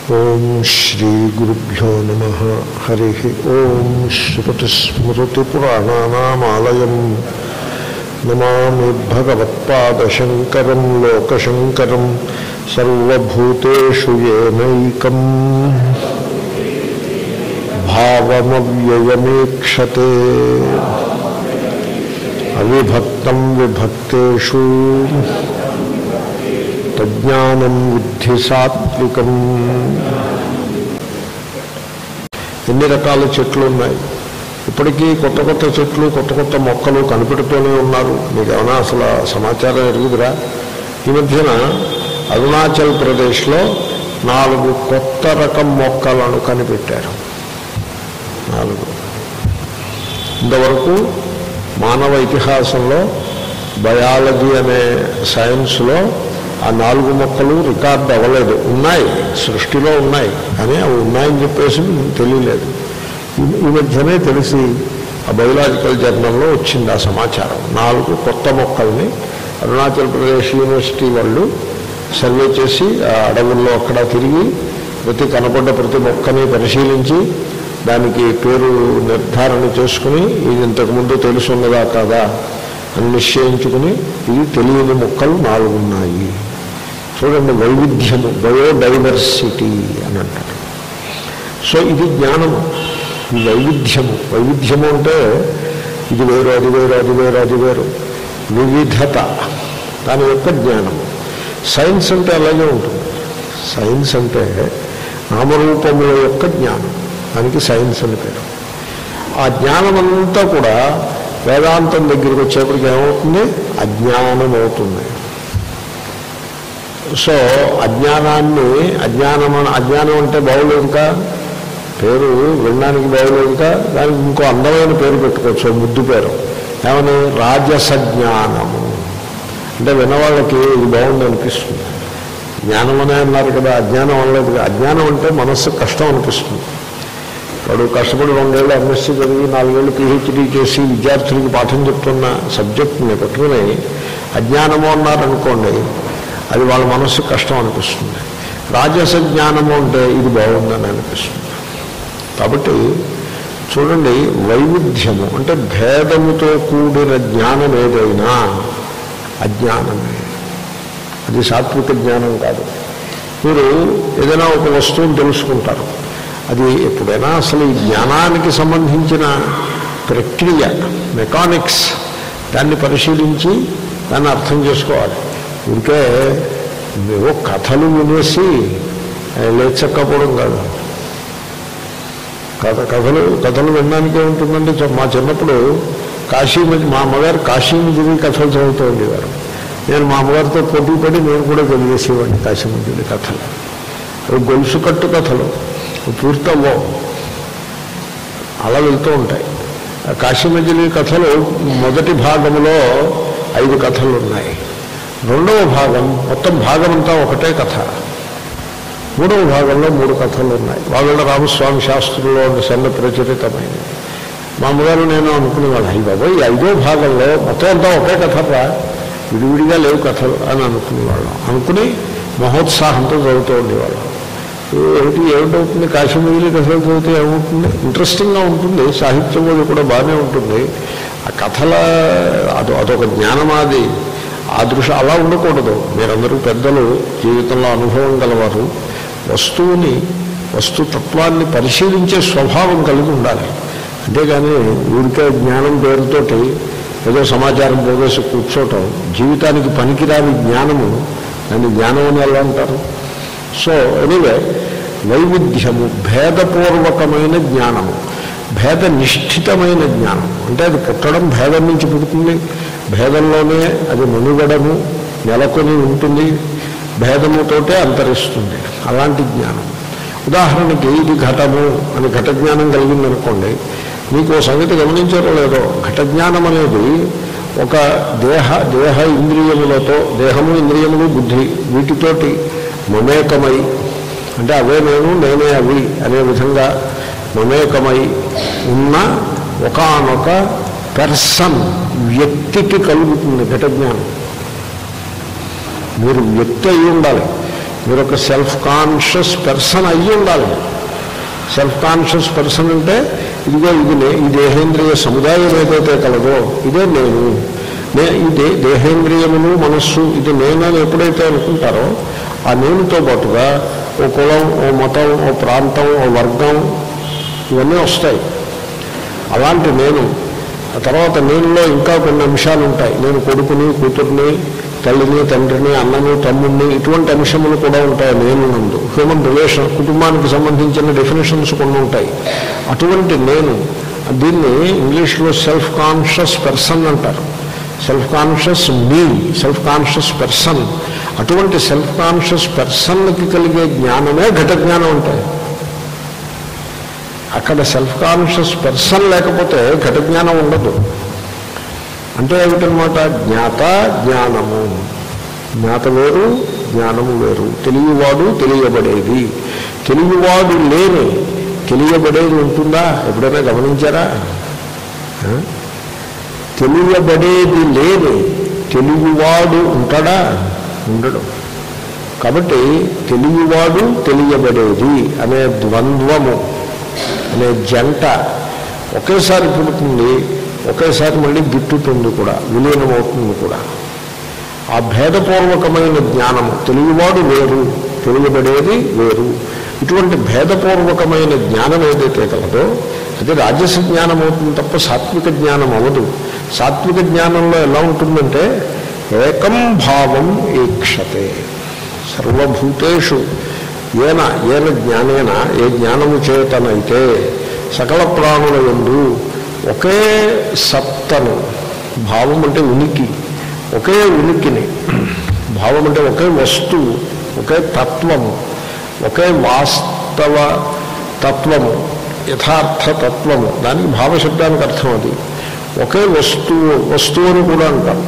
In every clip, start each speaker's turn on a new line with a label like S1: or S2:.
S1: ఓం శ్రీ గురుభ్యో నమ హరి ఓం శ్రుతిస్మృతిపురాణానామాలయం నమామి భగవత్పాదశంకరం లోకశంకరం సర్వభూతేషు ఏనైకం భావమవ్యయమీక్షతే అవిభక్తం విభక్తేషు తజ్ఞానం విద్ధి సాత్వికం ఎన్ని రకాల చెట్లు ఉన్నాయి ఇప్పటికీ కొత్త కొత్త చెట్లు కొత్త కొత్త మొక్కలు కనిపెడుతూనే ఉన్నారు మీకు ఏమైనా అసలు ఆ సమాచారం ఎరుగుదురా ఈ మధ్యన అరుణాచల్ ప్రదేశ్లో నాలుగు కొత్త రకం మొక్కలను కనిపెట్టారు నాలుగు ఇంతవరకు మానవ ఇతిహాసంలో బయాలజీ అనే సైన్స్లో ఆ నాలుగు మొక్కలు రికార్డు అవ్వలేదు ఉన్నాయి సృష్టిలో ఉన్నాయి కానీ అవి ఉన్నాయని చెప్పేసి తెలియలేదు ఈ- ఈ మధ్యనే తెలిసి ఆ బయోలాజికల్ జర్నల్లో వచ్చింది ఆ సమాచారం నాలుగు కొత్త మొక్కల్ని అరుణాచల్ ప్రదేశ్ యూనివర్సిటీ వాళ్ళు సర్వే చేసి ఆ అడవుల్లో అక్కడ తిరిగి ప్రతి కనపడ్డ ప్రతి మొక్కని పరిశీలించి దానికి పేరు నిర్ధారణ చేసుకుని ఇది ఇంతకుముందు తెలుసున్నదా కాదా అని నిశ్చయించుకుని ఇది తెలియని మొక్కలు నాలుగు ఉన్నాయి చూడండి వైవిధ్యము బయోడైవర్సిటీ అని అంటారు సో ఇది జ్ఞానము ఈ వైవిధ్యము వైవిధ్యము అంటే ఇది వేరు అది వేరు అది వేరు అది వేరు వివిధత దాని యొక్క జ్ఞానము సైన్స్ అంటే అలాగే ఉంటుంది సైన్స్ అంటే నామరూపముల యొక్క జ్ఞానం దానికి సైన్స్ అని పేరు ఆ జ్ఞానమంతా కూడా వేదాంతం దగ్గరికి వచ్చేప్పటికి ఏమవుతుంది అజ్ఞానం అవుతుంది సో అజ్ఞానాన్ని అజ్ఞానం అని- అజ్ఞానం అంటే బాగోలేదుగా పేరు వినడానికి బాగోలేదుగా దానికి ఇంకో అందమైన పేరు పెట్టుకోవచ్చు ఓ ముద్దు పేరు ఏమని రాజస జ్ఞానము అంటే విన్నవాళ్ళకి ఇది బాగుంది అనిపిస్తుంది జ్ఞానం అనే అన్నారు కదా అజ్ఞానం అనలేదు అజ్ఞానం అంటే మనస్సు కష్టం అనిపిస్తుంది వాడు కష్టపడి రెండేళ్ళు ఎంఎస్సీ చదివి నాలుగేళ్ళు పిహెచ్డీ చేసి విద్యార్థులకు పాఠం చెప్తున్న సబ్జెక్ట్ని పెట్టుకుని అజ్ఞానము అన్నారనుకోండి అది వాళ్ళ మనస్సు కష్టం అనిపిస్తుంది రాజస జ్ఞానము అంటే ఇది బాగుందని అనిపిస్తుంది కాబట్టి చూడండి వైవిధ్యము అంటే భేదముతో కూడిన జ్ఞానం ఏదైనా అజ్ఞానమే అది సాత్విక జ్ఞానం కాదు మీరు ఏదైనా ఒక వస్తువుని తెలుసుకుంటారు అది ఎప్పుడైనా అసలు ఈ జ్ఞానానికి సంబంధించిన ప్రక్రియ మెకానిక్స్ దాన్ని పరిశీలించి దాన్ని అర్థం చేసుకోవాలి ఇంకే ఏవో కథలు వినేసి ఆ, లేచక్కపోవడం కాదు కథ కథలు కథలు వినడానికే ఉంటుందండి చ- మా చిన్నప్పుడు కాశీ మధ్య మా అమ్మగారు కాశీ మధ్యని కథలు చదువుతూ ఉండేవారు నేను మా అమ్మగారితో పోటీ పడి నేను కూడా చదివేసేవాడిని కాశీ మధ్యని కథలు అవి గొలుసు కట్టు కథలు అవి పూర్తవ్వవు అలా వెళ్తూ ఉంటాయి ఆ కాశీ మధ్యని కథలు మొదటి భాగంలో ఐదు కథలు ఉన్నాయి రెండవ భాగం మొత్తం భాగం అంతా ఒకటే కథ మూడవ భాగంలో మూడు కథలు ఉన్నాయి వాళ్ళ రామస్వామి శాస్త్రంలో సన్న ప్రచురితమైనది మా అమ్మగారు నేను అనుకునేవాళ్ళు అయ్యి బాబోయ్ ఈ ఐదో భాగంలో మొత్తం అంతా ఒకే కథరా విడివిడిగా లేవు కథలు అని అనుకునేవాళ్ళం అనుకుని మహోత్సాహంతో చదువుతూ ఉండేవాళ్ళం ఏ- ఏమిటి ఏమిటవుతుంది కాశ్మీరీ కథలు చదివితే ఏమవుతుంది ఇంట్రెస్టింగ్గా ఉంటుంది సాహిత్యం అది కూడా బాగానే ఉంటుంది ఆ కథల అదో అదొక జ్ఞానమాది ఆ దృశ్యం అలా ఉండకూడదు మీరందరూ పెద్దలు జీవితంలో అనుభవం గలవారు వస్తువుని వస్తుతత్వాన్ని పరిశీలించే స్వభావం కలిగి ఉండాలి అంతేగాని ఊరికే జ్ఞానం పేరుతోటి ఏదో సమాచారం పోగేసి కూర్చోవటం జీవితానికి పనికిరాని జ్ఞానము దాన్ని జ్ఞానం అని ఎలా అంటారు సో ఎనివే వైవిధ్యము భేదపూర్వకమైన జ్ఞానము భేద నిష్ఠితమైన జ్ఞానం అంటే అది పుట్టడం భేదం నుంచి పుడుతుంది భేదంలోనే అది మనుగడము నెలకొని ఉంటుంది భేదముతోటే అంతరిస్తుంది అలాంటి జ్ఞానం ఉదాహరణకి ఇది ఘటము అని ఘట జ్ఞానం కలిగిందనుకోండి మీకు ఓ సంగతి గమనించారో లేదో ఘట జ్ఞానం అనేది ఒక దేహ దేహ ఇంద్రియములతో దేహము ఇంద్రియములు బుద్ధి వీటితోటి మమేకమై అంటే అవే నేను నేనే అవి అనే విధంగా మమేకమై ఉన్న ఒకానొక పెర్సన్ వ్యక్తికి కలుగుతుంది ఘట జ్ఞానం మీరు వ్యక్తి అయి ఉండాలి మీరు ఒక సెల్ఫ్ కాన్షియస్ పర్సన్ అయ్యి ఉండాలి సెల్ఫ్ కాన్షియస్ పర్సన్ అంటే ఇదిగో ఇది నే- ఈ దేహేంద్రియ సముదాయం ఏదైతే కలదో ఇదే నేను నే ఈ దే దేహేంద్రియములు మనస్సు ఇది నేనని ఎప్పుడైతే అనుకుంటారో ఆ నేనుతో పాటుగా ఓ కులం ఓ మతం ఓ ప్రాంతం ఓ వర్గం ఇవన్నీ వస్తాయి అలాంటి నేను ఆ తర్వాత నేనులో ఇంకా కొన్ని అంశాలు ఉంటాయి నేను కొడుకుని కూతుర్ని తల్లిని తండ్రిని అన్నని తమ్ముడిని ఇటువంటి అంశములు కూడా ఉంటాయి నేను నందు హ్యూమన్ రిలేషన్ కుటుంబానికి సంబంధించిన డెఫినేషన్స్ కొన్ని ఉంటాయి అటువంటి నేను దీన్ని ఇంగ్లీష్లో సెల్ఫ్ కాన్షియస్ పర్సన్ అంటారు సెల్ఫ్ కాన్షియస్ మీ సెల్ఫ్ కాన్షియస్ పర్సన్ అటువంటి సెల్ఫ్ కాన్షియస్ పర్సన్కి కలిగే జ్ఞానమే ఘట జ్ఞానం ఉంటాయి అక్కడ సెల్ఫ్ కాన్షియస్ పర్సన్ లేకపోతే ఘట జ్ఞానం ఉండదు అంటే ఏమిటనమాట జ్ఞాత జ్ఞానము జ్ఞాత వేరు జ్ఞానము వేరు తెలియవాడు తెలియబడేది తెలియవాడు లేని తెలియబడేది ఉంటుందా ఎప్పుడైనా గమనించారా ఆ? తెలియబడేది లేని తెలియవాడు ఉంటాడా ఉండడు కాబట్టి తెలియవాడు తెలియబడేది అనే ద్వంద్వము అనే జంట ఒకేసారి పుడుతుంది ఒకేసారి మళ్ళీ గిట్టుతుంది కూడా విలీనమవుతుంది కూడా ఆ భేదపూర్వకమైన జ్ఞానము తెలియవాడు వేరు తెలియబడేది వేరు ఇటువంటి భేదపూర్వకమైన జ్ఞానం ఏదైతే కలదో అది రాజస జ్ఞానం అవుతుంది తప్ప సాత్విక జ్ఞానం అవ్వదు సాత్విక జ్ఞానంలో ఎలా ఉంటుందంటే ఏకం భావం ఈక్షతే సర్వభూతేషు ఏన ఏన జ్ఞానేన ఏ జ్ఞానము చేతనైతే సకల ప్రాణుల ఎందు ఒకే సత్తను భావం అంటే ఉనికి ఒకే ఉనికిని భావం అంటే ఒకే వస్తువు ఒకే తత్వము ఒకే వాస్తవ తత్వము యథార్థ తత్వము దానికి భావశబ్దానికి అర్థం అది ఒకే వస్తువు వస్తువు అని కూడా అంటారు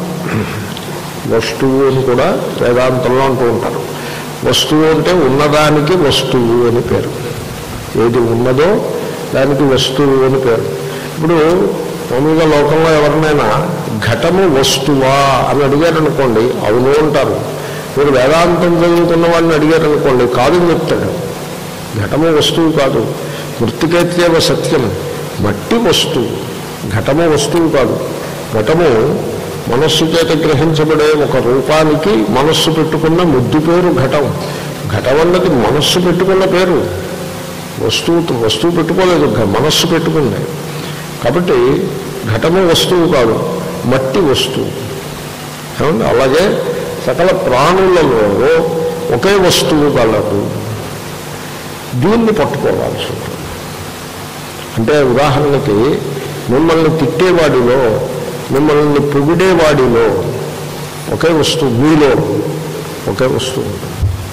S1: వస్తువు అని కూడా వేదాంతంలో అంటూ ఉంటారు వస్తువు అంటే ఉన్నదానికి వస్తువు అని పేరు ఏది ఉన్నదో దానికి వస్తువు అని పేరు ఇప్పుడు మామూలుగా లోకంలో ఎవరినైనా ఘటము వస్తువా అని అడిగారనుకోండి అవును అంటారు మీరు వేదాంతం చదువుకున్న వాళ్ళని అడిగారనుకోండి కాదని చెప్తాడు ఘటము వస్తువు కాదు మృతికేత్యేవ సత్యం మట్టి వస్తువు ఘటము వస్తువు కాదు ఘటము మనస్సు చేత గ్రహించబడే ఒక రూపానికి మనస్సు పెట్టుకున్న ముద్దు పేరు ఘటం ఘటం అన్నది మనస్సు పెట్టుకున్న పేరు వస్తువు వస్తువు పెట్టుకోలేదు ఘ- మనస్సు పెట్టుకుంది కాబట్టి ఘటము వస్తువు కాదు మట్టి వస్తువు ఏమండి అలాగే సకల ప్రాణులలో ఒకే వస్తువు కలదు దీన్ని పట్టుకోవాల్సి ఉంటుంది అంటే ఉదాహరణకి మిమ్మల్ని తిట్టేవాడిలో మిమ్మల్ని పొగిడేవాడిలో ఒకే వస్తువు మీలో ఒకే వస్తువు ఉంటుంది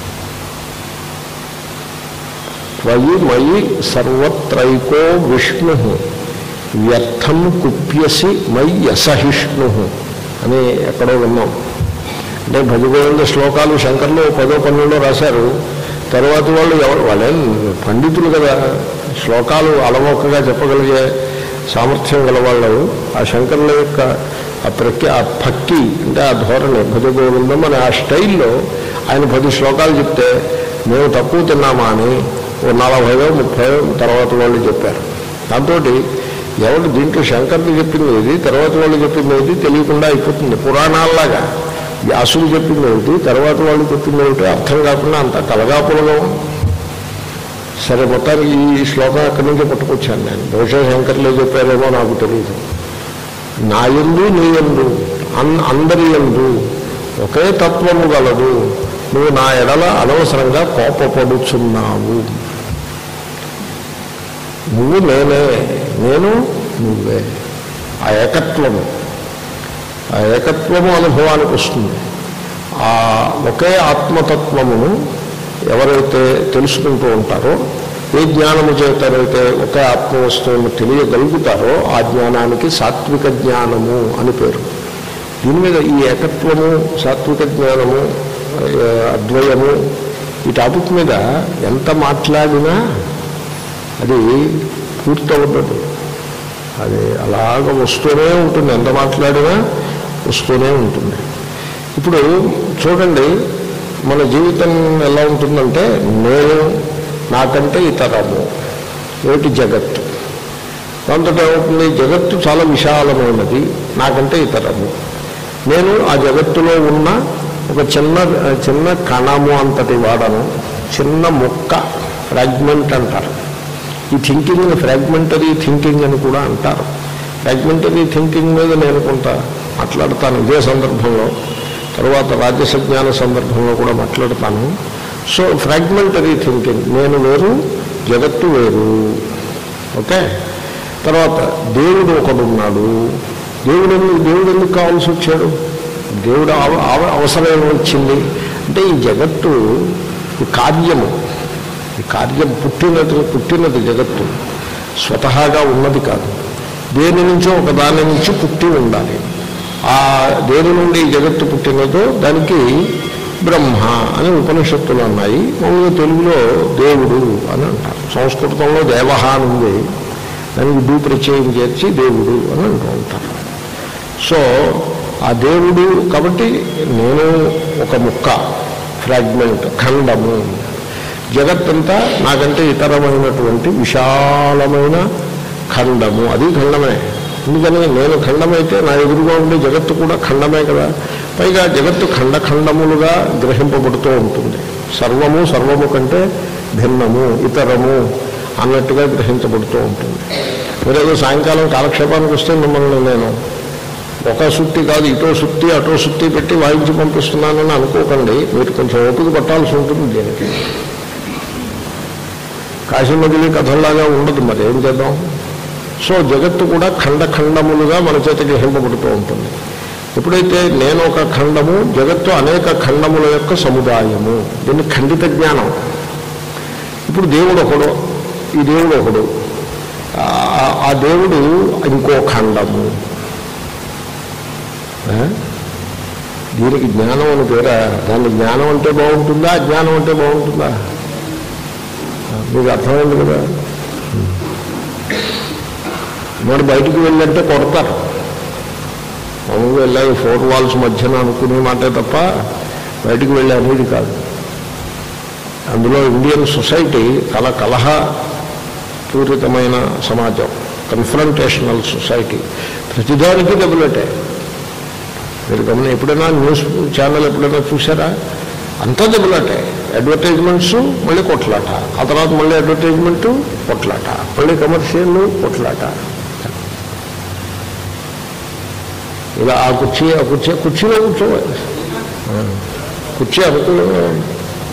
S1: త్వయి మయి సర్వత్రైకో విష్ణు వ్యర్థం కుప్యసి మయి అసహిష్ణు అని ఎక్కడో విన్నాం అంటే భజగోవింద శ్లోకాలు శంకర్లు పదో పన్నెండో రాశారు తర్వాత వాళ్ళు ఎవరు వాళ్ళేం పండితులు కదా శ్లోకాలు అలవోకగా చెప్పగలిగే సామర్థ్యం గలవాళ్ళు ఆ శంకరుల యొక్క ఆ ప్రఖ్య ఆ భక్తి అంటే ఆ ధోరణి భజగోవిందం అనే ఆ స్టైల్లో ఆయన పది శ్లోకాలు చెప్తే మేము తక్కువ తిన్నామా అని ఓ నలభైవో ముప్పై తర్వాత వాళ్ళు చెప్పారు దాంతో ఎవరు దీంట్లో శంకర్లు చెప్పింది ఏది తర్వాత వాళ్ళు చెప్పింది ఏది తెలియకుండా అయిపోతుంది పురాణాల్లాగా వ్యాసులు చెప్పింది ఏమిటి తర్వాత వాళ్ళు చెప్పింది ఏమిటి అర్థం కాకుండా అంత కలగాపులగం సరే మొత్తానికి ఈ శ్లోకం ఎక్కడి నుంచో పట్టుకొచ్చాను నేను బహుశా శంకర్లే చెప్పారేమో నాకు తెలియదు నా ఎందు నీ ఎందు అన్ అందరి ఎందు ఒకే తత్వము గలదు నువ్వు నా ఎడల అనవసరంగా కోపపడుచున్నావు నువ్వు నేనే నేను నువ్వే ఆ ఏకత్వము ఆ ఏకత్వము అనుభవానికి వస్తుంది ఆ ఒకే ఆత్మతత్వమును ఎవరైతే తెలుసుకుంటూ ఉంటారో ఏ జ్ఞానము చేతనైతే ఒకే ఆత్మవస్తువును తెలియగలుగుతారో ఆ జ్ఞానానికి సాత్విక జ్ఞానము అని పేరు దీని మీద ఈ ఏకత్వము సాత్విక జ్ఞానము ఆ, అద్వయము ఈ టాపిక్ మీద ఎంత మాట్లాడినా అది పూర్తవుతుంది అది అలాగ వస్తూనే ఉంటుంది ఎంత మాట్లాడినా వస్తూనే ఉంటుంది ఇప్పుడు చూడండి మన జీవితం ఎలా ఉంటుందంటే నేను నాకంటే ఇతరము ఏమిటి జగత్తు దాంతో ఏమవుతుంది జగత్తు చాలా విశాలమైనది నాకంటే ఇతరము నేను ఆ జగత్తులో ఉన్న ఒక చిన్న చిన్న కణము అంతటి వాడను చిన్న ముక్క ఫ్రాగ్మెంట్ అంటారు ఈ థింకింగ్ ఫ్రాగ్మెంటరీ థింకింగ్ అని కూడా అంటారు ఫ్రాగ్మెంటరీ థింకింగ్ మీద నేను కొంత మాట్లాడతాను ఇదే సందర్భంలో తర్వాత రాజ్యసజ్ఞాన సందర్భంలో కూడా మాట్లాడతాను సో ఫ్రాగ్మెంటరీ థింకింగ్ నేను వేరు జగత్తు వేరు ఓకే తర్వాత దేవుడు ఒకడున్నాడు దేవుడు ఎందుకు దేవుడు ఎందుకు కావాల్సి వచ్చాడు దేవుడు అవ- అవ- అవసరం ఏమి వచ్చింది అంటే ఈ జగత్తు ఈ కార్యము ఈ కార్యం పుట్టినది పుట్టినది జగత్తు స్వతహాగా ఉన్నది కాదు దేని నుంచో ఒక దాని నుంచి పుట్టి ఉండాలి ఆ దేని నుండి ఈ జగత్తు పుట్టినదో దానికి బ్రహ్మ అని ఉపనిషత్తులు అన్నాయి మామూలుగా తెలుగులో దేవుడు అని అంటారు సంస్కృతంలో దేవహ అని ఉంది దానికి డూ ప్రత్యయం చేర్చి దేవుడు అని అంటూ ఉంటారు సో ఆ దేవుడు కాబట్టి నేను ఒక ముక్క ఫ్రాగ్మెంట్ ఖండము జగత్తంతా నాకంటే ఇతరమైనటువంటి విశాలమైన ఖండము అది ఖండమే ఎందుకని నేను ఖండమైతే నా ఎదురుగా ఉండే జగత్తు కూడా ఖండమే కదా పైగా జగత్తు ఖండ ఖండములుగా గ్రహింపబడుతూ ఉంటుంది సర్వము సర్వము కంటే భిన్నము ఇతరము అన్నట్టుగా గ్రహించబడుతూ ఉంటుంది మీరేదో సాయంకాలం కాలక్షేపానికి వస్తే మిమ్మల్ని నేను ఒక సుత్తి కాదు ఇటో సుత్తి అటో సుత్తి పెట్టి వాయించి పంపిస్తున్నానని అనుకోకండి మీరు కొంచెం ఓపిక పట్టాల్సి ఉంటుంది దీనికి కాశీమదిలి కథల్లాగా ఉండదు మరి ఏం చేద్దాం సో జగత్తు కూడా ఖండ ఖండములుగా మన చేత గ్రహింపబడుతూ ఉంటుంది ఎప్పుడైతే నేను ఒక ఖండము జగత్తు అనేక ఖండముల యొక్క సముదాయము దీన్ని ఖండిత జ్ఞానం ఇప్పుడు దేవుడు ఒకడు ఈ దేవుడు ఒకడు ఆ- ఆ దేవుడు ఇంకో ఖండము ఆ? దీనికి జ్ఞానం అని పేరా దాన్ని జ్ఞానం అంటే బాగుంటుందా అజ్ఞానం అంటే బాగుంటుందా ఆ, మీకు అర్థమైంది కదా మరి బయటికి వెళ్ళంటే కొడతారు మామూలుగా వెళ్ళాలి ఫోర్ వాల్స్ మధ్యన అనుకునే మాటే తప్ప బయటికి వెళ్ళే అనేది కాదు అందులో ఇండియన్ సొసైటీ చాలా కలహ పూరితమైన సమాజం కన్ఫ్రంటేషనల్ సొసైటీ ప్రతిదానికి డెబులెటే మీరు గమని ఎప్పుడైనా న్యూస్ ఛానల్ ఎప్పుడైనా చూసారా అంతా దెబ్బలాటే అడ్వర్టైజ్మెంట్స్ మళ్ళీ కొట్లాట ఆ తర్వాత మళ్ళీ అడ్వర్టైజ్మెంట్ కొట్లాట మళ్ళీ కమర్షియల్ కొట్లాట ఇలా ఆ కుర్చీ ఆ కుర్చీ కుర్చీలో కూర్చోవాలి ఆ, కుర్చీ అనుకూలంగా ఉంది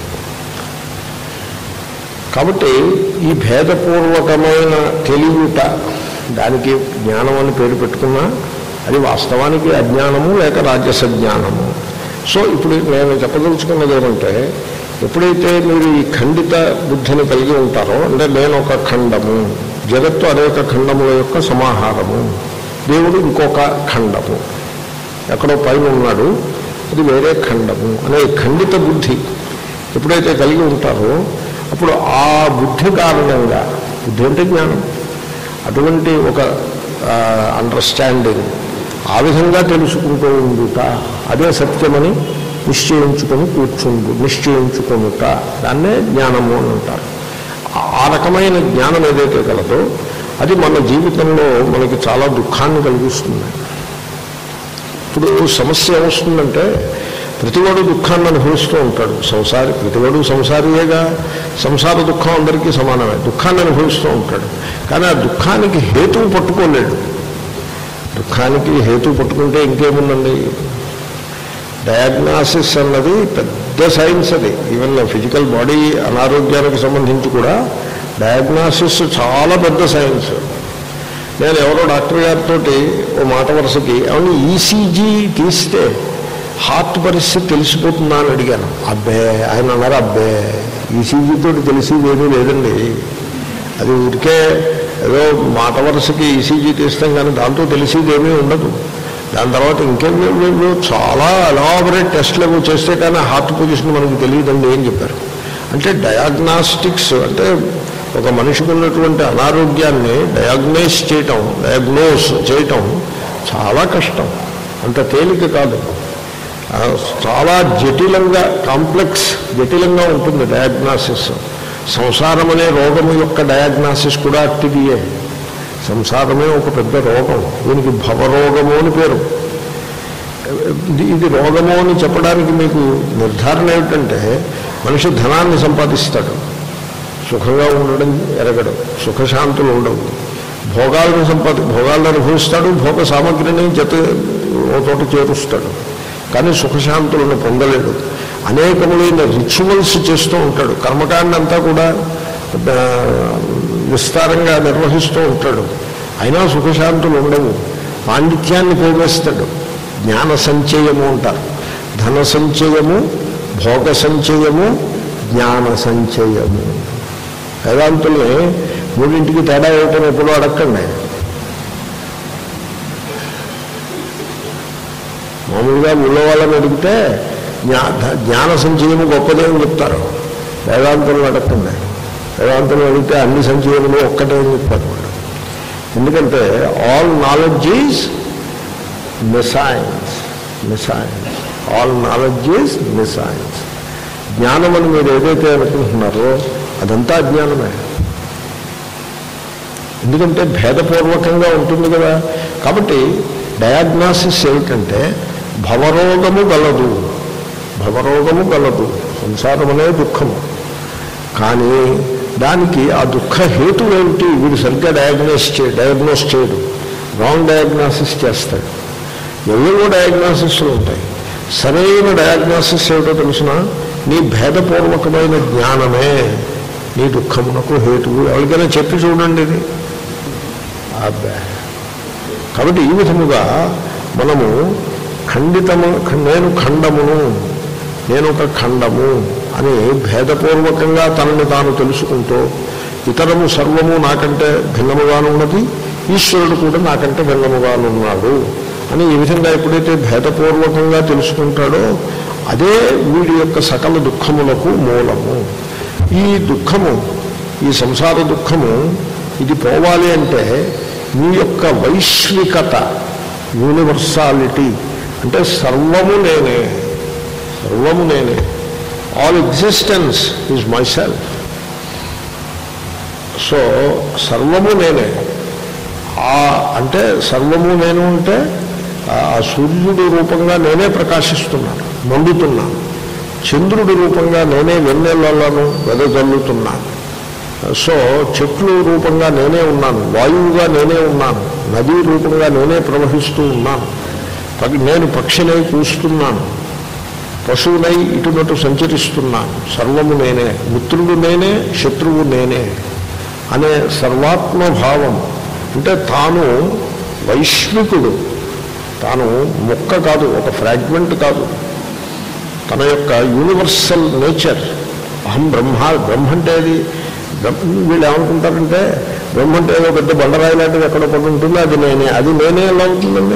S1: కాబట్టి ఈ భేదపూర్వకమైన తెలివిట దానికి జ్ఞానం అని పేరు పెట్టుకున్నా అది వాస్తవానికి అజ్ఞానము లేక రాజస జ్ఞానము సో ఇప్పుడు నేను చెప్పదలుచుకున్నది ఏమంటే ఎప్పుడైతే మీరు ఈ ఖండిత బుద్ధిని కలిగి ఉంటారో అంటే నేను ఒక ఖండము జగత్తు అనేక ఖండముల యొక్క సమాహారము దేవుడు ఇంకొక ఖండము ఎక్కడో పైన ఉన్నాడు అది వేరే ఖండము అనే ఈ ఖండిత బుద్ధి ఎప్పుడైతే కలిగి ఉంటారో అప్పుడు ఆ బుద్ధి కారణంగా బుద్ధి అంటే జ్ఞానం అటువంటి ఒక అండర్స్టాండింగ్ ఆ విధంగా తెలుసుకుంటూ ఉండుట అదే సత్యమని నిశ్చయించుకొని కూర్చుండు నిశ్చయించుకొనుట దాన్నే జ్ఞానము అని అంటారు ఆ- ఆ రకమైన జ్ఞానం ఏదైతే కలదో అది మన జీవితంలో మనకి చాలా దుఃఖాన్ని కలిగిస్తుంది ఇప్పుడు సమస్య ఏమొస్తుందంటే ప్రతివాడు దుఃఖాన్ని అనుభవిస్తూ ఉంటాడు సంసారి ప్రతివాడు సంసారియేగా సంసార దుఃఖం అందరికీ సమానమే దుఃఖాన్ని అనుభవిస్తూ ఉంటాడు కానీ ఆ దుఃఖానికి హేతువు పట్టుకోలేడు దుఃఖానికి హేతు పట్టుకుంటే ఇంకేముందండి డయాగ్నాసిస్ అన్నది పెద్ద సైన్స్ అది ఈవెన్ ఫిజికల్ బాడీ అనారోగ్యానికి సంబంధించి కూడా డయాగ్నాసిస్ చాలా పెద్ద సైన్స్ నేను ఎవరో డాక్టర్ గారితో ఓ మాట వరుసకి అవును ఈసీజీ తీస్తే హార్ట్ పరిస్థితి తెలిసిపోతుందా అని అడిగాను అబ్బే ఆయన అన్నారు అబ్బే ఈసీజీ తోటి తెలిసేది ఏమీ లేదండి అది ఊరికే ఏదో మాట వరుసకి ఈసీజీ తీస్తాం కానీ దాంతో తెలిసేది ఏమీ ఉండదు దాని తర్వాత ఇంకేం లేవు, లేవు, లేవు. చాలా ఎలాబరేట్ టెస్ట్లు ఏవో చేస్తే కానీ హార్ట్ పొజిషన్ మనకు తెలియదండి ఏం చెప్పారు అంటే డయాగ్నాస్టిక్స్ అంటే ఒక మనిషికి ఉన్నటువంటి అనారోగ్యాన్ని డయాగ్నైజ్ చేయటం డయాగ్నోస్ చేయటం చాలా కష్టం అంత తేలిక కాదు ఆ, చాలా జటిలంగా కాంప్లెక్స్ జటిలంగా ఉంటుంది డయాగ్నాసిస్ సంసారం అనే రోగము యొక్క డయాగ్నాసిస్ కూడా అట్టిదియే సంసారమే ఒక పెద్ద రోగం దీనికి భవరోగము అని పేరు ఇది ఇది రోగము అని చెప్పడానికి మీకు నిర్ధారణ ఏమిటంటే మనిషి ధనాన్ని సంపాదిస్తాడు సుఖంగా ఉండడం ఎరగడం సుఖశాంతులు ఉండవు భోగాలను సంపాది భోగాలను అనుభవిస్తాడు భోగ సామగ్రిని జత ఓ చోట చేరుస్తాడు కానీ సుఖశాంతులను పొందలేడు అనేకములైన రిచువల్స్ చేస్తూ ఉంటాడు కర్మకాండ అంతా కూడా ఆ, విస్తారంగా నిర్వహిస్తూ ఉంటాడు అయినా సుఖశాంతులు ఉండవు పాండిత్యాన్ని పోగేస్తాడు జ్ఞాన సంచయము అంటారు ధన సంచయము భోగ సంచయము జ్ఞాన సంచయము వేదాంతుల్ని మూడింటికి తేడా ఏమిటని ఎప్పుడూ అడగండి మామూలుగా ఊళ్ళో వాళ్ళని అడిగితే జ్ఞా జ్ఞాన సంచయము గొప్పదే అని చెప్తారు వేదాంతులను అడగండి వేదాంతులు అడిగితే అన్ని సంచయములు ఒక్కటే అని చెప్తారు వాళ్ళు ఎందుకంటే all knowledge is my science my science all knowledge is my science జ్ఞానం అని మీరు ఏదైతే అనుకుంటున్నారో అదంతా అజ్ఞానమే ఎందుకంటే భేదపూర్వకంగా ఉంటుంది కదా కాబట్టి డయాగ్నాసిస్ ఏమిటంటే భవరోగము గలదు భవరోగము గలదు సంసారం అనే దుఃఖము కానీ దానికి ఆ దుఃఖ హేతు ఏమిటి వీడు సరిగ్గా డయాగ్నోస్ చే డయాగ్నోస్ చేయడు రాంగ్ డయాగ్నాసిస్ చేస్తాడు ఎవేవో డయాగ్నాసిస్లు ఉంటాయి సరైన డయాగ్నాసిస్ ఏమిటో తెలిసిన నీ భేదపూర్వకమైన జ్ఞానమే నీ దుఃఖమునకు హేతువు ఎవరికైనా చెప్పి చూడండి ఇది అబ్బా కాబట్టి ఈ విధముగా మనము ఖండితము నేను ఖండమును నేను ఒక ఖండము అని భేదపూర్వకంగా తనని తాను తెలుసుకుంటూ ఇతరము సర్వము నాకంటే భిన్నముగానున్నది ఈశ్వరుడు కూడా నాకంటే భిన్నముగానున్నాడు అని ఈ విధంగా ఎప్పుడైతే భేదపూర్వకంగా తెలుసుకుంటాడో అదే వీడి యొక్క సకల దుఃఖములకు మూలము ఈ దుఃఖము ఈ సంసార దుఃఖము ఇది పోవాలి అంటే మీ యొక్క వైశ్వికత యూనివర్సాలిటీ అంటే సర్వము నేనే సర్వము నేనే all existence is my self so సర్వము నేనే ఆ అంటే సర్వము నేను అంటే ఆ సూర్యుడి రూపంగా నేనే ప్రకాశిస్తున్నాను మండుతున్నాను చంద్రుడి రూపంగా నేనే వెన్నెలలను వెదజల్లుతున్నాను సో చెట్లు రూపంగా నేనే ఉన్నాను వాయువుగా నేనే ఉన్నాను నదీ రూపంగా నేనే ప్రవహిస్తూ ఉన్నాను పగి- నేను పక్షినై కూస్తున్నాను పశువునై ఇటునటు సంచరిస్తున్నాను సర్వము నేనే మిత్రుడు నేనే శత్రువు నేనే అనే సర్వాత్మభావం అంటే తాను వైశ్వికుడు తాను మొక్క కాదు ఒక ఫ్రాగ్మెంట్ కాదు తన యొక్క యూనివర్సల్ నేచర్ అహం బ్రహ్మ బ్రహ్మ అంటే అది బ్రహ్మ వీళ్ళు ఏమనుకుంటారంటే బ్రహ్మ అంటే ఏదో పెద్ద బండరాయి లాంటిది ఎక్కడ పడి ఉంటుంది అది నేనే అది నేనే ఎలా అవుతుందండి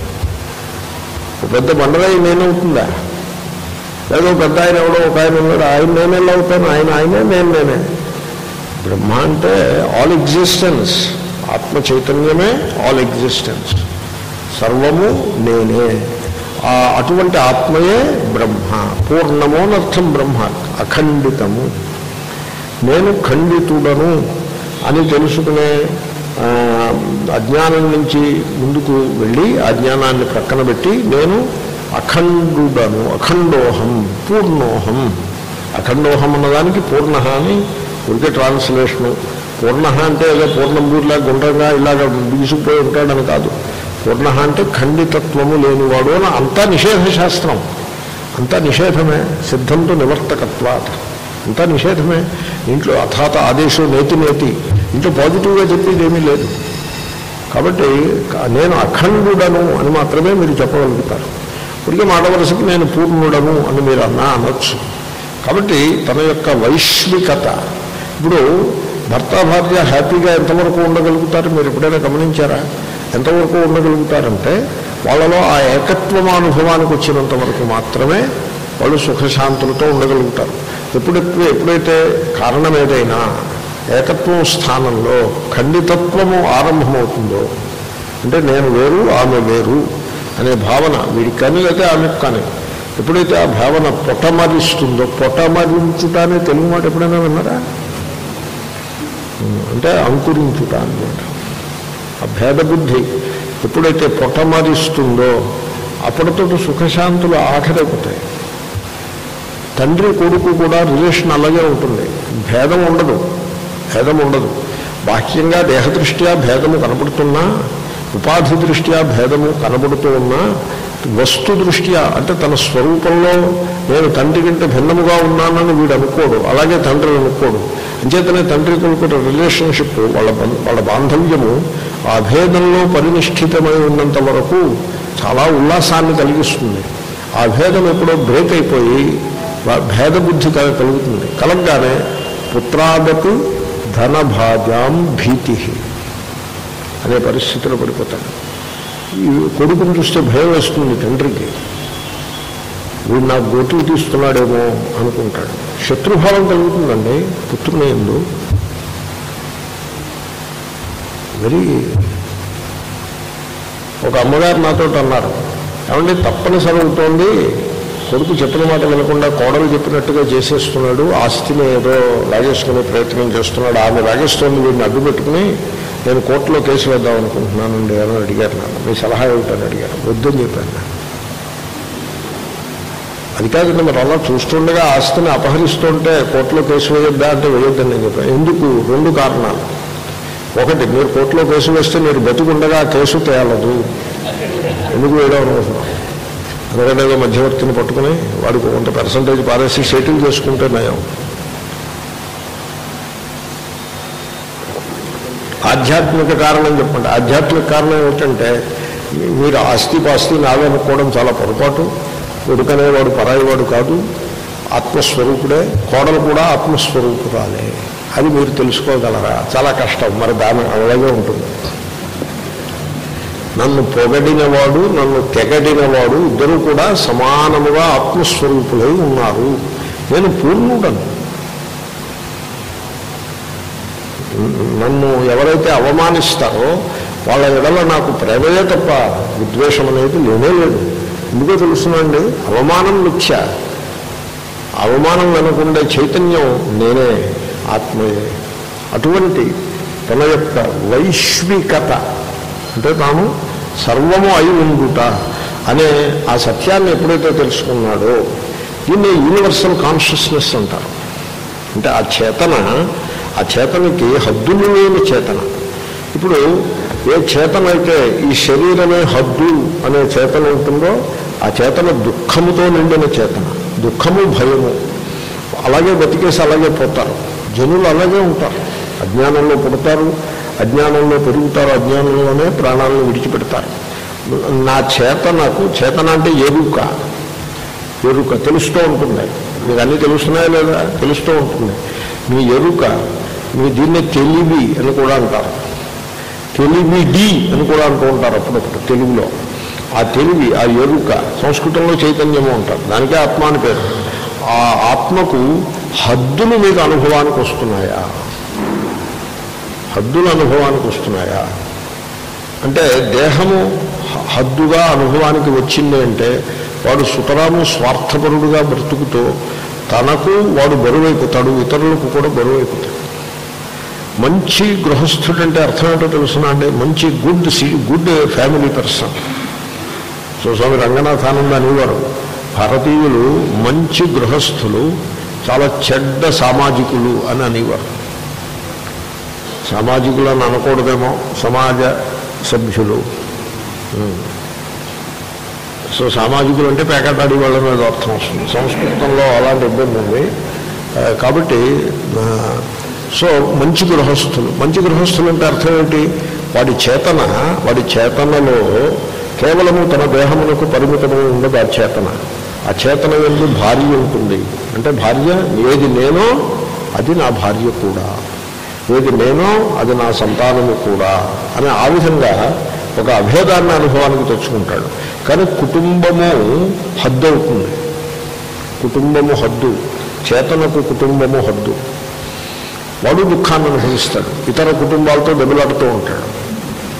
S1: ఒక పెద్ద బండరాయి నేనవుతుందా ఏదో పెద్ద ఆయన ఎవడో ఒక ఆయన ఉన్నాడు ఆయన నేనే ఎలా అవుతాను ఆయన ఆయనే నేను నేనే బ్రహ్మ అంటే ఆల్ ఎగ్జిస్టెన్స్ ఆత్మ చైతన్యమే ఆల్ ఎగ్జిస్టెన్స్ సర్వము నేనే ఆ అటువంటి ఆత్మయే బ్రహ్మ పూర్ణము అర్థం బ్రహ్మ అఖండితము నేను ఖండితుడను అని తెలుసుకునే ఆ, అజ్ఞానం నుంచి ముందుకు వెళ్ళి అజ్ఞానాన్ని ప్రక్కన పెట్టి నేను అఖండుడను అఖండోహం పూర్ణోహం అఖండోహం అన్నదానికి పూర్ణ అని ఉడికే ట్రాన్స్లేషను పూర్ణ అంటే ఏదో పూర్ణంబూర్లా గుండ్రంగా ఇలాగ బిగుసిపోయి ఉంటాడని కాదు పూర్ణ అంటే ఖండితత్వము లేనివాడు అని అంతా నిషేధ శాస్త్రం అంతా నిషేధమే సిద్ధంతో నివర్తకత్వాత్ అంతా నిషేధమే ఇంట్లో అథాత ఆదేశం నేతి నేతి ఇంట్లో పాజిటివ్గా చెప్పేది ఏమీ లేదు కాబట్టి క- నేను అఖండుడను అని మాత్రమే మీరు చెప్పగలుగుతారు ఇప్పటికే మాట వరుసకి నేను పూర్ణుడను అని మీరు అన్నా అనొచ్చు కాబట్టి తన యొక్క వైశ్వికత ఇప్పుడు భర్త భార్య హ్యాపీగా ఎంతవరకు ఉండగలుగుతారు మీరు ఎప్పుడైనా గమనించారా ఎంతవరకు ఉండగలుగుతారంటే వాళ్ళలో ఆ ఏకత్వం అనుభవానికి వచ్చినంత వరకు మాత్రమే వాళ్ళు సుఖశాంతులతో ఉండగలుగుతారు ఎప్పుడెప్పుడు ఎప్పుడైతే కారణం ఏదైనా ఏకత్వం స్థానంలో ఖండితత్వము ఆరంభమవుతుందో అంటే నేను వేరు ఆమె వేరు అనే భావన వీడికి కానీ లేకపోతే ఆమెకు కానీ ఎప్పుడైతే ఆ భావన పొటమరిస్తుందో పొటమరించుట అనే తెలుగు మాట ఎప్పుడైనా విన్నారా అంటే అంకురించుట అనమాట ఆ భేద బుద్ధి ఎప్పుడైతే పొటమరిస్తుందో అప్పటితో సుఖశాంతులు ఆఖరైపోతాయి తండ్రి కొడుకు కూడా రిలేషన్ అలాగే ఉంటుంది భేదం ఉండదు భేదం ఉండదు బాహ్యంగా దేహదృష్ట్యా భేదము కనపడుతున్నా ఉపాధి దృష్ట్యా భేదము కనబడుతూ ఉన్నా వస్తు దృష్ట్యా అంటే తన స్వరూపంలో నేను తండ్రి కంటే భిన్నముగా ఉన్నానని వీడు అనుకోడు అలాగే తండ్రి అనుకోడు అంచేతనే తండ్రి కొడుకు రిలేషన్షిప్ వాళ్ళ బం- వాళ్ళ బాంధవ్యము ఆ భేదంలో పరినిష్ఠితమై ఉన్నంత వరకు చాలా ఉల్లాసాన్ని కలిగిస్తుంది ఆ భేదం ఎప్పుడో బ్రేక్ అయిపోయి వా- భేద బుద్ధి కల- కలుగుతుంది కలగగానే పుత్రాదపు ధనభాజాం భీతి అనే పరిస్థితిలో పడిపోతాడు ఈ కొడుకుని చూస్తే భయం వేస్తుంది తండ్రికి వీడు నాకు గోతులు తీస్తున్నాడేమో అనుకుంటాడు శత్రుభావం కలుగుతుందండి పుత్రుని ఎందు వెరీ ఒక అమ్మగారు నాతో అన్నారు ఏమంటే తప్పనిసరి అవుతోంది కొడుకు చెప్పిన మాట వినకుండా కోడలు చెప్పినట్టుగా చేసేస్తున్నాడు ఆస్తిని ఏదో లాగేసుకునే ప్రయత్నం చేస్తున్నాడు ఆమె లాగేస్తోంది వీడిని అడ్డు పెట్టుకుని నేను కోర్టులో కేసు వేద్దాం అనుకుంటున్నానండి అని అడిగారు నన్ను మీ సలహా ఏమిటని అడిగారు వద్దని చెప్పాను నేను. అది కాదండి మరి అలా చూస్తుండగా ఆస్తిని అపహరిస్తుంటే కోర్టులో కేసు వేయొద్దా అంటే వేయొద్దని నేను చెప్పాను ఎందుకు రెండు కారణాలు ఒకటి మీరు కోర్టులో కేసు వేస్తే మీరు బతికుండగా ఆ కేసు తేలదు ఎందుకు వేయడం అనవసరం ఎందుకంటే ఏదో మధ్యవర్తిని పట్టుకుని వాడికి కొంత పర్సంటేజ్ పారేసి సెటిల్ చేసుకుంటే నయం ఆధ్యాత్మిక కారణం చెప్పండి ఆధ్యాత్మిక కారణం ఏమిటంటే మీ- మీరు ఆస్తి పాస్తి నాదనుకోవడం చాలా పొరపాటు కొడుకనేవాడు పరాయివాడు కాదు ఆత్మస్వరూపుడే కోడలు కూడా ఆత్మస్వరూపురాలే అది మీరు తెలుసుకోగలరా చాలా కష్టం మరి దాని అలాగే ఉంటుంది నన్ను పొగడినవాడు నన్ను తెగడినవాడు ఇద్దరు కూడా సమానముగా ఆత్మస్వరూపులై ఉన్నారు నేను పూర్ణుడను నన్ను ఎవరైతే అవమానిస్తారో వాళ్ళ ఎడల నాకు ప్రేమయే తప్ప విద్వేషం అనేది లేనే లేదు ఎందుకో తెలుసునండి అవమానం మిథ్య అవమానం వెనకుండే చైతన్యం నేనే ఆత్మయే అటువంటి తన యొక్క వైశ్వికత అంటే తాను సర్వము అయి ఉండుట అనే ఆ సత్యాన్ని ఎప్పుడైతే తెలుసుకున్నాడో దీన్ని యూనివర్సల్ కాన్షియస్నెస్ అంటారు అంటే ఆ చేతన ఆ చేతనకి హద్దులు లేని చేతన ఇప్పుడు ఏ చేతన అయితే ఈ శరీరమే హద్దు అనే చేతన ఉంటుందో ఆ చేతన దుఃఖముతో నిండిన చేతన దుఃఖము భయము అలాగే బతికేసి అలాగే పోతారు జనులు అలాగే ఉంటారు అజ్ఞానంలో పుడతారు అజ్ఞానంలో పెరుగుతారు అజ్ఞానంలోనే ప్రాణాలను విడిచిపెడతారు నా చేతనకు చేతన అంటే ఎరుక ఎరుక తెలుస్తూ ఉంటుంది మీకు అన్నీ తెలుస్తున్నాయా లేదా తెలుస్తూ ఉంటుంది మీ ఎరుక మీ దీన్ని తెలివి అని కూడా అంటారు తెలివి డి అని కూడా అంటూ ఉంటారు అప్పుడప్పుడు తెలుగులో ఆ తెలివి ఆ ఎరుక సంస్కృతంలో చైతన్యము అంటారు దానికే ఆత్మ అని పేరు ఆ ఆత్మకు హద్దులు మీకు అనుభవానికి వస్తున్నాయా హద్దులు అనుభవానికి వస్తున్నాయా అంటే దేహము హ- హద్దుగా అనుభవానికి వచ్చింది అంటే వాడు సుతరాము స్వార్థపరుడుగా బ్రతుకుతూ తనకు వాడు బరువైపోతాడు ఇతరులకు కూడా బరువైపోతాడు మంచి గృహస్థుడు అంటే అర్థం ఏంటో తెలుసునా అండి మంచి good C good family person so Swami Ranganathananda అనేవారు భారతీయులు మంచి గృహస్థులు చాలా చెడ్డ సామాజికులు అని అనేవారు సామాజికులు అని అనకూడదేమో సమాజ సభ్యులు ఉమ్. సో సామాజికులు అంటే పేకాటాడి వాళ్ళ మీద అర్థం వస్తుంది సంస్కృతంలో అలాంటి ఇబ్బంది ఉంది ఆ, కాబట్టి ఆ, సో మంచి గృహస్థులు మంచి గృహస్థులు అంటే అర్థం ఏంటి వాడి చేతన వాడి చేతనలో కేవలము తన దేహమునకు పరిమితమై ఉండదు ఆ చేతన ఆ చేతన ఎందు భార్య ఉంటుంది అంటే భార్య ఏది నేనో అది నా భార్య కూడా ఏది నేనో అది నా సంతానము కూడా అని ఆ విధంగా ఒక అభేదాన్ని అనుభవానికి తెచ్చుకుంటాడు కానీ కుటుంబము హద్దు అవుతుంది కుటుంబము హద్దు చేతనకు కుటుంబము హద్దు వాడు దుఃఖాన్ని అనుభవిస్తాడు ఇతర కుటుంబాలతో దెబ్బలాడుతూ ఉంటాడు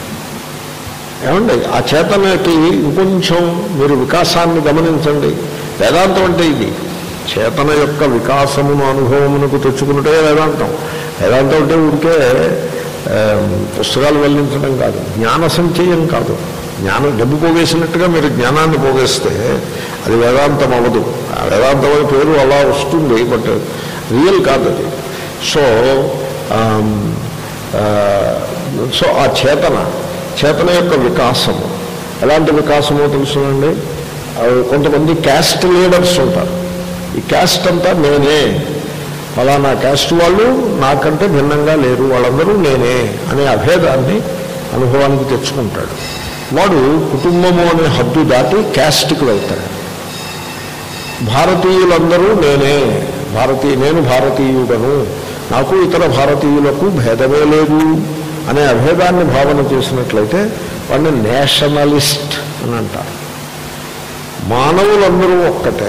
S1: ఏమండి ఆ చేతనకి ఇంకొంచెం మీరు వికాసాన్ని గమనించండి వేదాంతం అంటే ఇది చేతన యొక్క వికాసమును అనుభవమునకు తెచ్చుకున్నటే వేదాంతం వేదాంతం అంటే ఊరికే ఆ, పుస్తకాలు వెల్లించడం కాదు జ్ఞాన సంచయం కాదు జ్ఞానం డబ్బు పోగేసినట్టుగా మీరు జ్ఞానాన్ని పోగేస్తే అది వేదాంతం అవ్వదు ఆ వేదాంతం అనే పేరు అలా వస్తుంది బట్ రియల్ కాదు అది సో ఆమ్, ఆ, సో ఆ చేతన చేతన యొక్క వికాసము ఎలాంటి వికాసమో తెలుసునండి అవి కొంతమంది క్యాస్ట్ లీడర్స్ ఉంటారు ఈ క్యాస్ట్ అంతా నేనే ఫలానా క్యాస్ట్ వాళ్ళు నాకంటే భిన్నంగా లేరు వాళ్ళందరూ నేనే అనే అభేదాన్ని అనుభవానికి తెచ్చుకుంటాడు వాడు కుటుంబము అనే హద్దు దాటి క్యాస్ట్కి వెళ్తాడు భారతీయులందరూ నేనే భారతీయ నేను భారతీయుడను నాకు ఇతర భారతీయులకు భేదమే లేదు అనే అభేదాన్ని భావన చేసినట్లయితే వాడిని నేషనలిస్ట్ అని అంటారు మానవులందరూ ఒక్కటే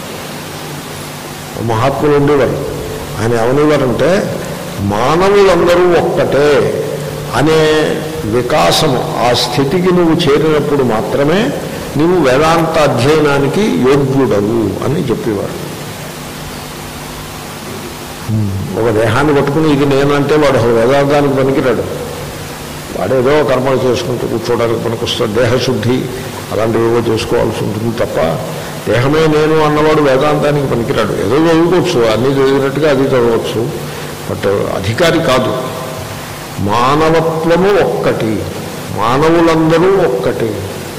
S1: ఓ మహాత్ములు ఉండేవారు ఆయన ఏమనేవారంటే మానవులందరూ ఒక్కటే అనే వికాసము ఆ స్థితికి నువ్వు చేరినప్పుడు మాత్రమే నువ్వు వేదాంత అధ్యయనానికి యోగ్యుడవు అని చెప్పేవారు ఒక దేహాన్ని పట్టుకుని ఇది నేనంటే వాడు అసలు వేదాంతానికి పనికిరాడు వాడేదో కర్మలు చేసుకుంటూ కూర్చోవడానికి పనికొస్తాడు దేహశుద్ధి అలాంటివి ఏవో చేసుకోవాల్సి ఉంటుంది తప్ప దేహమే నేను అన్నవాడు వేదాంతానికి పనికిరాడు ఏదో చదువుకోవచ్చు అన్నీ చదివినట్టుగా అది చదవచ్చు బట్ అధికారి కాదు మానవత్వము ఒక్కటి మానవులందరూ ఒక్కటి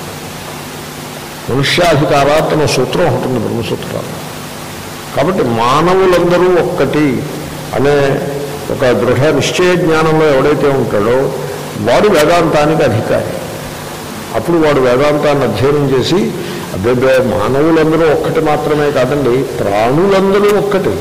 S1: మనుష్యాధికారాత్ అనే సూత్రం ఉంటుంది బ్రహ్మసూత్రాలు కాబట్టి మానవులందరూ ఒక్కటి అనే ఒక దృఢ నిశ్చయ జ్ఞానంలో ఎవడైతే ఉంటాడో వాడు వేదాంతానికి అధికారి అప్పుడు వాడు వేదాంతాన్ని అధ్యయనం చేసి అబ్బే మానవులందరూ ఒక్కటి మాత్రమే కాదండి ప్రాణులందరూ ఒక్కటి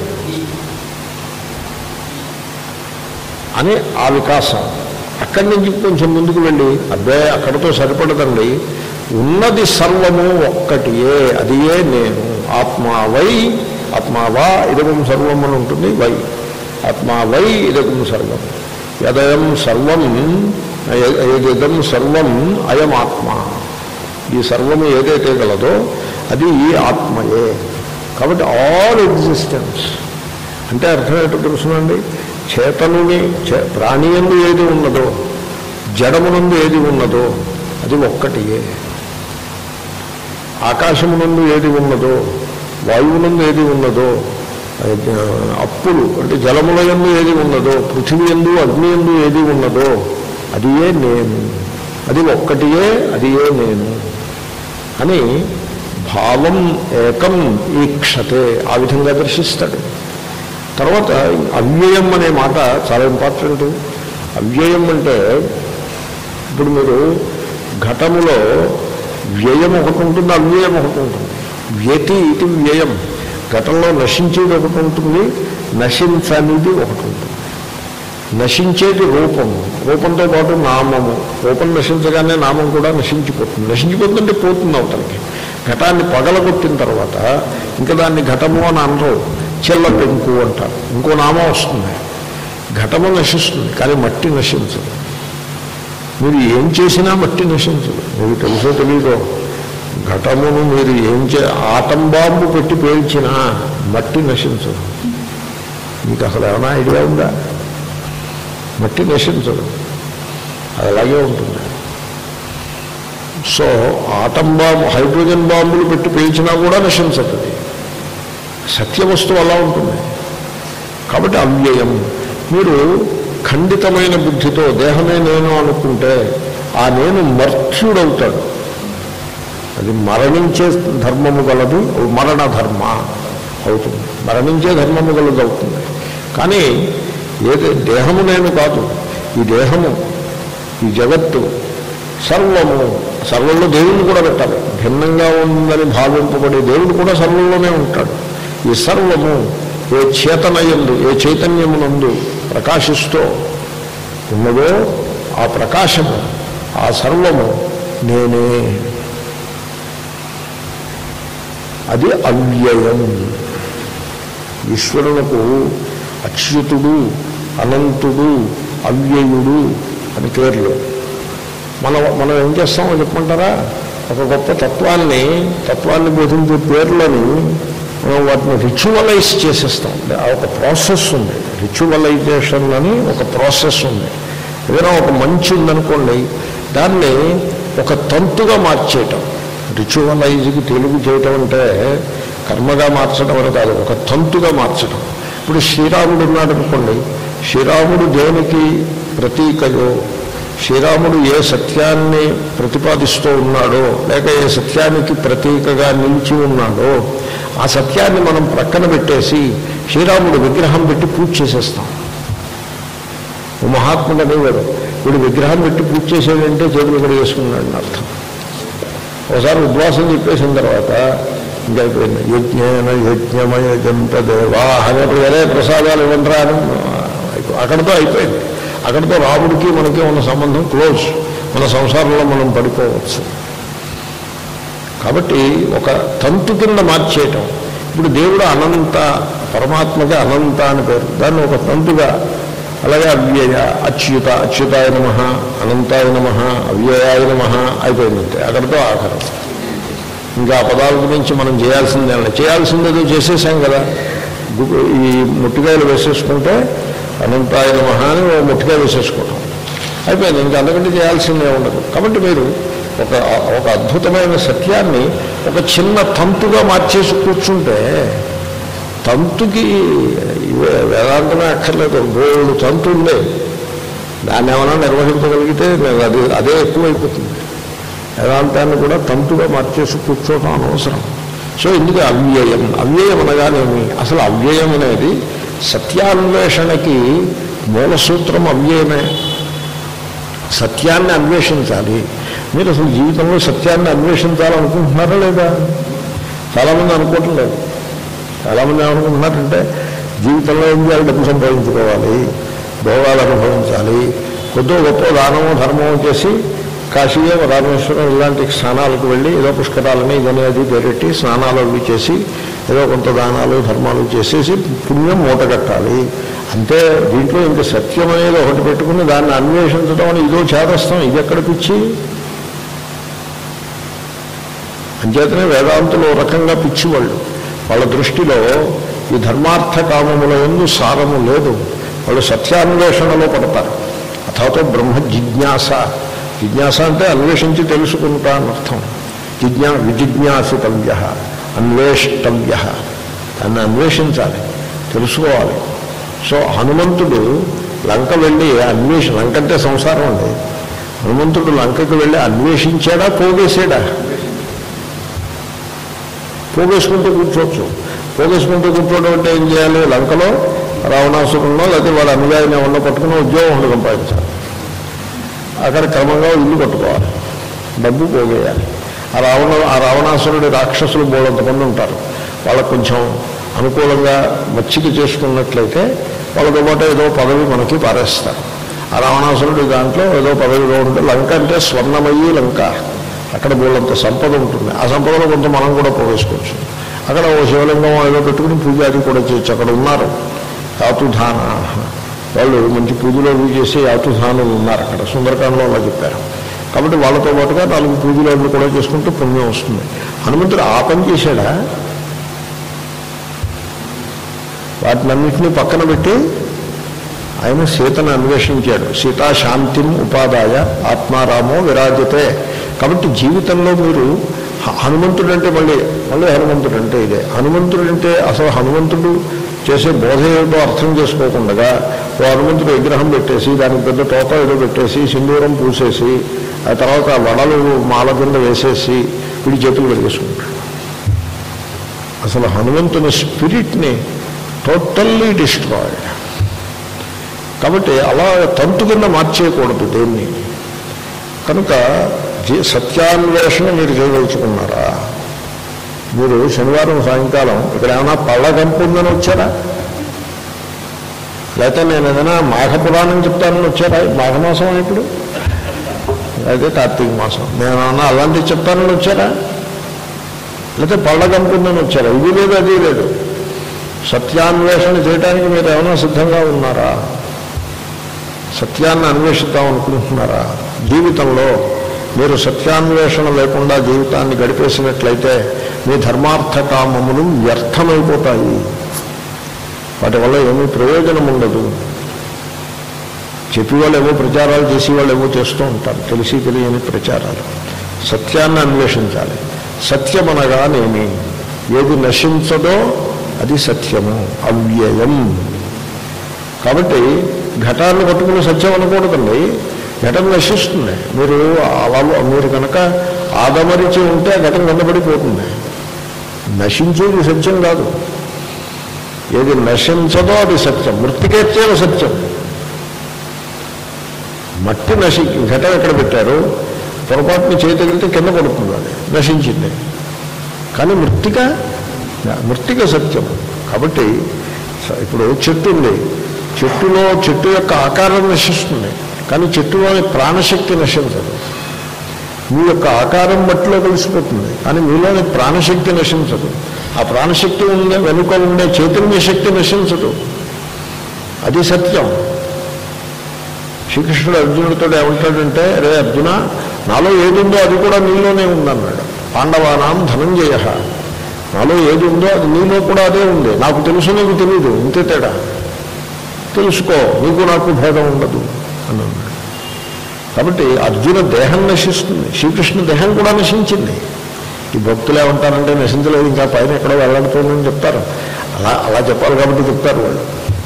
S1: అని ఆ వికాసం అక్కడి నుంచి కొంచెం ముందుకు వెళ్ళి అబ్బే అక్కడితో సరిపడదండి ఉన్నది సర్వము ఒక్కటియే అది ఏ నేను ఆత్మావై ఆత్మావా ఇదగం సర్వం అని ఉంటుంది వై ఆత్మావై ఇదగం సర్వం యదయం సర్వం ఏదిదం సర్వం అయం ఆత్మ ఈ సర్వము ఏదైతే గలదో అది ఈ ఆత్మయే కాబట్టి ఆల్ ఎగ్జిస్టెన్స్ అంటే అర్థం ఏంటో తెలుసునండి చేతనుని చే- ప్రాణియందు ఏది ఉన్నదో జడమునందు ఏది ఉన్నదో అది ఒక్కటియే ఆకాశమునందు ఏది ఉన్నదో వాయువునందు ఏది ఉన్నదో ఆ, అప్పులు అంటే జలముల యందు ఏది ఉన్నదో పృథివీ ఎందు అగ్ని ఎందు ఏది ఉన్నదో అది ఏ నేను అది ఒక్కటియే అది ఏ నేను అని భావం ఏకం ఈక్షతే ఆ విధంగా దర్శిస్తాడు తర్వాత అవ్యయం అనే మాట చాలా ఇంపార్టెంట్ అవ్యయం అంటే ఇప్పుడు మీరు ఘటములో వ్యయం ఒకటి ఉంటుంది అవ్యయం ఒకటి ఉంటుంది వ్యతి ఇది వ్యయం ఘటంలో నశించేది ఒకటి ఉంటుంది నశించనిది ఒకటి ఉంటుంది నశించేది రూపము రూపంతో పాటు నామము రూపం నశించగానే నామం కూడా నశించిపోతుంది నశించిపోతుందంటే పోతుంది అవతలకి ఘటాన్ని పగలగొట్టిన తర్వాత ఇంకా దాన్ని ఘటము అని అనరు చెల్ల పెంకు అంటారు ఇంకో నామం వస్తుంది ఘటము నశిస్తుంది కానీ మట్టి నశించదు మీరు ఏం చేసినా మట్టి నశించదు మీకు తెలుసో తెలీదో ఘటమును మీరు ఏం చే ఆటం బాంబు పెట్టి పేల్చినా మట్టి నశించదు మీకు అసలు ఏమైనా ఐడియా ఉందా మట్టి నశించదు అది అలాగే ఉంటుంది సో ఆటం బాంబు హైడ్రోజన్ బాంబులు పెట్టి పేల్చినా కూడా నశించదు అది సత్య వస్తువు అలా ఉంటుంది కాబట్టి అవ్యయం మీరు ఖండితమైన బుద్ధితో దేహమే నేను అనుకుంటే ఆ నేను మర్త్యుడవుతాడు అది మరణించే ధర్మము గలదు మరణ ధర్మ అవుతుంది మరణించే ధర్మము గలదు అవుతుంది కానీ ఏది దేహము నేను కాదు ఈ దేహము ఈ జగత్తు సర్వము సర్వంలో దేవుడిని కూడా పెట్టాలి భిన్నంగా ఉందని భావింపబడే దేవుడు కూడా సర్వంలోనే ఉంటాడు ఈ సర్వము ఏ చేతనయందు ఏ చైతన్యమునందు ప్రకాశిస్తూ ఉన్నదో ఆ ప్రకాశము ఆ సర్వము నేనే అది అవ్యయం ఈశ్వరునకు అచ్యుతుడు అనంతుడు అవ్యయుడు అని పేర్లు మనం మనం ఏం చేస్తామో చెప్పమంటారా ఒక గొప్ప తత్వాన్ని తత్వాన్ని బోధించే పేర్లను మనం వాటిని రిచువలైజ్ చేసేస్తాం ఆ ఒక ప్రాసెస్ ఉంది రిచువలైజేషన్ అని ఒక ప్రాసెస్ ఉంది ఏదైనా ఒక మంచి ఉందనుకోండి దాన్ని ఒక తంతుగా మార్చేయటం రిచువలైజ్కి తెలుగు చేయటం అంటే కర్మగా మార్చడం అని కాదు ఒక తంతుగా మార్చడం ఇప్పుడు శ్రీరాముడు ఉన్నాడు అనుకోండి శ్రీరాముడు దేనికి ప్రతీకయో శ్రీరాముడు ఏ సత్యాన్ని ప్రతిపాదిస్తూ ఉన్నాడో లేక ఏ సత్యానికి ప్రతీకగా నిలిచి ఉన్నాడో ఆ సత్యాన్ని మనం ప్రక్కన పెట్టేసి శ్రీరాముడు విగ్రహం పెట్టి పూజ చేసేస్తాం ఓ మహాత్ముడు అనేవాడు వీడు విగ్రహం పెట్టి పూజ చేసేదంటే చేతులు ఇక్కడ వేసుకున్నాడని అర్థం ఒకసారి ఉద్వాసం చెప్పేసిన తర్వాత ఇంకా అయిపోయింది యజ్ఞేన యజ్ఞమయ జంతదేవా అనేప్పుడు వేరే ప్రసాదాలు ఇవ్వండిరా అని అయిపో- అక్కడితో అయిపోయింది అక్కడితో రాముడికి మనకి ఉన్న సంబంధం క్లోజ్ మన సంసారంలో మనం పడిపోవచ్చు కాబట్టి ఒక తంతు కింద మార్చేయటం ఇప్పుడు దేవుడు అనంత పరమాత్మకి అనంత అని పేరు దాన్ని ఒక తంతుగా అలాగే అవ్యయ అచ్యుత అచ్యుతాయ నమ అనంతాయ నమ అవ్యయాయ నమ అయిపోయిందంటే అక్కడితో ఆఖరం ఇంకా ఆ పదాల గురించి మనం చేయాల్సిందే చేయాల్సిందేదో చేసేసాం కదా గు- ఈ ముట్టికాయలు వేసేసుకుంటే అనంతాయ నమ అని ఓ ముట్టికాయ వేసేసుకోవటం అయిపోయింది ఇంకా అంతకంటే చేయాల్సిందే ఉండదు కాబట్టి మీరు ఒక ఒక అద్భుతమైన సత్యాన్ని ఒక చిన్న తంతుగా మార్చేసి కూర్చుంటే తంతుకి ఇవే వేదాంతమే అక్కర్లేదు బోళ్ళు తంతు ఉండే దాన్ని ఏమైనా నిర్వహించగలిగితే నేను అది అదే ఎక్కువైపోతుంది వేదాంతాన్ని కూడా తంతుగా మార్చేసి కూర్చోవటం అనవసరం సో ఇందుకు అవ్యయం అవ్యయం అనగానేమి అసలు అవ్యయం అనేది సత్యాన్వేషణకి మూల సూత్రం అవ్యయమే సత్యాన్ని అన్వేషించాలి మీరు అసలు జీవితంలో సత్యాన్ని అన్వేషించాలనుకుంటున్నారా లేదా చాలామంది అనుకోవటం లేదు చాలామంది ఏమనుకుంటున్నారంటే జీవితంలో ఏం చేయాలి డబ్బు సంపాదించుకోవాలి భోగాలు అనుభవించాలి కొద్దో గొప్ప దానము ధర్మము చేసి కాశీయే రామేశ్వరం ఇలాంటి స్నానాలకు వెళ్ళి ఏదో పుష్కరాలని ఇదని అది పెరట్టి స్నానాలు అవి చేసి ఏదో కొంత దానాలు ధర్మాలు చేసేసి పుణ్యం మూట కట్టాలి అంతే దీంట్లో ఇంకా సత్యం అనేది ఒకటి పెట్టుకుని దాన్ని అన్వేషించడం అని ఇదో చేదస్తాం ఇది ఎక్కడ పిచ్చి అంచేతనే వేదాంతులు ఓ రకంగా పిచ్చివాళ్ళు వాళ్ళ దృష్టిలో ఈ ధర్మార్థ కామముల ఎందు సారము లేదు వాళ్ళు సత్యాన్వేషణలో పడతారు అథాతో బ్రహ్మ జిజ్ఞాస జిజ్ఞాస అంటే అన్వేషించి తెలుసుకుంటా అని అర్థం జిజ్ఞా విజిజ్ఞాసితవ్య అన్వేష్టవ్య దాన్ని అన్వేషించాలి తెలుసుకోవాలి సో హనుమంతుడు లంక వెళ్ళి అన్వేష లంక అంటే సంసారం అండి హనుమంతుడు లంకకు వెళ్ళి అన్వేషించాడా పోగేసాడా పోగేసుకుంటూ కూర్చోవచ్చు పోగేసుకుంటూ కూర్చోవడం అంటే ఏం చేయాలి లంకలో రావణాసురుల్లో లేకపోతే వాళ్ళ అనుయాయిని ఎవరినో పట్టుకుని ఉద్యోగం ఒకటి సంపాదించాలి అక్కడ క్రమంగా ఇల్లు కట్టుకోవాలి డబ్బు పోగేయాలి ఆ రావణ ఆ రావణాసురుడి రాక్షసులు మూడంతమంది ఉంటారు వాళ్ళకు కొంచెం అనుకూలంగా మచ్చిక చేసుకున్నట్లయితే వాళ్ళతో పాటు ఏదో పదవి మనకి పారేస్తారు ఆ రావణాసురుడి దాంట్లో ఏదో పదవిలో ఉంటే లంక అంటే స్వర్ణమయ్యి లంక అక్కడ బోళ్ళంత సంపద ఉంటుంది ఆ సంపదలో కొంత మనం కూడా పోవేసుకోవచ్చు అక్కడ ఓ శివలింగం ఏదో పెట్టుకుని పూజ అది కూడా చేయొచ్చు అక్కడ ఉన్నారు యాతుధాన వాళ్ళు మంచి పూజలు అవి చేసి యాతుధానులు ఉన్నారు అక్కడ సుందరకాండలో అలా చెప్పారు కాబట్టి వాళ్ళతో పాటుగా నాలుగు పూజలు అవి కూడా చేసుకుంటే పుణ్యం వస్తుంది హనుమంతుడు ఆ పని చేశాడా వాటినన్నింటినీ పక్కన పెట్టి ఆయన సీతను అన్వేషించాడు సీతా శాంతిని ఉపాదాయ ఆత్మారామో విరాజతే కాబట్టి జీవితంలో మీరు హ- హనుమంతుడు అంటే మళ్ళీ మళ్ళీ హనుమంతుడు అంటే ఇదే హనుమంతుడు అంటే అసలు హనుమంతుడు చేసే బోధ ఏమిటో అర్థం చేసుకోకుండా ఓ హనుమంతుడు విగ్రహం పెట్టేసి దానికి పెద్ద తోక ఏదో పెట్టేసి సింధూరం పూసేసి ఆ తర్వాత వడలు మాల కింద వేసేసి వీడి చేతులు వెలిగేసుకుంటాడు అసలు హనుమంతుని స్పిరిట్ని టోటల్లీ డిస్ట్రాయిడ్ కాబట్టి అలా తంతు కింద మార్చేయకూడదు దేన్ని కనుక జీ- సత్యాన్వేషణ మీరు చేయదలుచుకున్నారా మీరు శనివారం సాయంకాలం ఇక్కడ ఏమైనా పళ్ళ గంపు ఉందని వచ్చారా లేకపోతే నేను ఏదైనా మాఘ పురాణం చెప్తానని వచ్చారా మాఘమాసం ఇప్పుడు అయితే కార్తీక మాసం నేను ఏమన్నా అలాంటివి చెప్తానని వచ్చారా లేకపోతే పళ్ళ గంపు ఉందని వచ్చారా ఇది లేదు అది లేదు సత్యాన్వేషణ చేయడానికి మీరు ఏమైనా సిద్ధంగా ఉన్నారా సత్యాన్ని అన్వేషిద్దాం అనుకుంటున్నారా జీవితంలో మీరు సత్యాన్వేషణ లేకుండా జీవితాన్ని గడిపేసినట్లయితే మీ ధర్మార్థ కామములు వ్యర్థమైపోతాయి వాటి వల్ల ఏమీ ప్రయోజనం ఉండదు చెప్పేవాళ్ళు ఏవో ప్రచారాలు చేసేవాళ్ళు ఏవో చేస్తూ ఉంటారు తెలిసి తెలియని ప్రచారాలు సత్యాన్ని అన్వేషించాలి సత్యం అనగానేమి ఏది నశించదో అది సత్యము అవ్యయం కాబట్టి ఘటాన్ని పట్టుకుని సత్యం అనకూడదండి ఘటన నశిస్తుంది మీరు అలా మీరు కనుక ఆదమరిచి ఉంటే ఆ ఘటన వెన్నబడిపోతుంది నశించేది సత్యం కాదు ఏది నశించదో అది సత్యం మృతికేచ్చేవ సత్యం మట్టి నశి ఘటన ఎక్కడ పెట్టారు పొరపాటుని చేతగిలితే కింద పడుతుంది అది నశించింది కానీ మృతిక మృతిక సత్యం కాబట్టి స- ఇప్పుడు చెట్టు ఉంది చెట్టులో చెట్టు యొక్క ఆకారం నశిస్తుంది కానీ చెట్టులోని ప్రాణశక్తి నశించదు మీ యొక్క ఆకారం మట్టిలో కలిసిపోతుంది కానీ మీలోని ప్రాణశక్తి నశించదు ఆ ప్రాణశక్తి ఉండే వెనుక ఉండే చైతన్య శక్తి నశించదు అది సత్యం శ్రీకృష్ణుడు అర్జునుడితో ఏమంటాడంటే రే అర్జున నాలో ఏది ఉందో అది కూడా నీలోనే ఉందన్నాడు పాండవానాం ధనంజయ నాలో ఏది ఉందో అది నీలో కూడా అదే ఉంది నాకు తెలుసు నీకు తెలియదు ఇంతే తేడా తెలుసుకో నీకు నాకు భేదం ఉండదు అని అన్నాడు కాబట్టి అర్జున దేహం నశిస్తుంది శ్రీకృష్ణ దేహం కూడా నశించింది ఈ భక్తులు ఏమంటారంటే నశించలేదు ఇంకా పైన ఎక్కడో వెళ్ళాడుతుందని చెప్తారు అలా అలా చెప్పాలి కాబట్టి చెప్తారు వాళ్ళు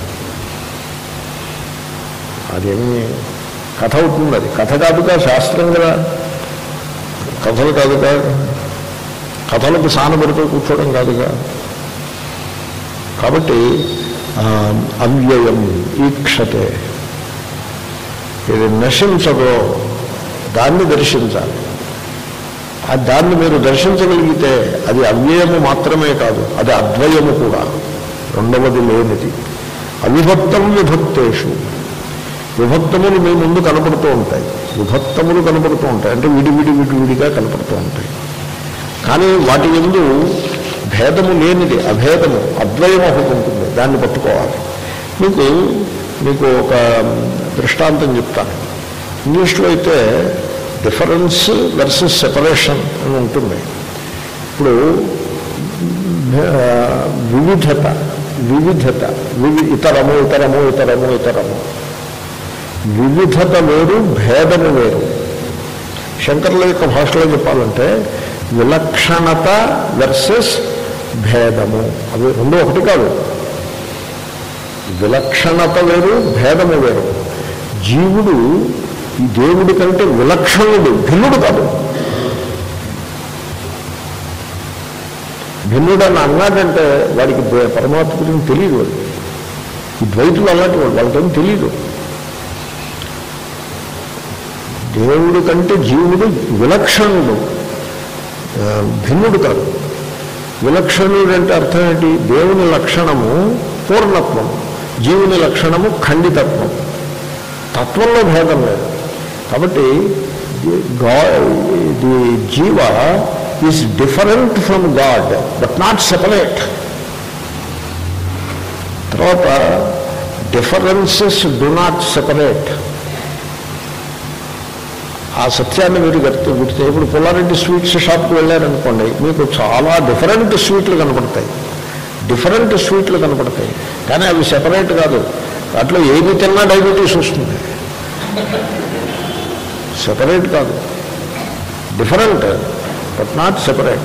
S1: అదేమి కథ అవుతుంది అది కథ కాదుగా శాస్త్రం కదా కథలు కాదుగా కథలకు సానబడితో కూర్చోవడం కాదుగా కాబట్టి ఆ, అవ్యయం ఈక్షతే ఇది నశించదో దాన్ని దర్శించాలి ఆ దాన్ని మీరు దర్శించగలిగితే అది అవ్యయము మాత్రమే కాదు అది అద్వయము కూడా రెండవది లేనిది అవిభక్తం విభక్తేషు విభక్తములు మీ ముందు కనపడుతూ ఉంటాయి విభక్తములు కనపడుతూ ఉంటాయి అంటే విడి విడి విడి విడిగా కనపడుతూ ఉంటాయి కానీ వాటి ఎందు భేదము లేనిది అభేదము అద్వయం ఒకటి ఉంటుంది దాన్ని పట్టుకోవాలి మీకు మీకు ఒక దృష్టాంతం చెప్తాను ఇంగ్లీష్లో అయితే డిఫరెన్స్ వర్సెస్ సెపరేషన్ అని ఉంటుంది ఇప్పుడు ఆ, వివిధత వివిధత వివి ఇతరము ఇతరము ఇతరము ఇతరము వివిధత వేరు భేదము వేరు శంకర్ల యొక్క భాషలో చెప్పాలంటే విలక్షణత వర్సెస్ భేదము అవి రెండు ఒకటి కాదు విలక్షణత వేరు భేదము వేరు జీవుడు ఈ దేవుడి కంటే విలక్షణుడు భిన్నుడు కాదు భిన్నుడు అని అన్నాడంటే వాడికి దే- పరమాత్మ గురించి తెలియదు వాడు ఈ ద్వైతులు అలాంటి వాడు వాళ్ళకేం తెలియదు దేవుడి కంటే జీవుడు విలక్షణుడు ఆ, భిన్నుడు కాదు విలక్షణుడు అంటే అర్థం ఏంటి దేవుని లక్షణము పూర్ణత్వం జీవుని లక్షణము ఖండితత్వం తత్వంలో భేదం లేదు కాబట్టి గా the jiva is different from God but not separate తర్వాత డిఫరెన్సెస్ డు నాట్ సెపరేట్ ఆ సత్యాన్ని మీరు గుర్తు గుర్తు ఇప్పుడు పుల్లారెడ్డి స్వీట్స్ షాప్కి వెళ్ళారనుకోండి మీకు చాలా డిఫరెంట్ స్వీట్లు కనపడతాయి డిఫరెంట్ స్వీట్లు కనపడతాయి కానీ అవి సెపరేట్ కాదు వాటిలో ఏది తిన్నా డయాబెటీస్ వస్తుంది సెపరేట్ కాదు డిఫరెంట్ బట్ నాట్ సెపరేట్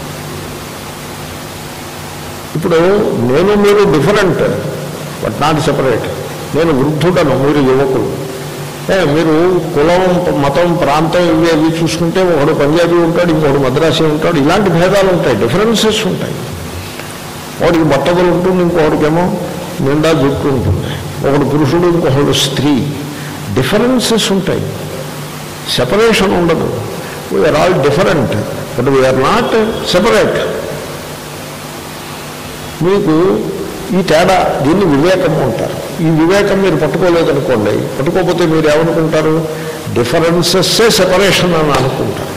S1: ఇప్పుడు నేను మీరు డిఫరెంట్ బట్ నాట్ సెపరేట్ నేను వృద్ధుడను మీరు యువకులు ఏ, మీరు కులం మతం ప్రాంతం ఇవి అవి చూసుకుంటే ఒకడు పంజాబీ ఉంటాడు ఇంకొకడు మద్రాసీ ఉంటాడు ఇలాంటి భేదాలు ఉంటాయి డిఫరెన్సెస్ ఉంటాయి ఒకడికి బట్టగలు ఉంటుంది ఇంకొకటికేమో నిండా జుట్టు ఉంటుంది ఒకడు పురుషుడు ఇంకొకడు స్త్రీ డిఫరెన్సెస్ ఉంటాయి సెపరేషన్ ఉండదు we are all different but we are not separate మీకు ఈ తేడా దీన్ని వివేకం అంటారు ఈ వివేకం మీరు పట్టుకోలేదనుకోండి పట్టుకోకపోతే మీరు ఏమనుకుంటారు డిఫరెన్సెస్సే సెపరేషన్ అని అనుకుంటారు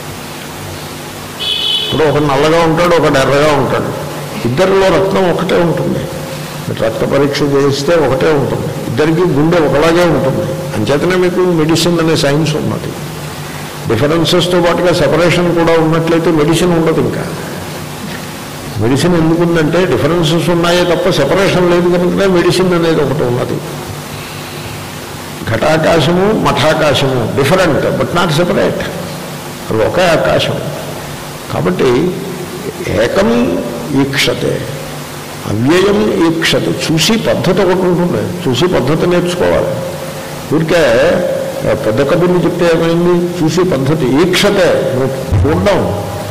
S1: ఇప్పుడు ఒక నల్లగా ఉంటాడు ఒక ఎర్రగా ఉంటాడు ఇద్దరిలో రక్తం ఒకటే ఉంటుంది రక్త పరీక్ష చేస్తే ఒకటే ఉంటుంది ఇద్దరికి గుండె ఒకలాగే ఉంటుంది అంచేతనే మీకు మెడిసిన్ అనే సైన్స్ ఉన్నది డిఫరెన్సెస్తో పాటుగా సెపరేషన్ కూడా ఉన్నట్లయితే మెడిసిన్ ఉండదు ఇంకా మెడిసిన్ ఎందుకుందంటే డిఫరెన్సెస్ ఉన్నాయే తప్ప సెపరేషన్ లేదు కనుక మెడిసిన్ అనేది ఒకటి ఉన్నది ఘటాకాశము మఠాకాశము డిఫరెంట్ బట్ నాట్ సెపరేట్ అవి ఒకే ఆకాశం కాబట్టి ఏకం ఈక్షతే అవ్యయం ఈక్షతే చూసి పద్ధతి ఒకటి ఉంటుంది చూసి పద్ధతి నేర్చుకోవాలి ఊరికే పెద్ద కబుర్లు చెప్తే ఏమైంది చూసి పద్ధతి ఈక్షతే నువ్వు చూడడం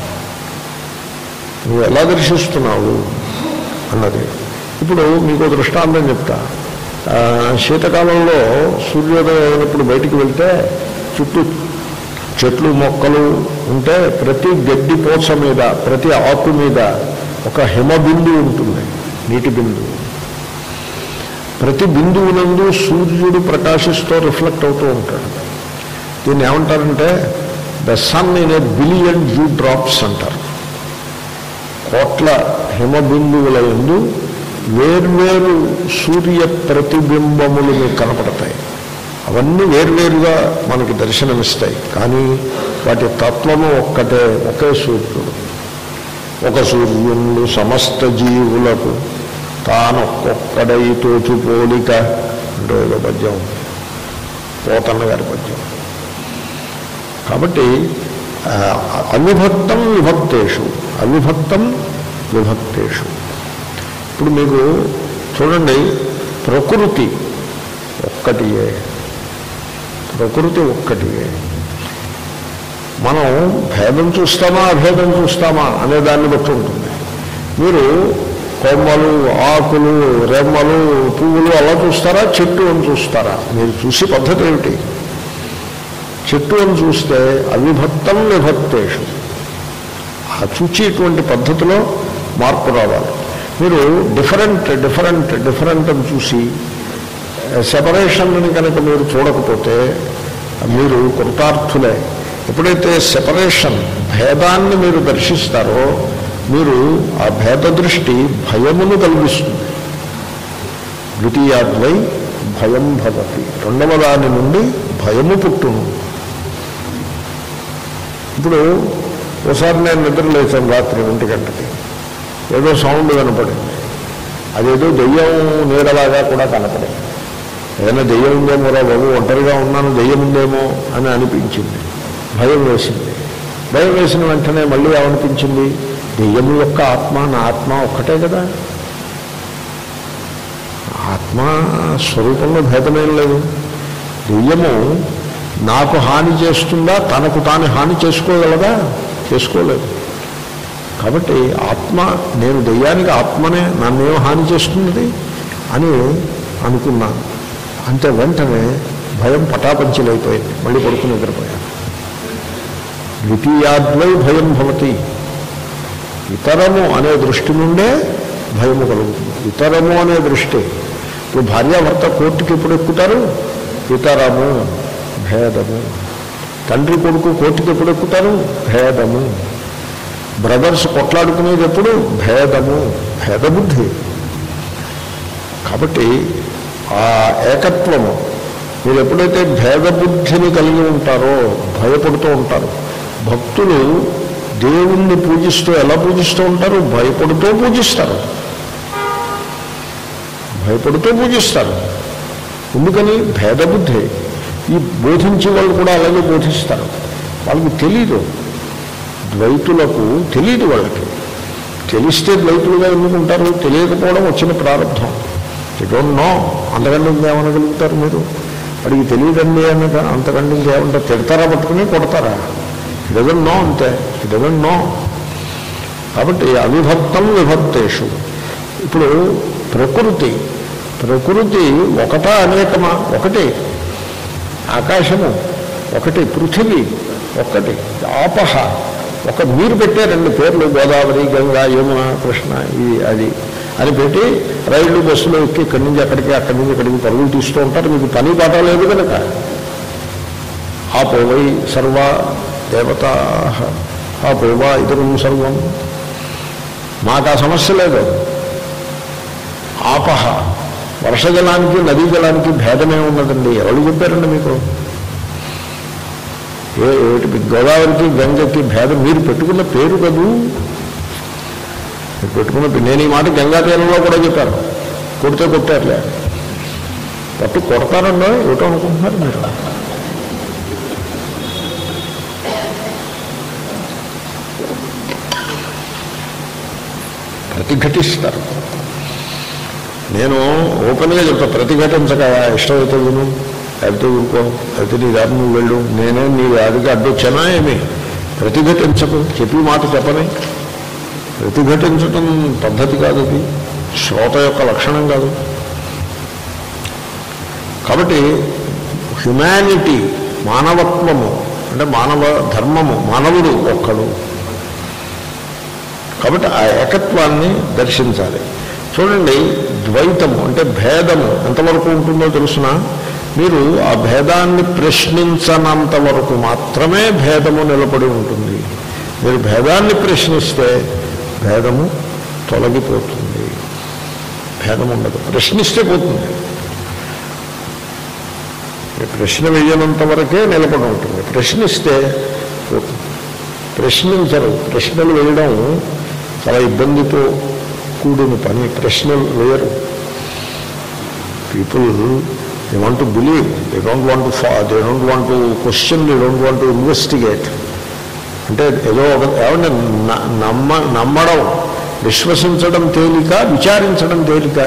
S1: నువ్వు ఎలా దర్శిస్తున్నావు అన్నది ఇప్పుడు మీకు దృష్టాంతం చెప్తా ఆ, శీతకాలంలో సూర్యోదయం అయినప్పుడు బయటికి వెళ్తే చుట్టూ చెట్లు మొక్కలు ఉంటే ప్రతి గడ్డి పోచ మీద ప్రతి ఆకు మీద ఒక హిమ బిందువు ఉంటుంది నీటి బిందువు ప్రతి బిందువునందు సూర్యుడు ప్రకాశిస్తూ రిఫ్లెక్ట్ అవుతూ ఉంటాడు దీన్ని ఏమంటారంటే the sun in a billion dew drops అంటారు కోట్ల హిమబిందువుల ఎందు వేర్వేరు సూర్య ప్రతిబింబములు మీకు కనపడతాయి అవన్నీ వేర్వేరుగా మనకి దర్శనమిస్తాయి కానీ వాటి తత్వము ఒక్కటే ఒకే సూర్యుడు ఒక సూర్యుడు సమస్త జీవులకు తానొక్కొక్కడై తోచు పోలిక అంటే ఏదో పద్యం పోతన్న గారి పద్యం కాబట్టి ఆ, అవిభక్తం విభక్తేషు అవిభక్తం విభక్తేషు ఇప్పుడు మీకు చూడండి ప్రకృతి ఒక్కటియే ప్రకృతి ఒక్కటియే మనం భేదం చూస్తామా అభేదం చూస్తామా అనే దాన్ని బట్టి ఉంటుంది మీరు కొమ్మలు ఆకులు రెమ్మలు పువ్వులు అలా చూస్తారా చెట్టు అని చూస్తారా మీరు చూసి పద్ధతి ఏమిటి చెట్టు అని చూస్తే అవిభక్తం విభక్తేషు ఆ చూచేటువంటి పద్ధతిలో మార్పు రావాలి మీరు డిఫరెంట్ డిఫరెంట్ డిఫరెంట్ అని చూసి సెపరేషన్ని కనుక మీరు చూడకపోతే మీరు కృతార్థులే ఎప్పుడైతే సెపరేషన్ భేదాన్ని మీరు దర్శిస్తారో మీరు ఆ భేద దృష్టి భయమును కలిగిస్తుంది ద్వితీయాద్వై భయం భవతి రెండవ దాని నుండి భయము పుట్టును ఇప్పుడు ఒకసారి నేను నిద్ర లేచాను రాత్రి ఒంటి గంటకి ఏదో సౌండ్ కనపడింది అదేదో దెయ్యం నీడలాగా కూడా కనపడింది ఏదైనా దెయ్యం ఉందేమో రా బాబు ఒంటరిగా ఉన్నాను దెయ్యం ఉందేమో అని అనిపించింది భయం వేసింది భయం వేసిన వెంటనే మళ్ళీ ఏమనిపించింది దెయ్యం యొక్క ఆత్మ నా ఆత్మ ఒక్కటే కదా ఆత్మ స్వరూపంలో భేదమేం లేదు దెయ్యము నాకు హాని చేస్తుందా తనకు తాను హాని చేసుకోగలదా చేసుకోలేదు కాబట్టి ఆత్మ నేను దెయ్యానికి ఆత్మనే నన్నేం హాని చేస్తున్నది అని అనుకున్నాను అంతే వెంటనే భయం పటాపంచలైపోయింది మళ్ళీ పడుకుని నిద్రపోయాను ద్వితీయాద్వై భయం భవతి ఇతరము అనే దృష్టి నుండే భయము కలుగుతుంది ఇతరము అనే దృష్టి ఇప్పుడు భార్యాభర్త కోర్టుకి ఎప్పుడు ఎక్కుతారు ఇతరము భేదము తండ్రి కొడుకు కోర్టుకి ఎప్పుడు ఎక్కుతారు భేదము బ్రదర్స్ కొట్లాడుకునేది ఎప్పుడు భేదము భేదబుద్ధి కాబట్టి ఆ ఏకత్వము మీరు ఎప్పుడైతే భేదబుద్ధిని కలిగి ఉంటారో భయపడుతూ ఉంటారు భక్తులు దేవుణ్ణి పూజిస్తూ ఎలా పూజిస్తూ ఉంటారు భయపడుతూ పూజిస్తారు భయపడుతూ పూజిస్తారు ఎందుకని భేదబుద్ధి ఈ బోధించే వాళ్ళు కూడా అలాగే బోధిస్తారు వాళ్ళకి తెలీదు ద్వైతులకు తెలియదు వాళ్ళకి తెలిస్తే ద్వైతులుగా ఎందుకుంటారు తెలియకపోవడం వచ్చిన ప్రారంభం యూ డోంట్ నో అంతకంటే ఇంకేమనగలుగుతారు మీరు వాడికి తెలియదండి అన్న అంతకంటే ఇంకేమంటారు తిడతారా పట్టుకుని కొడతారా డజన్ నో అంతే డజన్ నో కాబట్టి అవిభక్తం విభక్తేషు ఇప్పుడు ప్రకృతి ప్రకృతి ఒకటా అనేకమా ఒకటి ఆకాశము ఒకటి పృథివీ ఒకటి ఆపహ ఒక మీరు పెట్టే రెండు పేర్లు గోదావరి గంగా యమున కృష్ణ ఇది అది అని పెట్టి రైళ్లు బస్సులో ఎక్కి ఇక్కడి నుంచి అక్కడికి అక్కడి నుంచి ఇక్కడికి పరుగులు తీస్తూ ఉంటారు మీకు పని పాట లేదు కనుక ఆపోవై సర్వ దేవతా ఆపోవా ఇతరం సర్వం మాకు ఆ సమస్య లేదు ఆపహ వర్షజలానికి నదీ జలానికి భేదమే ఉన్నదండి ఎవరు చెప్పారండి మీకు ఏ ఏమిటి గోదావరికి గంగకి భేదం మీరు పెట్టుకున్న పేరు కదూ మీరు పెట్టుకున్న పేరు నేను ఈ మాట గంగా తీరంలో కూడా చెప్పాను కొడితే కొట్టారులే పట్టు కొడతారన్నో ఏటో అనుకుంటున్నారు మీరు ప్రతిఘటిస్తారు నేను ఓపెన్గా చెప్తా ప్రతిఘటించక ఇష్టమైతే విను లేకపోతే ఊరుకో అయితే నీ దారి నువ్వు వెళ్ళు నేనే నీ దారికి అడ్డొచ్చానా ఏమి ప్రతిఘటించకు చెప్పి మాట చెప్పని ప్రతిఘటించటం పద్ధతి కాదు అది శ్రోత యొక్క లక్షణం కాదు కాబట్టి హ్యుమానిటీ మానవత్వము అంటే మానవ ధర్మము మానవుడు ఒక్కడు కాబట్టి ఆ ఏకత్వాన్ని దర్శించాలి చూడండి ద్వైతము అంటే భేదము ఎంతవరకు ఉంటుందో తెలుసిన మీరు ఆ భేదాన్ని ప్రశ్నించనంత వరకు మాత్రమే భేదము నిలబడి ఉంటుంది మీరు భేదాన్ని ప్రశ్నిస్తే భేదము తొలగిపోతుంది భేదం ఉండదు ప్రశ్నిస్తే పోతుంది ఈ ప్రశ్న వేయనంత వరకే నిలబడి ఉంటుంది ప్రశ్నిస్తే పోతుంది ప్రశ్నించరు ప్రశ్నలు వేయడం చాలా ఇబ్బందితో కూడిన పని ప్రశ్నలు వేయరు people they want to believe they don't want to ఫా they don't want to question they don't want to investigate అంటే ఏదో ఒక ఏమంటే న- నమ్మ నమ్మడం విశ్వసించడం తేలిక విచారించడం తేలిక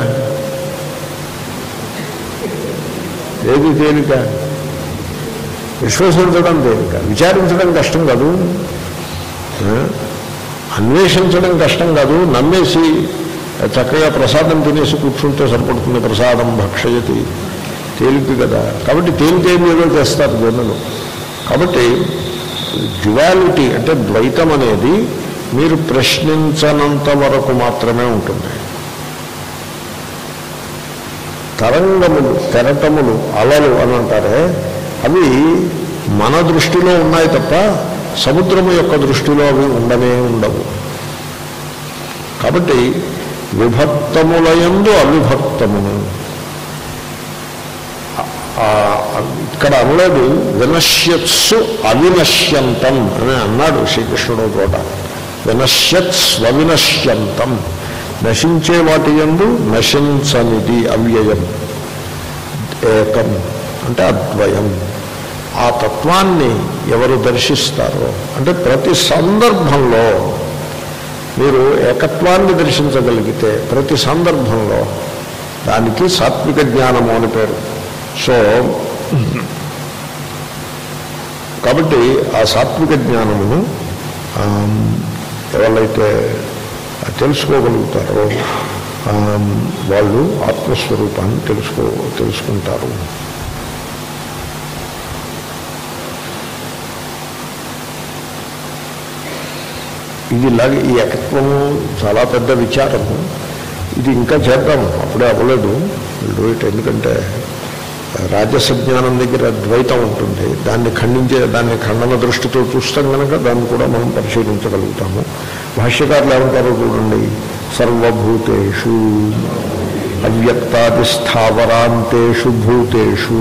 S1: ఏది తేలిక విశ్వసించడం తేలిక విచారించడం కష్టం కాదు ఆ? అన్వేషించడం కష్టం కాదు నమ్మేసి చక్కగా ప్రసాదం తినేసి కూర్చుంటే సరిపడుతుంది ప్రసాదం భక్షయతి తేలిక కదా కాబట్టి తేలికేమి ఏదో చేస్తారు జనులు కాబట్టి డ్యువాలిటీ అంటే ద్వైతం అనేది మీరు ప్రశ్నించనంత వరకు మాత్రమే ఉంటుంది తరంగములు తెరటములు అలలు అని అంటారే అవి మన దృష్టిలో ఉన్నాయి తప్ప సముద్రము యొక్క దృష్టిలో అవి ఉండనే ఉండవు కాబట్టి విభక్తములయందు అవిభక్తమును ఆ, ఇక్కడ అనలేదు వినశ్యత్సు అవినశ్యంతం అని అన్నాడు శ్రీకృష్ణుడు చోట వినశ్యత్స్వవినశ్యంతం నశించే వాటి ఎందు నశించనిది అవ్యయం ఏకం అంటే అద్వయం ఆ తత్వాన్ని ఎవరు దర్శిస్తారో అంటే ప్రతి సందర్భంలో మీరు ఏకత్వాన్ని దర్శించగలిగితే ప్రతి సందర్భంలో దానికి సాత్విక జ్ఞానము అని పేరు సో కాబట్టి ఆ సాత్విక జ్ఞానమును ఆమ్, ఎవరైతే తెలుసుకోగలుగుతారో ఆమ్, వాళ్ళు ఆత్మస్వరూపాన్ని తెలుసుకో తెలుసుకుంటారు ఇది ఇలాగే ఈ ఏకత్వము చాలా పెద్ద విచారము ఇది ఇంకా చేద్దాము అప్పుడే అవ్వలేదు డూ ఇట్ ఎందుకంటే రాజస జ్ఞానం దగ్గర ద్వైతం ఉంటుంది దాన్ని ఖండించే దాన్ని ఖండన దృష్టితో చూస్తాం కనుక దాన్ని కూడా మనం పరిశీలించగలుగుతాము భాష్యకారులు ఏమంటారో చూడండి సర్వభూతేషు అవ్యక్తాది స్థావరాంతేషు భూతేషు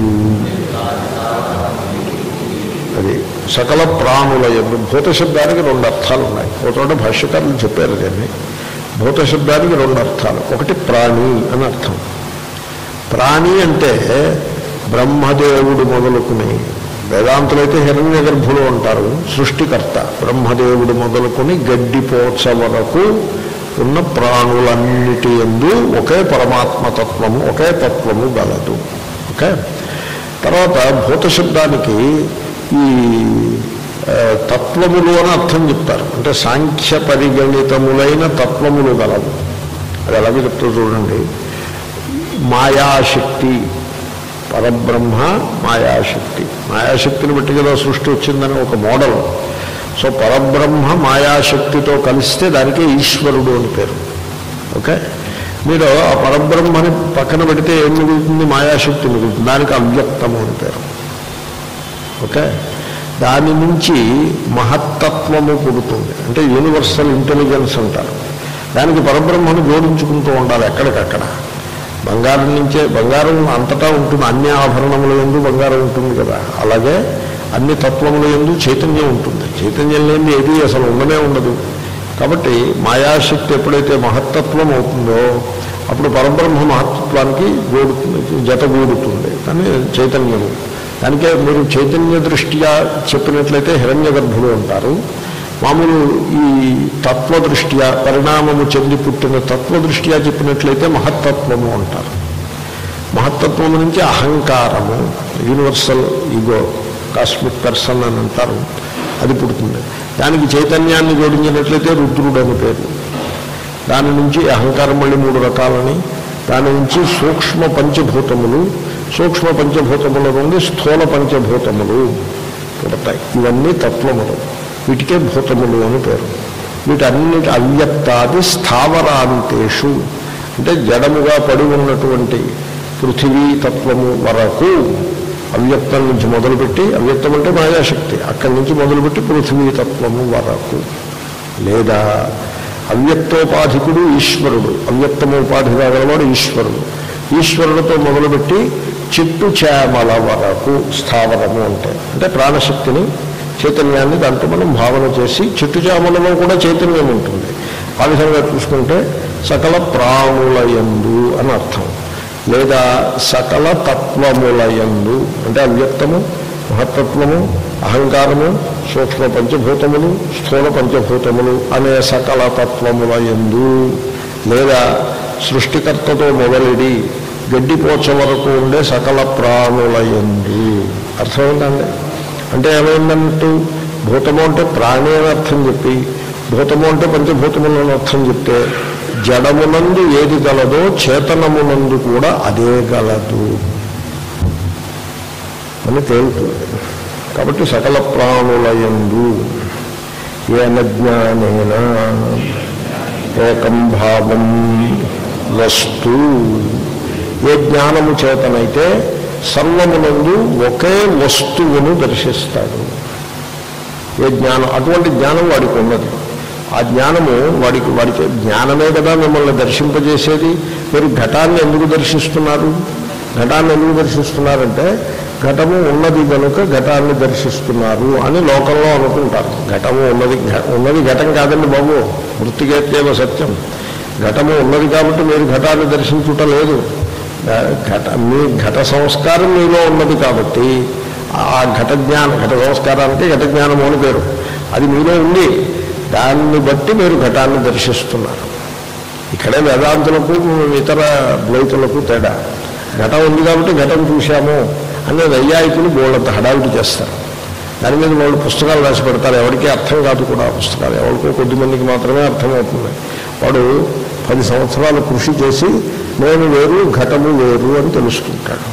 S1: అది సకల ప్రాణుల ఎందు భూత శబ్దానికి రెండు అర్థాలు ఉన్నాయి ఒక చోట భాష్యకారులు చెప్పారు దీన్ని భూత శబ్దానికి రెండు అర్థాలు ఒకటి ప్రాణి అని అర్థం ప్రాణి అంటే బ్రహ్మదేవుడు మొదలుకుని వేదాంతులైతే హిరణ్య గర్భులు అంటారు సృష్టికర్త బ్రహ్మదేవుడు మొదలుకొని గడ్డిపోచ వరకు ఉన్న ప్రాణులన్నిటి ఎందు ఒకే పరమాత్మతత్వము ఒకే తత్వము గలదు ఓకే తర్వాత భూత శబ్దానికి ఈ ఆ, తత్వములు అని అర్థం చెప్తారు అంటే సాంఖ్య పరిగణితములైన తత్వములు గలవు అది ఎలాగో చెప్తూ చూడండి మాయాశక్తి పరబ్రహ్మ మాయాశక్తి మాయాశక్తిని బట్టి కదా సృష్టి వచ్చిందని ఒక మోడల్ సో పరబ్రహ్మ మాయాశక్తితో కలిస్తే దానికే ఈశ్వరుడు అని పేరు ఓకే మీరు ఆ పరబ్రహ్మని పక్కన పెడితే ఏం మిగులుతుంది మాయాశక్తి మిగులుతుంది దానికి అవ్యక్తము అని పేరు ఓకే దాని నుంచి మహత్తత్వము పుడుతుంది అంటే యూనివర్సల్ ఇంటెలిజెన్స్ అంటారు దానికి పరబ్రహ్మను జోడించుకుంటూ ఉండాలి ఎక్కడికక్కడ బంగారం నుంచే బంగారం అంతటా ఉంటుంది అన్ని ఆభరణముల ఎందు బంగారం ఉంటుంది కదా అలాగే అన్ని తత్వముల ఎందు చైతన్యం ఉంటుంది చైతన్యం లేని ఏది అసలు ఉండనే ఉండదు కాబట్టి మాయాశక్తి ఎప్పుడైతే మహత్తత్వం అవుతుందో అప్పుడు పరబ్రహ్మ మహత్తత్వానికి గోడుతుంది జతగూడుతుంది కానీ చైతన్యము దానికే మీరు చైతన్య దృష్ట్యా చెప్పినట్లయితే హిరణ్య గర్భుడు అంటారు మామూలు ఈ తత్వ దృష్ట్యా పరిణామము చెంది పుట్టిన తత్వ దృష్ట్యా చెప్పినట్లయితే మహత్తత్వము అంటారు మహత్తత్వం నుంచి అహంకారము యూనివర్సల్ ఈగో కాస్మిక్ పర్సన్ అని అంటారు అది పుడుతుంది దానికి చైతన్యాన్ని జోడించినట్లయితే రుద్రుడు అని పేరు దాని నుంచి అహంకారం మళ్ళీ మూడు రకాలని దాని నుంచి సూక్ష్మ పంచభూతములు సూక్ష్మ పంచభూతముల నుండి స్థూల పంచభూతములు పుడతాయి ఇవన్నీ తత్వములు వీటికే భూతములు అని పేరు వీటన్నిటి అవ్యక్తాది స్థావరాంతేషు అంటే జడముగా పడి ఉన్నటువంటి పృథివీ తత్వము వరకు అవ్యక్తం నుంచి మొదలుపెట్టి అవ్యక్తం అంటే మాయాశక్తి అక్కడి నుంచి మొదలుపెట్టి పృథివీ తత్వము వరకు లేదా అవ్యక్తోపాధికుడు ఈశ్వరుడు అవ్యక్తము ఉపాధిగా గలవాడు ఈశ్వరుడు ఈశ్వరుడితో మొదలుపెట్టి చిట్టు చేమల వరకు స్థావరము అంటే అంటే ప్రాణశక్తిని చైతన్యాన్ని దాంట్లో మనం భావన చేసి చిట్టు చేమలలో కూడా చైతన్యం ఉంటుంది ఆ విధంగా చూసుకుంటే సకల ప్రాణులయందు అని అర్థం లేదా సకల తత్వములయందు అంటే అవ్యక్తము మహత్తత్వము అహంకారము సూక్ష్మ పంచభూతములు స్థూల పంచభూతములు అనే సకల తత్వముల ఎందు లేదా సృష్టికర్తతో మొదలెడి గడ్డిపోచ వరకు ఉండే సకల ప్రాణుల ఎందు అర్థమైందండి అంటే ఏమైందన్నట్టు భూతము అంటే ప్రాణి అని అర్థం చెప్పి భూతము అంటే పంచభూతములు అని అర్థం చెప్తే జడమునందు ఏది గలదో చేతనమునందు కూడా అదే గలదు అని తేలుతుంది కాబట్టి సకల ప్రాణులయందు ఏన జ్ఞానేన ఏకం భావం వస్తు ఏ జ్ఞానము చేతనైతే సర్వమునందు ఒకే వస్తువును దర్శిస్తాడు ఏ జ్ఞానం అటువంటి జ్ఞానం వాడికి ఉన్నది ఆ జ్ఞానము వాడికి వాడికి జ్ఞానమే కదా మిమ్మల్ని దర్శింపజేసేది మీరు ఘటాన్ని ఎందుకు దర్శిస్తున్నారు ఘటాన్ని ఎందుకు దర్శిస్తున్నారంటే ఘటము ఉన్నది కనుక ఘటాన్ని దర్శిస్తున్నారు అని లోకంలో అనుకుంటారు ఘటము ఉన్నది ఘ- ఉన్నది ఘటం కాదండి బాబు వృత్తికేత్యేవ సత్యం ఘటము ఉన్నది కాబట్టి మీరు ఘటాన్ని దర్శించుట లేదు ఘట మీ ఘట సంస్కారం మీలో ఉన్నది కాబట్టి ఆ ఘట జ్ఞానం ఘట సంస్కారానికి ఘట జ్ఞానము అని పేరు అది మీలో ఉంది దాన్ని బట్టి మీరు ఘటాన్ని దర్శిస్తున్నారు ఇక్కడే వేదాంతులకు ఇతర ద్వైతులకు తేడా ఘటం ఉంది కాబట్టి ఘటం చూశాము అనే వైయాయికులు బోళ్ళంత హడావిడి చేస్తారు దాని మీద వాళ్ళు పుస్తకాలు రాసి పెడతారు ఎవరికీ అర్థం కాదు కూడా ఆ పుస్తకాలు ఎవరికో కొద్ది మందికి మాత్రమే అర్థమవుతుంది వాడు పది సంవత్సరాలు కృషి చేసి నేను వేరు ఘటము వేరు అని తెలుసుకుంటాడు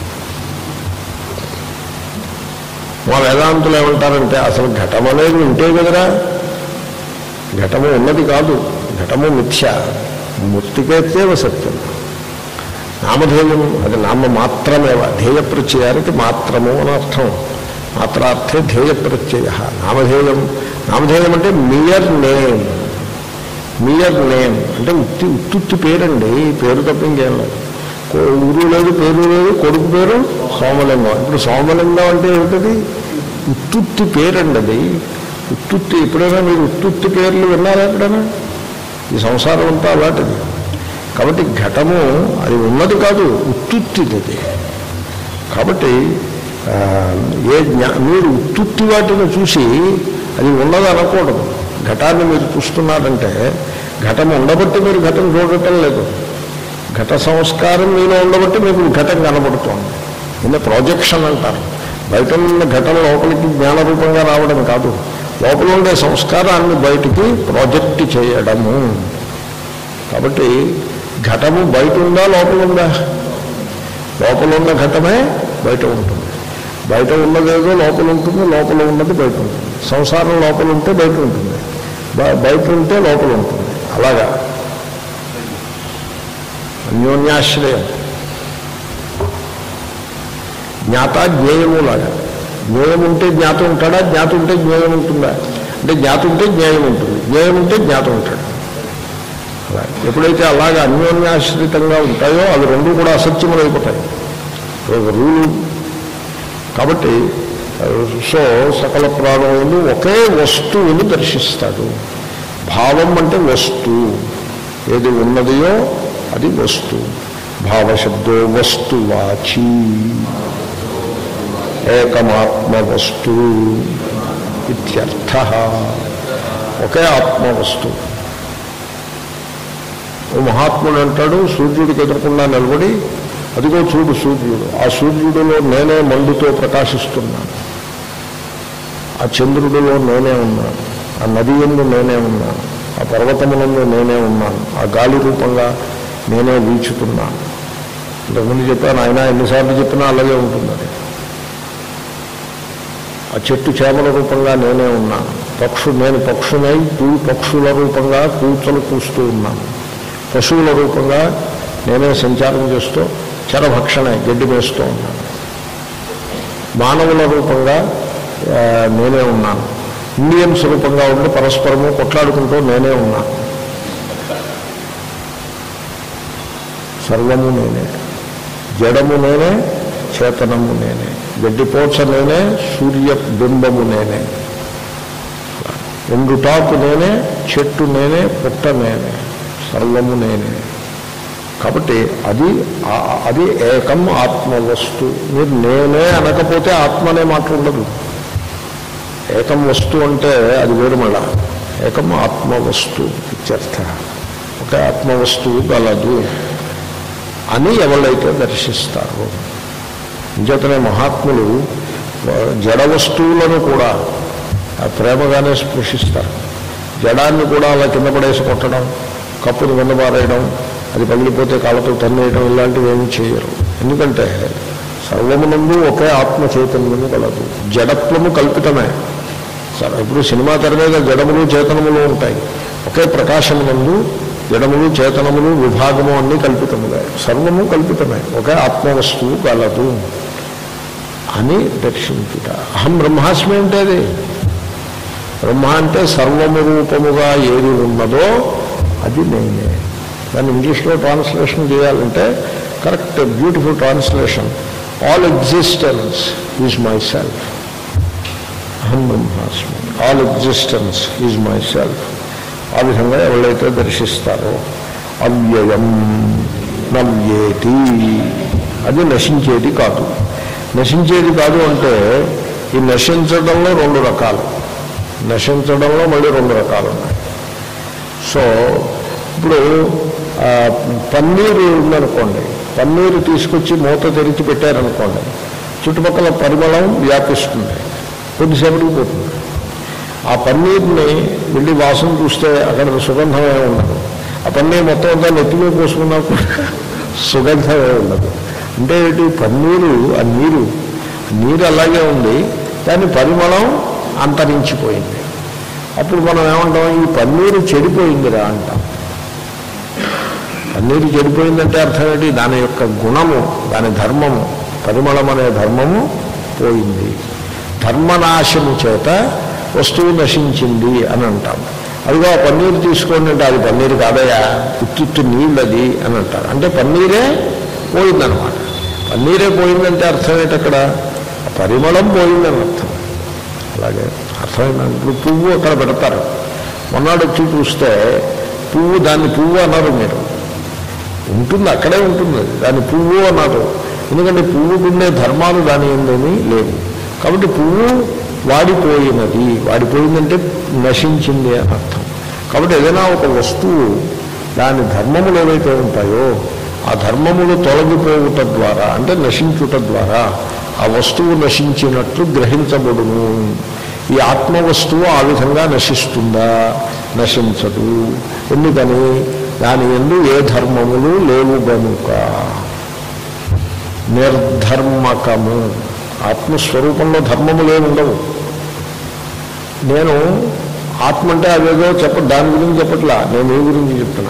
S1: మా వేదాంతులు ఏమంటారంటే అసలు ఘటం అనేది ఉంటే కదరా ఘటము ఉన్నది కాదు ఘటము మిథ్య మూర్తికేత్యేవ సత్యం నామధేయం అది నామ మాత్రమేవ ధ్యేయ ప్రత్యయానికి మాత్రము అని అర్థం మాత్రార్థే ధ్యేయ ప్రత్యయ నామధేయం నామధేయం అంటే మియర్ నేమ్ మియర్ నేమ్ అంటే ఉత్తి ఉత్తుత్తి పేరండి పేరు తప్ప ఇంకేం లేదు కో- ఊరు లేదు పేరు లేదు కొడుకు పేరు సోమలింగం ఇప్పుడు సోమలింగం అంటే ఏమిటది ఉత్తుత్తి పేరండి అది ఉత్తుత్తి ఎప్పుడైనా మీరు ఉత్తుత్తి పేర్లు విన్నారా ఎప్పుడైనా ఈ సంసారం అంతా అలాంటిది కాబట్టి ఘటము అది ఉన్నది కాదు ఉత్తుత్తిది అది కాబట్టి ఆ, ఏ జ్ఞా మీరు ఉత్తుత్తి వాటిని చూసి అది ఉన్నది అనకూడదు ఘటాన్ని మీరు చూస్తున్నారంటే ఘటం ఉండబట్టి మీరు ఘటం చూడటం లేదు ఘట సంస్కారం మీలో ఉండబట్టి మీకు ఘటం కనబడుతోంది దీన్ని ప్రాజెక్షన్ అంటారు బయట ఉన్న ఘటన లోపలికి జ్ఞానరూపంగా రావడం కాదు లోపల ఉండే సంస్కారాన్ని బయటికి ప్రాజెక్ట్ చేయడము కాబట్టి ఘటము బయట ఉందా లోపల ఉందా లోపల ఉన్న ఘటమే బయట ఉంటుంది బయట ఉన్నదేదో లోపల ఉంటుంది లోపల ఉన్నది బయట ఉంటుంది సంసారం లోపల ఉంటే బయట ఉంటుంది బ- బయట ఉంటే లోపల ఉంటుంది అలాగా అన్యోన్యాశ్రయం జ్ఞాత జ్ఞేయము లాగా జ్ఞేయం ఉంటే జ్ఞాతం ఉంటాడా జ్ఞాత ఉంటే జ్ఞేయం ఉంటుందా అంటే జ్ఞాత ఉంటే జ్ఞేయం ఉంటుంది జ్ఞేయం ఉంటే జ్ఞాతం ఉంటాడు అలా ఎప్పుడైతే అలాగా అన్యోన్యాశ్రితంగా ఉంటాయో అవి రెండు కూడా అసత్యములు అయిపోతాయి ఒక రూలు కాబట్టి సో సకల ప్రాణులు ఒకే వస్తువుని దర్శిస్తాడు భావం అంటే వస్తువు ఏది ఉన్నదియో అది వస్తువు భావశబ్దో వస్తువాచి ఏకమాత్మ వస్తు ఇత్యర్థ ఒకే ఆత్మ వస్తువు ఓ మహాత్ముడు అంటాడు సూర్యుడికి ఎదురకుండా నిలబడి అదిగో చూడు సూర్యుడు ఆ సూర్యుడిలో నేనే మండుతో ప్రకాశిస్తున్నాను ఆ చంద్రుడిలో నేనే ఉన్నాను ఆ నది ఎందు నేనే ఉన్నాను ఆ పర్వతములందు నేనే ఉన్నాను ఆ గాలి రూపంగా నేనే వీచుతున్నాను ఇంతకుముందు చెప్పాను ఆయన ఎన్నిసార్లు చెప్పినా అలాగే ఉంటుంది అది ఆ చెట్టు చేమల రూపంగా నేనే ఉన్నాను పక్షు నేను పక్షునై పూ పక్షుల రూపంగా కూర్చొని కూస్తూ ఉన్నాను పశువుల రూపంగా నేనే సంచారం చేస్తూ చరభక్షణ గడ్డి వేస్తూ ఉన్నాను మానవుల రూపంగా ఆ, నేనే ఉన్నాను ఇండియన్స్ రూపంగా ఉండి పరస్పరము కొట్లాడుకుంటూ నేనే ఉన్నాను సర్వము నేనే జడము నేనే చేతనము నేనే గడ్డిపోచ నేనే సూర్య బింబము నేనే ఎండుటాకు నేనే చెట్టు నేనే పుట్ట నేనే సర్వము నేనే కాబట్టి అది ఆ- అది ఏకం ఆత్మ వస్తు మీరు నేనే అనకపోతే ఆత్మ అనే మాట ఉండదు ఏకం వస్తు అంటే అది వేరు మళ్ళా ఏకం ఆత్మ వస్తు ఇత్యర్థ ఒక ఆత్మ వస్తువు గలదు అని ఎవరైతే దర్శిస్తారో ఇంచేతనే మహాత్ములు ఆ, జడ వస్తువులను కూడా ఆ ప్రేమగానే స్పృశిస్తారు జడాన్ని కూడా అలా కింద పడేసి కొట్టడం కప్పును కింద పారేయడం అది పగిలిపోతే కాళ్ళతో తన్నేయడం ఇలాంటివి ఏమీ చేయరు ఎందుకంటే సర్వమునందు ఒకే ఆత్మ చైతన్యము కలదు జడత్వము కల్పితమే సరే ఇప్పుడు సినిమా తెర మీద జడములు చేతనములు ఉంటాయి ఒకే ప్రకాశమునందు జడములు చేతనములు విభాగము అన్నీ కల్పితములే సర్వము కల్పితమే ఒకే ఆత్మవస్తువు కలదు అని దర్శించుట అహం బ్రహ్మాస్మి అంటే అది బ్రహ్మ అంటే సర్వము రూపముగా ఏది ఉన్నదో అది నేనే దాన్ని ఇంగ్లీష్లో ట్రాన్స్లేషన్ చేయాలంటే correct beautiful translation all existence is my self అహం బ్రహ్మాస్మి all existence is my self ఆ విధంగా ఎవరైతే దర్శిస్తారో అవ్యయం నవ్యేతి అది నశించేది కాదు నశించేది కాదు అంటే ఈ నశించడంలో రెండు రకాలు నశించడంలో మళ్ళీ రెండు రకాలు ఉన్నాయి సో ఇప్పుడు ఆ, పన్నీరు ఉందనుకోండి పన్నీరు తీసుకొచ్చి మూత తెరిచి పెట్టారనుకోండి చుట్టుపక్కల పరిమళం వ్యాపిస్తుంది కొద్దిసేపటికి పోతుంది ఆ పన్నీర్ని వెళ్ళి వాసన చూస్తే అక్కడ సుగంధమే ఉండదు ఆ పన్నీర్ మొత్తం అంతా నెత్తిలో పోసుకున్నా కూడా సుగంధమే ఉండదు అంటే ఏంటి పన్నీరు ఆ నీరు నీరు అలాగే ఉంది దాని పరిమళం అంతరించిపోయింది అప్పుడు మనం ఏమంటాం ఈ పన్నీరు చెడిపోయిందిరా అంటాం పన్నీరు చెడిపోయిందంటే అర్థం ఏంటి దాని యొక్క గుణము దాని ధర్మము పరిమళం అనే ధర్మము పోయింది ధర్మనాశము చేత వస్తువు నశించింది అని అంటాం అదిగో ఆ పన్నీరు తీసుకోండి అంటే అది పన్నీరు కాదయా ఉత్తుత్తు నీళ్ళు అది అని అంటారు అంటే పన్నీరే పోయిందనమాట పన్నీరే పోయిందంటే అర్థం ఏంటి అక్కడ పరిమళం పోయిందని అర్థం అలాగే అర్థమైందండి ఇప్పుడు పువ్వు అక్కడ పెడతారు మొన్నాడు వచ్చి చూస్తే పువ్వు దాన్ని పువ్వు అన్నారు మీరు ఉంటుంది అక్కడే ఉంటుంది అది. దాని పువ్వు అన్నారు ఎందుకంటే పువ్వుకుండే ధర్మాలు దాని ఏందని లేవు కాబట్టి పువ్వు వాడిపోయినది వాడిపోయిందంటే నశించింది అని అర్థం కాబట్టి ఏదైనా ఒక వస్తువు దాని ధర్మములు ఏవైతే ఉంటాయో ఆ ధర్మములు తొలగిపోవుట ద్వారా అంటే నశించుట ద్వారా ఆ వస్తువు నశించినట్లు గ్రహించబడును ఈ ఆత్మ వస్తువు ఆ విధంగా నశిస్తుందా నశించదు ఎందుకని దాని ఎందు ఏ ధర్మములు లేవు గనుక నిర్ధర్మకము ఆత్మస్వరూపంలో ధర్మములు ఏమి ఉండవు నేను ఆత్మ అంటే అదేదో చెప్ప దాని గురించి చెప్పట్లా నేను ఏ గురించి చెప్తున్నా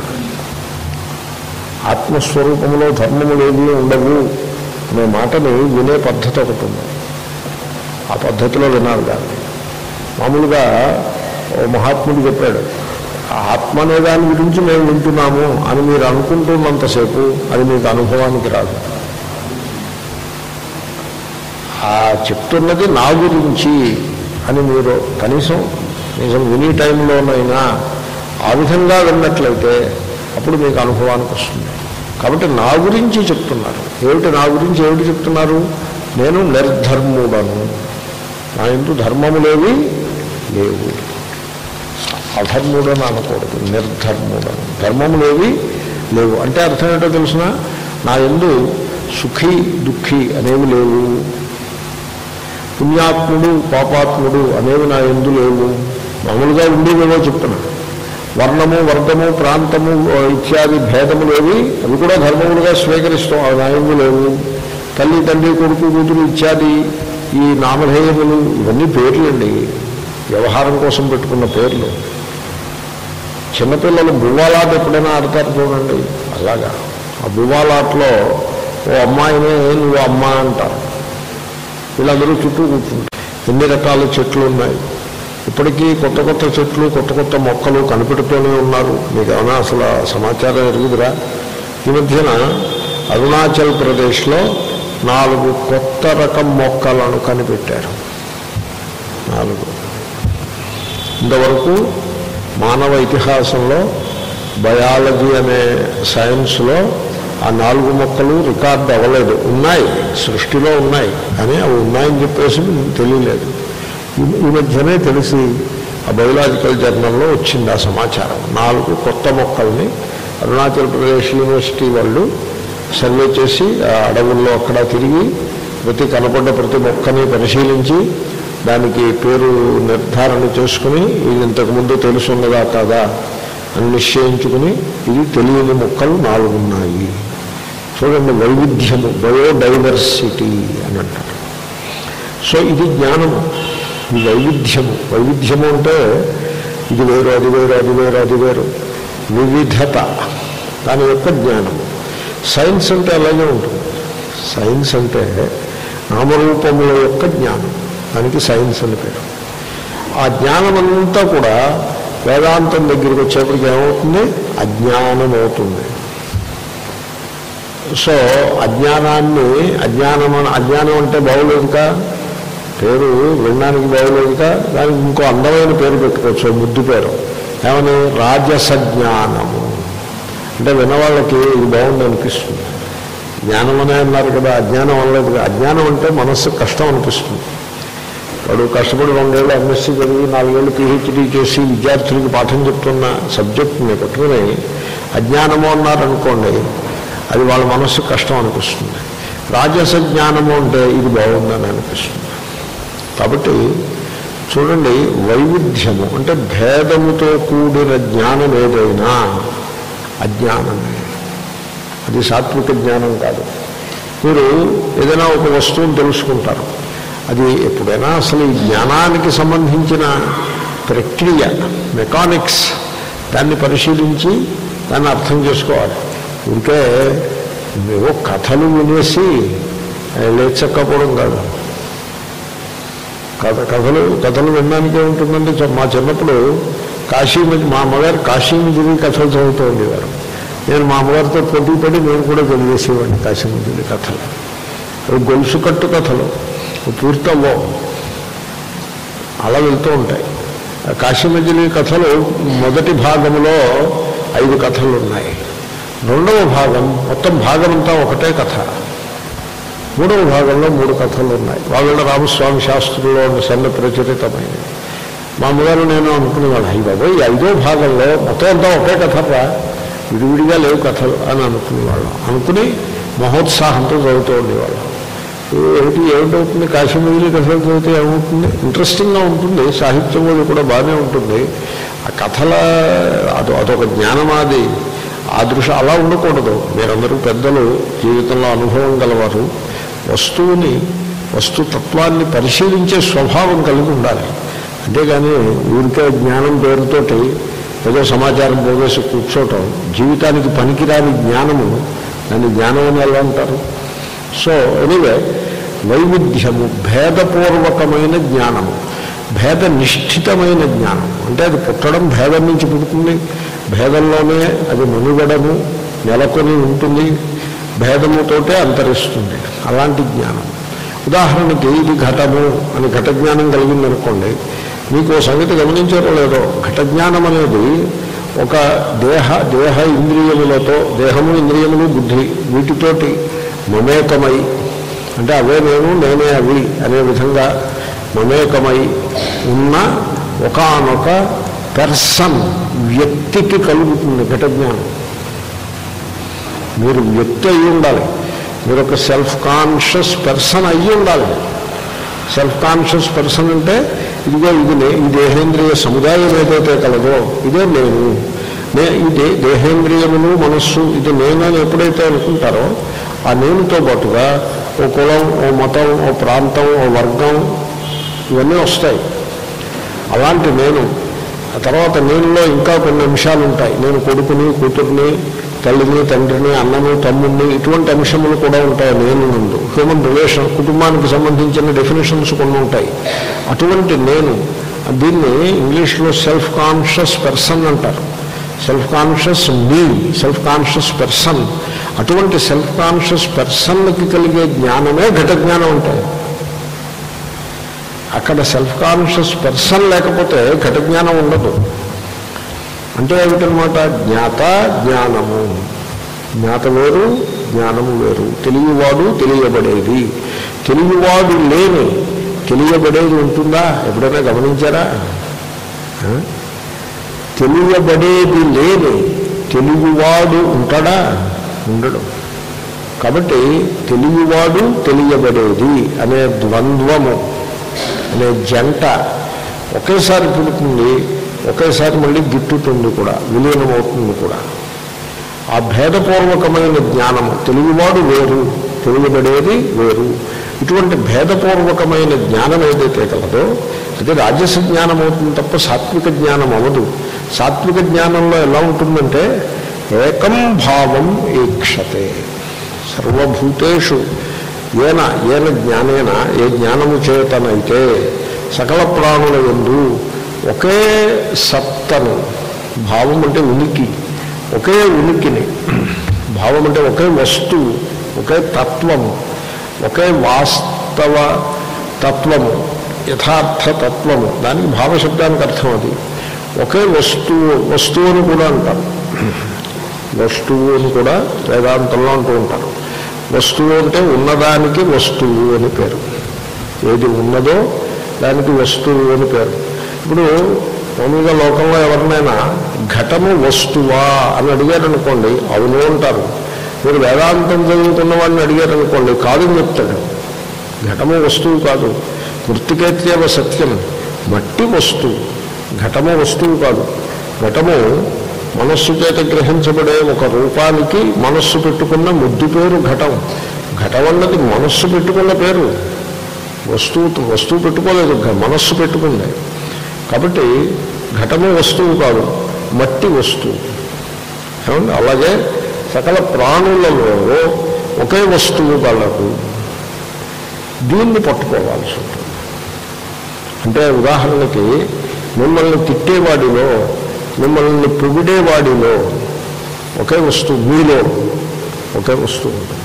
S1: ఆత్మస్వరూపంలో ధర్మములు ఏమీ ఉండవు అనే మాటని వినే పద్ధతి ఒకటి ఉంది ఆ పద్ధతిలో వినాలి దాన్ని మామూలుగా ఓ మహాత్ముడు చెప్పాడు ఆ ఆత్మ అనే దాని గురించి మేము వింటున్నాము అని మీరు అనుకుంటున్నంతసేపు అది మీకు అనుభవానికి రాదు ఆ చెప్తున్నది నా గురించి అని మీరు కనీసం కనీసం విని టైంలోనైనా ఆ విధంగా విన్నట్లయితే అప్పుడు మీకు అనుభవానికి వస్తుంది కాబట్టి నా గురించి చెప్తున్నారు ఏమిటి నా గురించి ఏమిటి చెప్తున్నారు నేను నిర్ధర్ముడను నా ఎందు ధర్మములేవి లేవు అధర్ముడని అనకూడదు నిర్ధర్ముడను ధర్మములేవి లేవు అంటే అర్థం ఏంటో తెలిసిన నా ఎందు సుఖీ దుఃఖి అనేవి లేవు పుణ్యాత్ముడు పాపాత్ముడు అనేవి నా ఎందు లేవు మామూలుగా ఉండేవేవో చెప్తున్నా వర్ణము వర్గము ప్రాంతము ఆ, ఇత్యాది భేదములేవి అవి కూడా ధర్మములుగా స్వీకరిస్తాం అవి నా ఎందు లేవు తల్లి తండ్రి కొడుకు కూతురు ఇత్యాది ఈ నామధేయములు ఇవన్నీ పేర్లండి వ్యవహారం కోసం పెట్టుకున్న పేర్లు చిన్నపిల్లలు బువ్వాలాట ఎప్పుడైనా ఆడతారు చూడండి అలాగా ఆ బువ్వాలాటలో ఓ అమ్మాయినే నువ్వు అమ్మ అంటారు వీళ్ళందరూ చుట్టూ కూర్చుంటారు ఎన్ని రకాల చెట్లు ఉన్నాయి ఇప్పటికీ కొత్త కొత్త చెట్లు కొత్త కొత్త మొక్కలు కనిపెడుతూనే ఉన్నారు మీకు ఏమైనా అసలు ఆ సమాచారం ఎరుగుదురా ఈ మధ్యన అరుణాచల్ ప్రదేశ్లో నాలుగు కొత్త రకం మొక్కలను కనిపెట్టారు నాలుగు ఇంతవరకు మానవ ఇతిహాసంలో బయాలజీ అనే సైన్స్లో ఆ నాలుగు మొక్కలు రికార్డు అవ్వలేదు ఉన్నాయి సృష్టిలో ఉన్నాయి కానీ అవి ఉన్నాయని చెప్పేసి తెలియలేదు ఈ- ఈ మధ్యనే తెలిసి ఆ బయోలాజికల్ జర్నల్లో వచ్చింది ఆ సమాచారం నాలుగు కొత్త మొక్కల్ని అరుణాచల్ ప్రదేశ్ యూనివర్సిటీ వాళ్ళు సర్వే చేసి ఆ అడవుల్లో అక్కడ తిరిగి ప్రతి కనపడ్డ ప్రతి మొక్కని పరిశీలించి దానికి పేరు నిర్ధారణ చేసుకుని ఇది ఇంతకుముందు తెలుసున్నదా కాదా అని నిశ్చయించుకుని ఇది తెలియని మొక్కలు నాలుగు ఉన్నాయి చూడండి వైవిధ్యము బయోడైవర్సిటీ అని అంటారు సో ఇది జ్ఞానము ఈ వైవిధ్యము వైవిధ్యము అంటే ఇది వేరు అది వేరు అది వేరు అది వేరు వివిధత దాని యొక్క జ్ఞానము సైన్స్ అంటే అలాగే ఉంటుంది సైన్స్ అంటే నామరూపముల యొక్క జ్ఞానం దానికి సైన్స్ అని పేరు ఆ జ్ఞానమంతా కూడా వేదాంతం దగ్గరికి వచ్చేప్పటికి ఏమవుతుంది అజ్ఞానం అవుతుంది సో అజ్ఞానాన్ని అజ్ఞానం అని- అజ్ఞానం అంటే బాగోలేదుగా పేరు వినడానికి బాగోలేదుగా దానికి ఇంకో అందమైన పేరు పెట్టుకోవచ్చు ముద్దు పేరు ఏమని రాజస జ్ఞానము అంటే వినవాళ్ళకి ఇది బాగుంది అనిపిస్తుంది జ్ఞానం అనే అన్నారు కదా అజ్ఞానం అనలేదు అజ్ఞానం అంటే మనస్సు కష్టం అనిపిస్తుంది వాడు కష్టపడి రెండేళ్ళు ఎంఎస్సీ చదివి నాలుగేళ్ళు పిహెచ్డీ చేసి విద్యార్థులకు పాఠం చెప్తున్న సబ్జెక్ట్ని పట్టుకుని అజ్ఞానము అన్నారనుకోండి అది వాళ్ళ మనస్సు కష్టం అనిపిస్తుంది రాజస జ్ఞానము అంటే ఇది బాగుందని అనిపిస్తుంది కాబట్టి చూడండి వైవిధ్యము అంటే భేదముతో కూడిన జ్ఞానం ఏదైనా అజ్ఞానమే అది సాత్విక జ్ఞానం కాదు మీరు ఏదైనా ఒక వస్తువును తెలుసుకుంటారు అది ఎప్పుడైనా అసలు ఈ జ్ఞానానికి సంబంధించిన ప్రక్రియ మెకానిక్స్ దాన్ని పరిశీలించి దాన్ని అర్థం చేసుకోవాలి ఇంకే ఏవో కథలు వినేసి లేచక్కపోవడం కాదు కథ కథలు కథలు వినడానికే ఉంటుందండి చ- మా చిన్నప్పుడు కాశీ మజి- మా అమ్మగారు కాశీ మజిలీ కథలు చదువుతూ ఉండేవారు నేను మా అమ్మగారితో పోటీ పడి నేను కూడా చదివేసేవాడిని కాశీ మజిలీ కథలు అవి గొలుసు కట్టు కథలు అవి పూర్తవ్వవు అలా వెళ్తూ ఉంటాయి ఆ కాశీ మజిలీ కథలు మొదటి భాగంలో ఐదు కథలు ఉన్నాయి రెండవ భాగం మొత్తం భాగం అంతా ఒకటే కథ మూడవ భాగంలో మూడు కథలు ఉన్నాయి వాళ్ళ రామస్వామి శాస్త్రంలో సన్న ప్రచురితమైనవి మా అమ్మగారు నేను అనుకునేవాడు అయ్యి బాబోయ్ ఈ ఐదో భాగంలో మొత్తం అంతా ఒకే కథరా విడివిడిగా లేవు కథలు అని అనుకునేవాళ్ళం అనుకుని మహోత్సాహంతో చదువుతూ ఉండేవాళ్ళం ఏమిటి ఏమిటవుతుంది కాశ్మీరీ కథలు చదివితే ఏమవుతుంది ఇంట్రెస్టింగ్గా ఉంటుంది సాహిత్యం అది కూడా బాగానే ఉంటుంది ఆ కథల అదో అదొక జ్ఞానమాది ఆ దృశ్యం అలా ఉండకూడదు మీరందరూ పెద్దలు జీవితంలో అనుభవం గలవారు వస్తువుని వస్తుతత్వాన్ని పరిశీలించే స్వభావం కలిగి ఉండాలి అంతేగాని ఊరికే జ్ఞానం పేరుతోటి ఏదో సమాచారం పోగేసి కూర్చోవటం జీవితానికి పనికిరాని జ్ఞానము దాన్ని జ్ఞానం అని ఎలా అంటారు సో ఎనివే వైవిధ్యము భేదపూర్వకమైన జ్ఞానము భేద నిష్ఠితమైన జ్ఞానం అంటే అది పుట్టడం భేదం నుంచి పుడుతుంది భేదంలోనే అది మనుగడము నెలకొని ఉంటుంది భేదముతోటే అంతరిస్తుంది అలాంటి జ్ఞానం ఉదాహరణకి ఇది ఘటము అని ఘట జ్ఞానం కలిగిందనుకోండి మీకు ఓ సంగతి గమనించారో లేదో ఘట జ్ఞానం అనేది ఒక దేహ దేహ ఇంద్రియములతో దేహము ఇంద్రియములు బుద్ధి వీటితోటి మమేకమై అంటే అవే నేను నేనే అవి అనే విధంగా మమేకమై ఉన్న ఒకానొక పెర్సన్ వ్యక్తికి కలుగుతుంది ఘట జ్ఞానం మీరు వ్యక్తి అయి ఉండాలి మీరు ఒక సెల్ఫ్ కాన్షియస్ పర్సన్ అయ్యి ఉండాలి సెల్ఫ్ కాన్షియస్ పర్సన్ అంటే ఇదిగో ఇది నే- ఈ దేహేంద్రియ సముదాయం ఏదైతే కలదో ఇదే నేను నే ఈ దే దేహేంద్రియములు మనస్సు ఇది నేనని ఎప్పుడైతే అనుకుంటారో ఆ నేనుతో పాటుగా ఓ కులం ఓ మతం ఓ ప్రాంతం ఓ వర్గం ఇవన్నీ వస్తాయి అలాంటి నేను ఆ తర్వాత నేనులో ఇంకా కొన్ని అంశాలు ఉంటాయి నేను కొడుకుని కూతుర్ని తల్లిని తండ్రిని అన్నను తమ్ముడిని ఇటువంటి అంశములు కూడా ఉంటాయి నేను ముందు హ్యూమన్ రిలేషన్ కుటుంబానికి సంబంధించిన డెఫినేషన్స్ కొన్ని ఉంటాయి అటువంటి నేను దీన్ని ఇంగ్లీష్లో సెల్ఫ్ కాన్షియస్ పర్సన్ అంటారు సెల్ఫ్ కాన్షియస్ మీ సెల్ఫ్ కాన్షియస్ పర్సన్ అటువంటి సెల్ఫ్ కాన్షియస్ పర్సన్కి కలిగే జ్ఞానమే ఘట జ్ఞానం ఉంటాయి అక్కడ సెల్ఫ్ కాన్షియస్ పర్సన్ లేకపోతే ఘట జ్ఞానం ఉండదు అంటే ఏమిటనమాట జ్ఞాత జ్ఞానము జ్ఞాత వేరు జ్ఞానము వేరు తెలియవాడు తెలియబడేది తెలియవాడు లేని తెలియబడేది ఉంటుందా ఎప్పుడైనా గమనించారా ఆ? తెలియబడేది లేని తెలియవాడు ఉంటాడా ఉండడు కాబట్టి తెలియవాడు తెలియబడేది అనే ద్వంద్వము అనే జంట ఒకేసారి పుడుతుంది ఒకేసారి మళ్ళీ గిట్టుతుంది కూడా విలీనమవుతుంది కూడా ఆ భేదపూర్వకమైన జ్ఞానము తెలివివాడు వేరు తెలియబడేది వేరు ఇటువంటి భేదపూర్వకమైన జ్ఞానం ఏదైతే కలదో అది రాజస జ్ఞానం అవుతుంది తప్ప సాత్విక జ్ఞానం అవ్వదు సాత్విక జ్ఞానంలో ఎలా ఉంటుందంటే ఏకం భావం ఈక్షతే సర్వభూతేషు ఏన ఏన జ్ఞానేన ఏ జ్ఞానము చేతనైతే సకల ప్రాణుల ఎందు ఒకే సత్తను భావం అంటే ఉనికి ఒకే ఉనికిని భావం అంటే ఒకే వస్తువు ఒకే తత్వము ఒకే వాస్తవ తత్వము యథార్థ తత్వము దానికి భావశబ్దానికి అర్థం అది ఒకే వస్తువు వస్తువు అని కూడా అంటారు వస్తువు అని కూడా వేదాంతంలో అంటూ ఉంటారు వస్తువు అంటే ఉన్నదానికి వస్తువు అని పేరు ఏది ఉన్నదో దానికి వస్తువు అని పేరు ఇప్పుడు మామూలుగా లోకంలో ఎవరినైనా ఘటము వస్తువా అని అడిగారనుకోండి అవును అంటారు మీరు వేదాంతం చదువుకున్న వాడిని అడిగారనుకోండి కాదని చెప్తాడు ఘటము వస్తువు కాదు మృతికేత్యవ సత్యం మట్టి వస్తువు ఘటము వస్తువు కాదు ఘటము మనస్సు చేత గ్రహించబడే ఒక రూపానికి మనస్సు పెట్టుకున్న ముద్దు పేరు ఘటం ఘటం అన్నది మనస్సు పెట్టుకున్న పేరు వస్తువు వస్తువు పెట్టుకోలేదు ఘ- మనస్సు పెట్టుకుంది కాబట్టి ఘటము వస్తువు కాదు మట్టి వస్తువు ఏమండి అలాగే సకల ప్రాణులలో ఒకే వస్తువు కలదు దీన్ని పట్టుకోవాల్సి ఉంటుంది అంటే ఉదాహరణకి మిమ్మల్ని తిట్టేవాడిలో మిమ్మల్ని పొగిడేవాడిలో ఒకే వస్తువు మీలో ఒకే వస్తువు ఉంటుంది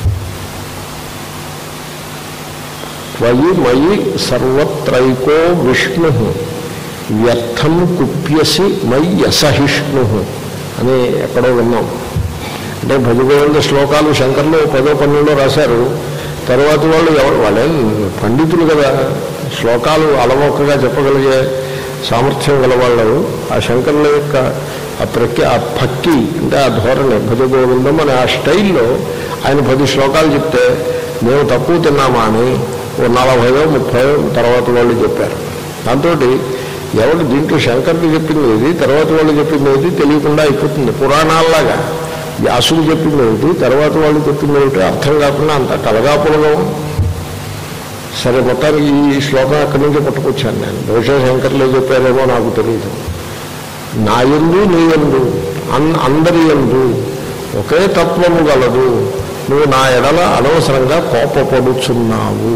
S1: త్వయి మయి సర్వత్రైకో విష్ణు వ్యర్థం కుప్యసి మయి అసహిష్ణు అని ఎక్కడో విన్నాం అంటే భజగోవింద శ్లోకాలు శంకర్లు పదో పన్నెండో రాశారు తర్వాత వాళ్ళు ఎవరు వాళ్ళే పండితులు కదా శ్లోకాలు అలవోకగా చెప్పగలిగే సామర్థ్యం గల వాళ్ళు ఆ శంకరుల యొక్క ఆ ప్రఖ్య ఆ భక్తి అంటే ఆ ధోరణి భజగోవిందం అనే ఆ స్టైల్లో ఆయన పది శ్లోకాలు చెప్తే మేము తక్కువ తిన్నామా అని ఓ నలభైయో ముప్పయో తర్వాత వాళ్ళు చెప్పారు దాంతో ఎవరు దీంట్లో శంకర్కి చెప్పింది ఏది తర్వాత వాళ్ళు చెప్పింది ఏది తెలియకుండా అయిపోతుంది పురాణాల్లాగా వ్యాసుడు చెప్పింది ఏమిటి తర్వాత వాళ్ళు చెప్పింది ఏమిటి అర్థం కాకుండా అంత కలగాపులగం సరే మొత్తానికి ఈ శ్లోకం ఎక్కడి నుంచి పట్టుకొచ్చాను నేను బహుశా శంకర్లే చెప్పారేమో నాకు తెలియదు నా ఎందు నీ ఎందు అన్ అందరి ఎందు ఒకే తత్వము గలదు నువ్వు నా ఎడల అనవసరంగా కోపపడుచున్నావు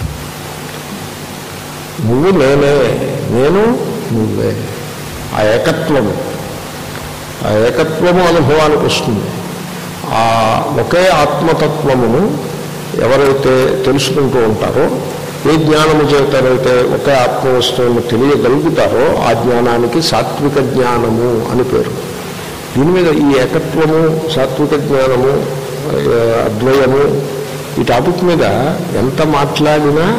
S1: నువ్వు నేనే నేను నువ్వే ఆ ఏకత్వము ఆ ఏకత్వము అనుభవానికి వస్తుంది ఆ ఒకే ఆత్మతత్వమును ఎవరైతే తెలుసుకుంటూ ఉంటారో ఏ జ్ఞానము చేతనైతే ఒకే ఆత్మ వస్తువును తెలియగలుగుతారో ఆ జ్ఞానానికి సాత్విక జ్ఞానము అని పేరు దీని మీద ఈ ఏకత్వము సాత్విక జ్ఞానము ఆ, అద్వయము ఈ టాపిక్ మీద ఎంత మాట్లాడినా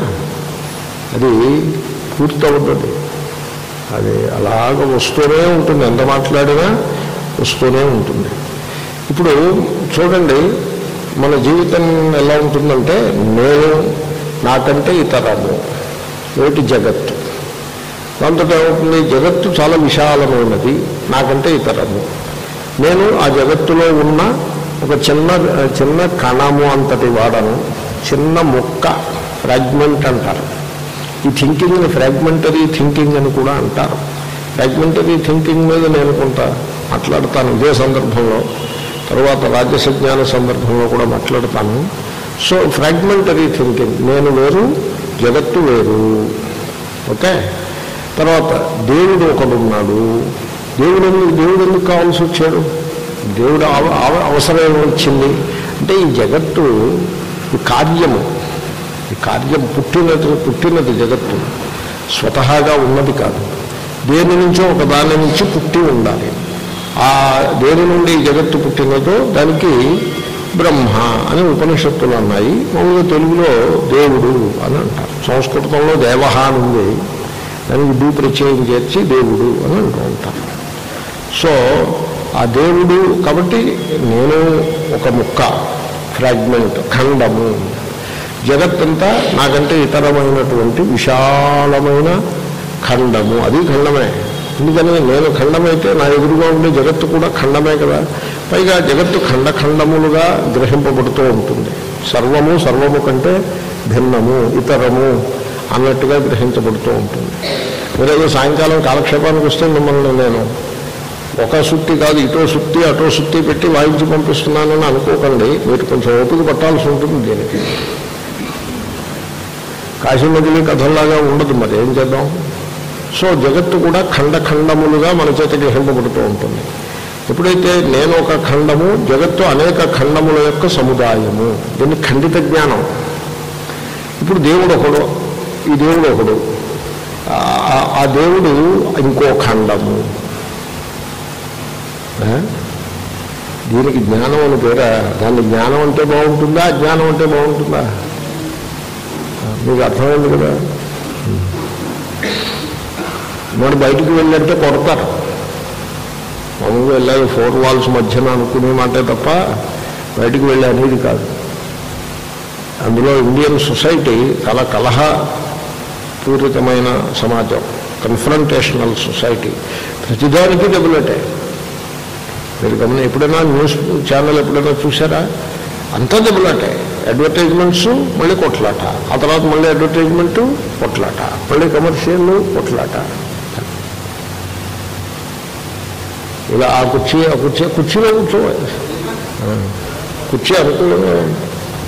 S1: అది పూర్తవుతుంది అది అలాగ వస్తూనే ఉంటుంది ఎంత మాట్లాడినా వస్తూనే ఉంటుంది ఇప్పుడు చూడండి మన జీవితం ఎలా ఉంటుందంటే నేను నాకంటే ఇతరము ఏమిటి జగత్తు దాంతో ఏమవుతుంది జగత్తు చాలా విశాలమైనది నాకంటే ఇతరము నేను ఆ జగత్తులో ఉన్న ఒక చిన్న చిన్న కణము అంతటి వాడను చిన్న ముక్క ఫ్రాగ్మెంట్ అంటారు ఈ థింకింగ్ని ఫ్రాగ్మెంటరీ థింకింగ్ అని కూడా అంటారు ఫ్రాగ్మెంటరీ థింకింగ్ మీద నేను కొంత మాట్లాడతాను ఇదే సందర్భంలో తర్వాత రాజ్యసజ్ఞాన సందర్భంలో కూడా మాట్లాడతాను సో ఫ్రాగ్మెంటరీ థింకింగ్ నేను వేరు జగత్తు వేరు ఓకే తర్వాత దేవుడు ఒకడున్నాడు దేవుడు ఎందుకు దేవుడు ఎందుకు కావాల్సి వచ్చాడు దేవుడు అవ- అవ- అవసరం ఏమి వచ్చింది అంటే ఈ జగత్తు ఈ కార్యము ఈ కార్యం పుట్టినది పుట్టినది జగత్తు స్వతహాగా ఉన్నది కాదు దేని నుంచో ఒక దాని నుంచి పుట్టి ఉండాలి ఆ దేని నుండి ఈ జగత్తు పుట్టినదో దానికి బ్రహ్మ అని ఉపనిషత్తులు అన్నాయి మామూలుగా తెలుగులో దేవుడు అని అంటారు సంస్కృతంలో దేవహ అని ఉంది దానికి డూ ప్రత్యయం చేర్చి దేవుడు అని అంటూ ఉంటారు సో ఆ దేవుడు కాబట్టి నేను ఒక ముక్క ఫ్రాగ్మెంట్ ఖండము జగత్తంతా నాకంటే ఇతరమైనటువంటి విశాలమైన ఖండము అది ఖండమే ఎందుకని నేను ఖండమైతే నా ఎదురుగా ఉండే జగత్తు కూడా ఖండమే కదా పైగా జగత్తు ఖండఖండములుగా గ్రహింపబడుతూ ఉంటుంది సర్వము సర్వము కంటే భిన్నము ఇతరము అన్నట్టుగా గ్రహించబడుతూ ఉంటుంది మీరేదో సాయంకాలం కాలక్షేపానికి వస్తే మిమ్మల్ని నేను ఒక సుత్తి కాదు ఇటో సుత్తి అటో సుత్తి పెట్టి వాయించి పంపిస్తున్నానని అనుకోకండి మీరు కొంచెం ఓపిక పట్టాల్సి ఉంటుంది దీనికి కాశీమదిలి కథల్లాగా ఉండదు మరి ఏం చేద్దాం సో జగత్తు కూడా ఖండఖండములుగా మన చేత గ్రహింపబడుతూ ఉంటుంది ఎప్పుడైతే నేను ఒక ఖండము జగత్తు అనేక ఖండముల యొక్క సముదాయము దీన్ని ఖండిత జ్ఞానం ఇప్పుడు దేవుడు ఒకడు ఈ దేవుడు ఒకడు ఆ- ఆ దేవుడు ఇంకో ఖండము ఆ? దీనికి జ్ఞానం అని పేరా దాన్ని జ్ఞానం అంటే బాగుంటుందా అజ్ఞానం అంటే బాగుంటుందా ఆ, మీకు అర్థమైంది కదా మరి బయటికి వెళ్ళంటే కొడతారు మామూలుగా వెళ్ళాలి ఫోర్ వాల్స్ మధ్యన అనుకునే మాటే తప్ప బయటికి వెళ్ళి అనేది కాదు అందులో ఇండియన్ సొసైటీ చాలా కలహ పూరితమైన సమాజం కన్ఫ్రంటేషనల్ సొసైటీ ప్రతిదానికి డెబులెటే మీరు గమని ఎప్పుడైనా న్యూస్ ఛానల్ ఎప్పుడైనా చూసారా అంతా దెబ్బలాటే అడ్వర్టైజ్మెంట్స్ మళ్ళీ కొట్లాట ఆ తర్వాత మళ్ళీ అడ్వర్టైజ్మెంట్ కొట్లాట మళ్ళీ కమర్షియల్ కొట్లాట ఇలా ఆ కుర్చీ ఆ కుర్చీ కుర్చీలో కూర్చోవాలి ఆ, కుర్చీ అనుకూలంగా ఉంది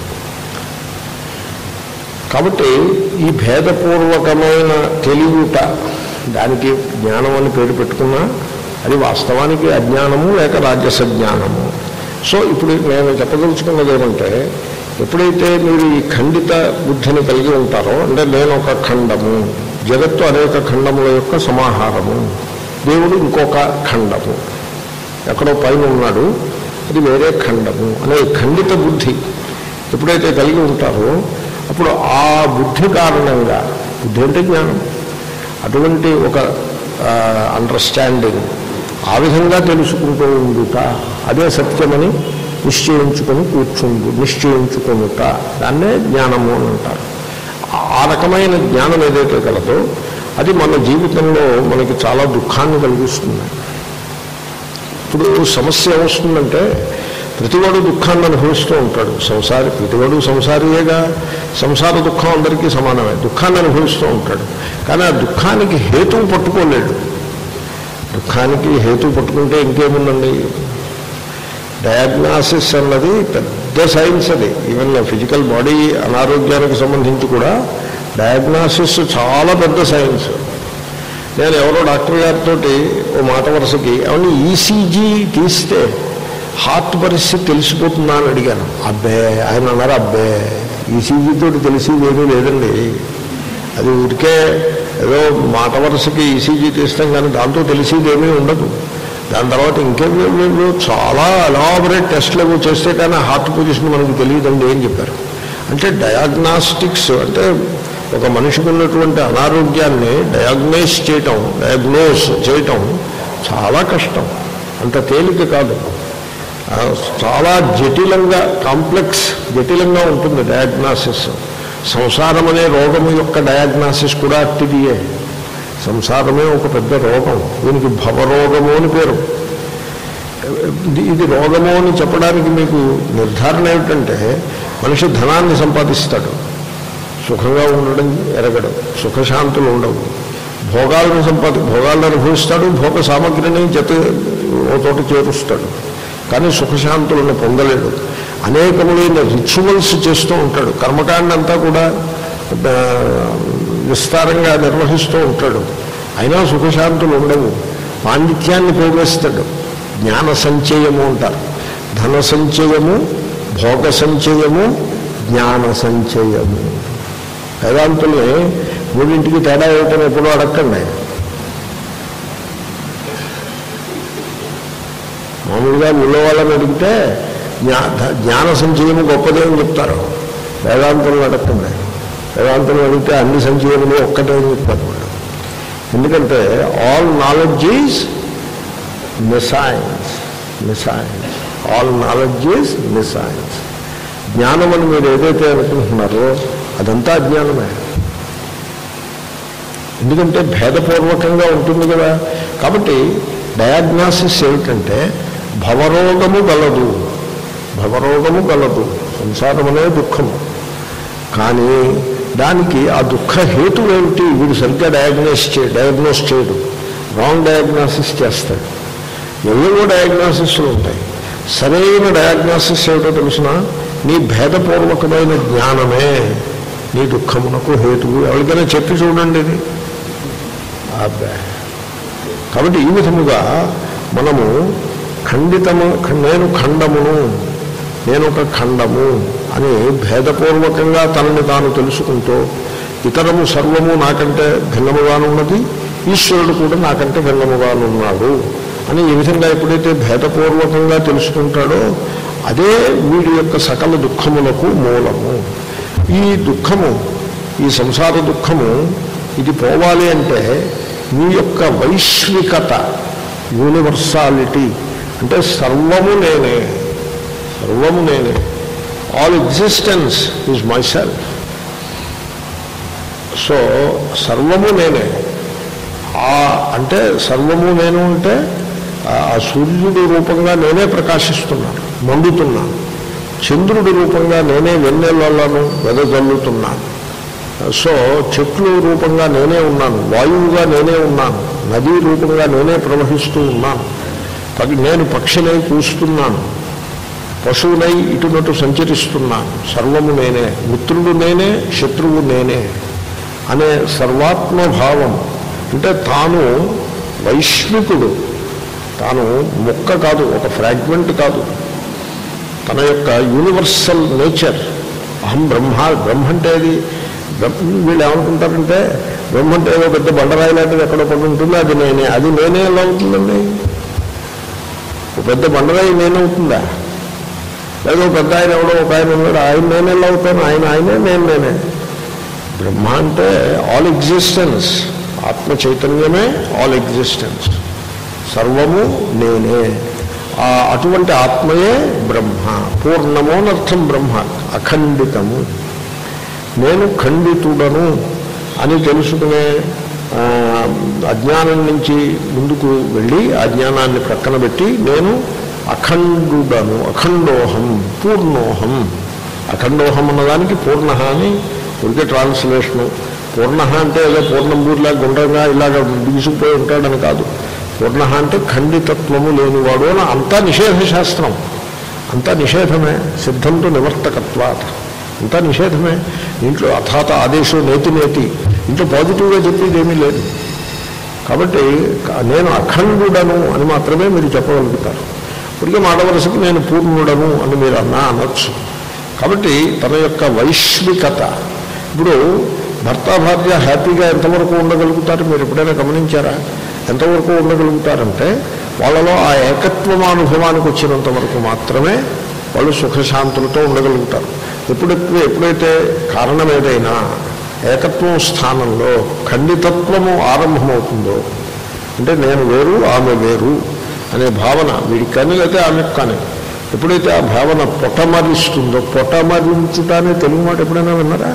S1: కాబట్టి ఈ భేదపూర్వకమైన తెలివిట దానికి జ్ఞానం అని పేరు పెట్టుకున్నా అది వాస్తవానికి అజ్ఞానము లేక రాజస జ్ఞానము సో ఇప్పుడు నేను చెప్పదలుచుకున్నది ఏమంటే ఎప్పుడైతే మీరు ఈ ఖండిత బుద్ధిని కలిగి ఉంటారో అంటే నేను ఒక ఖండము జగత్తు అనేక ఖండముల యొక్క సమాహారము దేవుడు ఇంకొక ఖండము ఎక్కడో పైన ఉన్నాడు అది వేరే ఖండము అనే ఈ ఖండిత బుద్ధి ఎప్పుడైతే కలిగి ఉంటారో అప్పుడు ఆ బుద్ధి కారణంగా బుద్ధి అంటే జ్ఞానం అటువంటి ఒక అండర్స్టాండింగ్ ఆ విధంగా తెలుసుకుంటూ ఉండుట అదే సత్యమని నిశ్చయించుకొని కూర్చుండు నిశ్చయించుకొనుట దాన్నే జ్ఞానము అని అంటారు ఆ- ఆ రకమైన జ్ఞానం ఏదైతే కలదో అది మన జీవితంలో మనకి చాలా దుఃఖాన్ని కలిగిస్తుంది ఇప్పుడు సమస్య ఏమొస్తుందంటే ప్రతివాడు దుఃఖాన్ని అనుభవిస్తూ ఉంటాడు సంసారి ప్రతివాడు సంసారియేగా సంసార దుఃఖం అందరికీ సమానమే దుఃఖాన్ని అనుభవిస్తూ ఉంటాడు కానీ ఆ దుఃఖానికి హేతువు పట్టుకోలేడు దుఃఖానికి హేతువు పట్టుకుంటే ఇంకేముందండి డయాగ్నాసిస్ అన్నది పెద్ద సైన్స్ అది ఈవెన్ ఫిజికల్ బాడీ అనారోగ్యానికి సంబంధించి కూడా డయాగ్నాసిస్ చాలా పెద్ద సైన్స్ నేను ఎవరో డాక్టర్ గారితో ఓ మాట వరుసకి అవును ఈసీజీ తీస్తే హార్ట్ పరిస్థితి తెలిసిపోతుందా అని అడిగాను అబ్బే ఆయన అన్నారు అబ్బే ఈసీజీ తోటి తెలిసేది ఏమీ లేదండి అది ఊరికే ఏదో మాట వరుసకి ఈసీజీ తీస్తాం కానీ దాంతో తెలిసేది ఏమీ ఉండదు దాని తర్వాత ఇంకేమేమో చాలా ఎలాబరేట్ టెస్ట్లు ఏవో చేస్తే కానీ హార్ట్ పొజిషన్ మనకు తెలియదండి ఏం చెప్పారు అంటే డయాగ్నాస్టిక్స్ అంటే ఒక మనిషికి ఉన్నటువంటి అనారోగ్యాన్ని డయాగ్నైజ్ చేయటం డయాగ్నోస్ చేయటం చాలా కష్టం అంత తేలిక కాదు ఆ, చాలా జటిలంగా కాంప్లెక్స్ జటిలంగా ఉంటుంది డయాగ్నాసిస్ సంసారం అనే రోగము యొక్క డయాగ్నాసిస్ కూడా అట్టిదియే సంసారమే ఒక పెద్ద రోగం దీనికి భవరోగము అని పేరు ఇది- ఇది రోగము అని చెప్పడానికి మీకు నిర్ధారణ ఏమిటంటే మనిషి ధనాన్ని సంపాదిస్తాడు సుఖంగా ఉండడం ఎరగడం సుఖశాంతులు ఉండవు భోగాలను సంపాది భోగాలను అనుభవిస్తాడు భోగ సామగ్రిని జత ఓ చోట చేరుస్తాడు కానీ సుఖశాంతులను పొందలేడు అనేకములైన రిచువల్స్ చేస్తూ ఉంటాడు కర్మకాండ అంతా కూడా ఆ, విస్తారంగా నిర్వహిస్తూ ఉంటాడు అయినా సుఖశాంతులు ఉండవు పాండిత్యాన్ని పోగేస్తాడు జ్ఞాన సంచయము అంటారు ధన సంచయము భోగ సంచయము జ్ఞాన సంచయము వేదాంతుల్ని మూడింటికి తేడా ఏమిటని ఎప్పుడూ అడగండి మామూలుగా ఊళ్ళో వాళ్ళని అడిగితే జ్ఞా ధ- జ్ఞాన సంచయము గొప్పదే అని చెప్తారు వేదాంతులను అడగండి వేదాంతులను అడిగితే అన్ని సంచయములు ఒక్కటే అని చెప్తారు వాళ్ళు ఎందుకంటే all knowledge is my science my science all knowledge is my science జ్ఞానం అని మీరు ఏదైతే అనుకుంటున్నారో అదంతా అజ్ఞానమే ఎందుకంటే భేదపూర్వకంగా ఉంటుంది కదా కాబట్టి డయాగ్నాసిస్ ఏమిటంటే భవరోగము గలదు భవరోగము గలదు సంసారం అనే దుఃఖము కానీ దానికి ఆ దుఃఖ హేతు ఏమిటి వీడు సరిగ్గా డయాగ్నోస్ చే డయాగ్నోస్ చేయడు రాంగ్ డయాగ్నాసిస్ చేస్తాడు ఎవేవో డయాగ్నాసిస్లు ఉంటాయి సరైన డయాగ్నాసిస్ ఏమిటో తెలిసిన నీ భేదపూర్వకమైన జ్ఞానమే నీ దుఃఖమునకు హేతువు ఎవరికైనా చెప్పి చూడండి ఇది అబ్బే కాబట్టి ఈ విధముగా మనము ఖండితము నేను ఖండమును నేను ఒక ఖండము అని భేదపూర్వకంగా తనని తాను తెలుసుకుంటూ ఇతరము సర్వము నాకంటే భిన్నముగానున్నది ఈశ్వరుడు కూడా నాకంటే భిన్నముగానున్నాడు అని ఈ విధంగా ఎప్పుడైతే భేదపూర్వకంగా తెలుసుకుంటాడో అదే వీడి యొక్క సకల దుఃఖములకు మూలము ఈ దుఃఖము ఈ సంసార దుఃఖము ఇది పోవాలి అంటే మీ యొక్క వైశ్వికత యూనివర్సాలిటీ అంటే సర్వము నేనే సర్వము నేనే all existence is my self so సర్వము నేనే ఆ అంటే సర్వము నేను అంటే ఆ- ఆ సూర్యుడి రూపంగా నేనే ప్రకాశిస్తున్నాను మండుతున్నాను చంద్రుడి రూపంగా నేనే వెన్నెలను వెదజల్లుతున్నాను సో చెట్లు రూపంగా నేనే ఉన్నాను వాయువుగా నేనే ఉన్నాను నదీ రూపంగా నేనే ప్రవహిస్తూ ఉన్నాను పగి నేను పక్షినై కూస్తున్నాను పశువునై ఇటునటు సంచరిస్తున్నాను సర్వము నేనే మిత్రుడు నేనే శత్రువు నేనే అనే సర్వాత్మభావం అంటే తాను వైశ్వికుడు తాను మొక్క కాదు ఒక ఫ్రాగ్మెంట్ కాదు తన యొక్క యూనివర్సల్ నేచర్ అహం బ్రహ్మ బ్రహ్మ అంటే అది బ్రహ్మ వీళ్ళు ఏమనుకుంటారంటే బ్రహ్మ అంటే ఏదో పెద్ద బండరాయి లాంటిది ఎక్కడో పడి ఉంటుంది అది నేనే అది నేనే ఎలా అవుతుందండి ఒక పెద్ద బండరాయి నేనవుతుందా లేదో పెద్ద ఆయన ఎవడో ఒక ఆయన ఉన్నాడు ఆయన నేను ఎలా అవుతాను ఆయన ఆయనే నేను నేనే బ్రహ్మ అంటే ఆల్ ఎగ్జిస్టెన్స్ ఆత్మ చైతన్యమే ఆల్ ఎగ్జిస్టెన్స్ సర్వము నేనే ఆ అటువంటి ఆత్మయే బ్రహ్మ పూర్ణము అనర్థం బ్రహ్మ అఖండితము నేను ఖండితుడను అని తెలుసుకునే ఆ, అజ్ఞానం నుంచి ముందుకు వెళ్ళి ఆ జ్ఞానాన్ని ప్రక్కన పెట్టి నేను అఖండుడను అఖండోహం పూర్ణోహం అఖండోహం అన్నదానికి పూర్ణ అని ఉడికే ట్రాన్స్లేషను పూర్ణ అంటే ఏదో పూర్ణంబూర్లా గుండ్రంగా ఇలాగ బిగుసుకుపోయి ఉంటాడని కాదు పూర్ణ అంటే ఖండితత్వము లేనివాడు అని అంతా నిషేధ శాస్త్రం అంతా నిషేధమే సిద్ధంతో నివర్తకత్వాత్ అంతా నిషేధమే ఇంట్లో అథాత ఆదేశం నేతి నేతి ఇంట్లో పాజిటివ్గా చెప్పేది ఏమీ లేదు కాబట్టి క- నేను అఖండుడను అని మాత్రమే మీరు చెప్పగలుగుతారు ఇప్పటికే మాట వరుసకి నేను పూర్ణుడను అని మీరు అన్నా అనొచ్చు కాబట్టి తన యొక్క వైశ్వికత ఇప్పుడు భర్త భార్య హ్యాపీగా ఎంతవరకు ఉండగలుగుతారు మీరు ఎప్పుడైనా గమనించారా ఎంతవరకు ఉండగలుగుతారంటే వాళ్ళలో ఆ ఏకత్వం అనుభవానికి వచ్చినంత వరకు మాత్రమే వాళ్ళు సుఖశాంతులతో ఉండగలుగుతారు ఎప్పుడైతే ఎప్పుడైతే కారణం ఏదైనా ఏకత్వం స్థానంలో ఖండితత్వము ఆరంభమవుతుందో అంటే నేను వేరు ఆమె వేరు అనే భావన వీడికి కానీ అయితే ఆమెకు కానీ ఎప్పుడైతే ఆ భావన పొటమరిస్తుందో పొటమరించుట అనే తెలుగు మాట ఎప్పుడైనా విన్నారా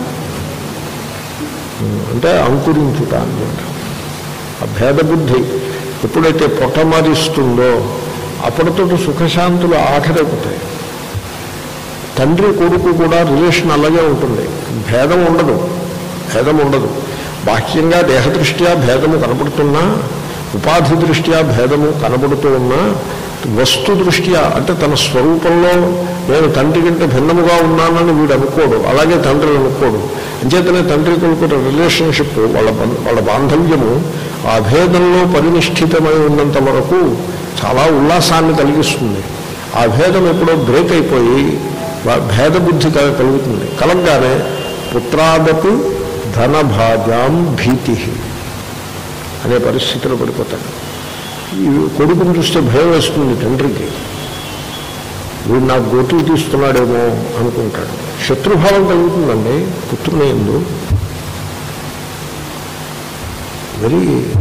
S1: అంటే అంకురించుట అనమాట ఆ భేద బుద్ధి ఎప్పుడైతే పొటమరిస్తుందో అప్పటితో సుఖశాంతులు ఆఖరైపోతాయి తండ్రి కొడుకు కూడా రిలేషన్ అలాగే ఉంటుంది భేదం ఉండదు భేదం ఉండదు బాహ్యంగా దేహదృష్ట్యా భేదము కనపడుతున్నా ఉపాధి దృష్ట్యా భేదము కనబడుతూ ఉన్నా వస్తు దృష్ట్యా అంటే తన స్వరూపంలో నేను తండ్రి కంటే భిన్నముగా ఉన్నానని వీడు అనుకోడు అలాగే తండ్రి అనుకోడు అంచేతనే తండ్రి కొడుకు రిలేషన్షిప్ వాళ్ళ బం- వాళ్ళ బాంధవ్యము ఆ భేదంలో పరినిష్ఠితమై ఉన్నంత వరకు చాలా ఉల్లాసాన్ని కలిగిస్తుంది ఆ భేదం ఎప్పుడో బ్రేక్ అయిపోయి వా- భేద బుద్ధి కల- కలుగుతుంది కలగగానే పుత్రాదపు ధనభాజాం భీతి అనే పరిస్థితిలో పడిపోతాడు ఈ కొడుకుని చూస్తే భయం వేస్తుంది తండ్రికి వీడు నాకు గోతులు తీస్తున్నాడేమో అనుకుంటాడు శత్రుభావం కలుగుతుందండి పుత్రుని ఎందు వెరీ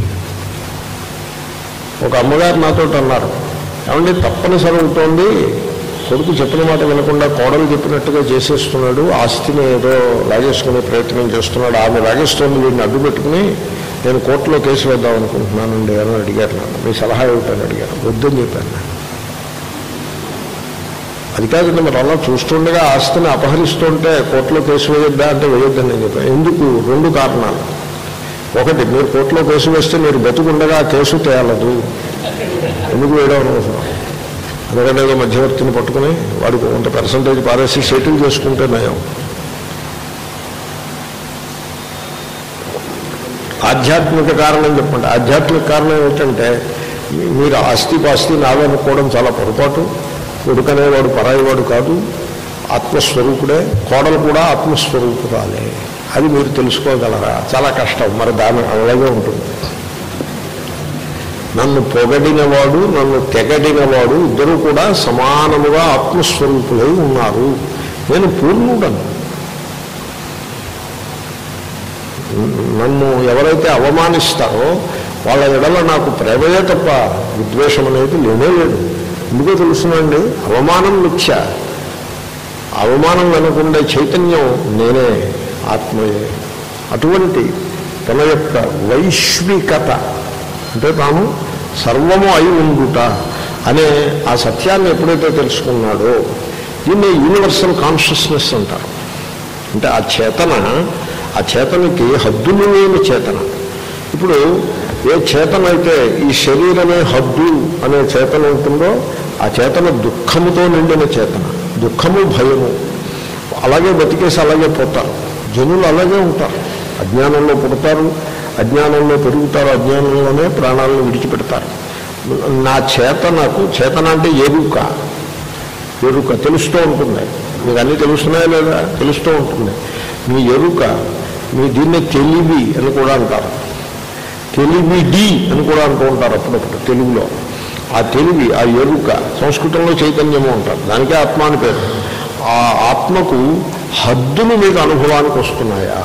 S1: ఒక అమ్మగారు నాతో అన్నారు ఏమంటే తప్పనిసరి అవుతోంది కొడుకు చెప్పిన మాట వినకుండా కోడలు చెప్పినట్టుగా చేసేస్తున్నాడు ఆస్తిని ఏదో లాగేసుకునే ప్రయత్నం చేస్తున్నాడు ఆమె లాగేస్తోంది వీడిని అడ్డు పెట్టుకుని నేను కోర్టులో కేసు వేద్దాం అనుకుంటున్నానండి అని అడిగారు నన్ను మీ సలహా ఏమిటని అడిగారు వద్దని చెప్పాను నేను. అది కాదండి మరి అలా చూస్తుండగా ఆస్తిని అపహరిస్తుంటే కోర్టులో కేసు వేయొద్దా అంటే వేయొద్దని నేను చెప్పాను ఎందుకు రెండు కారణాలు ఒకటి మీరు కోర్టులో కేసు వేస్తే మీరు బతుకుండగా ఆ కేసు తేలదు ఎందుకు వేయడం అనవసరం ఎందుకంటే ఏదో మధ్యవర్తిని పట్టుకుని వాడికి కొంత పర్సంటేజ్ పారేసి సెటిల్ చేసుకుంటే నయం ఆధ్యాత్మిక కారణం చెప్పండి ఆధ్యాత్మిక కారణం ఏంటంటే మీ- మీరు ఆస్తి పాస్తి నాదనుకోవడం చాలా పొరపాటు కొడుకనేవాడు పరాయివాడు కాదు ఆత్మస్వరూపుడే కోడలు కూడా ఆత్మస్వరూపురాలే అది మీరు తెలుసుకోగలరా చాలా కష్టం మరి దాని అలాగే ఉంటుంది నన్ను పొగడినవాడు నన్ను తెగడినవాడు ఇద్దరూ కూడా సమానముగా ఆత్మస్వరూపులై ఉన్నారు నేను పూర్ణుడను నన్ను ఎవరైతే అవమానిస్తారో వాళ్ళ ఎడల నాకు ప్రేమయే తప్ప విద్వేషం అనేది లేనే లేదు ఎందుకో తెలుసునండి అవమానం మిథ్య అవమానం వెనకుండే చైతన్యం నేనే ఆత్మయే అటువంటి తన యొక్క వైశ్వికత అంటే తాను సర్వము అయి ఉండుట అనే ఆ సత్యాన్ని ఎప్పుడైతే తెలుసుకున్నాడో దీన్ని యూనివర్సల్ కాన్షియస్నెస్ అంటారు అంటే ఆ చేతన ఆ చేతనకి హద్దులు లేని చేతన ఇప్పుడు ఏ చేతన అయితే ఈ శరీరమే హద్దు అనే చేతన ఉంటుందో ఆ చేతన దుఃఖముతో నిండిన చేతన దుఃఖము భయము అలాగే బతికేసి అలాగే పోతారు జనులు అలాగే ఉంటారు అజ్ఞానంలో పుడతారు అజ్ఞానంలో పెరుగుతారు అజ్ఞానంలోనే ప్రాణాలను విడిచిపెడతారు నా చేతనకు చేతన అంటే ఎరుక ఎరుక తెలుస్తూ ఉంటుంది మీకు అన్నీ తెలుస్తున్నాయా లేదా తెలుస్తూ ఉంటుంది మీ ఎరుక మీ దీన్ని తెలివి అని కూడా అంటారు తెలివి డి అని కూడా అంటూ ఉంటారు అప్పుడప్పుడు తెలుగులో ఆ తెలివి ఆ ఎరుక సంస్కృతంలో చైతన్యము అంటారు దానికే ఆత్మ అని పేరు ఆ ఆత్మకు హద్దులు మీకు అనుభవానికి వస్తున్నాయా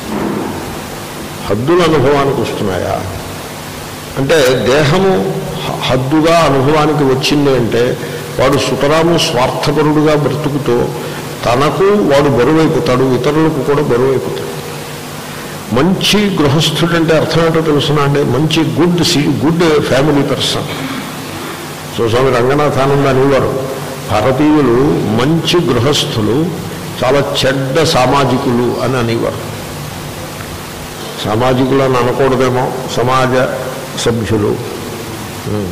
S1: హద్దులు అనుభవానికి వస్తున్నాయా అంటే దేహము హ- హద్దుగా అనుభవానికి వచ్చింది అంటే వాడు సుతరాము స్వార్థపరుడుగా బ్రతుకుతూ తనకు వాడు బరువైపోతాడు ఇతరులకు కూడా బరువైపోతాడు మంచి గృహస్థుడు అంటే అర్థం ఏంటో తెలుసునా అండి మంచి good C good family person so Swami Ranganathananda అనేవారు భారతీయులు మంచి గృహస్థులు చాలా చెడ్డ సామాజికులు అని అనేవారు సామాజికులు అని అనకూడదేమో సమాజ సభ్యులు ఉమ్.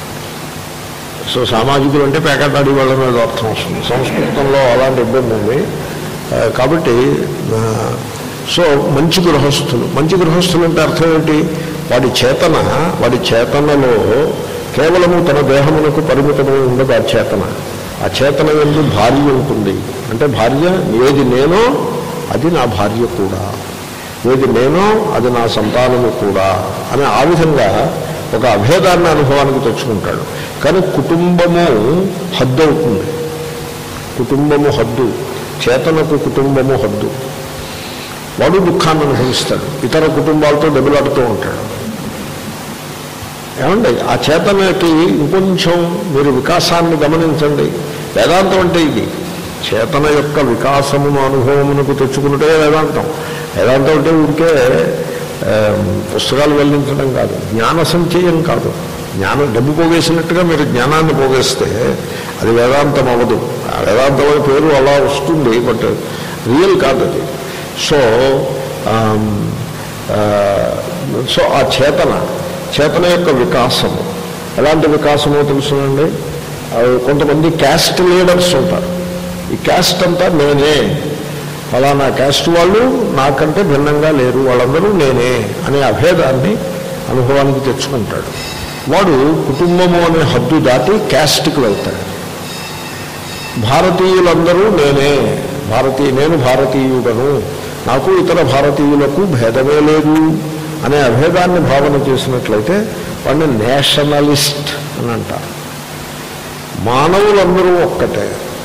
S1: సో సామాజికులు అంటే పేకాటాడి వాళ్ళ మీద అర్థం వస్తుంది సంస్కృతంలో అలాంటి ఇబ్బంది ఉంది ఆ, కాబట్టి ఆ, సో మంచి గృహస్థులు మంచి గృహస్థులు అంటే అర్థం ఏంటి వాడి చేతన వాడి చేతనలో కేవలము తన దేహమునకు పరిమితమై ఉండదు ఆ చేతన ఆ చేతన ఎందు భార్య ఉంటుంది అంటే భార్య ఏది నేనో అది నా భార్య కూడా ఏది నేనో అది నా సంతానము కూడా అని ఆ విధంగా ఒక అభేదాన్ని అనుభవానికి తెచ్చుకుంటాడు కానీ కుటుంబము హద్దు అవుతుంది కుటుంబము హద్దు చేతనకు కుటుంబము హద్దు వాడు దుఃఖాన్ని అనుభవిస్తాడు ఇతర కుటుంబాలతో దెబ్బలాడుతూ ఉంటాడు ఏమండి ఆ చేతనకి ఇంకొంచెం మీరు వికాసాన్ని గమనించండి వేదాంతం అంటే ఇది చేతన యొక్క వికాసమును అనుభవమునకు తెచ్చుకున్నటే వేదాంతం వేదాంతం అంటే ఊరికే ఆ, పుస్తకాలు వెల్లించడం కాదు జ్ఞాన సంచయం కాదు జ్ఞానం డబ్బు పోగేసినట్టుగా మీరు జ్ఞానాన్ని పోగేస్తే అది వేదాంతం అవ్వదు ఆ వేదాంతం అనే పేరు అలా వస్తుంది బట్ రియల్ కాదు అది సో ఆమ్, ఆ, సో ఆ చేతన చేతన యొక్క వికాసము ఎలాంటి వికాసమో తెలుసునండి అవి కొంతమంది క్యాస్ట్ లీడర్స్ ఉంటారు ఈ క్యాస్ట్ అంతా నేనే ఫలానా క్యాస్ట్ వాళ్ళు నాకంటే భిన్నంగా లేరు వాళ్ళందరూ నేనే అనే అభేదాన్ని అనుభవానికి తెచ్చుకుంటాడు వాడు కుటుంబము అనే హద్దు దాటి క్యాస్ట్కి వెళ్తాడు భారతీయులందరూ నేనే భారతీయ నేను భారతీయుడను నాకు ఇతర భారతీయులకు భేదమే లేదు అనే అభేదాన్ని భావన చేసినట్లయితే వాడిని నేషనలిస్ట్ అని అంటారు మానవులందరూ ఒక్కటే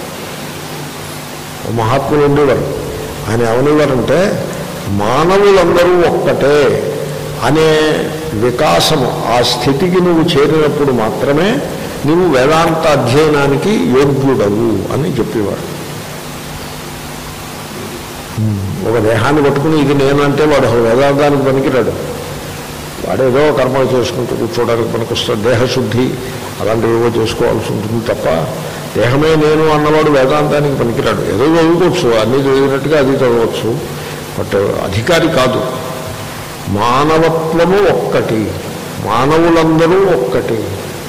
S1: ఓ మహాత్ములు ఉండేవారు ఆయన ఏమనేవారంటే మానవులందరూ ఒక్కటే అనే వికాసము ఆ స్థితికి నువ్వు చేరినప్పుడు మాత్రమే నువ్వు వేదాంత అధ్యయనానికి యోగ్యుడవు అని చెప్పేవారు ఒక దేహాన్ని పట్టుకుని ఇది నేనంటే వాడు అసలు వేదాంతానికి పనికిరాడు వాడేదో కర్మలు చేసుకుంటూ కూర్చోవడానికి పనికొస్తాడు దేహశుద్ధి అలాంటివి ఏవో చేసుకోవాల్సి ఉంటుంది తప్ప దేహమే నేను అన్నవాడు వేదాంతానికి పనికిరాడు ఏదో చదువుకోవచ్చు అన్నీ చదివినట్టుగా అది చదవచ్చు బట్ అధికారి కాదు మానవత్వము ఒక్కటి మానవులందరూ ఒక్కటి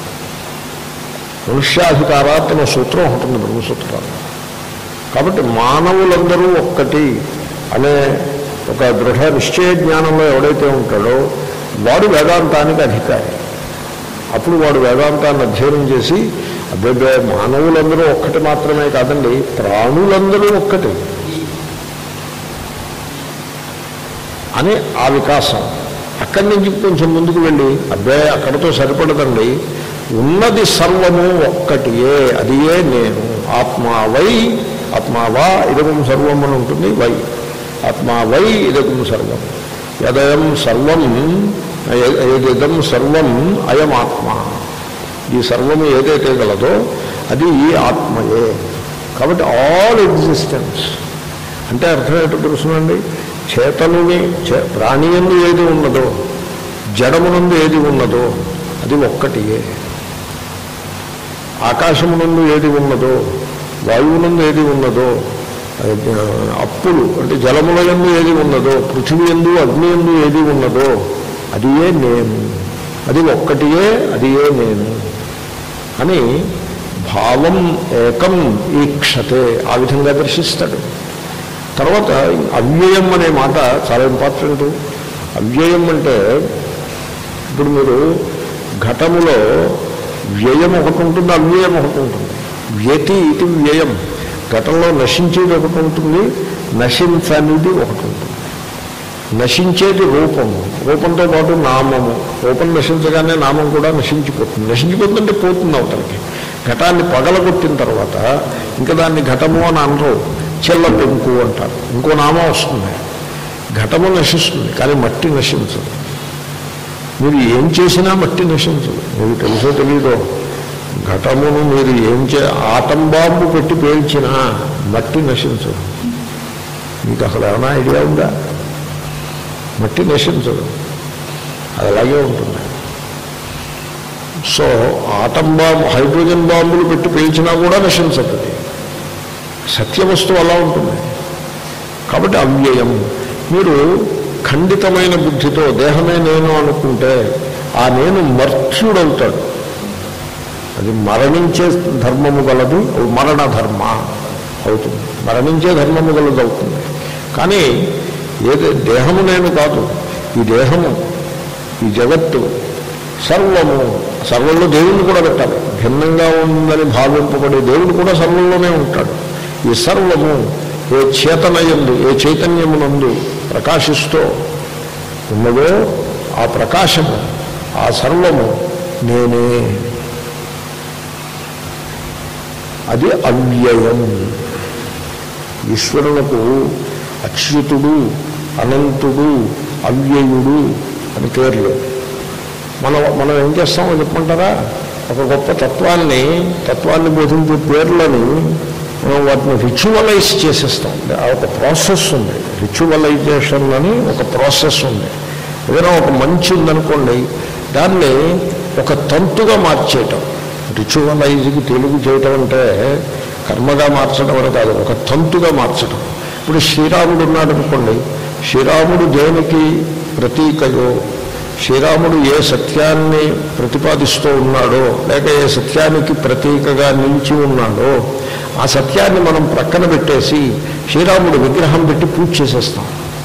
S1: మనుష్యాధికారాత్ అనే సూత్రం ఉంటుంది బ్రహ్మసూత్రాలు కాబట్టి మానవులందరూ ఒక్కటి అనే ఒక దృఢ నిశ్చయ జ్ఞానంలో ఎవడైతే ఉంటాడో వాడు వేదాంతానికి అధికారి అప్పుడు వాడు వేదాంతాన్ని అధ్యయనం చేసి అబ్బాయి మానవులందరూ ఒక్కటి మాత్రమే కాదండి ప్రాణులందరూ ఒక్కటి అని ఆ వికాసం అక్కడి నుంచి కొంచెం ముందుకు వెళ్ళి అబ్బాయి అక్కడితో సరిపడదండి ఉన్నది సర్వము ఒక్కటియే అది ఏ నేను ఆత్మా వై ఆత్మావా ఇదకం సర్వం అని ఉంటుంది వై ఆత్మా వై ఇదకం సర్వం యదయం సర్వం ఏదిదం సర్వం అయం ఆత్మ ఈ సర్వము ఏదైతే గలదో అది ఈ ఆత్మయే కాబట్టి ఆల్ ఎగ్జిస్టెన్స్ అంటే అర్థం ఏంటో తెలుసునండి చేతనుని చే ప్రాణియందు ఏది ఉన్నదో జడమునందు ఏది ఉన్నదో అది ఒక్కటియే ఆకాశమునందు ఏది ఉన్నదో వాయువునందు ఏది ఉన్నదో ఆ, అప్పులు అంటే జలముల ఎందు ఏది ఉన్నదో పృథివీ ఎందు అగ్ని ఎందు ఏది ఉన్నదో అది ఏ నేను అది ఒక్కటియే అది ఏ నేను అని భావం ఏకం ఈక్షతే ఆ విధంగా దర్శిస్తాడు తర్వాత అవ్యయం అనే మాట చాలా ఇంపార్టెంట్ అవ్యయం అంటే ఇప్పుడు మీరు ఘటములో వ్యయం ఒకటి ఉంటుంది అవ్యయం ఒకటి ఉంటుంది వ్యతి ఇది వ్యయం ఘటంలో నశించేది ఒకటి ఉంటుంది నశించనిది ఒకటి ఉంటుంది నశించేది రూపము రూపంతో పాటు నామము రూపం నశించగానే నామం కూడా నశించిపోతుంది నశించిపోతుందంటే పోతుంది అవతలకి ఘటాన్ని పగలగొట్టిన తర్వాత ఇంకా దాన్ని ఘటము అని అనరు చెల్ల పెంకు అంటారు ఇంకో నామం వస్తుంది ఘటము నశిస్తుంది కానీ మట్టి నశించదు మీరు ఏం చేసినా మట్టి నశించదు మీకు తెలుసో తెలీదో ఘటమును మీరు ఏం చే ఆటం బాంబు పెట్టి పేల్చినా మట్టి నశించదు మీకు అసలు ఏమైనా ఐడియా ఉందా మట్టి నశించదు అది అలాగే ఉంటుంది సో ఆటం బాంబు హైడ్రోజన్ బాంబులు పెట్టి పేల్చినా కూడా నశించదు అది సత్యవస్తువు అలా ఉంటుంది కాబట్టి అవ్యయం మీరు ఖండితమైన బుద్ధితో దేహమే నేను అనుకుంటే ఆ నేను మర్త్యుడవుతాడు అది మరణించే ధర్మము గలదు అది మరణ ధర్మ అవుతుంది మరణించే ధర్మము గలదు అవుతుంది కానీ ఏది దేహము నేను కాదు ఈ దేహము ఈ జగత్తు సర్వము సర్వంలో దేవుణ్ణి కూడా పెట్టాలి భిన్నంగా ఉందని భావింపబడే దేవుడు కూడా సర్వంలోనే ఉంటాడు ఈ సర్వము ఏ చేతనయందు ఏ చైతన్యమునందు ప్రకాశిస్తూ ఉన్నదో ఆ ప్రకాశము ఆ సర్వము నేనే అది అవ్యయం ఈశ్వరులకు అచ్యుతుడు అనంతుడు అవ్యయుడు అని పేర్లు మనం మనం ఏం చేస్తామో చెప్పమంటారా ఒక గొప్ప తత్వాన్ని తత్వాన్ని బోధించే పేర్లను మనం వాటిని రిచువలైజ్ చేసేస్తాం ఆ ఒక ప్రాసెస్ ఉంది రిచువలైజేషన్ అని ఒక ప్రాసెస్ ఉంది ఏదైనా ఒక మంచి ఉందనుకోండి దాన్ని ఒక తంతుగా మార్చేయటం రిచువలైజ్కి తెలుగు చేయటం అంటే కర్మగా మార్చడం అని కాదు ఒక తంతుగా మార్చడం ఇప్పుడు శ్రీరాముడు ఉన్నాడు అనుకోండి శ్రీరాముడు దేనికి ప్రతీకయో శ్రీరాముడు ఏ సత్యాన్ని ప్రతిపాదిస్తూ ఉన్నాడో లేక ఏ సత్యానికి ప్రతీకగా నిలిచి ఉన్నాడో ఆ సత్యాన్ని మనం ప్రక్కన పెట్టేసి శ్రీరాముడు విగ్రహం పెట్టి పూజ చేసేస్తాం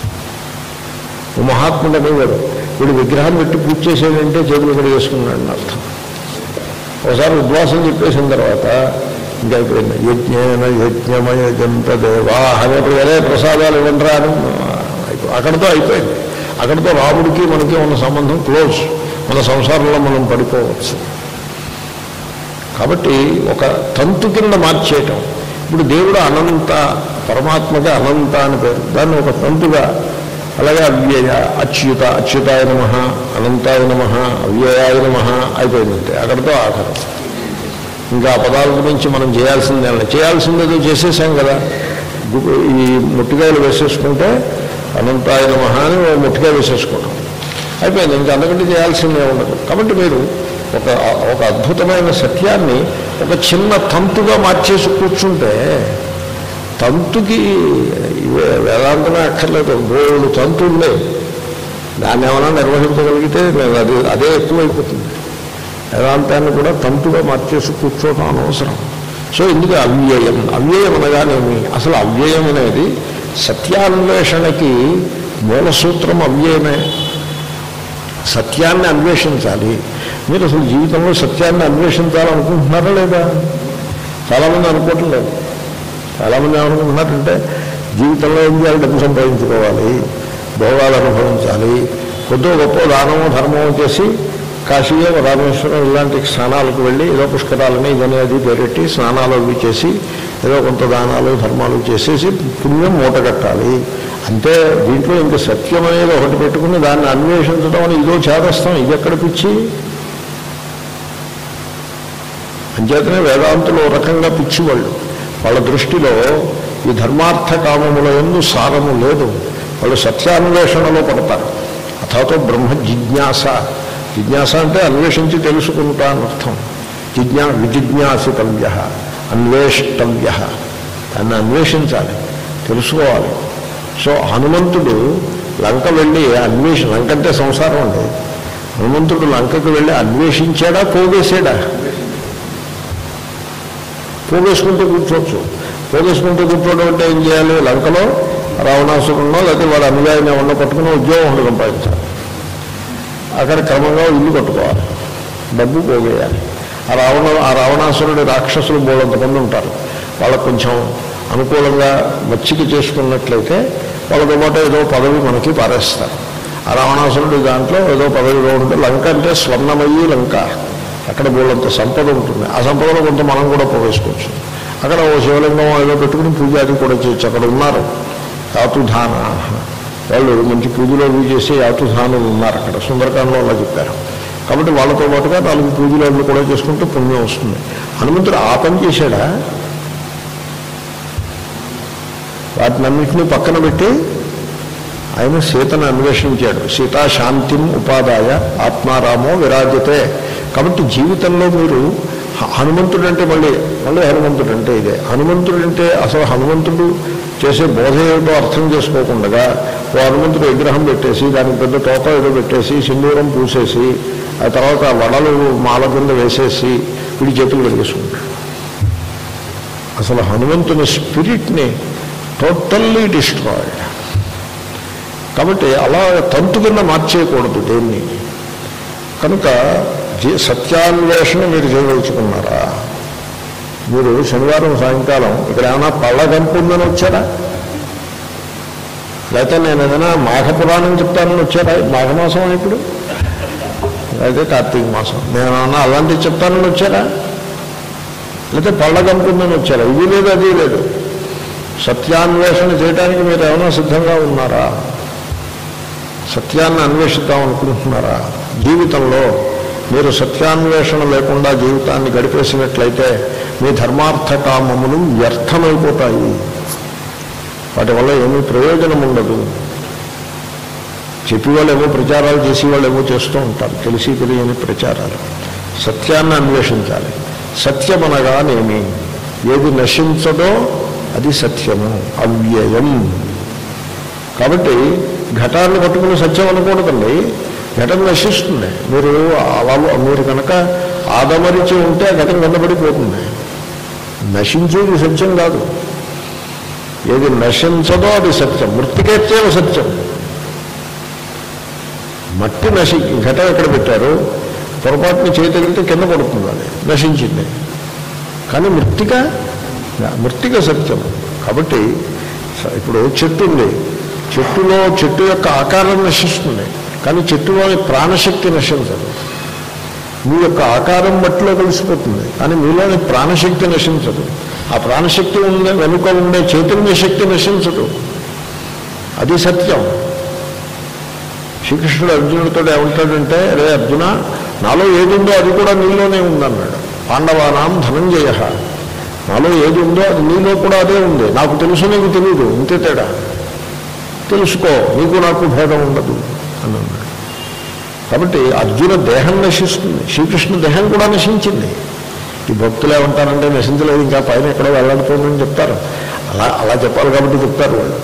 S1: ఓ మహాత్ముడు అనేవాడు వీడు విగ్రహం పెట్టి పూజ చేసేదంటే చేతులు కడిగేసుకున్నాడు అని అర్థం ఒకసారి ఉద్వాసం చెప్పేసిన తర్వాత ఇంకా అయిపోయింది యజ్ఞేన యజ్ఞమయ జంత దేవా అనేప్పుడు వేరే ప్రసాదాలు ఇవ్వండిరా అని అయిపో- అక్కడితో అయిపోయింది అక్కడితో రాముడికి మనకి ఉన్న సంబంధం క్లోజ్ మన సంసారంలో మనం పడిపోవచ్చు కాబట్టి ఒక తంతు కింద మార్చేయటం ఇప్పుడు దేవుడు అనంత పరమాత్మకి అనంత అని పేరు దాన్ని ఒక తంతుగా అలాగే అవ్యయ అచ్యుత అచ్యుతాయ నమ అనంతాయ నమ అవ్యయాయ నమ అయిపోయిందంటే అక్కడితో ఆఖరం ఇంకా ఆ పదాల గురించి మనం చేయాల్సిందే చేయాల్సిందేదో చేసేసాం కదా గు- ఈ ముట్టికాయలు వేసేసుకుంటే అనంతాయ నమ అని ఓ ముట్టికాయ వేసేసుకోవడం అయిపోయింది ఇంకా అంతకంటే చేయాల్సిందే ఉండదు కాబట్టి మీరు ఒక ఒక అద్భుతమైన సత్యాన్ని ఒక చిన్న తంతుగా మార్చేసి కూర్చుంటే తంతుకి ఇవే వేదాంతమే అక్కర్లేదు బోళ్ళు తంతు ఉండే దాన్ని ఏమైనా నిర్వహించగలిగితే నేను అది అదే ఎక్కువైపోతుంది వేదాంతాన్ని కూడా తంతుగా మార్చేసి కూర్చోవడం అనవసరం సో ఇందుకు అవ్యయం అవ్యయం అనగానేమి అసలు అవ్యయం అనేది సత్యాన్వేషణకి మూల సూత్రం అవ్యయమే సత్యాన్ని అన్వేషించాలి మీరు అసలు జీవితంలో సత్యాన్ని అన్వేషించాలనుకుంటున్నారా లేదా చాలామంది అనుకోవటం లేదు చాలామంది ఏమనుకుంటున్నారంటే జీవితంలో ఏం చేయాలి డబ్బు సంపాదించుకోవాలి భోగాలు అనుభవించాలి కొద్దో గొప్ప దానము ధర్మము చేసి కాశీయో రామేశ్వరం ఇలాంటి స్నానాలకు వెళ్ళి ఏదో పుష్కరాలని ఇదని అది పెరట్టి స్నానాలు అవి చేసి ఏదో కొంత దానాలు ధర్మాలు చేసేసి పుణ్యం మూట కట్టాలి అంతే దీంట్లో ఇంక సత్యం అనేది ఒకటి పెట్టుకుని దాన్ని అన్వేషించడం అని ఇదో చేదస్తాం ఇది ఎక్కడ పిచ్చి అంచేతనే వేదాంతులు ఓ రకంగా పిచ్చివాళ్ళు వాళ్ళ దృష్టిలో ఈ ధర్మార్థ కామముల ఎందు సారము లేదు వాళ్ళు సత్యాన్వేషణలో పడతారు అథాతో బ్రహ్మ జిజ్ఞాస జిజ్ఞాస అంటే అన్వేషించి తెలుసుకుంటా అని అర్థం జిజ్ఞా విజిజ్ఞాసితవ్య అన్వేష్టవ్య దాన్ని అన్వేషించాలి తెలుసుకోవాలి సో హనుమంతుడు లంక వెళ్ళి అన్వేష లంక అంటే సంసారం అండి హనుమంతుడు లంకకు వెళ్ళి అన్వేషించాడా పోగేసాడా పోగేసుకుంటూ కూర్చోవచ్చు పోగేసుకుంటూ కూర్చోవడం అంటే ఏం చేయాలి లంకలో రావణాసురున్నో లేకపోతే వాళ్ళ అనుయాయిని ఉన్న పట్టుకుని ఉద్యోగం ఒకటి సంపాదించాలి అక్కడ క్రమంగా ఇల్లు కట్టుకోవాలి డబ్బు పోగేయాలి ఆ రావణ ఆ రావణాసురుడి రాక్షసులు మూడంతమంది ఉంటారు వాళ్ళకు కొంచెం అనుకూలంగా మచ్చిక చేసుకున్నట్లయితే వాళ్ళతో పాటు ఏదో పదవి మనకి పారేస్తారు ఆ రావణాసురుడి దాంట్లో ఏదో పదవిలో ఉంటే లంక అంటే స్వర్ణమయ్యి లంక అక్కడ బోళ్ళంత సంపద ఉంటుంది ఆ సంపదలో కొంత మనం కూడా పోవేసుకోవచ్చు అక్కడ ఓ శివలింగం ఏదో పెట్టుకుని పూజ అది కూడా చేయొచ్చు అక్కడ ఉన్నారు యాతుధాన వాళ్ళు మంచి పూజలో అవి చేసే యాతుధానులు ఉన్నారు అక్కడ సుందరకాండలో అలా చెప్పారు కాబట్టి వాళ్ళతో పాటుగా నాలుగు పూజలు అవి కూడా చేసుకుంటే పుణ్యం వస్తుంది హనుమంతుడు ఆ పని చేశాడా వాటినన్నింటినీ పక్కన పెట్టి ఆయన సీతను అన్వేషించాడు సీతా శాంతిం ఉపాదాయ ఆత్మారామో విరాజతే కాబట్టి జీవితంలో మీరు హ- హనుమంతుడు అంటే మళ్ళీ మళ్ళీ హనుమంతుడు అంటే ఇదే హనుమంతుడు అంటే అసలు హనుమంతుడు చేసే బోధ ఏమిటో అర్థం చేసుకోకుండా ఓ హనుమంతుడు విగ్రహం పెట్టేసి దానికి పెద్ద తోక ఏదో పెట్టేసి సింధూరం పూసేసి ఆ తర్వాత వడలు మాల కింద వేసేసి వీడి చేతులు వెలిగేసుకుంటాడు అసలు హనుమంతుని స్పిరిట్ని టోటల్లీ డిస్ట్రాయిడ్ కాబట్టి అలా తంతు కింద మార్చేయకూడదు దేన్ని కనుక జీ- సత్యాన్వేషణ మీరు చేయదలుచుకున్నారా మీరు శనివారం సాయంకాలం ఇక్కడ ఏమైనా పళ్ళ గంపు ఉందని వచ్చారా లేకపోతే నేను ఏదైనా మాఘ పురాణం చెప్తానని వచ్చారా మాఘమాసం ఇప్పుడు అయితే కార్తీక మాసం నేను ఏమన్నా అలాంటివి చెప్తానని వచ్చారా లేకపోతే పళ్ళ గంపు ఉందని వచ్చారా ఇది లేదు అది లేదు సత్యాన్వేషణ చేయడానికి మీరు ఏమైనా సిద్ధంగా ఉన్నారా సత్యాన్ని అన్వేషిద్దాం అనుకుంటున్నారా జీవితంలో మీరు సత్యాన్వేషణ లేకుండా జీవితాన్ని గడిపేసినట్లయితే మీ ధర్మార్థ కామములు వ్యర్థమైపోతాయి వాటి వల్ల ఏమీ ప్రయోజనం ఉండదు చెప్పేవాళ్ళు ఏవో ప్రచారాలు చేసేవాళ్ళు ఏవో చేస్తూ ఉంటారు తెలిసి తెలియని ప్రచారాలు సత్యాన్ని అన్వేషించాలి సత్యం అనగానేమి ఏది నశించదో అది సత్యము అవ్యయం కాబట్టి ఘటాన్ని పట్టుకుని సత్యం అనకూడదండి ఘటన నశిస్తుంది మీరు అలా మీరు కనుక ఆదమరిచి ఉంటే ఆ ఘటన వెన్నబడిపోతుంది నశించేది సత్యం కాదు ఏది నశించదో అది సత్యం మృతికేత్యేవ సత్యం మట్టి నశి ఘటన ఎక్కడ పెట్టారు పొరపాటున చేయి తగిలితే కింద పడుతుంది అది నశించింది కానీ మృతిక మృతిక సత్యం కాబట్టి స- ఇప్పుడు చెట్టు ఉంది చెట్టులో చెట్టు యొక్క ఆకారం నశిస్తుంది కానీ చెట్టులోని ప్రాణశక్తి నశించదు మీ యొక్క ఆకారం మట్టిలో కలిసిపోతుంది కానీ మీలోని ప్రాణశక్తి నశించదు ఆ ప్రాణశక్తి ఉండే వెనుక ఉండే చైతన్య శక్తి నశించదు అది సత్యం శ్రీకృష్ణుడు అర్జునుడితో ఏమంటాడంటే రే అర్జున నాలో ఏది ఉందో అది కూడా నీలోనే ఉందన్నాడు పాండవానాం ధనంజయ నాలో ఏది ఉందో అది నీలో కూడా అదే ఉంది నాకు తెలుసు నీకు తెలియదు ఇంతే తేడా తెలుసుకో నీకు నాకు భేదం ఉండదు అని అన్నాడు కాబట్టి అర్జున దేహం నశిస్తుంది శ్రీకృష్ణ దేహం కూడా నశించింది ఈ భక్తులు ఏమంటారంటే నశించలేదు ఇంకా పైన ఎక్కడో వెళ్ళాడుతుందని చెప్తారు అలా అలా చెప్పాలి కాబట్టి చెప్తారు వాళ్ళు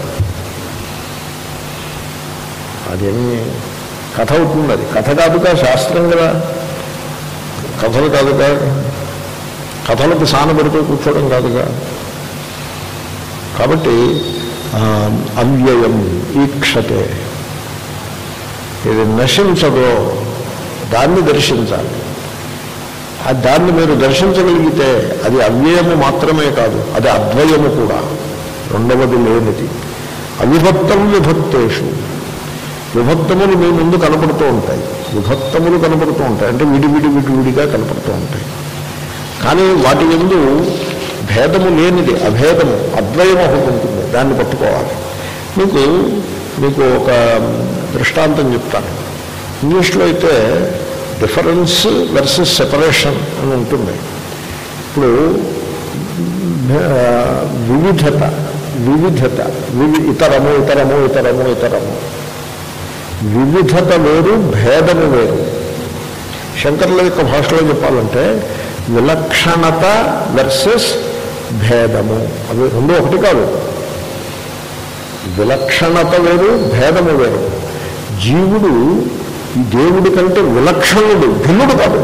S1: అదేమి కథ అవుతుంది అది కథ కాదుగా శాస్త్రం కదా కథలు కాదుగా కథలకు సానబడిపోయి కూర్చోవడం కాదుగా కాబట్టి ఆ, అవ్యయం ఈక్షతే ఇది నశించదో దాన్ని దర్శించాలి ఆ దాన్ని మీరు దర్శించగలిగితే అది అవ్యయము మాత్రమే కాదు అది అద్వయము కూడా రెండవది లేనిది అవిభక్తం విభక్తేషు విభక్తములు మీ ముందు కనపడుతూ ఉంటాయి విభక్తములు కనపడుతూ ఉంటాయి అంటే విడివిడి విడివిడిగా కనపడుతూ ఉంటాయి కానీ వాటి ఎందు భేదము లేనిది అభేదము అద్వయం ఒకటి ఉంటుంది దాన్ని పట్టుకోవాలి మీకు మీకు ఒక దృష్టాంతం చెప్తాను ఇంగ్లీష్లో అయితే డిఫరెన్స్ వర్సెస్ సెపరేషన్ అని ఉంటుంది ఇప్పుడు ఆ, వివిధత వివిధత వివి ఇతరము ఇతరము ఇతరము ఇతరము వివిధత వేరు భేదము వేరు శంకర్ల యొక్క భాషలో చెప్పాలంటే విలక్షణత వర్సెస్ భేదము అవి రెండు ఒకటి కాదు విలక్షణత వేరు భేదము వేరు జీవుడు ఈ దేవుడి కంటే విలక్షణుడు భిన్నుడు కాదు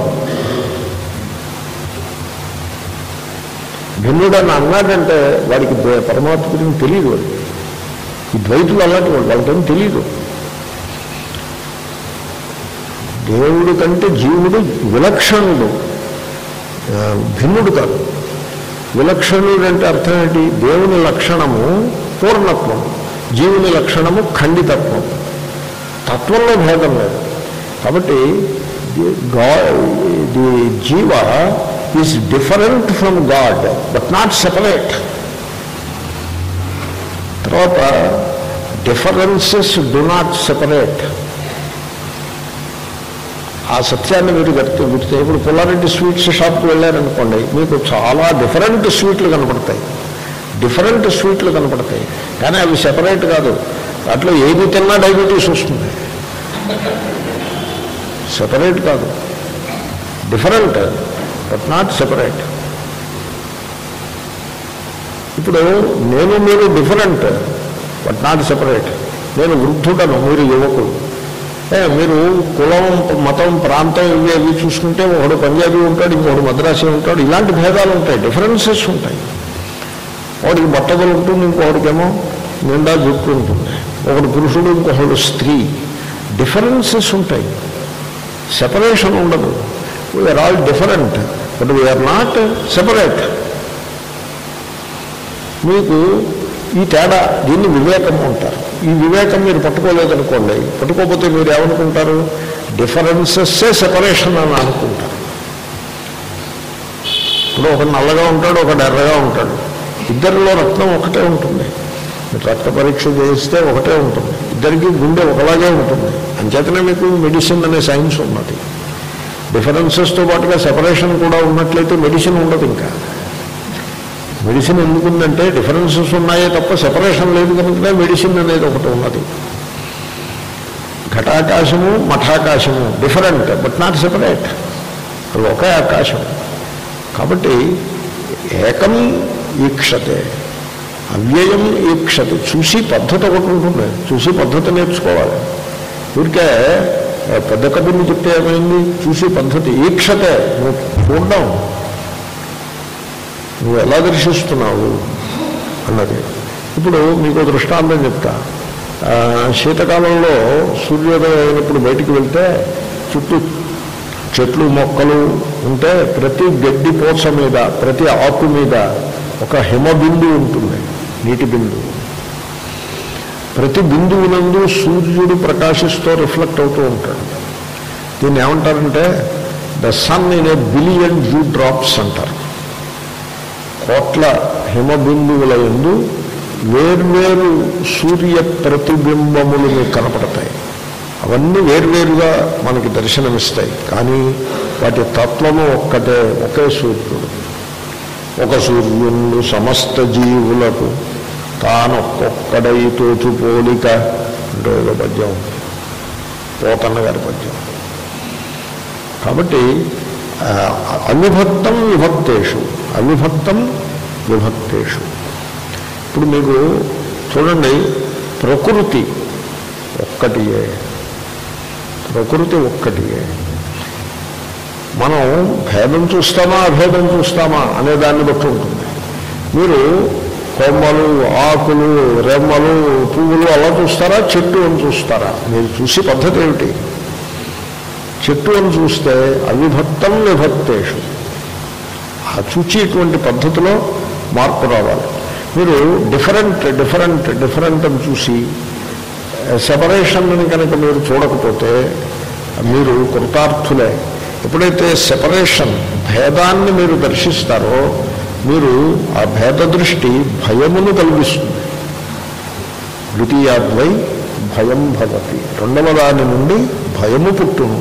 S1: భిన్నుడు అని అన్నాడంటే వాడికి ద్వై- పరమాత్మ గురించి తెలియదు వాడికి ఈ ద్వైతులు అలాంటి వాడు వాళ్ళకేం తెలియదు దేవుడు కంటే జీవుడు విలక్షణుడు ఆ, భిన్నుడు కాదు విలక్షణుడు అంటే అర్థం ఏంటి దేవుని లక్షణము పూర్ణత్వం జీవుని లక్షణము ఖండితత్వం తత్వంలో భేదం లేదు కాబట్టి ది- గా the jiva is different from God but not separate తర్వాత డిఫరెన్సెస్ డు నాట్ సెపరేట్ ఆ సత్యాన్ని మీరు గట్టి గుర్తు ఇప్పుడు పుల్లారెడ్డి స్వీట్స్ షాప్కి వెళ్ళారనుకోండి మీకు చాలా డిఫరెంట్ స్వీట్లు కనపడతాయి డిఫరెంట్ స్వీట్లు కనపడతాయి కానీ అవి సెపరేట్ కాదు వాటిలో ఏది తిన్నా డయాబెటీస్ వస్తుంది సెపరేట్ కాదు డిఫరెంట్ బట్ నాట్ సెపరేట్ ఇప్పుడు నేను మీరు డిఫరెంట్ బట్ నాట్ సెపరేట్ నేను వృద్ధుడను మీరు యువకుడు ఏ, మీరు కులం మతం ప్రాంతం ఇవి అవి చూసుకుంటే ఒకడు పంజాబీ ఉంటాడు ఇంకొకడు మద్రాసీ ఉంటాడు ఇలాంటి భేదాలు ఉంటాయి డిఫరెన్సెస్ ఉంటాయి ఒకడికి బట్టలు ఉంటుంది ఇంకొకడికేమో నిండా జుట్టు ఉంటుంది ఒకడు పురుషుడు ఇంకొకడు స్త్రీ డిఫరెన్సెస్ ఉంటాయి సెపరేషన్ ఉండదు we are all different but we are not separate మీకు ఈ తేడా దీన్ని వివేకం అంటారు ఈ వివేకం మీరు పట్టుకోలేదనుకోండి పట్టుకోకపోతే మీరు ఏమనుకుంటారు డిఫరెన్సెస్సే సెపరేషన్ అని అనుకుంటారు ఇప్పుడు ఒక నల్లగా ఉంటాడు ఒక ఎర్రగా ఉంటాడు ఇద్దరిలో రక్తం ఒకటే ఉంటుంది మీరు రక్త పరీక్ష చేస్తే ఒకటే ఉంటుంది ఇద్దరికి గుండె ఒకలాగే ఉంటుంది అంచేతనే మీకు మెడిసిన్ అనే సైన్స్ ఉన్నది డిఫరెన్సెస్తో పాటుగా సెపరేషన్ కూడా ఉన్నట్లయితే మెడిసిన్ ఉండదు ఇంకా మెడిసిన్ ఎందుకుందంటే డిఫరెన్సెస్ ఉన్నాయే తప్ప సెపరేషన్ లేదు కనుకనే మెడిసిన్ అనేది ఒకటి ఉన్నది ఘటాకాశము మఠాకాశము డిఫరెంట్ బట్ నాట్ సెపరేట్ అవి ఒకే ఆకాశం కాబట్టి ఏకం ఈక్షతే అవ్యయం ఈక్షతి చూసి పద్ధతి ఒకటి ఉంటుంది చూసి పద్ధతి నేర్చుకోవాలి ఊరికే ఆ, పెద్ద కబుర్ని చెప్తే ఏమైంది చూసి పద్ధతి ఈక్షతే నువ్వు చూడడం నువ్వు ఎలా దర్శిస్తున్నావు అన్నది ఇప్పుడు మీకు దృష్టాంతం చెప్తా ఆ, శీతకాలంలో సూర్యోదయం అయినప్పుడు బయటికి వెళ్తే చుట్టూ చెట్లు మొక్కలు ఉంటే ప్రతి గడ్డి పోచ మీద ప్రతి ఆకు మీద ఒక హిమ బిందు ఉంటుంది నీటి బిందు ప్రతి బిందువునందు సూర్యుడు ప్రకాశిస్తూ రిఫ్లెక్ట్ అవుతూ ఉంటాడు దీన్ని ఏమంటారంటే the sun in a billion dew drops అంటారు కోట్ల హిమబిందువుల ఎందు వేర్వేరు సూర్య ప్రతిబింబములు మీకు కనపడతాయి అవన్నీ వేర్వేరుగా మనకి దర్శనమిస్తాయి కానీ వాటి తత్వము ఒక్కటే ఒకే సూర్యుడు ఒక సూర్యుడు సమస్త జీవులకు తానొక్కొక్కడై తోచు పోలిక అంటే ఏదో పద్యం పోతన్న గారి పద్యం కాబట్టి ఆ, అవిభక్తం విభక్తేషు అవిభక్తం విభక్తేషు ఇప్పుడు మీకు చూడండి ప్రకృతి ఒక్కటియే ప్రకృతి ఒక్కటియే మనం భేదం చూస్తామా అభేదం చూస్తామా అనే దాన్ని బట్టి ఉంటుంది మీరు కొమ్మలు ఆకులు రెమ్మలు పువ్వులు అలా చూస్తారా చెట్టు అని చూస్తారా మీరు చూసి పద్ధతి ఏమిటి చెట్టు అని చూస్తే అవిభక్తం విభక్తేషు ఆ చూచేటువంటి పద్ధతిలో మార్పు రావాలి మీరు డిఫరెంట్ డిఫరెంట్ డిఫరెంట్ అని చూసి సెపరేషన్ అని కనుక మీరు చూడకపోతే మీరు కృతార్థులే ఎప్పుడైతే సెపరేషన్ భేదాన్ని మీరు దర్శిస్తారో మీరు ఆ భేద దృష్టి భయమును కలిగిస్తుంది ద్వితీయాద్వై భయం భవతి రెండవ దాని నుండి భయము పుట్టును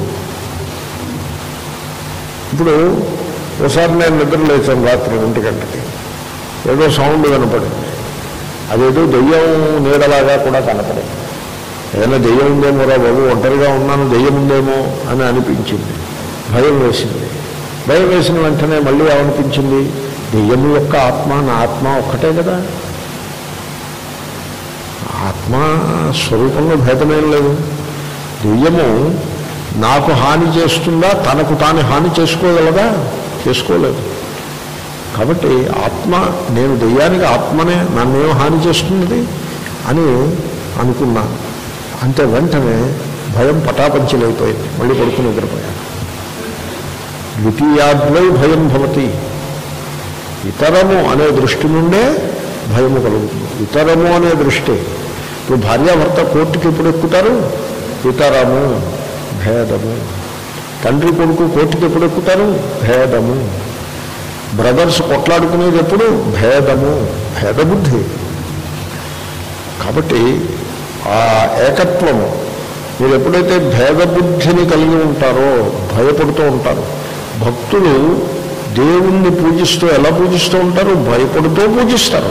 S1: ఇప్పుడు ఒకసారి నేను నిద్ర లేచాను రాత్రి ఒంటి గంటకి ఏదో సౌండ్ కనపడింది అదేదో దెయ్యం నీడలాగా కూడా కనపడింది ఏదైనా దెయ్యం ఉందేమో రా బాబు ఒంటరిగా ఉన్నాను దెయ్యం ఉందేమో అని అనిపించింది భయం వేసింది భయం వేసిన వెంటనే మళ్ళీ ఏమనిపించింది దెయ్యం యొక్క ఆత్మ నా ఆత్మ ఒక్కటే కదా ఆత్మ స్వరూపంలో భేదమేం లేదు దెయ్యము నాకు హాని చేస్తుందా తనకు తాను హాని చేసుకోగలదా చేసుకోలేదు కాబట్టి ఆత్మ నేను దెయ్యానికి ఆత్మనే నన్నేం హాని చేస్తున్నది అని అనుకున్నాను అంతే వెంటనే భయం పటాపంచలైపోయింది మళ్ళీ పడుకుని నిద్రపోయాను ద్వితీయాద్వై భయం భవతి ఇతరము అనే దృష్టి నుండే భయము కలుగుతుంది ఇతరము అనే దృష్టి ఇప్పుడు భార్యాభర్త కోర్టుకి ఎప్పుడు ఎక్కుతారు ఇతరము భేదము తండ్రి కొడుకు కోర్టుకి ఎప్పుడు ఎక్కుతారు భేదము బ్రదర్స్ కొట్లాడుకునేది ఎప్పుడు భేదము భేదబుద్ధి కాబట్టి ఆ ఏకత్వము మీరు ఎప్పుడైతే భేదబుద్ధిని కలిగి ఉంటారో భయపడుతూ ఉంటారు భక్తులు దేవుణ్ణి పూజిస్తూ ఎలా పూజిస్తూ ఉంటారు భయపడుతూ పూజిస్తారు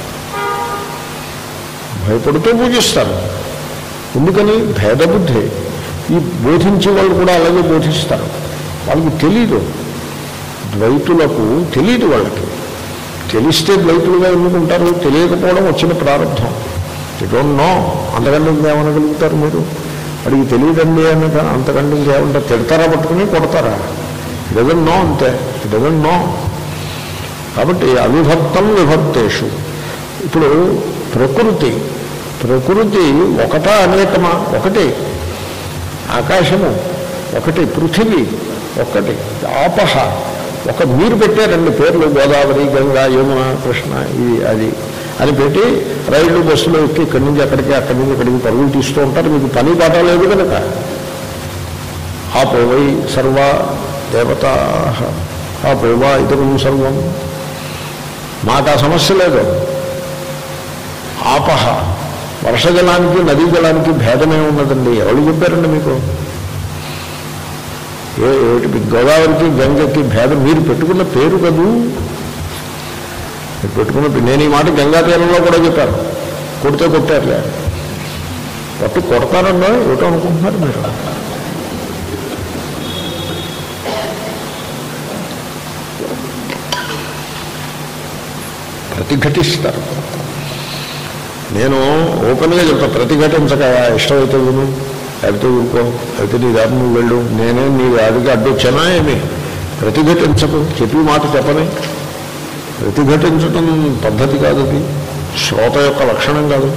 S1: భయపడుతూ పూజిస్తారు ఎందుకని భేదబుద్ధి ఈ బోధించే వాళ్ళు కూడా అలాగే బోధిస్తారు వాళ్ళకి తెలీదు ద్వైతులకు తెలియదు వాళ్ళకి తెలిస్తే ద్వైతులుగా ఎన్నుకుంటారు తెలియకపోవడం వచ్చిన ప్రారంభం డోంట్ నో అంతకంటే ఇంకేమనగలుగుతారు మీరు అడిగి తెలియదండి అన్న అంతకంటే ఇంకేమంటారు తిడతారా పట్టుకుని కొడతారా డజన్ నో అంతే డజన్ నో కాబట్టి అవిభక్తం విభక్తేషు ఇప్పుడు ప్రకృతి ప్రకృతి ఒకటా అనేకమా ఒకటి ఆకాశము ఒకటి పృథివీ ఒక్కటి ఆపహ ఒక మీరు పెట్టారండి పేర్లు గోదావరి గంగా యమున కృష్ణ ఇది అది అని పెట్టి రైళ్లు బస్సులు ఎక్కి ఇక్కడి నుంచి అక్కడికి అక్కడి నుంచి ఇక్కడికి పరుగులు తీస్తూ ఉంటారు మీకు పని పాట లేదు కనుక ఆపోవై సర్వ దేవతా ఆపోవా ఇతరం సర్వం మాకు ఆ సమస్య లేదు ఆపహ వర్షజలానికి నదీ జలానికి భేదమే ఉన్నదండి ఎవరు చెప్పారండి మీకు ఏ ఏమిటి మీకు గోదావరికి గంగకి భేదం మీరు పెట్టుకున్న పేరు కదూ మీరు పెట్టుకున్న పే- నేను ఈ మాట గంగా తీరంలో కూడా చెప్పాను కొడితే కొట్టారులే పట్టు కొడతారన్నా ఏటో అనుకుంటున్నారు మీరు ప్రతిఘటిస్తారు నేను ఓపెన్గా చెప్తా ప్రతిఘటించక ఇష్టమైతే విను లేకపోతే ఊరుకో అయితే నీ దారి నువ్వు వెళ్ళు నేనే నీ దారికి అడ్డొచ్చానా ఏమి ప్రతిఘటించకు చెప్పి మాట చెప్పని ప్రతిఘటించటం పద్ధతి కాదు అది శ్రోత యొక్క లక్షణం కాదు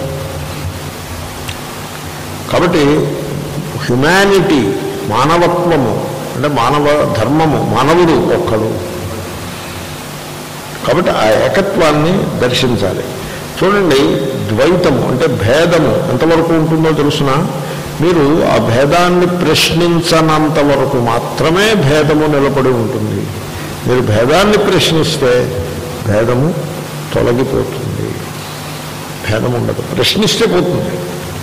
S1: కాబట్టి హ్యుమానిటీ మానవత్వము అంటే మానవ ధర్మము మానవుడు ఒక్కడు కాబట్టి ఆ ఏకత్వాన్ని దర్శించాలి చూడండి ద్వైతము అంటే భేదము ఎంతవరకు ఉంటుందో తెలుసిన మీరు ఆ భేదాన్ని ప్రశ్నించనంత వరకు మాత్రమే భేదము నిలబడి ఉంటుంది మీరు భేదాన్ని ప్రశ్నిస్తే భేదము తొలగిపోతుంది భేదం ఉండదు ప్రశ్నిస్తే పోతుంది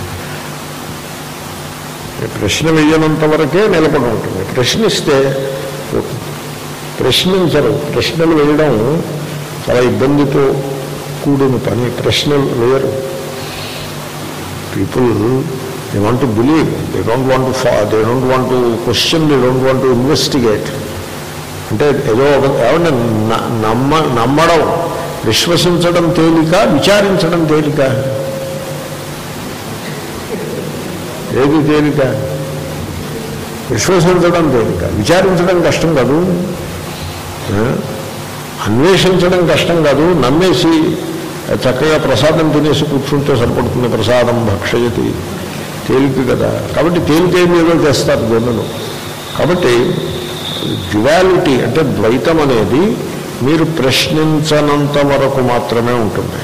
S1: ప్రశ్న వేయనంత వరకే నిలబడి ఉంటుంది ప్రశ్నిస్తే పోతుంది ప్రశ్నించరు ప్రశ్నలు వేయడం చాలా ఇబ్బందితో కూడిన పని ప్రశ్నలు వేయరు people they want to believe they don't want to ఫా they don't want to question they don't want to investigate అంటే ఏదో ఒక ఏమంటే న- నమ్మ నమ్మడం విశ్వసించడం తేలిక విచారించడం తేలిక ఏది తేలిక విశ్వసించడం తేలిక విచారించడం కష్టం కాదు ఆ? అన్వేషించడం కష్టం కాదు నమ్మేసి చక్కగా ప్రసాదం తినేసి కూర్చుంటే సరిపడుతుంది ప్రసాదం భక్షయతి తేలిక కదా కాబట్టి తేలిక ఏదో చేస్తారు జనులు కాబట్టి డ్యువాలిటీ అంటే ద్వైతం అనేది మీరు ప్రశ్నించనంత వరకు మాత్రమే ఉంటుంది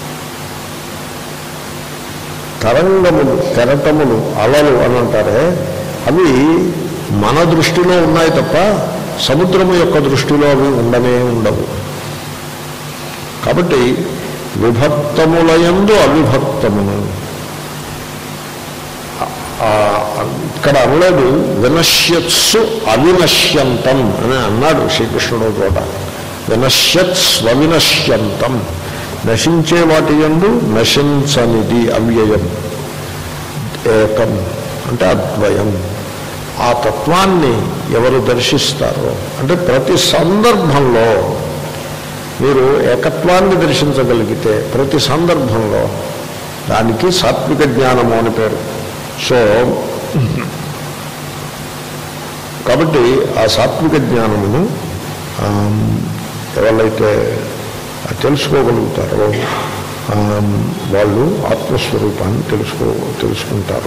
S1: తరంగములు కెరటములు అలలు అని అంటారే అవి మన దృష్టిలో ఉన్నాయి తప్ప సముద్రము యొక్క దృష్టిలో అవి ఉండనే ఉండవు కాబట్టి విభక్తములయందు అవిభక్తమును ఆ, ఇక్కడ అనలేదు వినశ్యత్సు అవినశ్యంతం అని అన్నాడు శ్రీకృష్ణుడు చోట వినశ్యత్ స్వవినశ్యంతం నశించే వాటి ఎందు నశించనిది అవ్యయం ఏకం అంటే అద్వయం ఆ తత్వాన్ని ఎవరు దర్శిస్తారో అంటే ప్రతి సందర్భంలో మీరు ఏకత్వాన్ని దర్శించగలిగితే ప్రతి సందర్భంలో దానికి సాత్విక జ్ఞానము అని పేరు సో కాబట్టి ఆ సాత్విక జ్ఞానమును ఆమ్, ఎవరైతే తెలుసుకోగలుగుతారో ఆమ్, వాళ్ళు ఆత్మస్వరూపాన్ని తెలుసుకో తెలుసుకుంటారు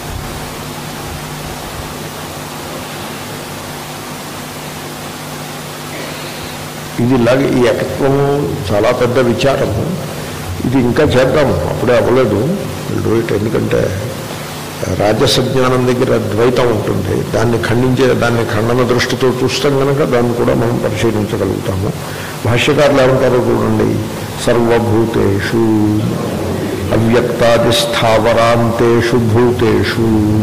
S1: ఇది ఇలాగే ఈ ఏకత్వము చాలా పెద్ద విచారము ఇది ఇంకా చేద్దాము అప్పుడే అవ్వలేదు డూ ఇట్ ఎందుకంటే రాజస జ్ఞానం దగ్గర ద్వైతం ఉంటుంది దాన్ని ఖండించే దాన్ని ఖండన దృష్టితో చూస్తాం కనుక దాన్ని కూడా మనం పరిశీలించగలుగుతాము భాష్యకారులు ఏమంటారో చూడండి సర్వభూతేషు అవ్యక్తాది స్థావరాంతేషు భూతేషు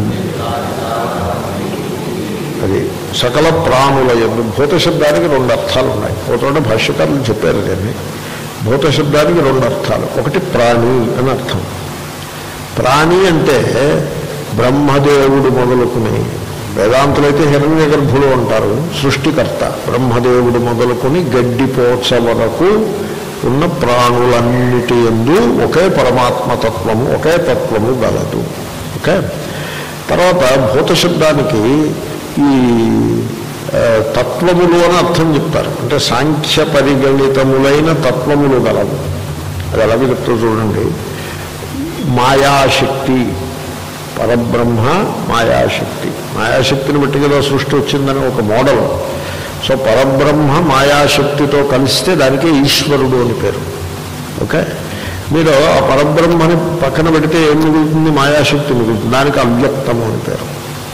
S1: అది సకల ప్రాణుల ఎందు భూత శబ్దానికి రెండు అర్థాలు ఉన్నాయి ఒక చోట భాష్యకారులు చెప్పారు దాన్ని భూత శబ్దానికి రెండు అర్థాలు ఒకటి ప్రాణి అని అర్థం ప్రాణి అంటే బ్రహ్మదేవుడు మొదలుకుని వేదాంతులైతే హిరణ్య గర్భులు అంటారు సృష్టికర్త బ్రహ్మదేవుడు మొదలుకొని గడ్డిపోచ వరకు ఉన్న ప్రాణులన్నిటి ఎందు ఒకే పరమాత్మ తత్వము ఒకే తత్వము గలదు ఓకే తర్వాత భూత శబ్దానికి ఈ ఆ, తత్వములు అని అర్థం చెప్తారు అంటే సాంఖ్య పరిగణితములైన తత్వములు గలవు అది ఎలాగో చెప్తూ చూడండి మాయాశక్తి పరబ్రహ్మ మాయాశక్తి మాయాశక్తిని బట్టి కదా సృష్టి వచ్చిందని ఒక మోడల్ సో పరబ్రహ్మ మాయాశక్తితో కలిస్తే దానికి ఈశ్వరుడు అని పేరు ఓకే మీరు ఆ పరబ్రహ్మని పక్కన పెడితే ఏం మిగులుతుంది మాయాశక్తి మిగులుతుంది దానికి అవ్యక్తము అని పేరు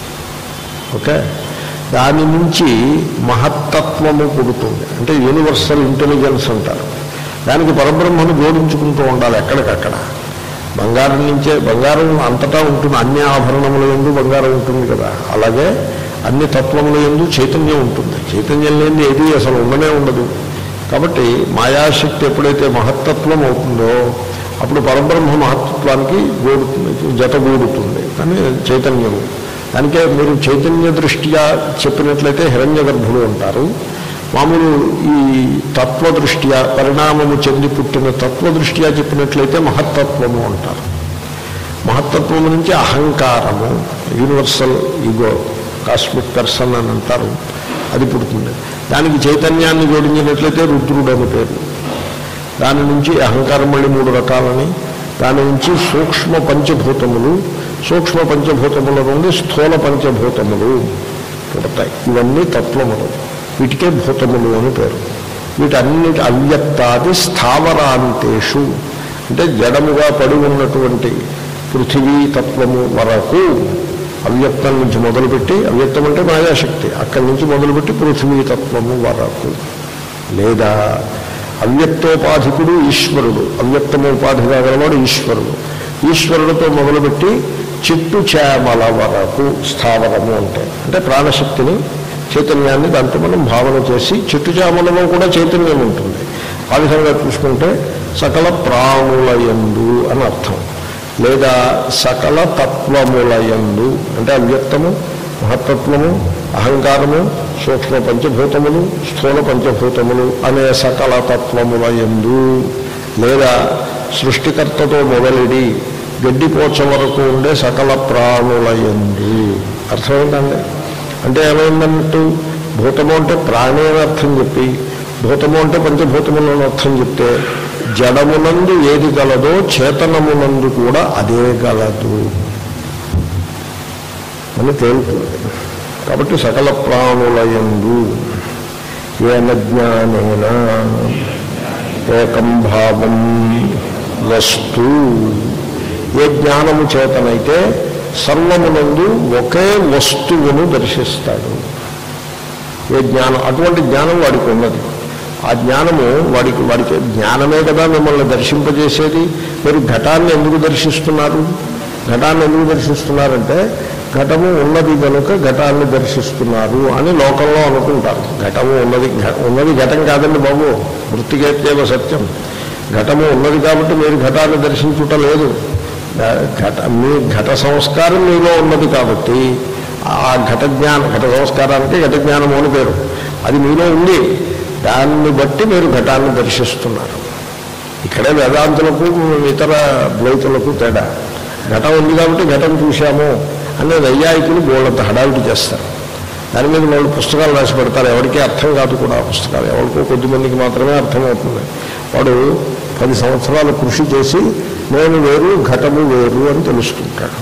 S1: ఓకే దాని నుంచి మహత్తత్వము పుడుతుంది అంటే యూనివర్సల్ ఇంటెలిజెన్స్ అంటారు దానికి పరబ్రహ్మను జోడించుకుంటూ ఉండాలి ఎక్కడికక్కడ బంగారం నుంచే బంగారం అంతటా ఉంటుంది అన్ని ఆభరణముల ఎందు బంగారం ఉంటుంది కదా అలాగే అన్ని తత్వముల ఎందు చైతన్యం ఉంటుంది చైతన్యం లేని ఏది అసలు ఉండనే ఉండదు కాబట్టి మాయాశక్తి ఎప్పుడైతే మహత్తత్వం అవుతుందో అప్పుడు పరబ్రహ్మ మహత్తత్వానికి గోడుతుంది జతగూడుతుంది కానీ చైతన్యము దానికే మీరు చైతన్య దృష్ట్యా చెప్పినట్లయితే హిరణ్య గర్భుడు అంటారు మామూలు ఈ తత్వదృష్ట్యా పరిణామము చెంది పుట్టిన తత్వదృష్ట్యా చెప్పినట్లయితే మహత్తత్వము అంటారు మహత్తత్వము నుంచి అహంకారము యూనివర్సల్ ఈగో కాస్మిక్ పర్సన్ అని అంటారు అది పుడుతుంది దానికి చైతన్యాన్ని జోడించినట్లయితే రుద్రుడు అని పేరు దాని నుంచి అహంకారం మళ్ళీ మూడు రకాలని దాని నుంచి సూక్ష్మ పంచభూతములు సూక్ష్మ పంచభూతముల నుండి స్థూల పంచభూతములు పుడతాయి ఇవన్నీ తత్వములు వీటికే భూతములు అని పేరు వీటన్నిటి అవ్యక్తాది స్థావరాంతేషు అంటే జడముగా పడి ఉన్నటువంటి పృథివీ తత్వము వరకు అవ్యక్తం నుంచి మొదలుపెట్టి అవ్యక్తం అంటే మాయాశక్తి అక్కడి నుంచి మొదలుపెట్టి పృథివీ తత్వము వరకు లేదా అవ్యక్తోపాధికుడు ఈశ్వరుడు అవ్యక్తము ఉపాధిగా గలవాడు ఈశ్వరుడు ఈశ్వరుడితో మొదలుపెట్టి చిట్టు చేమల వరకు స్థావరము అంటే అంటే ప్రాణశక్తిని చైతన్యాన్ని దాంతో మనం భావన చేసి చిట్టు చేమలలో కూడా చైతన్యం ఉంటుంది ఆ విధంగా చూసుకుంటే సకల ప్రాణులయందు అని అర్థం లేదా సకల తత్వములయందు అంటే అవ్యక్తము మహత్తత్వము అహంకారము సూక్ష్మ పంచభూతములు స్థూల పంచభూతములు అనే సకల తత్వముల ఎందు లేదా సృష్టికర్తతో మొదలెడి గడ్డిపోచ వరకు ఉండే సకల ప్రాణుల ఎందు అర్థమైందండి అంటే ఏమైందన్నట్టు భూతము అంటే ప్రాణి అని అర్థం చెప్పి భూతము అంటే పంచభూతములను అర్థం చెప్తే జడమునందు ఏది గలదో చేతనమునందు కూడా అదే గలదు అని తేలుతుంది కాబట్టి సకల ప్రాణులయందు ఏన జ్ఞానేన ఏకం భావం వస్తు ఏ జ్ఞానము చేతనైతే సర్వమునందు ఒకే వస్తువును దర్శిస్తాడు ఏ జ్ఞానం అటువంటి జ్ఞానం వాడికి ఉన్నది ఆ జ్ఞానము వాడికి వాడికి జ్ఞానమే కదా మిమ్మల్ని దర్శింపజేసేది మీరు ఘటాన్ని ఎందుకు దర్శిస్తున్నారు ఘటాన్ని ఎందుకు దర్శిస్తున్నారంటే ఘటము ఉన్నది కనుక ఘటాన్ని దర్శిస్తున్నారు అని లోకంలో అనుకుంటారు ఘటము ఉన్నది ఘ- ఉన్నది ఘటం కాదండి బాబు వృత్తికేత్యేవ సత్యం ఘటము ఉన్నది కాబట్టి మీరు ఘటాన్ని దర్శించుట లేదు ఘట మీ ఘట సంస్కారం మీలో ఉన్నది కాబట్టి ఆ ఘట జ్ఞానం ఘట సంస్కారానికి ఘట జ్ఞానము అని పేరు అది మీలో ఉంది దాన్ని బట్టి మీరు ఘటాన్ని దర్శిస్తున్నారు ఇక్కడే వేదాంతులకు ఇతర ద్వైతులకు తేడా ఘటం ఉంది కాబట్టి ఘటం చూశాము అనే వైయాయికులు బోళ్ళంత హడావిడి చేస్తారు దాని మీద వాళ్ళు పుస్తకాలు రాసి పెడతారు ఎవరికీ అర్థం కాదు కూడా ఆ పుస్తకాలు ఎవరికో కొద్దిమందికి మాత్రమే అర్థమవుతుంది వాడు పది సంవత్సరాలు కృషి చేసి నేను వేరు ఘటము వేరు అని తెలుసుకుంటాడు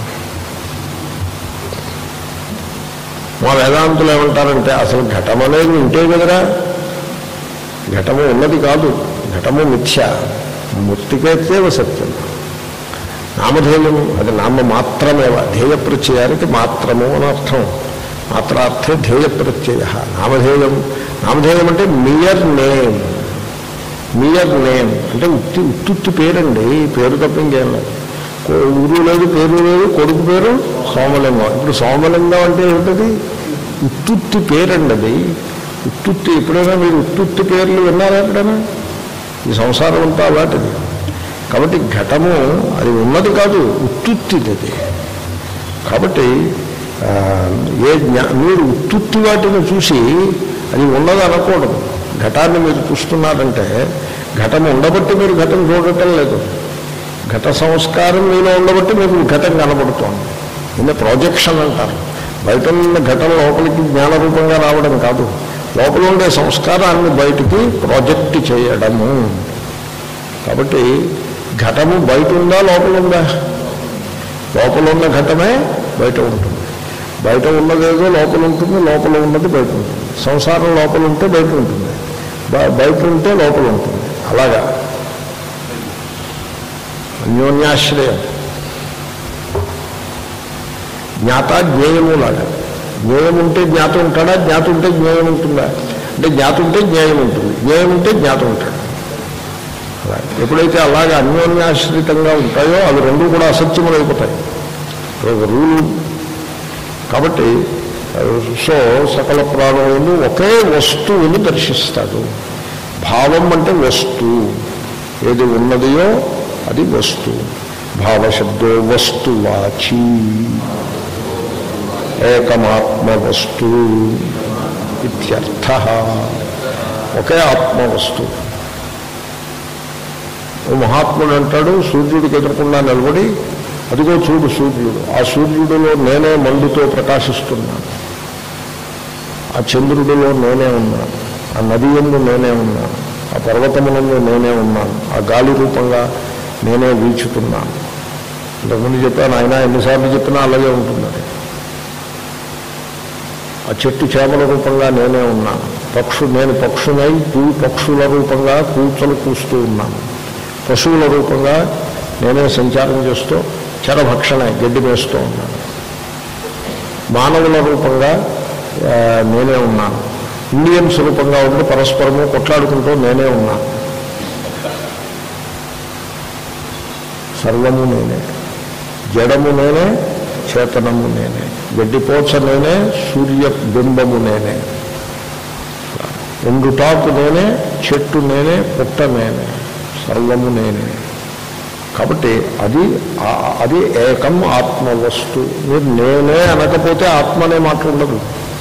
S1: మా వేదాంతులు ఏమంటారంటే అసలు ఘటం అనేది ఉంటే కదరా ఘటము ఉన్నది కాదు ఘటము మిథ్య మూర్తికైతేవ సత్యం నామధేయము అది నామ మాత్రమేవ ధ్యేయ ప్రత్యయానికి మాత్రము అని అర్థం మాత్రార్థే ధ్యేయ ప్రత్యయ నామధేయం నామధేయం అంటే మియర్ నేమ్ మియర్ నేమ్ అంటే ఉత్తి ఉత్తుత్తి పేరండి పేరు తప్ప ఇంకేం లేదు కో- ఊరు లేదు పేరు లేదు కొడుకు పేరు సోమలింగం ఇప్పుడు సోమలింగం అంటే ఏమిటది ఉత్తుత్తి పేరండి అది ఉత్తుత్తి ఎప్పుడైనా మీరు ఉత్తుత్తి పేర్లు విన్నారా ఎప్పుడైనా ఈ సంసారం అంతా అలాంటిది కాబట్టి ఘటము అది ఉన్నది కాదు ఉత్తుత్తిది అది కాబట్టి ఆ, ఏ జ్ఞా మీరు ఉత్తుత్తి వాటిని చూసి అది ఉన్నది అనకూడదు ఘటాన్ని మీరు చూస్తున్నారంటే ఘటం ఉండబట్టి మీరు ఘటం చూడటం లేదు ఘట సంస్కారం మీలో ఉండబట్టి మీకు ఘటం కనబడుతోంది దీన్ని ప్రాజెక్షన్ అంటారు బయట ఉన్న ఘటన లోపలికి జ్ఞాన రూపంగా రావడం కాదు లోపల ఉండే సంస్కారాన్ని బయటికి ప్రాజెక్ట్ చేయడము కాబట్టి ఘటము బయట ఉందా లోపల ఉందా లోపల ఉన్న ఘటమే బయట ఉంటుంది బయట ఉన్నదేదో లోపల ఉంటుంది లోపల ఉన్నది బయట ఉంటుంది సంసారం లోపల ఉంటే బయట ఉంటుంది బ- బయట ఉంటే లోపల ఉంటుంది అలాగా అన్యోన్యాశ్రయం జ్ఞాత జ్ఞేయము లాగా జ్ఞేయం ఉంటే జ్ఞాత ఉంటాడా జ్ఞాత ఉంటే జ్ఞేయం ఉంటుందా అంటే జ్ఞాత ఉంటే జ్ఞేయం ఉంటుంది జ్ఞేయం ఉంటే జ్ఞాత ఉంటాడు అలా ఎప్పుడైతే అలాగే అన్యోన్యాశ్రితంగా ఉంటాయో అవి రెండు కూడా అసత్యములైపోతాయి ఒక రూలు కాబట్టి సో సకల ప్రాణులను ఒకే వస్తువుని దర్శిస్తాడు భావం అంటే వస్తువు ఏది ఉన్నదియో అది వస్తువు భావశబ్దో వస్తువాచి ఏకమాత్మ వస్తు ఇత్యర్థ ఒకే ఆత్మ వస్తువు ఓ మహాత్ముడు అంటాడు సూర్యుడికి ఎదురకుండా నిలబడి అదిగో చూడు సూర్యుడు ఆ సూర్యుడిలో నేనే మండుతో ప్రకాశిస్తున్నాను ఆ చంద్రుడిలో నేనే ఉన్నాను ఆ నది ఎందు నేనే ఉన్నాను ఆ పర్వతములందు నేనే ఉన్నాను ఆ గాలి రూపంగా నేనే వీచుతున్నాను ఇంతకుముందు చెప్పాను ఆయన ఎన్నిసార్లు చెప్పినా అలాగే ఉంటుంది అది. ఆ చెట్టు చేపల రూపంగా నేనే ఉన్నాను పక్షు నేను పక్షునై పూ పక్షుల రూపంగా కూర్చొని కూస్తూ ఉన్నాను పశువుల రూపంగా నేనే సంచారం చేస్తూ చరభక్షణ గడ్డి వేస్తూ ఉన్నాను మానవుల రూపంగా ఆ, నేనే ఉన్నాను ఇండియన్స్ రూపంగా ఉండి పరస్పరము కొట్లాడుకుంటూ నేనే ఉన్నాను సర్వము నేనే జడము నేనే చేతనము నేనే గడ్డిపోచ నేనే సూర్య బింబము నేనే ఎండుటాకు నేనే చెట్టు నేనే పుట్ట నేనే సర్వము నేనే కాబట్టి అది ఆ- అది ఏకం ఆత్మ వస్తు మీరు నేనే అనకపోతే ఆత్మ అనే మాట ఉండదు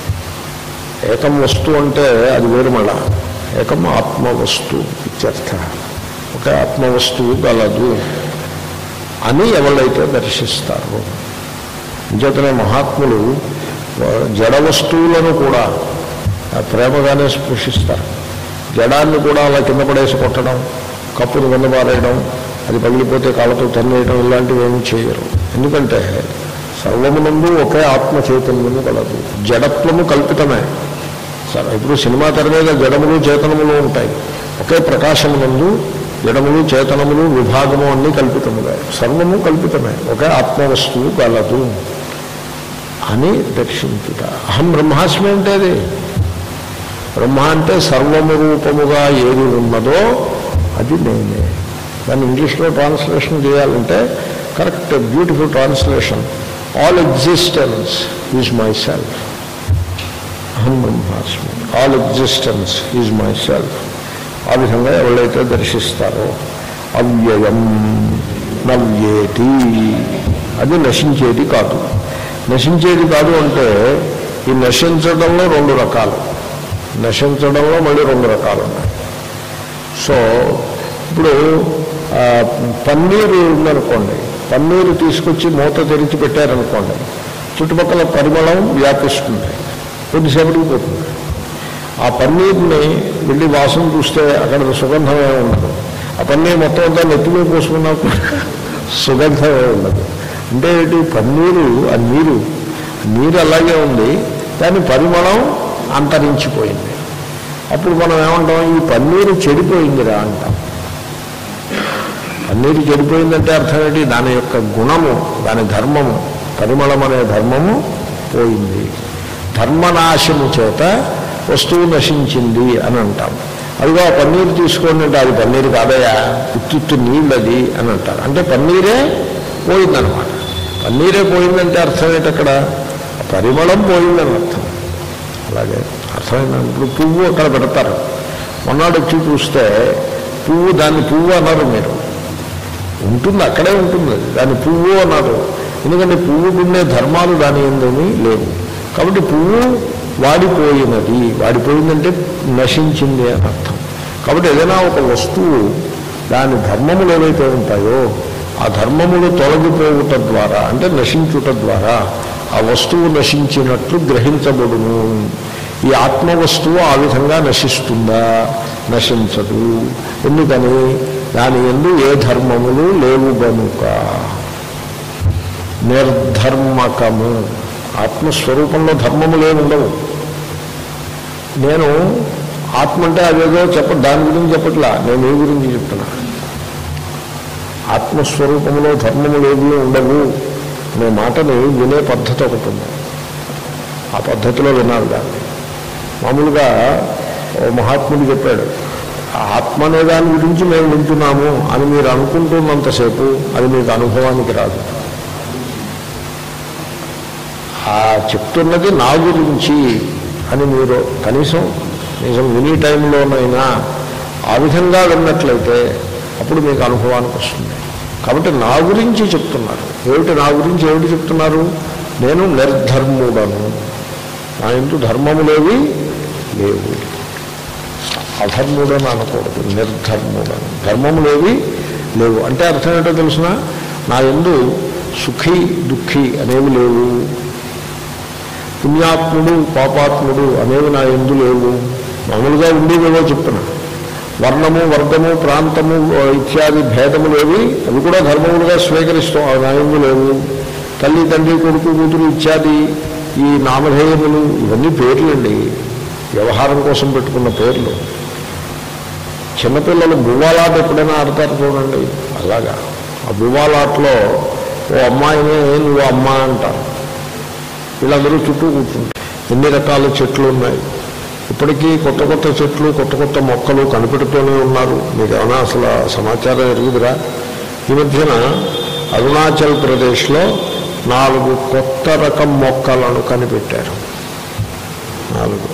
S1: ఏకం వస్తు అంటే అది వేరు మళ్ళా ఏకం ఆత్మ వస్తు ఇత్యర్థ ఒక ఆత్మ వస్తువు గలదు అని ఎవరైతే దర్శిస్తారో అంచేతనే మహాత్ములు ఆ, జడ వస్తువులను కూడా ఆ, ప్రేమగానే స్పృశిస్తారు జడాన్ని కూడా అలా కింద పడేసి కొట్టడం కప్పును కింద పారేయడం అది పగిలిపోతే కాళ్ళతో తన్నేయడం ఇలాంటివి ఏమీ చేయరు ఎందుకంటే సర్వమునందు ఒకే ఆత్మ చైతన్యము కలదు జడత్వము కల్పితమే సరే ఇప్పుడు సినిమా తెర మీద జడములు చేతనములు ఉంటాయి ఒకే ప్రకాశమునందు జడములు చేతనములు విభాగము అన్నీ కల్పితముగా సర్వము కల్పితమే ఒకే ఆత్మ వస్తువు కలదు అని దర్శించుట అహం బ్రహ్మాస్మి అంటే అది బ్రహ్మ అంటే సర్వము రూపముగా ఏది ఉన్నదో అది నేనే దాన్ని ఇంగ్లీష్లో ట్రాన్స్లేషన్ చేయాలంటే correct beautiful translation all existence is my self అహం బ్రహ్మాస్మి all existence is my self ఆ విధంగా ఎవరైతే దర్శిస్తారో అవ్యయం నవ్యేటి అది నశించేది కాదు నశించేది కాదు అంటే ఈ నశించడంలో రెండు రకాలు నశించడంలో మళ్ళీ రెండు రకాలు ఉన్నాయి సో ఇప్పుడు ఆ, పన్నీరు ఉందనుకోండి పన్నీరు తీసుకొచ్చి మూత తెరిచి పెట్టారనుకోండి చుట్టుపక్కల పరిమళం వ్యాపిస్తుంది కొద్దిసేపటికి పోతుంది ఆ పన్నీర్ని వెళ్ళి వాసన చూస్తే అక్కడ సుగంధమే ఉండదు ఆ పన్నీర్ మొత్తం అంతా నెత్తిమీ పోసుకున్నా కూడా సుగంధమే ఉండదు అంటే ఏంటి పన్నీరు ఆ నీరు నీరు అలాగే ఉంది దాని పరిమళం అంతరించిపోయింది అప్పుడు మనం ఏమంటాం ఈ పన్నీరు చెడిపోయిందిరా అంటాం పన్నీరు చెడిపోయిందంటే అర్థం ఏంటి దాని యొక్క గుణము దాని ధర్మము పరిమళం అనే ధర్మము పోయింది ధర్మనాశము చేత వస్తువు నశించింది అని అంటాం అదిగో ఆ పన్నీరు తీసుకోండి అంటే అది పన్నీరు కాదయా ఉత్తుత్తు నీళ్ళది అని అంటారు అంటే పన్నీరే పోయిందనమాట పన్నీరే పోయిందంటే అర్థం ఏంటి అక్కడ పరిమళం పోయిందని అర్థం అలాగే అర్థమైందా ఇప్పుడు పువ్వు అక్కడ పెడతారు మొన్నాడు వచ్చి చూస్తే పువ్వు దాన్ని పువ్వు అన్నారు మీరు ఉంటుంది అక్కడే ఉంటుంది అది. దాన్ని పువ్వు అన్నారు ఎందుకంటే పువ్వుకుండే ధర్మాలు దాని ఏందని లేవు కాబట్టి పువ్వు వాడిపోయినది వాడిపోయిందంటే నశించింది అని అర్థం కాబట్టి ఏదైనా ఒక వస్తువు దాని ధర్మములు ఏవైతే ఉంటాయో ఆ ధర్మములు తొలగిపోవుట ద్వారా అంటే నశించుట ద్వారా ఆ వస్తువు నశించినట్లు గ్రహించబడును ఈ ఆత్మ వస్తువు ఆ విధంగా నశిస్తుందా నశించదు ఎందుకని దాని ఎందు ఏ ధర్మములు లేవు గనుక నిర్ధర్మకము ఆత్మస్వరూపంలో ధర్మములేమి ఉండవు నేను ఆత్మ అంటే అదేదో చెప్ప దాని గురించి చెప్పట్లా నేను ఏ గురించి చెప్తున్నా ఆత్మస్వరూపంలో ధర్మములేవి ఉండవు అనే మాటని వినే పద్ధతి ఒకటి ఉంది ఆ పద్ధతిలో వినాలి దాన్ని మామూలుగా ఓ మహాత్ముడు చెప్పాడు ఆ ఆత్మ అనే దాని గురించి మేము వింటున్నాము అని మీరు అనుకుంటున్నంతసేపు అది మీకు అనుభవానికి రాదు ఆ చెప్తున్నది నా గురించి అని మీరు కనీసం కనీసం విని టైంలోనైనా ఆ విధంగా విన్నట్లయితే అప్పుడు మీకు అనుభవానికి వస్తుంది కాబట్టి నా గురించి చెప్తున్నారు ఏమిటి నా గురించి ఏమిటి చెప్తున్నారు నేను నిర్ధర్ముడను నా ఇంటూ ధర్మములేవి లేవు అధర్ముడని అనకూడదు నిర్ధర్ముడను ధర్మములేవి లేవు అంటే అర్థం ఏంటో తెలిసిన నా ఎందు సుఖీ దుఃఖి అనేవి లేవు పుణ్యాత్ముడు పాపాత్ముడు అనేవి నా ఎందు లేవు మామూలుగా ఉండేవేవో చెప్తున్నా వర్ణము వర్గము ప్రాంతము ఇత్యాది భేదములేవి అవి కూడా ధర్మములుగా స్వీకరిస్తాం అవి నా ఎందు లేవు తల్లి తండ్రి కొడుకు కూతురు ఇత్యాది ఈ నామధేయములు ఇవన్నీ పేర్లండి వ్యవహారం కోసం పెట్టుకున్న పేర్లు చిన్నపిల్లలు బువ్వాలాట ఎప్పుడైనా ఆడతారు చూడండి అలాగా ఆ బువ్వాలాటలో ఓ అమ్మాయినే నువ్వు అమ్మ అంటారు వీళ్ళందరూ చుట్టూ కూర్చుంటారు ఎన్ని రకాల చెట్లు ఉన్నాయి ఇప్పటికీ కొత్త కొత్త చెట్లు కొత్త కొత్త మొక్కలు కనిపెడుతూనే ఉన్నారు మీకు ఏమైనా అసలు ఆ సమాచారం ఎరుగుదురా ఈ మధ్యన అరుణాచల్ ప్రదేశ్లో నాలుగు కొత్త రకం మొక్కలను కనిపెట్టారు నాలుగు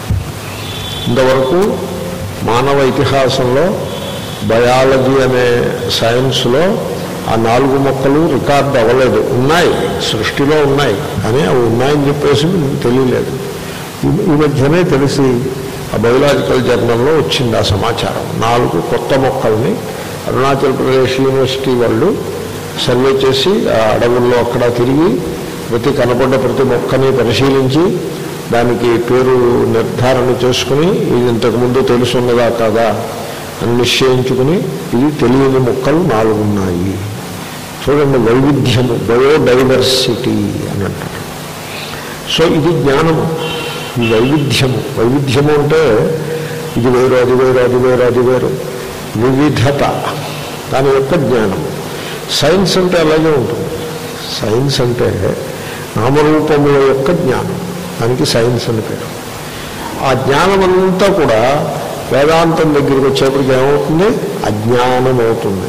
S1: ఇంతవరకు మానవ ఇతిహాసంలో బయాలజీ అనే సైన్స్లో ఆ నాలుగు మొక్కలు రికార్డు అవ్వలేదు ఉన్నాయి సృష్టిలో ఉన్నాయి కానీ అవి ఉన్నాయని చెప్పేసి తెలియలేదు ఈ- ఈ మధ్యనే తెలిసి ఆ బయోలాజికల్ జర్నల్లో వచ్చింది ఆ సమాచారం నాలుగు కొత్త మొక్కల్ని అరుణాచల్ ప్రదేశ్ యూనివర్సిటీ వాళ్ళు సర్వే చేసి ఆ అడవుల్లో అక్కడ తిరిగి ప్రతి కనపడ్డ ప్రతి మొక్కని పరిశీలించి దానికి పేరు నిర్ధారణ చేసుకుని ఇది ఇంతకుముందు తెలుసున్నదా కాదా అని నిశ్చయించుకుని ఇది తెలియని మొక్కలు నాలుగు ఉన్నాయి చూడండి వైవిధ్యము బయోడైవర్సిటీ అని అంటారు సో ఇది జ్ఞానము ఈ వైవిధ్యము వైవిధ్యము అంటే ఇది వేరు అది వేరు అది వేరు అది వేరు వివిధత దాని యొక్క జ్ఞానము సైన్స్ అంటే అలాగే ఉంటుంది సైన్స్ అంటే నామరూపముల యొక్క జ్ఞానం దానికి సైన్స్ అని పేరు ఆ జ్ఞానం అంతా కూడా వేదాంతం దగ్గరికి వచ్చేప్పటికి ఏమవుతుంది అజ్ఞానం అవుతుంది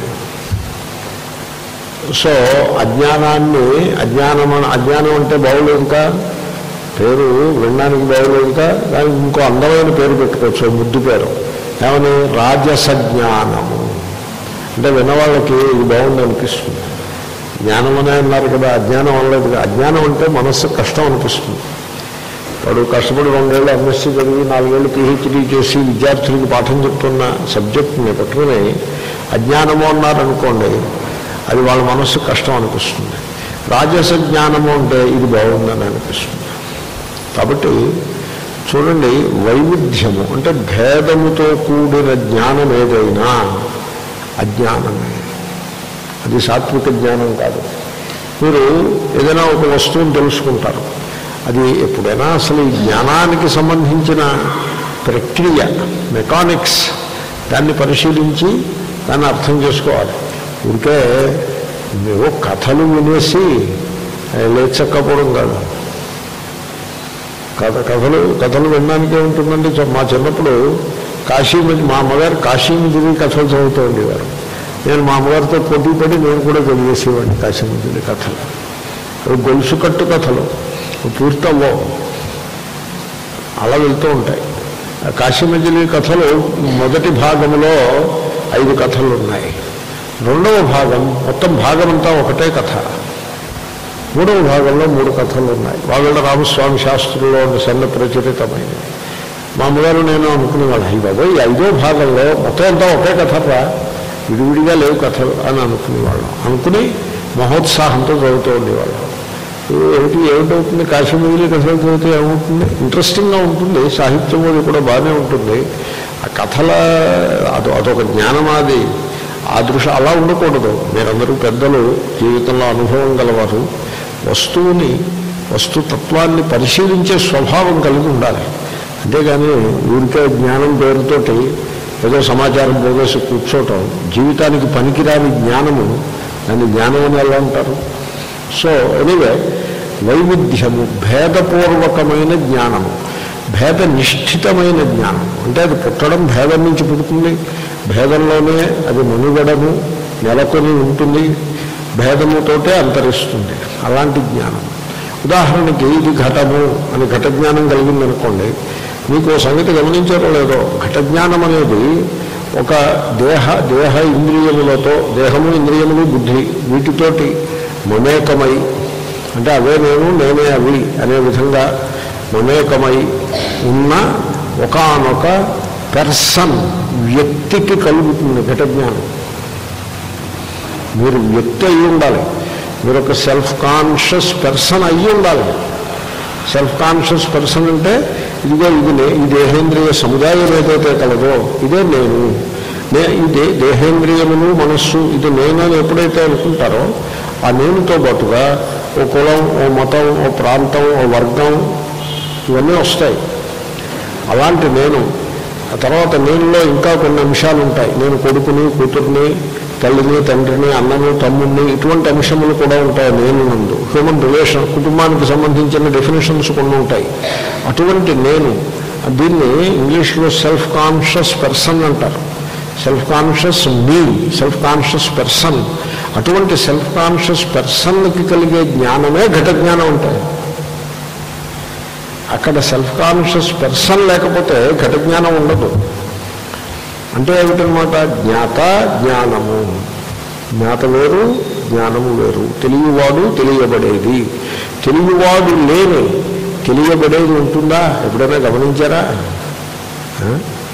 S1: సో అజ్ఞానాన్ని అజ్ఞానం అని- అజ్ఞానం అంటే బాగోలేదుగా పేరు వినడానికి బాగోలేదుగా దానికి ఇంకో అందమైన పేరు పెట్టుకోవచ్చు ఓ ముద్దు పేరు ఏమని రాజసజ్ఞానము అంటే విన్నవాళ్ళకి ఇది బాగుంది అనిపిస్తుంది జ్ఞానం అనే అన్నారు కదా అజ్ఞానం అనలేదుగా అజ్ఞానం అంటే మనస్సు కష్టం అనిపిస్తుంది వాడు కష్టపడి రెండేళ్ళు ఎంఎస్సీ చదివి నాలుగేళ్ళు పిహెచ్డీ చేసి విద్యార్థులకు పాఠం చెప్తున్న సబ్జెక్ట్ని పట్టుకుని అజ్ఞానము అన్నారనుకోండి అది వాళ్ళ మనస్సు కష్టం అనిపిస్తుంది రాజస జ్ఞానము అంటే ఇది బాగుందని అనిపిస్తుంది కాబట్టి చూడండి వైవిధ్యము అంటే భేదముతో కూడిన జ్ఞానం ఏదైనా అజ్ఞానమే అది సాత్విక జ్ఞానం కాదు మీరు ఏదైనా ఒక వస్తువుని తెలుసుకుంటారు అది ఎప్పుడైనా అసలు ఈ జ్ఞానానికి సంబంధించిన ప్రక్రియ మెకానిక్స్ దాన్ని పరిశీలించి దాన్ని అర్థం చేసుకోవాలి ఊరికే ఏవో కథలు వినేసి లేచక్కపోవడం కాదు కథ కథలు కథలు వినడానికే ఉంటుందండి చ- మా చిన్నప్పుడు కాశీ మజి- మా అమ్మగారు కాశీ మజిలీ కథలు చదువుతూ ఉండేవారు నేను మా అమ్మగారితో పోటీ పడి నేను కూడా చదివేసేవాడిని కాశీ మజిలీ కథలు అవి గొలుసు కట్టు కథలు అవి పూర్తవ్వవు అలా వెళ్తూ ఉంటాయి ఆ కాశీ మజిలీ కథలు మొదటి భాగంలో ఐదు కథలు ఉన్నాయి రెండవ భాగం మొత్తం భాగం అంతా ఒకటే కథ మూడవ భాగంలో మూడు కథలు ఉన్నాయి వాళ్ళ రామస్వామి శాస్త్రంలో ఉన్న సన్న ప్రచురితమైనది మా అమ్మగారు నేను అనుకునేవాళ్ళు అయ్యి బాబోయ్ ఈ ఐదో భాగంలో మొత్తం అంతా ఒకే కథరా విడివిడిగా లేవు కథలు అని అనుకునేవాళ్ళం అనుకుని మహోత్సాహంతో చదువుతూ ఉండేవాళ్ళం ఏ- ఏమిటి ఏమిటవుతుంది కాశ్మీరీ కథలు చదివితే ఏమవుతుంది ఇంట్రెస్టింగ్గా ఉంటుంది సాహిత్యం అది కూడా బాగానే ఉంటుంది ఆ కథల అదో అదొక జ్ఞానమాది ఆ దృశ్యం అలా ఉండకూడదు మీరందరూ పెద్దలు జీవితంలో అనుభవం గలవారు వస్తువుని వస్తుతత్వాన్ని పరిశీలించే స్వభావం కలిగి ఉండాలి అంతేగాని ఊరికే జ్ఞానం పేరుతోటి ఏదో సమాచారం పోగేసి కూర్చోవటం జీవితానికి పనికిరాని జ్ఞానము దాన్ని జ్ఞానం అని ఎలా ఉంటారు సో ఎనివే వైవిధ్యము భేదపూర్వకమైన జ్ఞానము భేద నిష్ఠితమైన జ్ఞానం అంటే అది పుట్టడం భేదం నుంచి పుడుతుంది భేదంలోనే అది మనుగడము నెలకొని ఉంటుంది భేదముతోటే అంతరిస్తుంది అలాంటి జ్ఞానం ఉదాహరణకి ఇది ఘటము అని ఘట జ్ఞానం కలిగిందనుకోండి మీకు ఓ సంగతి గమనించారో లేదో ఘట జ్ఞానం అనేది ఒక దేహ దేహ ఇంద్రియములతో దేహము ఇంద్రియములు బుద్ధి వీటితోటి మమేకమై అంటే అవే నేను నేనే అవి అనే విధంగా మమేకమై ఉన్న ఒకానొక పెర్సన్ వ్యక్తికి కలుగుతుంది ఘట జ్ఞానం మీరు వ్యక్తి అయి ఉండాలి మీరు ఒక సెల్ఫ్ కాన్షియస్ పర్సన్ అయ్యి ఉండాలి సెల్ఫ్ కాన్షియస్ పర్సన్ అంటే ఇదిగో ఇది నే- ఈ దేహేంద్రియ సముదాయం ఏదైతే కలదో ఇదే నేను నే ఈ దే దేహేంద్రియములు మనస్సు ఇది నేను అని ఎప్పుడైతే అనుకుంటారో ఆ నేనుతో పాటుగా ఓ కులం ఓ మతం ఓ ప్రాంతం ఓ వర్గం ఇవన్నీ వస్తాయి అలాంటి నేను ఆ తర్వాత నేనులో ఇంకా కొన్ని అంశాలు ఉంటాయి నేను కొడుకుని కూతుర్ని తల్లిని తండ్రిని అన్నము తమ్ముడిని ఇటువంటి అంశములు కూడా ఉంటాయి నేను నందు హ్యూమన్ రిలేషన్ కుటుంబానికి సంబంధించిన డెఫినేషన్స్ కొన్ని ఉంటాయి అటువంటి నేను దీన్ని ఇంగ్లీష్లో సెల్ఫ్ కాన్షియస్ పర్సన్ అంటారు సెల్ఫ్ కాన్షియస్ మీ సెల్ఫ్ కాన్షియస్ పర్సన్ అటువంటి సెల్ఫ్ కాన్షియస్ పర్సన్కి కలిగే జ్ఞానమే ఘట జ్ఞానం ఉంటాయి అక్కడ సెల్ఫ్ కాన్షియస్ పర్సన్ లేకపోతే ఘట జ్ఞానం ఉండదు అంటే ఏమిటనమాట జ్ఞాత జ్ఞానము జ్ఞాత వేరు జ్ఞానము వేరు తెలియవాడు తెలియబడేది తెలియవాడు లేని తెలియబడేది ఉంటుందా ఎప్పుడైనా గమనించారా ఆ?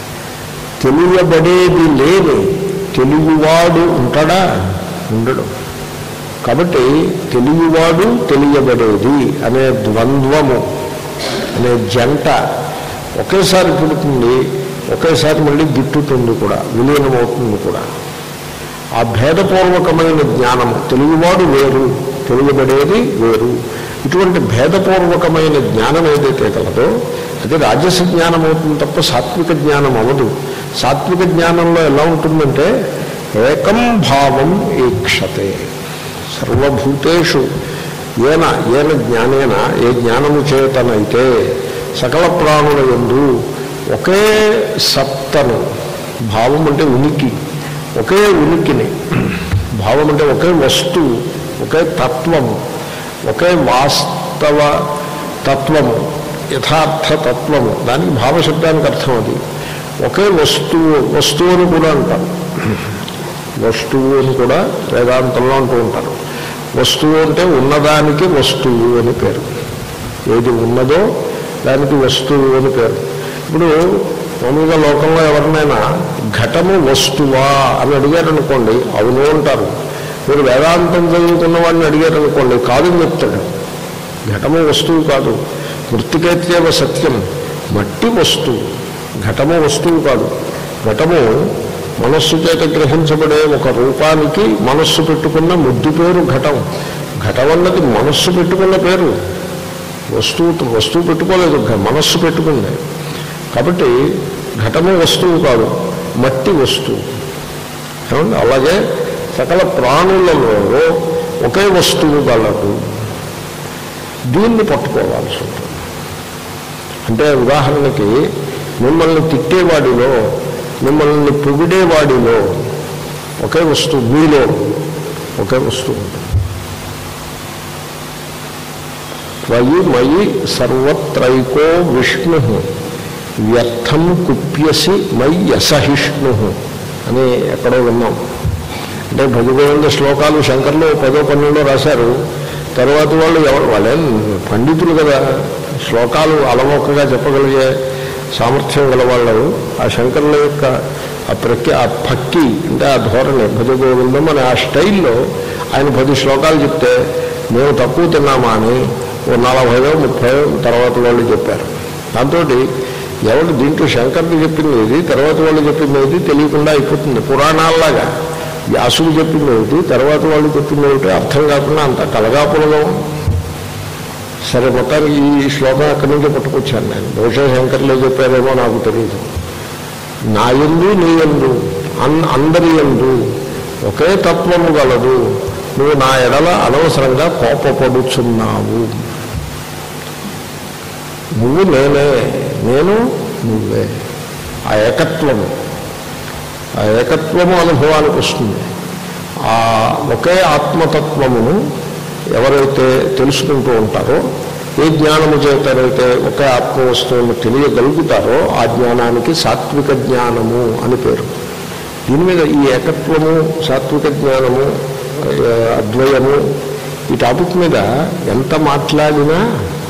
S1: తెలియబడేది లేని తెలియవాడు ఉంటాడా ఉండడు కాబట్టి తెలియవాడు తెలియబడేది అనే ద్వంద్వము అనే జంట ఒకేసారి పుడుతుంది ఒకేసారి మళ్ళీ గిట్టుతుంది కూడా విలీనమవుతుంది కూడా ఆ భేదపూర్వకమైన జ్ఞానము తెలియవాడు వేరు తెలియబడేది వేరు ఇటువంటి భేదపూర్వకమైన జ్ఞానం ఏదైతే కలదో అది రాజస జ్ఞానం అవుతుంది తప్ప సాత్విక జ్ఞానం అవ్వదు సాత్విక జ్ఞానంలో ఎలా ఉంటుందంటే ఏకం భావం ఈక్షతే సర్వభూతేషు ఏన ఏన జ్ఞానేన ఏ జ్ఞానము చేతనైతే సకల ప్రాణుల ఎందు ఒకే సత్తను భావం అంటే ఉనికి ఒకే ఉనికిని భావం అంటే ఒకే వస్తువు ఒకే తత్వము ఒకే వాస్తవ తత్వము యథార్థ తత్వము దానికి భావశబ్దానికి అర్థం అది ఒకే వస్తువు వస్తువు అని కూడా అంటారు వస్తువు అని కూడా వేదాంతంలో అంటూ ఉంటారు వస్తువు అంటే ఉన్నదానికి వస్తువు అని పేరు ఏది ఉన్నదో దానికి వస్తువు అని పేరు ఇప్పుడు మామూలుగా లోకంలో ఎవరినైనా ఘటము వస్తువా అని అడిగారనుకోండి అవును అంటారు మీరు వేదాంతం చదువుకున్న వాడిని అడిగారనుకోండి కాదని చెప్తాడు ఘటము వస్తువు కాదు మృతికేత్యేవ సత్యం మట్టి వస్తువు ఘటము వస్తువు కాదు ఘటము మనస్సు చేత గ్రహించబడే ఒక రూపానికి మనస్సు పెట్టుకున్న ముద్దు పేరు ఘటం ఘటం అన్నది మనస్సు పెట్టుకున్న పేరు వస్తువు వస్తువు పెట్టుకోలేదు ఘ- మనస్సు పెట్టుకుంది కాబట్టి ఘటము వస్తువు కాదు మట్టి వస్తువు ఏమండి అలాగే సకల ప్రాణులలో ఒకే వస్తువు గలదు దీన్ని పట్టుకోవాల్సి ఉంటుంది అంటే ఉదాహరణకి మిమ్మల్ని తిట్టేవాడిలో మిమ్మల్ని పొగిడేవాడిలో ఒకే వస్తువు మీలో ఒకే వస్తువు ఉంటుంది త్వయి మయి సర్వత్రైకో విష్ణు వ్యర్థం కుప్యసి మయి అసహిష్ణు అని ఎక్కడో విన్నాం అంటే భజగోవింద శ్లోకాలు శంకర్లు పదో పన్నెండో రాశారు తర్వాత వాళ్ళు ఎవరు వాళ్ళేం పండితులు కదా శ్లోకాలు అలవోకగా చెప్పగలిగే సామర్థ్యం గల వాళ్ళు ఆ శంకరుల యొక్క ఆ ప్రఖ్య ఆ భక్తి అంటే ఆ ధోరణి భజగోవిందం అనే ఆ స్టైల్లో ఆయన పది శ్లోకాలు చెప్తే మేము తక్కువ తిన్నామా అని ఓ నలభైదో ముప్పై తర్వాత వాళ్ళు చెప్పారు దాంతో ఎవరు దీంట్లో శంకర్లు చెప్పింది ఏది తర్వాత వాళ్ళు చెప్పింది ఏది తెలియకుండా అయిపోతుంది పురాణాల్లాగా వ్యాసుడు చెప్పింది ఏమిటి తర్వాత వాళ్ళు చెప్పింది ఏమిటి అర్థం కాకుండా అంత కలగాపులగం సరే మొత్తానికి ఈ శ్లోకం అక్కడి నుంచే పట్టుకొచ్చాను నేను బహుశా శంకర్లో చెప్పారేమో నాకు తెలియదు నా ఎందు నీ ఎందు అన్ అందరి ఎందు ఒకే తత్వము గలదు నువ్వు నా ఎడల అనవసరంగా కోపపడుచున్నావు నువ్వు నేనే నేను నువ్వే ఆ ఏకత్వము ఆ ఏకత్వము అనుభవానికి వస్తుంది ఆ ఒకే ఆత్మతత్వమును ఎవరైతే తెలుసుకుంటూ ఉంటారో ఏ జ్ఞానము చేతనైతే ఒకే ఆత్మ వస్తువును తెలియగలుగుతారో ఆ జ్ఞానానికి సాత్విక జ్ఞానము అని పేరు దీని మీద ఈ ఏకత్వము సాత్విక జ్ఞానము ఆ, అద్వయము ఈ టాపిక్ మీద ఎంత మాట్లాడినా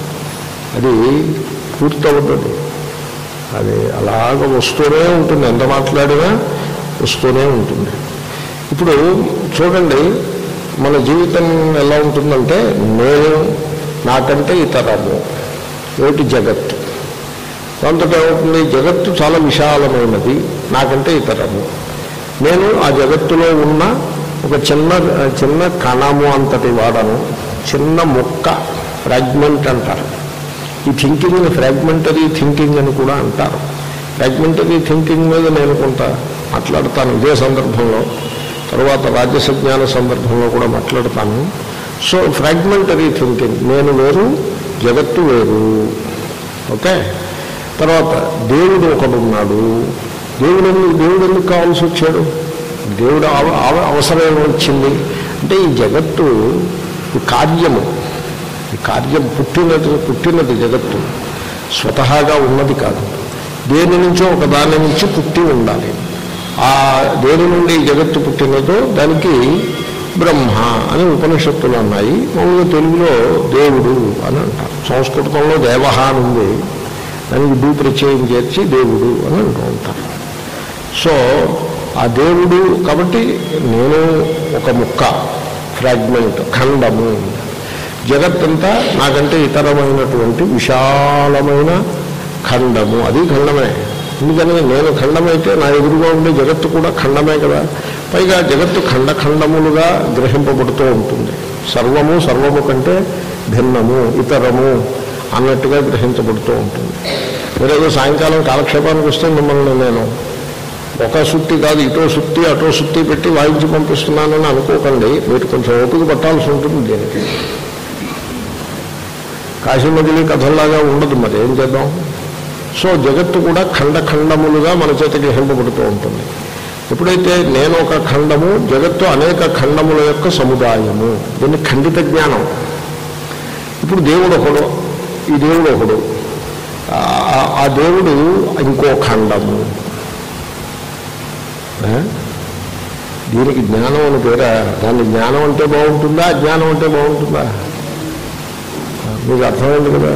S1: అది పూర్తవుతుంది అది అలాగ వస్తూనే ఉంటుంది ఎంత మాట్లాడినా వస్తూనే ఉంటుంది ఇప్పుడు చూడండి మన జీవితం ఎలా ఉంటుందంటే నేను నాకంటే ఇతరము ఏమిటి జగత్తు దాంతో ఏమవుతుంది జగత్తు చాలా విశాలమైనది నాకంటే ఇతరము నేను ఆ జగత్తులో ఉన్న ఒక చిన్న చిన్న కణము అంతటి వాడను చిన్న ముక్క ఫ్రాగ్మెంట్ అంటారు ఈ థింకింగ్ ఫ్రాగ్మెంటరీ థింకింగ్ అని కూడా అంటారు ఫ్రాగ్మెంటరీ థింకింగ్ మీద నేను కొంత మాట్లాడతాను ఇదే సందర్భంలో తర్వాత రాజ్యసజ్ఞాన సందర్భంలో కూడా మాట్లాడతాను సో ఫ్రాగ్మెంటరీ థింకింగ్ నేను వేరు జగత్తు వేరు ఓకే తర్వాత దేవుడు ఒకడున్నాడు దేవుడు ఎందుకు దేవుడు ఎందుకు కావాల్సి వచ్చాడు దేవుడు అవ- అవ- అవసరం ఏమి వచ్చింది అంటే ఈ జగత్తు ఈ కార్యము ఈ కార్యం పుట్టినది పుట్టినది జగత్తు స్వతహాగా ఉన్నది కాదు దేని నుంచో ఒక దాని నుంచి పుట్టి ఉండాలి ఆ దేని నుండి ఈ జగత్తు పుట్టినదో దానికి బ్రహ్మ అని ఉపనిషత్తులు అన్నాయి మామూలుగా తెలుగులో దేవుడు అని అంటారు సంస్కృతంలో దేవహ అని ఉంది దానికి డూ ప్రత్యయం చేర్చి దేవుడు అని అంటూ ఉంటారు సో ఆ దేవుడు కాబట్టి నేను ఒక ముక్క ఫ్రాగ్మెంట్ ఖండము జగత్తంతా నాకంటే ఇతరమైనటువంటి విశాలమైన ఖండము అది ఖండమే ఎందుకని నేను ఖండమైతే నా ఎదురుగా ఉండే జగత్తు కూడా ఖండమే కదా పైగా జగత్తు ఖండ ఖండములుగా గ్రహింపబడుతూ ఉంటుంది సర్వము సర్వము కంటే భిన్నము ఇతరము అన్నట్టుగా గ్రహించబడుతూ ఉంటుంది మీరేదో సాయంకాలం కాలక్షేపానికి వస్తే మిమ్మల్ని నేను ఒక సుత్తి కాదు ఇటో సుత్తి అటో సుత్తి పెట్టి వాయించి పంపిస్తున్నానని అనుకోకండి మీరు కొంచెం ఓపిక పట్టాల్సి ఉంటుంది దీనికి కాశీమదిలి కథల్లాగా ఉండదు మరి ఏం చేద్దాం సో జగత్తు కూడా ఖండ ఖండములుగా మన చేత గ్రహింపబడుతూ ఉంటుంది ఎప్పుడైతే నేను ఒక ఖండము జగత్తు అనేక ఖండముల యొక్క సముదాయము దీన్ని ఖండిత జ్ఞానం ఇప్పుడు దేవుడు ఒకడు ఈ దేవుడు ఒకడు ఆ- ఆ దేవుడు ఇంకో ఖండము ఆ? దీనికి జ్ఞానం అని పేరా దాన్ని జ్ఞానం అంటే బాగుంటుందా అజ్ఞానం అంటే బాగుంటుందా ఆ, మీకు అర్థమైంది కదా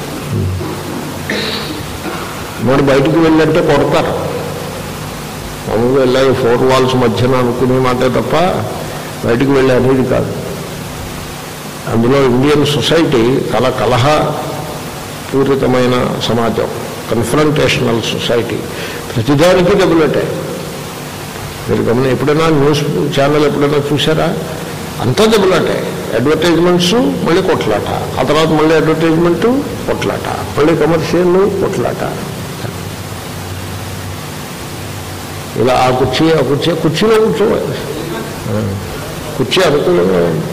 S1: మరి బయటికి వెళ్ళంటే కొడతారు మామూలుగా వెళ్ళాలి ఫోర్ వాల్స్ మధ్యన అనుకునే మాటే తప్ప బయటికి వెళ్ళి అనేది కాదు అందులో ఇండియన్ సొసైటీ చాలా కలహ పూరితమైన సమాజం కన్ఫరంటేషనల్ సొసైటీ ప్రతిదానికి డబ్బులటే మీరు గమనం ఎప్పుడైనా న్యూస్ ఛానల్ ఎప్పుడైనా చూసారా అంతా దెబ్బలాటే అడ్వర్టైజ్మెంట్స్ మళ్ళీ కొట్లాట ఆ తర్వాత మళ్ళీ అడ్వర్టైజ్మెంట్ కొట్లాట మళ్ళీ కమర్షియల్ కొట్లాట ఇలా ఆ కుర్చీ ఆ కుర్చీ కుర్చీలో కూర్చోవాలి ఆ, కుర్చీ అనుకూలంగా ఉంది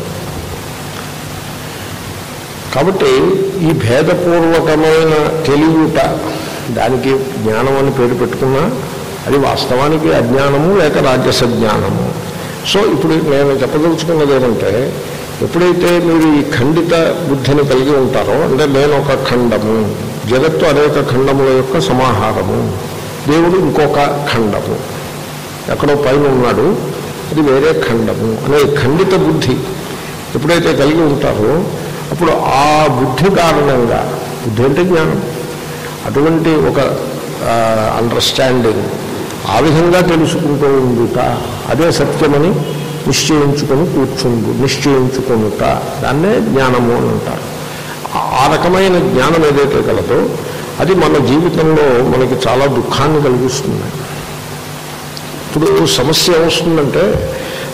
S1: కాబట్టి ఈ భేదపూర్వకమైన తెలివిట దానికి జ్ఞానం అని పేరు పెట్టుకున్నా అది వాస్తవానికి అజ్ఞానము లేక రాజస జ్ఞానము సో ఇప్పుడు నేను చెప్పదలుచుకున్నది ఏంటంటే ఎప్పుడైతే మీరు ఈ ఖండిత బుద్ధిని కలిగి ఉంటారో అంటే నేను ఒక ఖండము జగత్తు అనేక ఖండముల యొక్క సమాహారము దేవుడు ఇంకొక ఖండము ఎక్కడో పైన ఉన్నాడు అది వేరే ఖండము అనే ఖండిత బుద్ధి ఎప్పుడైతే కలిగి ఉంటారో అప్పుడు ఆ బుద్ధి కారణంగా బుద్ధి అంటే జ్ఞానం అటువంటి ఒక అండర్స్టాండింగ్ ఆ విధంగా తెలుసుకుంటూ ఉండుట అదే సత్యమని నిశ్చయించుకొని కూర్చుండు నిశ్చయించుకొనుట దాన్నే జ్ఞానము అని అంటారు ఆ- ఆ రకమైన జ్ఞానం ఏదైతే కలదో అది మన జీవితంలో మనకి చాలా దుఃఖాన్ని కలిగిస్తుంది ఇప్పుడు సమస్య ఏమొస్తుందంటే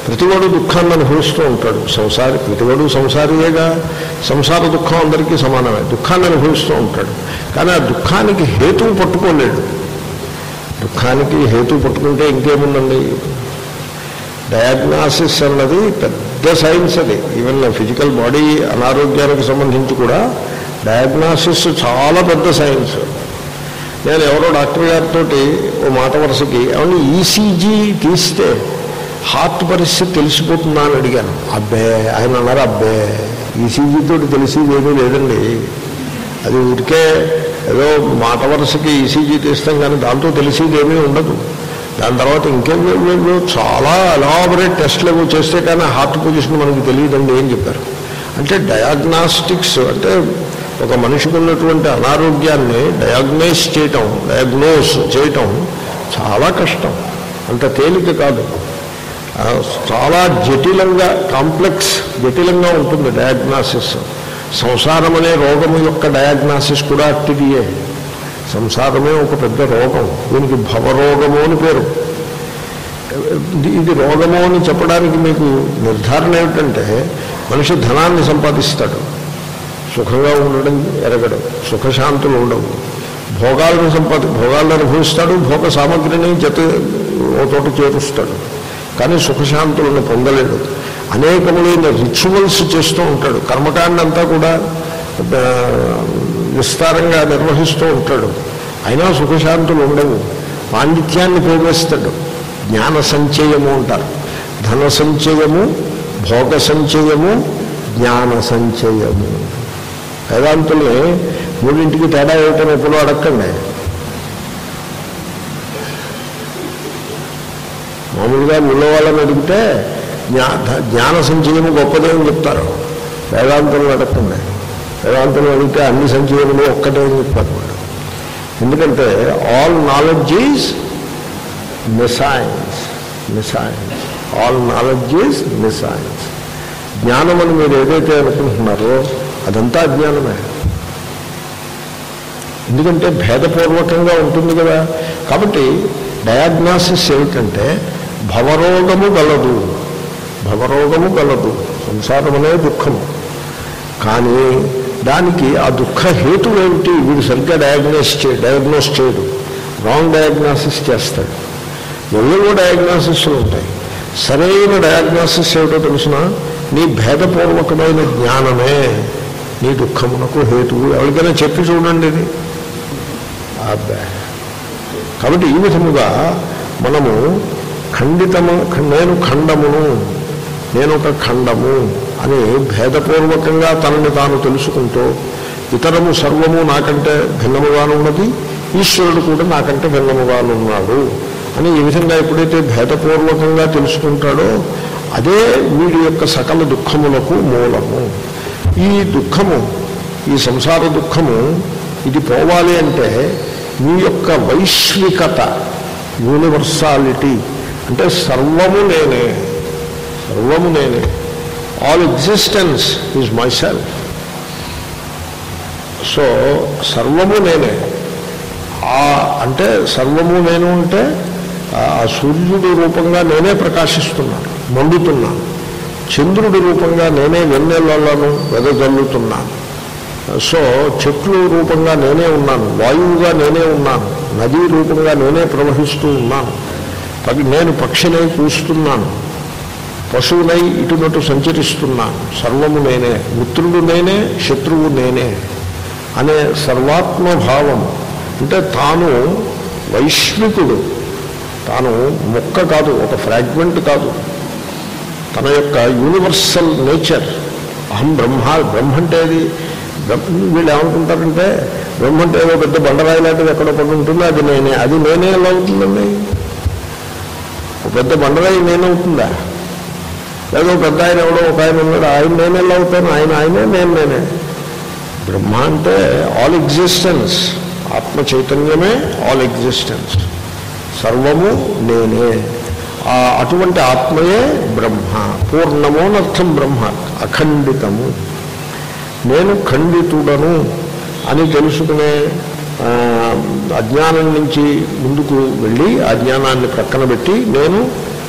S1: ప్రతివాడు దుఃఖాన్ని అనుభవిస్తూ ఉంటాడు సంసారి ప్రతివాడు సంసారియేగా సంసార దుఃఖం అందరికీ సమానమే దుఃఖాన్ని అనుభవిస్తూ ఉంటాడు కానీ ఆ దుఃఖానికి హేతువు పట్టుకోలేడు దుఃఖానికి హేతు పట్టుకుంటే ఇంకేముందండి డయాగ్నాసిస్ అన్నది పెద్ద సైన్స్ అది ఈవెన్ ఫిజికల్ బాడీ అనారోగ్యానికి సంబంధించి కూడా డయాగ్నాసిస్ చాలా పెద్ద సైన్స్ నేను ఎవరో డాక్టర్ గారితో ఓ మాట వరుసకి ఏమన్నా ఈసీజీ తీస్తే హార్ట్ పరిస్థితి తెలిసిపోతుందా అని అడిగాను అబ్బే ఆయన అన్నారు అబ్బే ఈసీజీ తోటి తెలిసేది ఏమీ లేదండి అది ఊరికే ఏదో మాట వరుసకి ఈసీజీ తీస్తాం కానీ దాంతో తెలిసేది ఏమీ ఉండదు దాని తర్వాత ఇంకేం లేదు చాలా ఎలాబరేట్ టెస్ట్లు ఏవో చేస్తే కానీ హార్ట్ పొజిషన్ మనకి తెలియదండి ఏం చెప్పారు అంటే డయాగ్నాస్టిక్స్ అంటే ఒక మనిషికి ఉన్నటువంటి అనారోగ్యాన్ని డయాగ్నైజ్ చేయటం డయాగ్నోస్ చేయటం చాలా కష్టం అంత తేలిక కాదు ఆ, చాలా జటిలంగా కాంప్లెక్స్ జటిలంగా ఉంటుంది డయాగ్నాసిస్ సంసారం అనే రోగము యొక్క డయాగ్నాసిస్ కూడా అట్టిదియే సంసారమే ఒక పెద్ద రోగం దీనికి భవరోగము అని పేరు ఇది- ఇది రోగము అని చెప్పడానికి మీకు నిర్ధారణ ఏమిటంటే మనిషి ధనాన్ని సంపాదిస్తాడు సుఖంగా ఉండడం ఎరగడు సుఖశాంతులు ఉండవు భోగాలను సంపాది భోగాలను అనుభవిస్తాడు భోగ సామగ్రిని జత ఓ చోట చేరుస్తాడు కానీ సుఖశాంతులను పొందలేడు అనేకములైన రిచువల్స్ చేస్తూ ఉంటాడు కర్మకాండ అంతా కూడా ఆ, విస్తారంగా నిర్వహిస్తూ ఉంటాడు అయినా సుఖశాంతులు ఉండవు పాండిత్యాన్ని పోగేస్తాడు జ్ఞాన సంచయము అంటారు ధన సంచయము భోగ సంచయము జ్ఞాన సంచయము వేదాంతుల్ని మూడింటికి తేడా ఏమిటని ఎప్పుడూ అడగండి మామూలుగా ఊళ్ళో వాళ్ళని అడిగితే జ్ఞా ధ- జ్ఞాన సంచయము గొప్పదే అని చెప్తారు వేదాంతులను అడగండి వేదాంతులు అడిగితే అన్ని సంచయములు ఒక్కటే అని చెప్తారు వాళ్ళు ఎందుకంటే all knowledge is my science my science all knowledge is my science జ్ఞానం అని మీరు ఏదైతే అనుకుంటున్నారో అదంతా అజ్ఞానమే ఎందుకంటే భేదపూర్వకంగా ఉంటుంది కదా కాబట్టి డయాగ్నాసిస్ ఏమిటంటే భవరోగము గలదు భవరోగము గలదు సంసారం అనే దుఃఖము కానీ దానికి ఆ దుఃఖ హేతు ఏమిటి వీడు సరిగ్గా డయాగ్నోస్ చే డయాగ్నోస్ చేయడు రాంగ్ డయాగ్నాసిస్ చేస్తాడు ఎవేవో డయాగ్నాసిస్లు ఉంటాయి సరైన డయాగ్నాసిస్ ఏమిటో తెలిసిన నీ భేదపూర్వకమైన జ్ఞానమే నీ దుఃఖమునకు హేతువు ఎవరికైనా చెప్పి చూడండి ఇది అబ్బా కాబట్టి ఈ విధముగా మనము ఖండితము నేను ఖండమును నేను ఒక ఖండము అని భేదపూర్వకంగా తనని తాను తెలుసుకుంటూ ఇతరము సర్వము నాకంటే భిన్నముగానున్నది ఈశ్వరుడు కూడా నాకంటే భిన్నముగానున్నాడు అని ఈ విధంగా ఎప్పుడైతే భేదపూర్వకంగా తెలుసుకుంటాడో అదే వీడి యొక్క సకల దుఃఖములకు మూలము ఈ దుఃఖము ఈ సంసార దుఃఖము ఇది పోవాలి అంటే మీ యొక్క వైశ్వికత యూనివర్సాలిటీ అంటే సర్వము నేనే సర్వము నేనే all existence is my self so సర్వము నేనే ఆ అంటే సర్వము నేను అంటే ఆ సూర్యుడి రూపంగా నేనే ప్రకాశిస్తున్నాను మండుతున్నాను చంద్రుడి రూపంగా నేనే వెన్నెలలను వెదజల్లుతున్నాను సో చెట్లు రూపంగా నేనే ఉన్నాను వాయువుగా నేనే ఉన్నాను నదీ రూపంగా నేనే ప్రవహిస్తూ ఉన్నాను పగి నేను పక్షినై కూస్తున్నాను పశువునై ఇటునటు సంచరిస్తున్నాను సర్వము నేనే మిత్రుడు నేనే శత్రువు నేనే అనే సర్వాత్మభావం అంటే తాను వైశ్వికుడు తాను మొక్క కాదు ఒక ఫ్రాగ్మెంట్ కాదు తన యొక్క యూనివర్సల్ నేచర్ అహం బ్రహ్మ బ్రహ్మ అంటే అది బ్రహ్మ వీళ్ళు ఏమనుకుంటారంటే బ్రహ్మ అంటే ఏదో పెద్ద బండరాయి లాంటిది ఎక్కడ పడి ఉంటుంది అది నేనే అది నేనే ఎలా అవుతుందండి ఒక పెద్ద బండరాయి నేనవుతుందా లేదో పెద్ద ఆయన ఎవడో ఒక ఆయన ఉన్నాడు ఆయన నేను ఎలా అవుతాను ఆయన ఆయనే నేను నేనే బ్రహ్మ అంటే ఆల్ ఎగ్జిస్టెన్స్ ఆత్మ చైతన్యమే ఆల్ ఎగ్జిస్టెన్స్ సర్వము నేనే ఆ అటువంటి ఆత్మయే బ్రహ్మ పూర్ణమోనర్థం బ్రహ్మ అఖండితము నేను ఖండితుడను అని తెలుసుకునే ఆ, అజ్ఞానం నుంచి ముందుకు వెళ్ళి ఆ జ్ఞానాన్ని ప్రక్కన పెట్టి నేను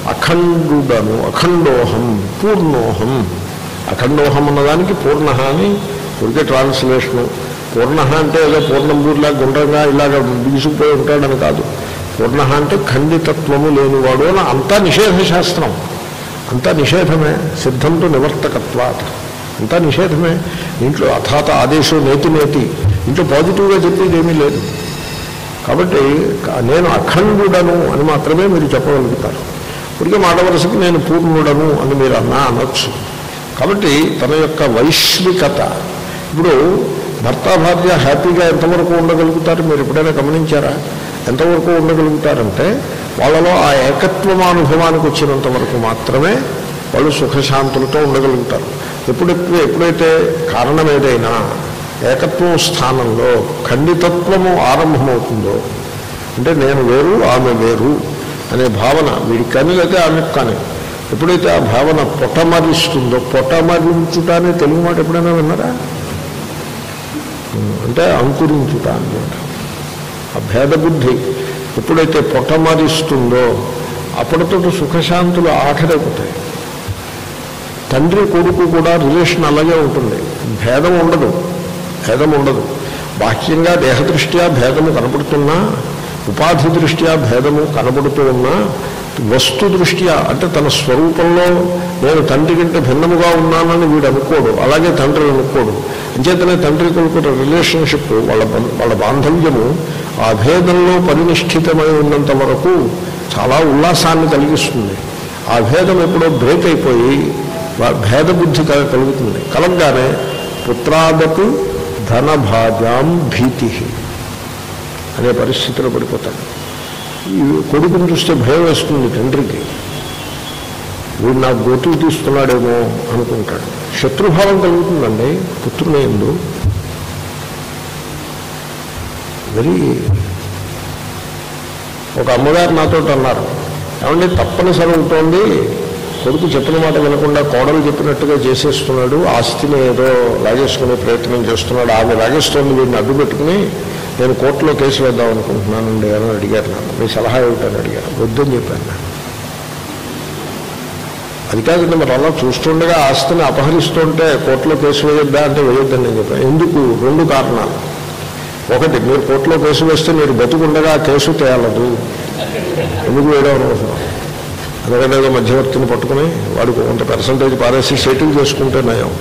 S1: అఖండుడను అఖండోహం పూర్ణోహం అఖండోహం అన్నదానికి పూర్ణ అని ఉడికే ట్రాన్స్లేషను పూర్ణ అంటే ఏదో పూర్ణంబూర్లా గుండ్రంగా ఇలాగ బిగుసుకుపోయి ఉంటాడని కాదు పూర్ణ అంటే ఖండితత్వము లేనివాడు అని అంతా నిషేధ శాస్త్రం అంతా నిషేధమే సిద్ధంతో నివర్తకత్వాత్ అంతా నిషేధమే ఇంట్లో అథాత ఆదేశం నేతి నేతి ఇంట్లో పాజిటివ్గా చెప్పేది ఏమీ లేదు కాబట్టి క- నేను అఖండుడను అని మాత్రమే మీరు చెప్పగలుగుతారు ఇప్పటికే మాట వరుసకి నేను పూర్ణుడను అని మీరు అన్నా అనొచ్చు కాబట్టి తన యొక్క వైశ్వికత ఇప్పుడు భర్త భార్య హ్యాపీగా ఎంతవరకు ఉండగలుగుతారు మీరు ఎప్పుడైనా గమనించారా ఎంతవరకు ఉండగలుగుతారంటే వాళ్ళలో ఆ ఏకత్వం అనుభవానికి వచ్చినంత వరకు మాత్రమే వాళ్ళు సుఖశాంతులతో ఉండగలుగుతారు ఎప్పుడెప్పుడు ఎప్పుడైతే కారణం ఏదైనా ఏకత్వం స్థానంలో ఖండితత్వము ఆరంభమవుతుందో అంటే నేను వేరు ఆమె వేరు అనే భావన వీడికి కానీ లేదా ఆమెకు కానీ ఎప్పుడైతే ఆ భావన పొటమరిస్తుందో పొటమరించుట అనే తెలుగు మాట ఎప్పుడైనా విన్నారా అంటే అంకురించుట అనమాట ఆ భేద బుద్ధి ఎప్పుడైతే పొటమరిస్తుందో అప్పటితో సుఖశాంతులు ఆఖరైపోతాయి తండ్రి కొడుకు కూడా రిలేషన్ అలాగే ఉంటుంది భేదం ఉండదు భేదం ఉండదు బాహ్యంగా దేహదృష్ట్యా భేదము కనపడుతున్నా ఉపాధి దృష్ట్యా భేదము కనపడుతూ ఉన్నా వస్తు దృష్ట్యా అంటే తన స్వరూపంలో నేను తండ్రి కంటే భిన్నముగా ఉన్నానని వీడు అనుకోడు అలాగే తండ్రి అనుకోడు అంచేతనే తండ్రి కొడుకు రిలేషన్షిప్ వాళ్ళ బం- వాళ్ళ బాంధవ్యము ఆ భేదంలో పరినిష్ఠితమై ఉన్నంత వరకు చాలా ఉల్లాసాన్ని కలిగిస్తుంది ఆ భేదం ఎప్పుడో బ్రేక్ అయిపోయి వా- భేద బుద్ధి కల- కలుగుతుంది కలగగానే పుత్రాదపు ధనభాజాం భీతి అనే పరిస్థితిలో పడిపోతాడు ఈ కొడుకుని చూస్తే భయం వేస్తుంది తండ్రికి వీడు నాకు గోతులు తీస్తున్నాడేమో అనుకుంటాడు శత్రుభావం కలుగుతుందండి పుత్రుని ఎందు వెరీ ఒక అమ్మగారు నాతో అన్నారు ఏమంటే తప్పనిసరి ఉంటుంది కొడుకు చెప్పిన మాట వినకుండా కోడలు చెప్పినట్టుగా చేసేస్తున్నాడు ఆస్తిని ఏదో లాగేసుకునే ప్రయత్నం చేస్తున్నాడు ఆమె లాగేస్తోంది వీడిని అడ్డు పెట్టుకుని నేను కోర్టులో కేసు వేద్దాం అనుకుంటున్నానండి అని అడిగారు నన్ను మీ సలహా ఏమిటని అడిగారు వద్దని చెప్పాను నేను. అది కాదండి మరి అలా చూస్తుండగా ఆస్తిని అపహరిస్తుంటే కోర్టులో కేసు వేయొద్దా అంటే వేయొద్దని నేను చెప్పాను ఎందుకు రెండు కారణాలు ఒకటి మీరు కోర్టులో కేసు వేస్తే మీరు బతుకుండగా ఆ కేసు తేలదు ఎందుకు వేయడం అనవసరం ఎందుకంటే ఏదో మధ్యవర్తిని పట్టుకుని వాడికి కొంత పర్సంటేజ్ పారేసి సెటిల్ చేసుకుంటే నయం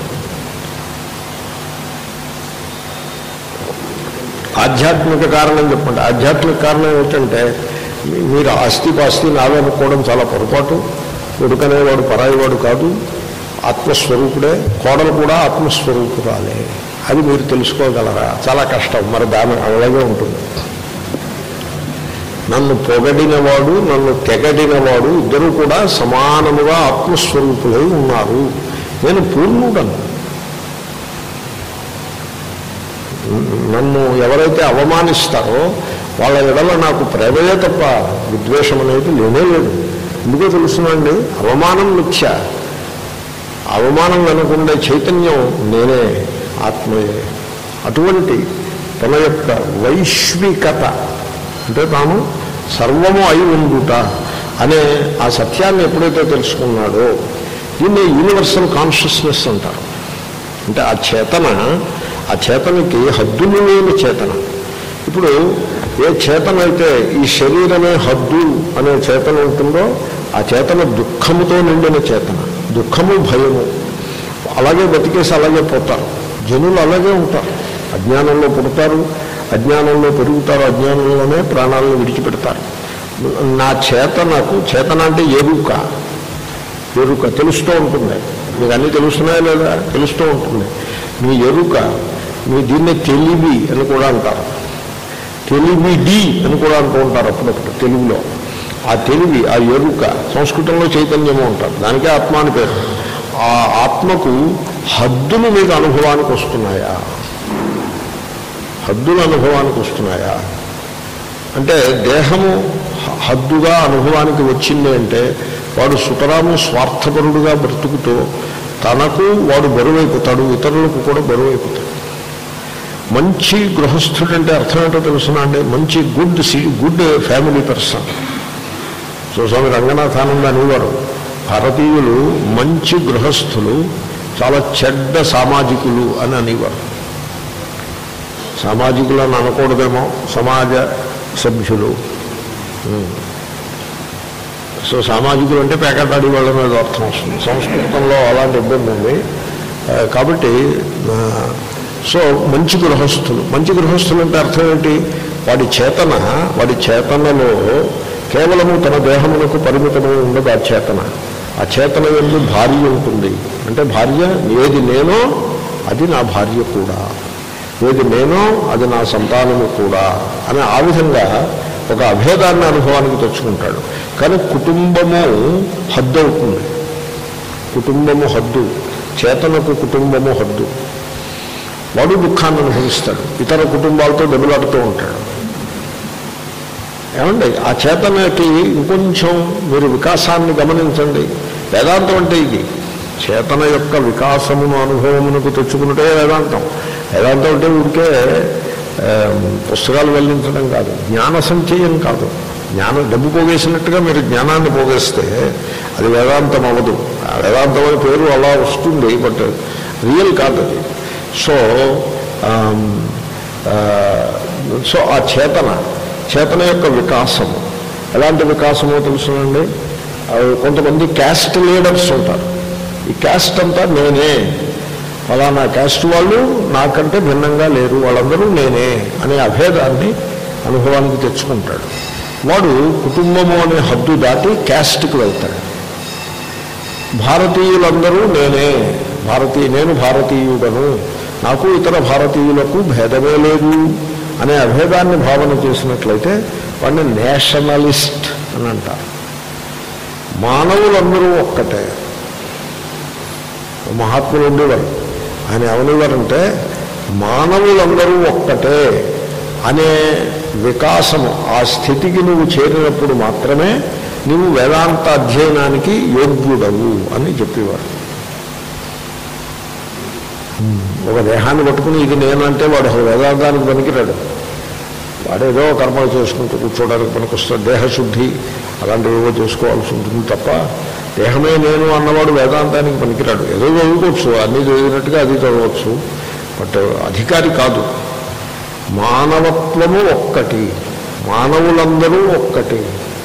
S1: ఆధ్యాత్మిక కారణం చెప్పండి ఆధ్యాత్మిక కారణం ఏమిటంటే మీ- మీరు ఆస్తి పాస్తి నాదనుకోవడం చాలా పొరపాటు కొడుకనేవాడు పరాయివాడు కాదు ఆత్మస్వరూపుడే కోడలు కూడా ఆత్మస్వరూపురాలే అది మీరు తెలుసుకోగలరా చాలా కష్టం మరి దాని అలాగే ఉంటుంది నన్ను పొగడినవాడు నన్ను తెగడినవాడు ఇద్దరు కూడా సమానముగా ఆత్మస్వరూపులై ఉన్నారు నేను పూర్ణుడను నన్ను ఎవరైతే అవమానిస్తారో వాళ్ళ ఎడల నాకు ప్రేమయే తప్ప విద్వేషం అనేది లేనే లేదు ఎందుకో తెలుసునండి అవమానం మిథ్య అవమానం వెనకుండే చైతన్యం నేనే ఆత్మయే అటువంటి తన యొక్క వైశ్వికత అంటే తాను సర్వము అయి ఉండుట అనే ఆ సత్యాన్ని ఎప్పుడైతే తెలుసుకున్నాడో దీన్ని యూనివర్సల్ కాన్షియస్నెస్ అంటారు అంటే ఆ చేతన ఆ చేతనకి హద్దులు లేని చేతన ఇప్పుడు ఏ చేతన అయితే ఈ శరీరమే హద్దు అనే చేతన ఉంటుందో ఆ చేతన దుఃఖముతో నిండిన చేతన దుఃఖము భయము అలాగే బతికేసి అలాగే పోతారు జనులు అలాగే ఉంటారు అజ్ఞానంలో పుడతారు అజ్ఞానంలో పెరుగుతారు అజ్ఞానంలోనే ప్రాణాలను విడిచిపెడతారు నా చేతనకు చేతన అంటే ఎరుక ఎరుక తెలుస్తూ ఉంటుంది మీకు అన్నీ తెలుస్తున్నాయా లేదా తెలుస్తూ ఉంటుంది మీ ఎరుక మీ దీన్ని తెలివి అని కూడా అంటారు తెలివి డి అని కూడా అంటూ ఉంటారు అప్పుడప్పుడు తెలుగులో ఆ తెలివి ఆ ఎరుక సంస్కృతంలో చైతన్యము ఉంటారు దానికే ఆత్మ అని పేరు ఆ ఆత్మకు హద్దులు మీకు అనుభవానికి వస్తున్నాయా హద్దులు అనుభవానికి వస్తున్నాయా అంటే దేహము హ- హద్దుగా అనుభవానికి వచ్చింది అంటే వాడు సుతరాము స్వార్థపరుడుగా బ్రతుకుతూ తనకు వాడు బరువైపోతాడు ఇతరులకు కూడా బరువైపోతాడు మంచి గృహస్థుడు అంటే అర్థం ఏంటో తెలుసునా అండి మంచి good C good family person so Swami Ranganathananda అనేవారు భారతీయులు మంచి గృహస్థులు చాలా చెడ్డ సామాజికులు అని అనేవారు సామాజికులు అని అనకూడదేమో సమాజ సభ్యులు ఉమ్. సో సామాజికులు అంటే పేకటాడి వాళ్ళ మీద అర్థం వస్తుంది సంస్కృతంలో అలాంటి ఇబ్బంది ఉంది ఆ, కాబట్టి ఆ, సో మంచి గృహస్థులు మంచి గృహస్థులు అంటే అర్థం ఏంటి వాడి చేతన వాడి చేతనలో కేవలము తన దేహమునకు పరిమితమై ఉండదు ఆ చేతన ఆ చేతన ఎందు భార్య ఉంటుంది అంటే భార్య ఏది నేనో అది నా భార్య కూడా ఏది నేనో అది నా సంతానము కూడా అని ఆ విధంగా ఒక అభేదాన్ని అనుభవానికి తెచ్చుకుంటాడు కానీ కుటుంబము హద్దు అవుతుంది కుటుంబము హద్దు చేతనకు కుటుంబము హద్దు వాడు దుఃఖాన్ని అనుభవిస్తాడు ఇతర కుటుంబాలతో దెబ్బలాడుతూ ఉంటాడు ఏమండి ఆ చేతనకి ఇంకొంచెం మీరు వికాసాన్ని గమనించండి వేదాంతం అంటే ఇది చేతన యొక్క వికాసమును అనుభవమునకు తెచ్చుకున్నటే వేదాంతం వేదాంతం అంటే ఊరికే ఆ, పుస్తకాలు వెల్లించడం కాదు జ్ఞాన సంచయం కాదు జ్ఞానం డబ్బు పోగేసినట్టుగా మీరు జ్ఞానాన్ని పోగేస్తే అది వేదాంతం అవ్వదు ఆ వేదాంతం అనే పేరు అలా వస్తుంది బట్ రియల్ కాదు అది సో ఆమ్, ఆ, సో ఆ చేతన చేతన యొక్క వికాసము ఎలాంటి వికాసమో తెలుసునండి అవి కొంతమంది క్యాస్ట్ లీడర్స్ ఉంటారు ఈ క్యాస్ట్ అంతా నేనే ఫలానా క్యాస్ట్ వాళ్ళు నాకంటే భిన్నంగా లేరు వాళ్ళందరూ నేనే అనే అభేదాన్ని అనుభవానికి తెచ్చుకుంటాడు వాడు కుటుంబము అనే హద్దు దాటి క్యాస్ట్కి వెళ్తాడు భారతీయులందరూ నేనే భారతీయ నేను భారతీయుడను నాకు ఇతర భారతీయులకు భేదమే లేదు అనే అభేదాన్ని భావన చేసినట్లయితే వాడిని నేషనలిస్ట్ అని అంటారు మానవులందరూ ఒక్కటే ఓ మహాత్ములు ఉండేవారు ఆయన ఏమనేవారంటే మానవులందరూ ఒక్కటే అనే వికాసము ఆ స్థితికి నువ్వు చేరినప్పుడు మాత్రమే నువ్వు వేదాంత అధ్యయనానికి యోగ్యుడవు అని చెప్పేవారు ఒక దేహాన్ని పట్టుకుని ఇది నేనంటే వాడు అసలు వేదాంతానికి పనికిరాడు వాడేదో కర్మలు చేసుకుంటూ కూర్చోవడానికి పనికొస్తాడు దేహశుద్ధి అలాంటివి ఏవో చేసుకోవాల్సి ఉంటుంది తప్ప దేహమే నేను అన్నవాడు వేదాంతానికి పనికిరాడు ఏదో చదువుకోవచ్చు అన్నీ చదివినట్టుగా అది చదవచ్చు బట్ అధికారి కాదు మానవత్వము ఒక్కటి మానవులందరూ ఒక్కటి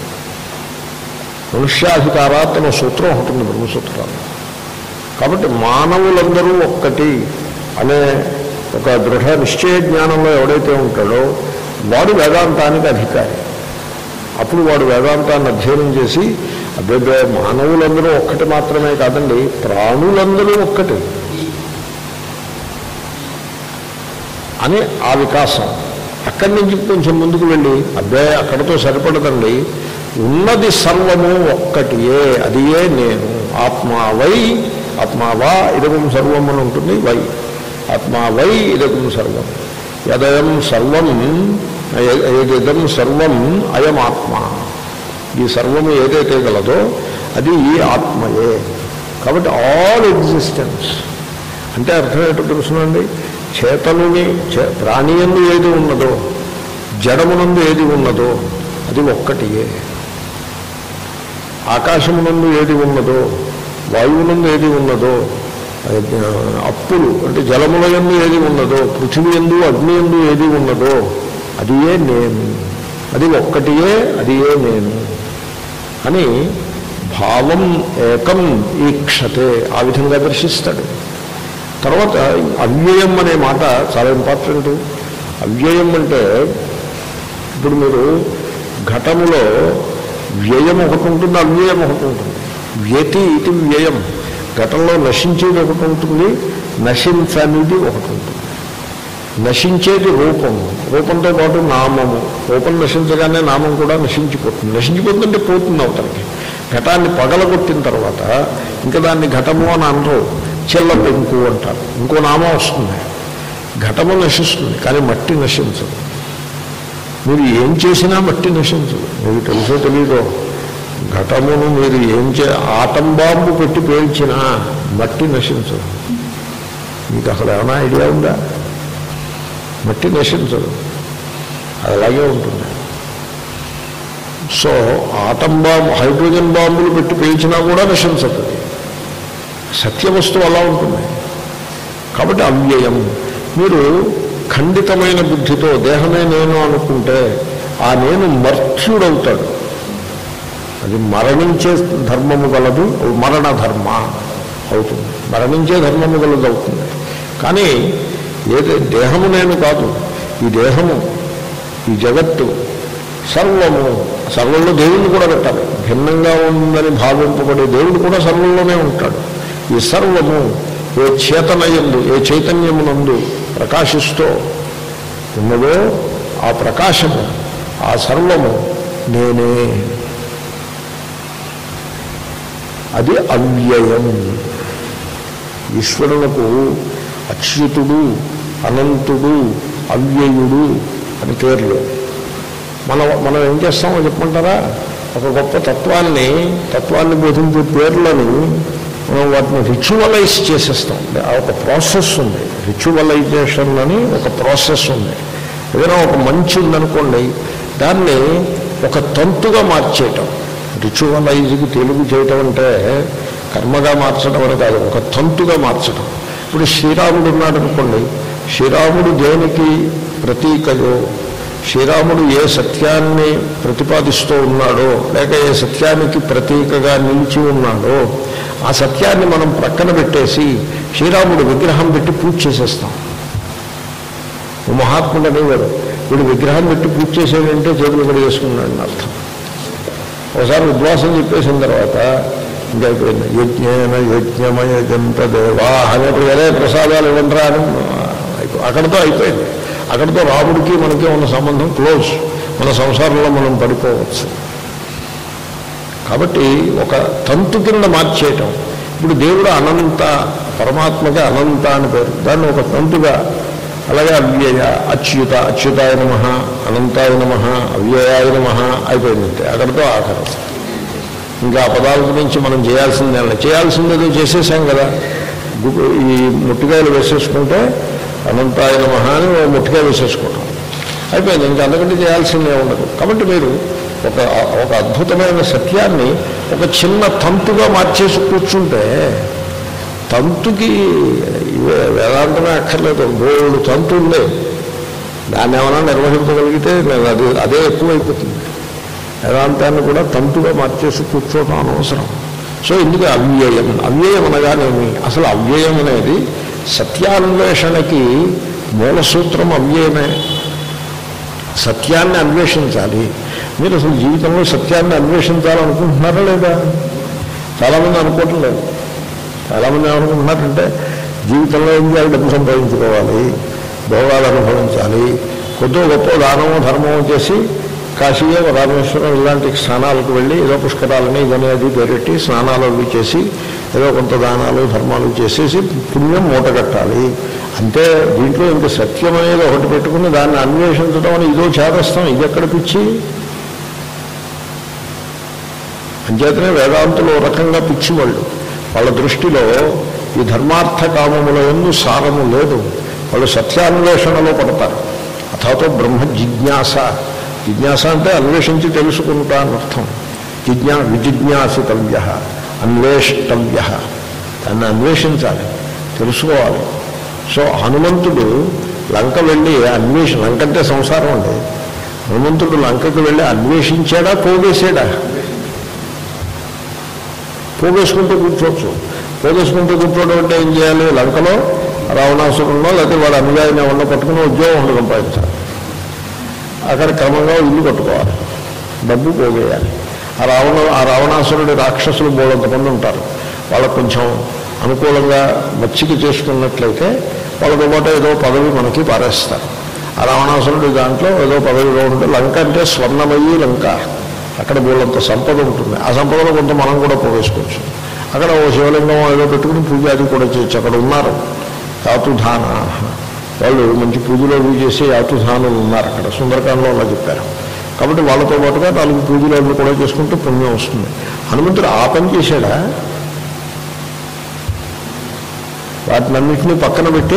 S1: మనుష్యాధికారాత్ అనే సూత్రం ఉంటుంది బ్రహ్మసూత్రాలు కాబట్టి మానవులందరూ ఒక్కటి అనే ఒక దృఢ నిశ్చయ జ్ఞానంలో ఎవడైతే ఉంటాడో వాడు వేదాంతానికి అధికారి అప్పుడు వాడు వేదాంతాన్ని అధ్యయనం చేసి అబ్బే మానవులందరూ ఒక్కటి మాత్రమే కాదండి ప్రాణులందరూ ఒక్కటి అని ఆ వికాసం అక్కడి నుంచి కొంచెం ముందుకు వెళ్ళి అబ్బే అక్కడితో సరిపడదండి ఉన్నది సర్వము ఒక్కటియే అది ఏ నేను ఆత్మావై ఆత్మావా ఇదగం సర్వం అని ఉంటుంది వై ఆత్మావై ఇదగం సర్వం యదయం సర్వం ఏదిదం సర్వం అయం ఆత్మ ఈ సర్వము ఏదైతే గలదో అది ఈ ఆత్మయే కాబట్టి ఆల్ ఎగ్జిస్టెన్స్ అంటే అర్థం ఏంటో తెలుసునండి చేతనుని చే- ప్రాణియందు ఏది ఉన్నదో జడమునందు ఏది ఉన్నదో అది ఒక్కటియే ఆకాశమునందు ఏది ఉన్నదో వాయువునందు ఏది ఉన్నదో అది, ఆ, అప్పులు అంటే జలముల ఎందు ఏది ఉన్నదో పృథివీ ఎందు అగ్ని ఎందు ఏది ఉన్నదో అది ఏ నేను అది ఒక్కటియే అది ఏ నేను అని భావం ఏకం ఈక్షతే ఆ విధంగా దర్శిస్తాడు తర్వాత అవ్యయం అనే మాట చాలా ఇంపార్టెంట్ అవ్యయం అంటే ఇప్పుడు మీరు ఘటములో వ్యయం ఒకటి ఉంటుంది అవ్యయం ఒకటి ఉంటుంది వ్యతి ఇది వ్యయం ఘటంలో నశించేది ఒకటి ఉంటుంది నశించనిది ఒకటి ఉంటుంది నశించేది రూపము రూపంతో పాటు నామము రూపం నశించగానే నామం కూడా నశించిపోతుంది నశించిపోతుందంటే పోతుంది అవతలకి ఘటాన్ని పగలగొట్టిన తర్వాత ఇంకా దాన్ని ఘటము అని అనరు చెల్ల పెంకు అంటారు ఇంకో నామం వస్తుంది ఘటము నశిస్తుంది కానీ మట్టి నశించదు మీరు ఏం చేసినా మట్టి నశించదు మీకు తెలుసో తెలీదో ఘటమును మీరు ఏం చే ఆటం బాంబు పెట్టి పేల్చినా మట్టి నశించదు మీకు అసలు ఏమైనా ఐడియా ఉందా మట్టి నశించదు అది అలాగే ఉంటుంది సో ఆటం బాంబు హైడ్రోజన్ బాంబులు పెట్టి పేల్చినా కూడా నశించదు సత్య వస్తువు అలా ఉంటుంది కాబట్టి అవ్యయం మీరు ఖండితమైన బుద్ధితో దేహమే నేను అనుకుంటే ఆ నేను మర్త్యుడవుతాడు అది మరణించే ధర్మము గలదు మరణ ధర్మ అవుతుంది మరణించే ధర్మము గలదు అవుతుంది కానీ ఏది దేహము నేను కాదు ఈ దేహము ఈ జగత్తు సర్వము సర్వంలో దేవుడిని కూడా పెట్టాలి భిన్నంగా ఉందని భావింపబడే దేవుడు కూడా సర్వంలోనే ఉంటాడు ఈ సర్వము ఏ చేతనయందు ఏ చైతన్యమునందు ప్రకాశిస్తూ ఉన్నదో ఆ ప్రకాశము ఆ సర్వము నేనే అది అవ్యయం ఈశ్వరులకు అచ్యుతుడు అనంతుడు అవ్యయుడు అని పేర్లు మనం మనం ఏం చేస్తామో చెప్పమంటారా ఒక గొప్ప తత్వాన్ని తత్వాన్ని బోధించే పేర్లను మనం వాటిని రిచువలైజ్ చేసేస్తాం ఆ ఒక ప్రాసెస్ ఉంది రిచువలైజేషన్ అని ఒక ప్రాసెస్ ఉంది ఏదైనా ఒక మంచి ఉందనుకోండి దాన్ని ఒక తంతుగా మార్చేయటం రిచువలైజ్కి తెలుగు చేయటం అంటే కర్మగా మార్చడం అని కాదు ఒక తంతుగా మార్చడం ఇప్పుడు శ్రీరాముడు ఉన్నాడు అనుకోండి శ్రీరాముడు దేనికి ప్రతీకయో శ్రీరాముడు ఏ సత్యాన్ని ప్రతిపాదిస్తూ ఉన్నాడో లేక ఏ సత్యానికి ప్రతీకగా నిలిచి ఉన్నాడో ఆ సత్యాన్ని మనం ప్రక్కన పెట్టేసి శ్రీరాముడు విగ్రహం పెట్టి పూజ చేసేస్తాం ఓ మహాత్ముడు అనేవాడు వీడు విగ్రహం పెట్టి పూజ చేసేదంటే చేతులు కూడా చేసుకున్నాడని అర్థం ఒకసారి ఉద్వాసం చెప్పేసిన తర్వాత ఇంకా అయిపోయింది యజ్ఞేన యజ్ఞమయ జంత దేవా అనేప్పుడు వేరే ప్రసాదాలు ఇవ్వండిరా అని అయిపో అక్కడితో అయిపోయింది అక్కడితో రాముడికి మనకి ఉన్న సంబంధం క్లోజ్ మన సంసారంలో మనం పడిపోవచ్చు కాబట్టి ఒక తంతు కింద మార్చేయటం ఇప్పుడు దేవుడు అనంత పరమాత్మకి అనంత అని పేరు దాన్ని ఒక తంతుగా అలాగే అవ్యయ అచ్యుత అచ్యుతాయ నమ అనంతాయ నమ అవ్యయాయ నమ అయిపోయింది అంతే అక్కడితో ఆఖరం ఇంకా ఆ పదాల గురించి మనం చేయాల్సిందే చేయాల్సిందేదో చేసేసాం కదా గు- ఈ ముట్టికాయలు వేసేసుకుంటే అనంతాయ నమ అని ఓ ముట్టికాయ వేసేసుకోవటం అయిపోయింది ఇంకా అంతకంటే చేయాల్సిందే ఉండదు కాబట్టి మీరు ఒక ఒక అద్భుతమైన సత్యాన్ని ఒక చిన్న తంతుగా మార్చేసి కూర్చుంటే తంతుకి ఇవే వేదాంతమే అక్కర్లేదు బోల్డ్ తంతు ఉంది దాన్ని ఏమైనా నిర్వహించగలిగితే నేను అది అదే ఎక్కువైపోతుంది వేదాంతాన్ని కూడా తంతుగా మార్చేసి కూర్చోవడం అనవసరం సో ఇందుకు అవ్యయం అవ్యయం అనగానేమి అసలు అవ్యయం అనేది సత్యాన్వేషణకి మూల సూత్రం అవ్యయమే సత్యాన్ని అన్వేషించాలి మీరు అసలు జీవితంలో సత్యాన్ని అన్వేషించాలనుకుంటున్నారా లేదా చాలామంది అనుకోవటం లేదు చాలామంది ఏమనుకుంటున్నారంటే జీవితంలో ఏం చేయాలి డబ్బు సంపాదించుకోవాలి భోగాలు అనుభవించాలి కొద్దో గొప్ప దానము ధర్మము చేసి కాశీయే రామేశ్వరం ఇలాంటి స్నానాలకు వెళ్ళి ఏదో పుష్కరాలని ఇదని అది పెరట్టి స్నానాలు అవి చేసి ఏదో కొంత దానాలు ధర్మాలు చేసేసి పుణ్యం మూట కట్టాలి అంటే దీంట్లో ఇంక సత్యం అనేది ఒకటి పెట్టుకుని దాన్ని అన్వేషించడం అని ఇదో చేదస్తాం ఇది ఎక్కడ పిచ్చి అంచేతనే వేదాంతులు ఓ రకంగా పిచ్చివాళ్ళు వాళ్ళ దృష్టిలో ఈ ధర్మార్థ కామముల ఎందు సారము లేదు వాళ్ళు సత్యాన్వేషణలో పడతారు అథాతో బ్రహ్మ జిజ్ఞాస జిజ్ఞాస అంటే అన్వేషించి తెలుసుకుంటా అని అర్థం జిజ్ఞా విజిజ్ఞాసితవ్య అన్వేష్టవ్య దాన్ని అన్వేషించాలి తెలుసుకోవాలి సో హనుమంతుడు లంక వెళ్ళి అన్వేషణ లంక అంటే సంసారం అండి హనుమంతుడు లంకకు వెళ్ళి అన్వేషించాడా పోగేసాడా పోగేసుకుంటూ కూర్చోవచ్చు పోగేసుకుంటూ కూర్చోవడం అంటే ఏం చేయాలి లంకలో రావణాసురంలో లేకపోతే వాడు అనుయాయిని ఎవరినో పట్టుకుని ఉద్యోగం ఒకటి సంపాదించాలి అక్కడ క్రమంగా ఇల్లు కట్టుకోవాలి డబ్బు పోగేయాలి ఆ రావణ ఆ రావణాసురుడి రాక్షసులు మూడంతమంది ఉంటారు వాళ్ళకు కొంచెం అనుకూలంగా మచ్చిక చేసుకున్నట్లయితే వాళ్ళతో పాటు ఏదో పదవి మనకి పారేస్తారు ఆ రావణాసురుడి దాంట్లో ఏదో పదవిలో ఉంటే లంక అంటే స్వర్ణమయ్యి లంక అక్కడ వీళ్ళంత సంపద ఉంటుంది ఆ సంపదలో కొంత మనం కూడా పోవేసుకోవచ్చు అక్కడ ఓ శివలింగం ఏదో పెట్టుకుని పూజ అది కూడా చేయొచ్చు అక్కడ ఉన్నారు యాతుధాన వాళ్ళు మంచి పూజలు అవి చేసే యాతుధానులు ఉన్నారు అక్కడ సుందరకాండలో అలా చెప్పారు కాబట్టి వాళ్ళతో పాటుగా నాలుగు పూజలు అవి కూడా చేసుకుంటే పుణ్యం వస్తుంది హనుమంతుడు ఆ పని చేశాడా వాటినన్నింటినీ పక్కన పెట్టి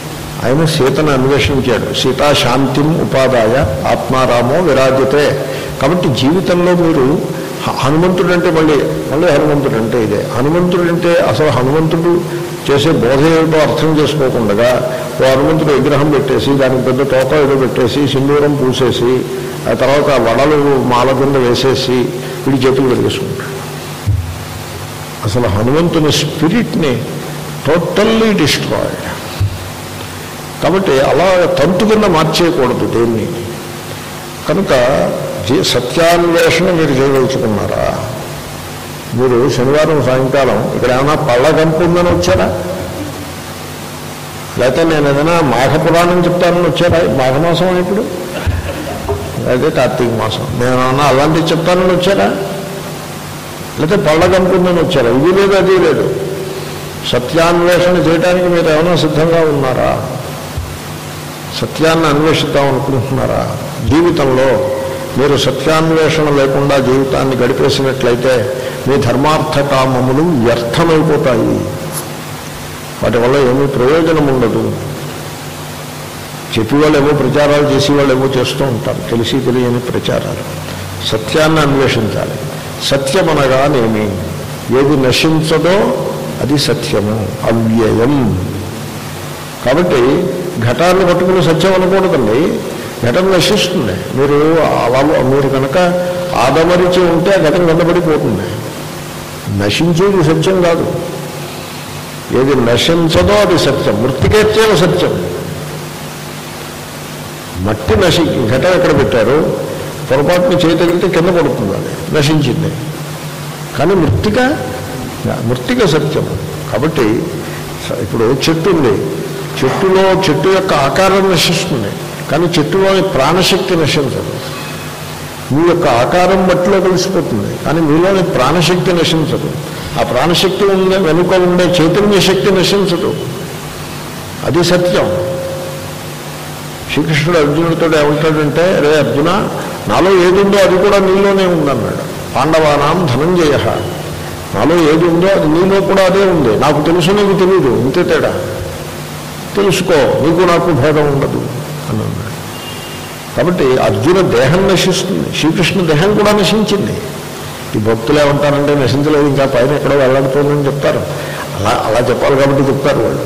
S1: ఆయన సీతను అన్వేషించాడు సీతా శాంతిం ఉపాదాయ ఆత్మారామో విరాజితే కాబట్టి జీవితంలో మీరు హ- హనుమంతుడు అంటే మళ్ళీ మళ్ళీ హనుమంతుడు అంటే ఇదే హనుమంతుడు అంటే అసలు హనుమంతుడు చేసే బోధ ఏమిటో అర్థం చేసుకోకుండా ఓ హనుమంతుడు విగ్రహం పెట్టేసి దానికి పెద్ద తోక ఏదో పెట్టేసి సింధూరం పూసేసి ఆ తర్వాత వడలు మాల కింద వేసేసి వీడి చేతులు పెరిగేసుకుంటాడు అసలు హనుమంతుని స్పిరిట్ని టోటల్లీ డిస్ట్రాయిడ్ కాబట్టి అలా తంతు కింద మార్చేయకూడదు దేన్ని కనుక జీ- సత్యాన్వేషణ మీరు చేయదలుచుకున్నారా మీరు శనివారం సాయంకాలం ఇక్కడ ఏమైనా పళ్ళ కంపు ఉందని వచ్చారా లేకపోతే నేను ఏదైనా మాఘ పురాణం చెప్తానని వచ్చారా మాఘమాసం ఇప్పుడు అయితే కార్తీక మాసం నేను ఏమన్నా అలాంటివి చెప్తానని వచ్చారా లేకపోతే పళ్ళ కంపు ఉందని వచ్చారా ఇది లేదు అది లేదు సత్యాన్వేషణ చేయడానికి మీరు ఏమైనా సిద్ధంగా ఉన్నారా సత్యాన్ని అన్వేషిద్దాం అనుకుంటున్నారా జీవితంలో మీరు సత్యాన్వేషణ లేకుండా జీవితాన్ని గడిపేసినట్లయితే మీ ధర్మార్థ కామములు వ్యర్థమైపోతాయి వాటి వల్ల ఏమీ ప్రయోజనం ఉండదు చెప్పేవాళ్ళు ఏవో ప్రచారాలు చేసేవాళ్ళు ఏవో చేస్తూ ఉంటారు తెలిసి తెలియని ప్రచారాలు సత్యాన్ని అన్వేషించాలి సత్యం అనగానేమి ఏది నశించదో అది సత్యము అవ్యయం కాబట్టి ఘటాన్ని పట్టుకుని సత్యం అనకూడదండి ఘటన నశిస్తుంది మీరు అలా మీరు కనుక ఆదమరిచి ఉంటే ఆ ఘటన వెంటబడిపోతుంది నశించేది సత్యం కాదు ఏది నశించదో అది సత్యం మృతికేత్యేవ సత్యం మట్టి నశి ఘటన ఎక్కడ పెట్టారు పొరపాటుని చేయి తగిలితే కింద పడుతుంది అది నశించింది కానీ మృతిక మృతిక సత్యం కాబట్టి స- ఇప్పుడు చెట్టు ఉంది చెట్టులో చెట్టు యొక్క ఆకారం నశిస్తుంది కానీ చెట్టులోని ప్రాణశక్తి నశించదు మీ యొక్క ఆకారం మట్టిలో కలిసిపోతుంది కానీ మీలోని ప్రాణశక్తి నశించదు ఆ ప్రాణశక్తి ఉండే వెనుక ఉండే చైతన్య శక్తి నశించదు అది సత్యం శ్రీకృష్ణుడు అర్జునుడితో ఏమంటాడంటే రే అర్జున నాలో ఏది ఉందో అది కూడా నీలోనే ఉందన్నాడు పాండవానాం ధనంజయ నాలో ఏది ఉందో అది నీలో కూడా అదే ఉంది నాకు తెలుసు నీకు తెలియదు ఇంతే తేడా తెలుసుకో నీకు నాకు భేదం ఉండదు అని అన్నాడు కాబట్టి అర్జున దేహం నశిస్తుంది శ్రీకృష్ణ దేహం కూడా నశించింది ఈ భక్తులు ఏమంటారంటే నశించలేదు ఇంకా పైన ఎక్కడో వెళ్ళాడుతోందని చెప్తారు అలా అలా చెప్పాలి కాబట్టి చెప్తారు వాళ్ళు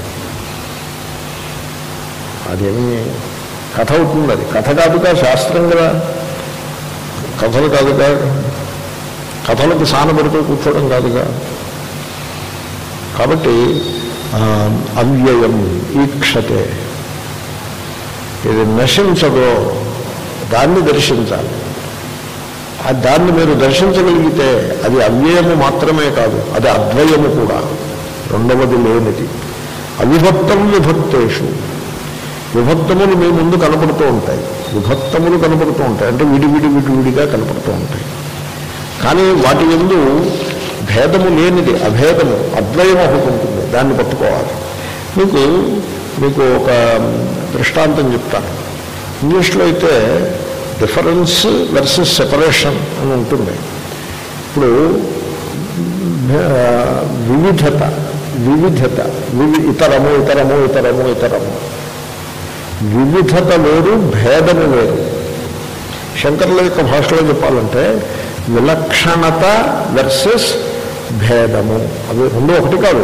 S1: అదేమి కథ అవుతుంది అది కథ కాదుగా శాస్త్రం కదా కథలు కాదుగా కథలకు సానబడుతూ కూర్చోవడం కాదుగా కాబట్టి ఆ, అవ్యయం ఈక్షతే ఇది నశించదో దాన్ని దర్శించాలి ఆ దాన్ని మీరు దర్శించగలిగితే అది అవ్యయము మాత్రమే కాదు అది అద్వయము కూడా రెండవది లేనిది అవిభక్తం విభక్తేషు విభక్తములు మీ ముందు కనపడుతూ ఉంటాయి విభక్తములు కనపడుతూ ఉంటాయి అంటే విడివిడి విడివిడిగా కనపడుతూ ఉంటాయి కానీ వాటి ఎందు భేదము లేనిది అభేదము అద్వయం ఒకటి ఉంటుంది దాన్ని పట్టుకోవాలి మీకు మీకు ఒక దృష్టాంతం చెప్తాను ఇంగ్లీష్లో అయితే డిఫరెన్స్ వర్సెస్ సెపరేషన్ అని ఉంటుంది ఇప్పుడు ఆ, వివిధత వివిధత వివి ఇతరము ఇతరము ఇతరము ఇతరము వివిధత వేరు భేదము వేరు శంకర్ల యొక్క భాషలో చెప్పాలంటే విలక్షణత వర్సెస్ భేదము అవి రెండు ఒకటి కాదు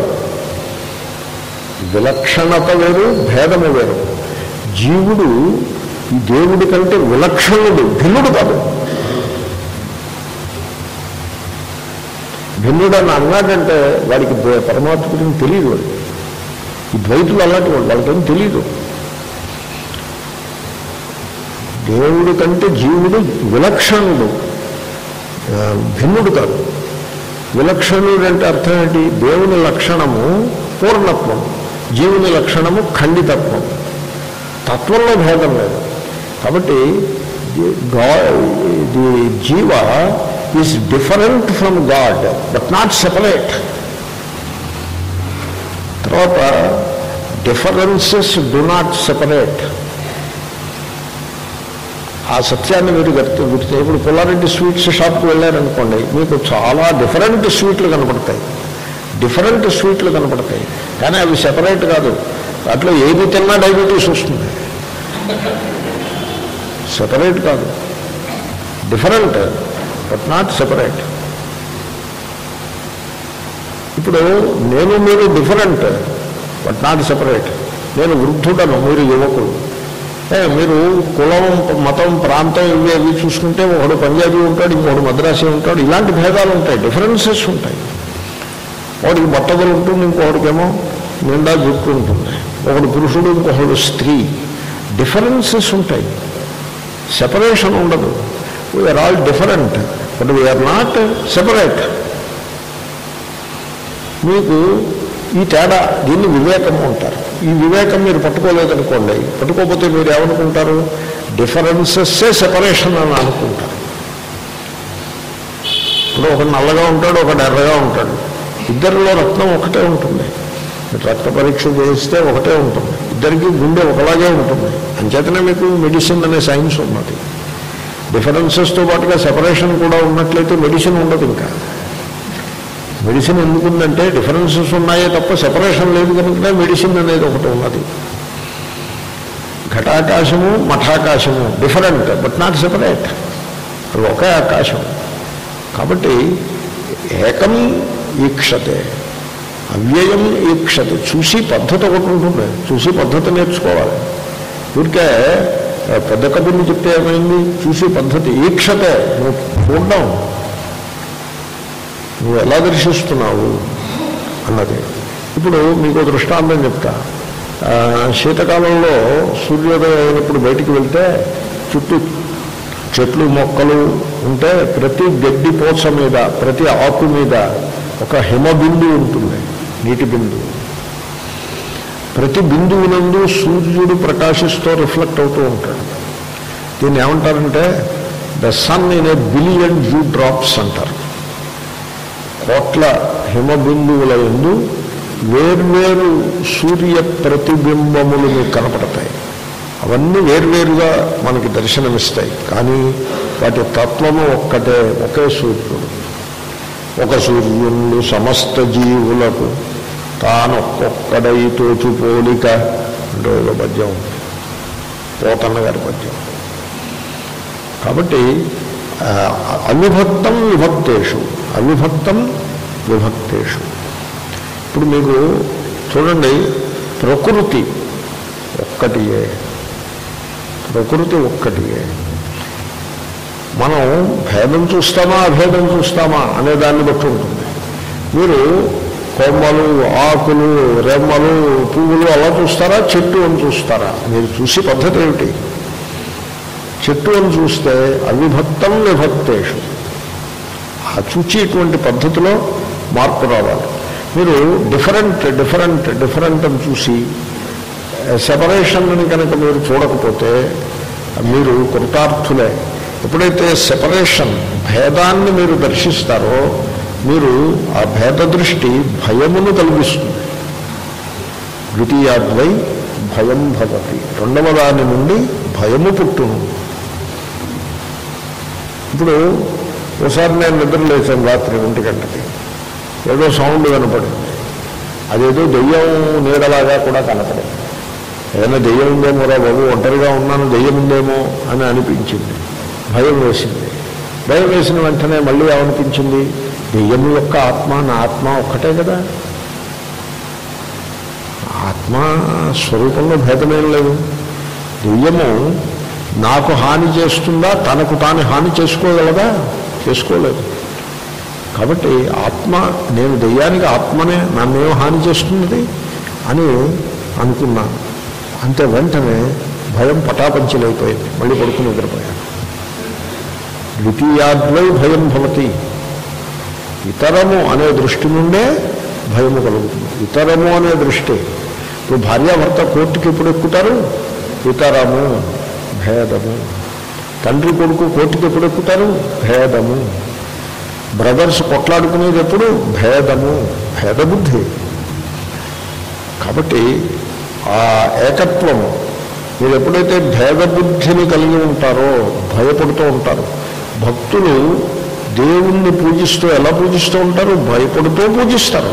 S1: విలక్షణత వేరు భేదము వేరు జీవుడు ఈ దేవుడి కంటే విలక్షణుడు భిన్నుడు కాదు భిన్నుడు అని అన్నాడంటే వాడికి ద్వై- పరమాత్మ గురించి తెలియదు వాడు ఈ ద్వైతులు అలాంటి వాడు వాళ్ళకేం తెలియదు దేవుడి కంటే జీవుడు విలక్షణుడు ఆ, భిన్నుడు కాదు విలక్షణుడు అంటే అర్థం ఏంటి దేవుని లక్షణము పూర్ణత్వం జీవుని లక్షణము ఖండితత్వం తత్వంలో భేదం లేదు కాబట్టి the jiva is different from God but not separate తర్వాత డిఫరెన్సెస్ డు నాట్ సెపరేట్ ఆ సత్యాన్ని మీరు గుర్తు గుర్తు ఇప్పుడు పుల్లారెడ్డి స్వీట్స్ షాప్కి వెళ్ళారనుకోండి మీకు చాలా డిఫరెంట్ స్వీట్లు కనపడతాయి డిఫరెంట్ స్వీట్లు కనపడతాయి కానీ అవి సెపరేట్ కాదు వాటిలో ఏది తిన్నా డయాబెటీస్ వస్తుంది సెపరేట్ కాదు డిఫరెంట్ బట్ నాట్ సెపరేట్ ఇప్పుడు నేను మీరు డిఫరెంట్ బట్ నాట్ సెపరేట్ నేను వృద్ధుడను మీరు యువకులు ఏ, మీరు కులం మతం ప్రాంతం ఇవి అవి చూసుకుంటే ఒకడు పంజాబీ ఉంటాడు ఇంకొకడు మద్రాసీ ఉంటాడు ఇలాంటి భేదాలు ఉంటాయి డిఫరెన్సెస్ ఉంటాయి ఒకడికి బట్టదలు ఉంటుంది ఇంకొకడికేమో నిండా జుట్టు ఉంటుంది ఒకడు పురుషుడు ఇంకొకడు స్త్రీ డిఫరెన్సెస్ ఉంటాయి సెపరేషన్ ఉండదు we are all different but we are not separate మీకు ఈ తేడా దీన్ని వివేకము అంటారు ఈ వివేకం మీరు పట్టుకోలేదనుకోండి పట్టుకోకపోతే మీరు ఏమనుకుంటారు డిఫరెన్సెస్సే సెపరేషన్ అని అనుకుంటారు ఇప్పుడు ఒక నల్లగా ఉంటాడు ఒక ఎర్రగా ఉంటాడు ఇద్దరిలో రక్తం ఒకటే ఉంటుంది రక్త పరీక్ష చేస్తే ఒకటే ఉంటుంది ఇద్దరికి గుండె ఒకలాగే ఉంటుంది అంచేతనే మీకు మెడిసిన్ అనే సైన్స్ ఉన్నది డిఫరెన్సెస్తో పాటుగా సెపరేషన్ కూడా ఉన్నట్లయితే మెడిసిన్ ఉండదు ఇంకా మెడిసిన్ ఎందుకుందంటే డిఫరెన్సెస్ ఉన్నాయే తప్ప సెపరేషన్ లేదు కనుక మెడిసిన్ అనేది ఒకటి ఉన్నది ఘటాకాశము మఠాకాశము డిఫరెంట్ బట్ నాట్ సెపరేట్ అవి ఒకే ఆకాశం కాబట్టి ఏకం ఈక్షతే అవ్యయం ఈక్షతే చూసి పద్ధతి ఒకటి ఉంటుంది చూసి పద్ధతి నేర్చుకోవాలి ఊరికే ఆ, పెద్ద కబుర్లు చెప్తే ఏమైంది చూసి పద్ధతి ఈక్షతే నువ్వు చూడడం నువ్వు ఎలా దర్శిస్తున్నావు అన్నది ఇప్పుడు మీకు దృష్టాంతం చెప్తా ఆ, శీతకాలంలో సూర్యోదయం అయినప్పుడు బయటికి వెళ్తే చుట్టూ చెట్లు మొక్కలు ఉంటే ప్రతి గడ్డి పోచ మీద ప్రతి ఆకు మీద ఒక హిమ బిందువు ఉంటుంది నీటి బిందువు ప్రతి బిందువునందు సూర్యుడు ప్రకాశిస్తూ రిఫ్లెక్ట్ అవుతూ ఉంటాడు దీన్ని ఏమంటారంటే the sun in a billion dew drops అంటారు కోట్ల హిమబిందువుల ఎందు వేర్వేరు సూర్య ప్రతిబింబములు మీకు కనపడతాయి అవన్నీ వేర్వేరుగా మనకి దర్శనమిస్తాయి కానీ వాటి తత్వము ఒక్కటే ఒకే సూర్యుడు ఒక సూర్యుడు సమస్త జీవులకు తాను ఒక్కొక్కడై తోచు పోలిక అంటే ఒక పద్యం ఉంది. పోతన్న గారి పద్యం కాబట్టి ఆ, అవిభక్తం విభక్తేషు అవిభక్తం విభక్తేషు ఇప్పుడు మీకు చూడండి ప్రకృతి ఒక్కటియే ప్రకృతి ఒక్కటియే మనం భేదం చూస్తామా అభేదం చూస్తామా అనే దాన్ని బట్టి ఉంటుంది మీరు కొమ్మలు ఆకులు రెమ్మలు పువ్వులు అలా చూస్తారా చెట్టు అని చూస్తారా మీరు చూసి పద్ధతి ఏమిటి చెట్టు అని చూస్తే అవిభక్తం విభక్తేషు ఆ చూచేటువంటి పద్ధతిలో మార్పు రావాలి మీరు డిఫరెంట్ డిఫరెంట్ డిఫరెంట్ అని చూసి సెపరేషన్ అని కనుక మీరు చూడకపోతే మీరు కృతార్థులే ఎప్పుడైతే సెపరేషన్ భేదాన్ని మీరు దర్శిస్తారో మీరు ఆ భేద దృష్టి భయమును కలిగిస్తుంది ద్వితీయాద్వై భయం భవతి రెండవ దాని నుండి భయము పుట్టును ఇప్పుడు ఒకసారి నేను నిద్ర లేచాను రాత్రి ఒంటి గంటకి ఏదో సౌండ్ కనపడింది అదేదో దెయ్యం నీడలాగా కూడా కనపడింది ఏదైనా దెయ్యం ఉందేమో రా బాబు ఒంటరిగా ఉన్నాను దెయ్యం ఉందేమో అని అనిపించింది భయం వేసింది భయం వేసిన వెంటనే మళ్ళీ ఏమనిపించింది దెయ్యం యొక్క ఆత్మ నా ఆత్మ ఒక్కటే కదా ఆత్మ స్వరూపంలో భేదమేం లేదు దెయ్యము నాకు హాని చేస్తుందా తనకు తాను హాని చేసుకోగలదా చేసుకోలేదు కాబట్టి ఆత్మ నేను దెయ్యానికి ఆత్మనే నన్నేం హాని చేస్తున్నది అని అనుకున్నాను అంతే వెంటనే భయం పటాపంచలైపోయింది మళ్ళీ పడుకుని నిద్రపోయాను ద్వితీయాద్వై భయం భవతి ఇతరము అనే దృష్టి నుండే భయము కలుగుతుంది ఇతరము అనే దృష్టి ఇప్పుడు భార్యాభర్త కోర్టుకి ఎప్పుడు ఎక్కుతారు ఇతరము భేదము తండ్రి కొడుకు కోర్టుకి ఎప్పుడు ఎక్కుతారు భేదము బ్రదర్స్ కొట్లాడుకునేది ఎప్పుడు భేదము భేదబుద్ధి కాబట్టి ఆ ఏకత్వము మీరు ఎప్పుడైతే భేదబుద్ధిని కలిగి ఉంటారో భయపడుతూ ఉంటారు భక్తులు దేవుణ్ణి పూజిస్తూ ఎలా పూజిస్తూ ఉంటారు భయపడుతూ పూజిస్తారు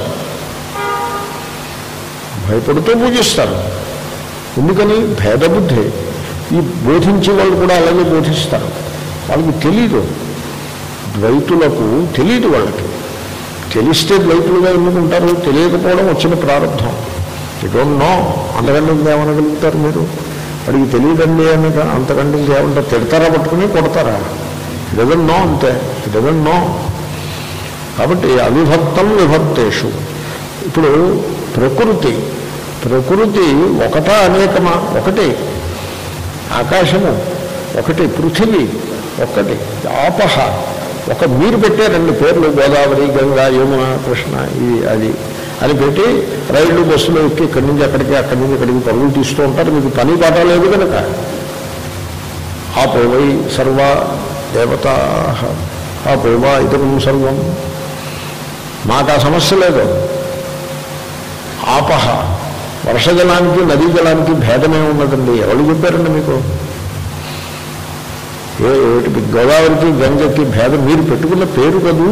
S1: భయపడుతూ పూజిస్తారు ఎందుకని భేదబుద్ధి ఈ బోధించే వాళ్ళు కూడా అలాగే బోధిస్తారు వాళ్ళకి తెలీదు ద్వైతులకు తెలీదు వాళ్ళకి తెలిస్తే ద్వైతులుగా ఎందుకుంటారు తెలియకపోవడం వచ్చిన ప్రారంభం యూ డోంట్ నో అంతకంటే ఇంకేమనగలుగుతారు మీరు వాడికి తెలియదండి అని అంతకంటే ఇంకేమంటారు తిడతారా పట్టుకుని కొడతారా డజన్ నో అంతే డజన్ నో కాబట్టి అవిభక్తం విభక్తేషు ఇప్పుడు ప్రకృతి ప్రకృతి ఒకటా అనేకమా ఒకటి ఆకాశము ఒకటి పృథివీ ఒకటి ఆపహ ఒక మీరు పెట్టారండి పేర్లు గోదావరి గంగా యమున కృష్ణ ఇది అది అని పెట్టి రైళ్లు బస్సులు ఎక్కి ఇక్కడి నుంచి అక్కడికి అక్కడి నుంచి ఇక్కడికి పరుగులు తీస్తూ ఉంటారు మీకు పని పాట లేదు కనుక ఆపోవై సర్వ దేవతా ఆపోవా ఇతరం సర్వం మాకు ఆ సమస్య లేదు ఆపహ వర్షజలానికి నదీ జలానికి భేదమే ఉన్నదండి ఎవరు చెప్పారండి మీకు ఏ ఏమిటి గోదావరికి గంగకి భేదం మీరు పెట్టుకున్న పేరు కదూ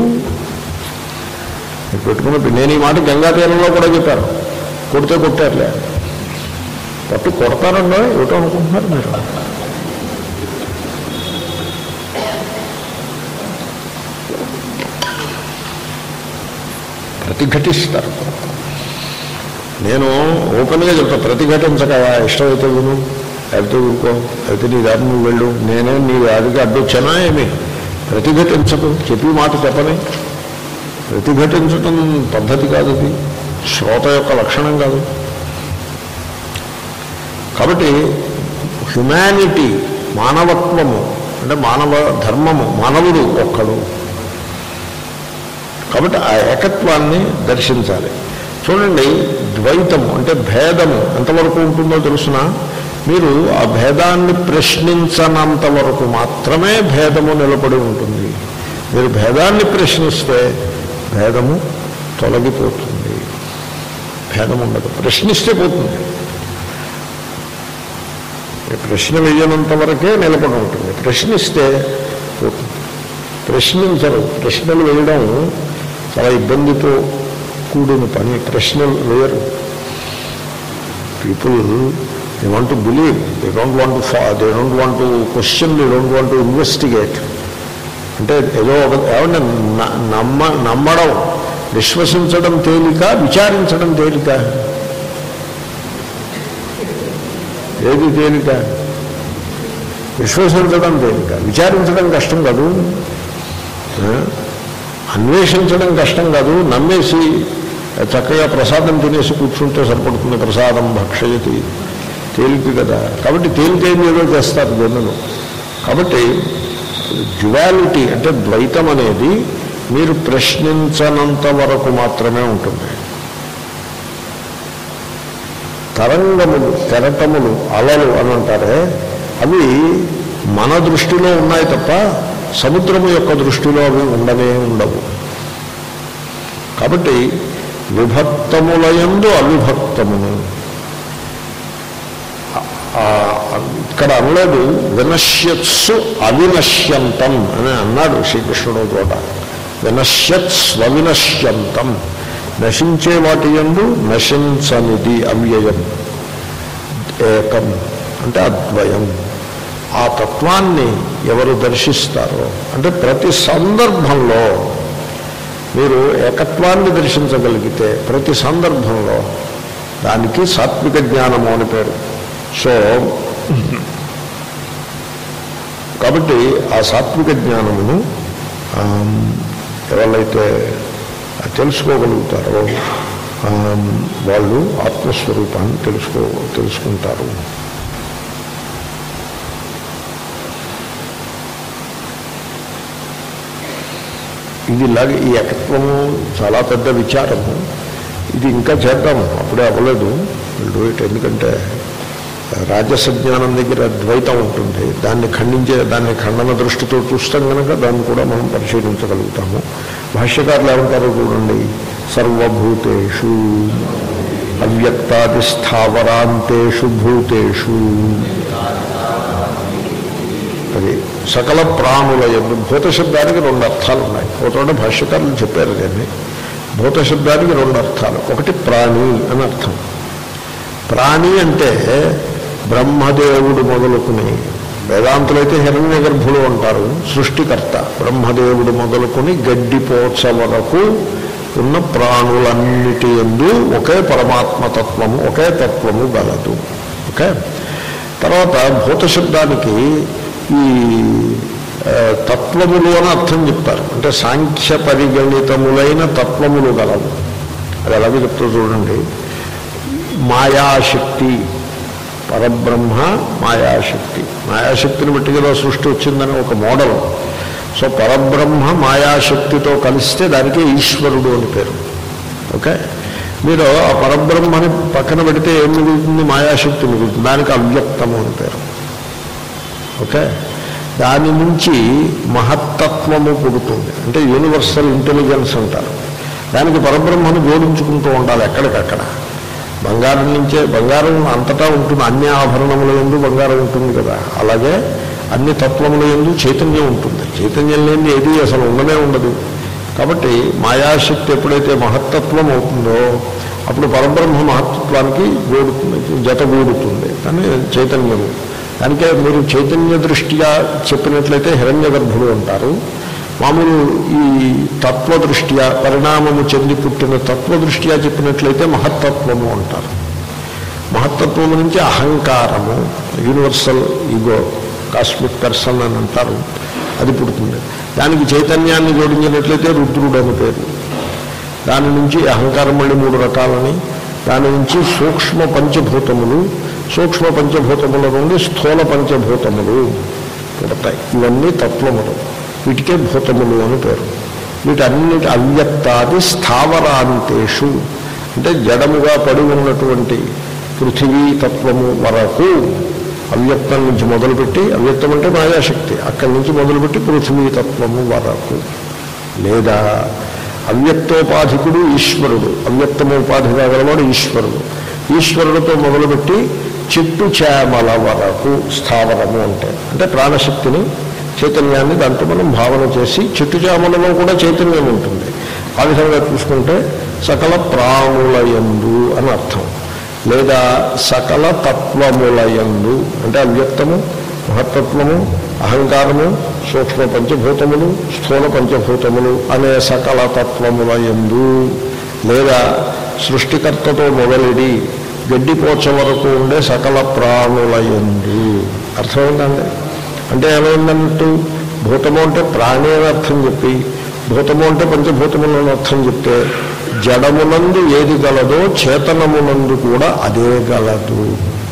S1: మీరు పెట్టుకున్న పే- నేను ఈ మాట గంగా తీరంలో కూడా చెప్పాను కొడితే కొట్టారులే పట్టు కొడతారన్నో ఏటో అనుకుంటున్నారు మీరు ప్రతిఘటిస్తారు నేను ఓపెన్గా చెప్తా ప్రతిఘటించక ఇష్టమైతే విను లేకపోతే ఊరుకో అయితే నీ దారి నువ్వు వెళ్ళు నేనే నీ దారికి అడ్డొచ్చానా ఏమి ప్రతిఘటించకు చెప్పి మాట చెప్పని ప్రతిఘటించటం పద్ధతి కాదు అది శ్రోత యొక్క లక్షణం కాదు కాబట్టి హ్యుమానిటీ మానవత్వము అంటే మానవ ధర్మము మానవుడు ఒక్కడు కాబట్టి ఆ ఏకత్వాన్ని దర్శించాలి చూడండి ద్వైతము అంటే భేదము ఎంతవరకు ఉంటుందో తెలుసిన మీరు ఆ భేదాన్ని ప్రశ్నించనంత వరకు మాత్రమే భేదము నిలబడి ఉంటుంది మీరు భేదాన్ని ప్రశ్నిస్తే భేదము తొలగిపోతుంది భేదం ఉండదు ప్రశ్నిస్తే పోతుంది ఈ ప్రశ్న వేయనంత వరకే నిలబడి ఉంటుంది ప్రశ్నిస్తే పోతుంది ప్రశ్నించరు ప్రశ్నలు వేయడం చాలా ఇబ్బందితో కూడిన పని ప్రశ్నలు వేయరు people they want to believe they don't want to ఫా they don't want to question they don't want to investigate అంటే ఏదో ఒక ఏమంటే న- నమ్మ నమ్మడం విశ్వసించడం తేలిక విచారించడం తేలిక ఏది తేలిక విశ్వసించడం తేలిక విచారించడం కష్టం కాదు ఆ? అన్వేషించడం కష్టం కాదు నమ్మేసి చక్కగా ప్రసాదం తినేసి కూర్చుంటే సరిపడుతుంది ప్రసాదం భక్షయతి తేలిక కదా కాబట్టి తేలికైంది ఏదో చేస్తారు జనులు కాబట్టి డ్యువాలిటీ అంటే ద్వైతం అనేది మీరు ప్రశ్నించనంత వరకు మాత్రమే ఉంటుంది తరంగములు కెరటములు అలలు అని అంటారే అవి మన దృష్టిలో ఉన్నాయి తప్ప సముద్రము యొక్క దృష్టిలో అవి ఉండనే ఉండవు కాబట్టి విభక్తములయందు అవిభక్తమును ఆ, ఇక్కడ అనలేదు వినశ్యత్సు అవినశ్యంతం అని అన్నాడు శ్రీకృష్ణుడు చోట వినశ్యత్ స్వవినశ్యంతం నశించే వాటి ఎందు నశించనిది అవ్యయం ఏకం అంటే అద్వయం ఆ తత్వాన్ని ఎవరు దర్శిస్తారో అంటే ప్రతి సందర్భంలో మీరు ఏకత్వాన్ని దర్శించగలిగితే ప్రతి సందర్భంలో దానికి సాత్విక జ్ఞానము అని పేరు సో కాబట్టి ఆ సాత్విక జ్ఞానమును ఆమ్, ఎవరైతే తెలుసుకోగలుగుతారో ఆమ్, వాళ్ళు ఆత్మస్వరూపాన్ని తెలుసుకో తెలుసుకుంటారు ఇది ఇలాగే ఈ ఏకత్వము చాలా పెద్ద విచారము ఇది ఇంకా చేద్దాము అప్పుడే అవ్వలేదు డూ ఇట్ ఎందుకంటే రాజస జ్ఞానం దగ్గర ద్వైతం ఉంటుంది దాన్ని ఖండించే దాన్ని ఖండన దృష్టితో చూస్తాం కనుక దాన్ని కూడా మనం పరిశీలించగలుగుతాము భాష్యకారులు ఏమంటారో చూడండి సర్వభూతేషు అవ్యక్తాది స్థావరాంతేషు భూతేషు అది సకల ప్రాణుల ఎందు భూత శబ్దానికి రెండు అర్థాలు ఉన్నాయి ఒక చోట భాష్యకారులు చెప్పారు దీన్ని భూత శబ్దానికి రెండు అర్థాలు ఒకటి ప్రాణి అని అర్థం ప్రాణి అంటే బ్రహ్మదేవుడు మొదలుకుని వేదాంతులైతే హిరణ్య గర్భులు అంటారు సృష్టికర్త బ్రహ్మదేవుడు మొదలుకొని గడ్డిపోచ వరకు ఉన్న ప్రాణులన్నిటి ఎందు ఒకే పరమాత్మ తత్వము ఒకే తత్వము గలదు ఓకే తర్వాత భూత శబ్దానికి ఈ ఆ, తత్వములు అని అర్థం చెప్తారు అంటే సాంఖ్య పరిగణితములైన తత్వములు గలవు అది ఎలాగో చెప్తారు చూడండి మాయాశక్తి పరబ్రహ్మ మాయాశక్తి మాయాశక్తిని బట్టి కదా సృష్టి వచ్చిందని ఒక మోడల్ సో పరబ్రహ్మ మాయాశక్తితో కలిస్తే దానికి ఈశ్వరుడు అని పేరు ఓకే మీరు ఆ పరబ్రహ్మని పక్కన పెడితే ఏం మిగులుతుంది మాయాశక్తి మిగులుతుంది దానికి అవ్యక్తము అని పేరు ఓకే దాని నుంచి మహత్తత్వము పుడుతుంది అంటే యూనివర్సల్ ఇంటెలిజెన్స్ అంటారు దానికి పరబ్రహ్మను జోడించుకుంటూ ఉండాలి ఎక్కడికక్కడ బంగారం నుంచే బంగారం అంతటా ఉంటుంది అన్ని ఆభరణముల ఎందు బంగారం ఉంటుంది కదా అలాగే అన్ని తత్వముల ఎందు చైతన్యం ఉంటుంది చైతన్యం లేని ఏది అసలు ఉండనే ఉండదు కాబట్టి మాయాశక్తి ఎప్పుడైతే మహత్తత్వం అవుతుందో అప్పుడు పరబ్రహ్మ మహత్తత్వానికి గోడుతుంది జతగూడుతుంది కానీ చైతన్యము దానికే మీరు చైతన్య దృష్ట్యా చెప్పినట్లయితే హిరణ్య గర్భుడు అంటారు మామూలు ఈ తత్వ దృష్ట్యా పరిణామము చెంది పుట్టిన తత్వ దృష్ట్యా చెప్పినట్లయితే మహత్తత్వము అంటారు మహత్తత్వము నుంచి అహంకారము యూనివర్సల్ ఈగో కాస్మిక్ పర్సన్ అని అంటారు అది పుడుతుంది దానికి చైతన్యాన్ని జోడించినట్లయితే రుద్రుడు అని పేరు దాని నుంచి అహంకారం మళ్ళీ మూడు రకాలని దాని నుంచి సూక్ష్మ పంచభూతములు సూక్ష్మ పంచభూతముల నుండి స్థూల పంచభూతములు పుడతాయి ఇవన్నీ తత్వములు వీటికే భూతములు అని పేరు వీటన్నిటి అవ్యక్తాది స్థావరాంతేషు అంటే జడముగా పడి ఉన్నటువంటి పృథివీ తత్వము వరకు అవ్యక్తం నుంచి మొదలుపెట్టి అవ్యక్తం అంటే మాయాశక్తి అక్కడి నుంచి మొదలుపెట్టి పృథివీ తత్వము వరకు లేదా అవ్యక్తోపాధికుడు ఈశ్వరుడు అవ్యక్తము ఉపాధి కాగలవాడు ఈశ్వరుడు ఈశ్వరుడితో మొదలుపెట్టి చెట్టు చేమల వరకు స్థావరము అంటే అంటే ప్రాణశక్తిని చైతన్యాన్ని దాంట్లో మనం భావన చేసి చెట్టు చేమలలో కూడా చైతన్యం ఉంటుంది ఆ విధంగా చూసుకుంటే సకల ప్రాణులయందు అని అర్థం లేదా సకల తత్వములయందు అంటే అవ్యక్తము మహత్తత్వము అహంకారము సూక్ష్మ పంచభూతములు స్థూల పంచభూతములు అనే సకల తత్వముల ఎందు లేదా సృష్టికర్తతో మొదలెడి గడ్డిపోచ వరకు ఉండే సకల ప్రాణుల ఎందు అర్థమైందండి అంటే ఏమైందన్నట్టు భూతము అంటే ప్రాణి అని అర్థం చెప్పి భూతము అంటే పంచభూతములు అని అర్థం చెప్తే జడమునందు ఏది గలదో చేతనమునందు కూడా అదే గలదు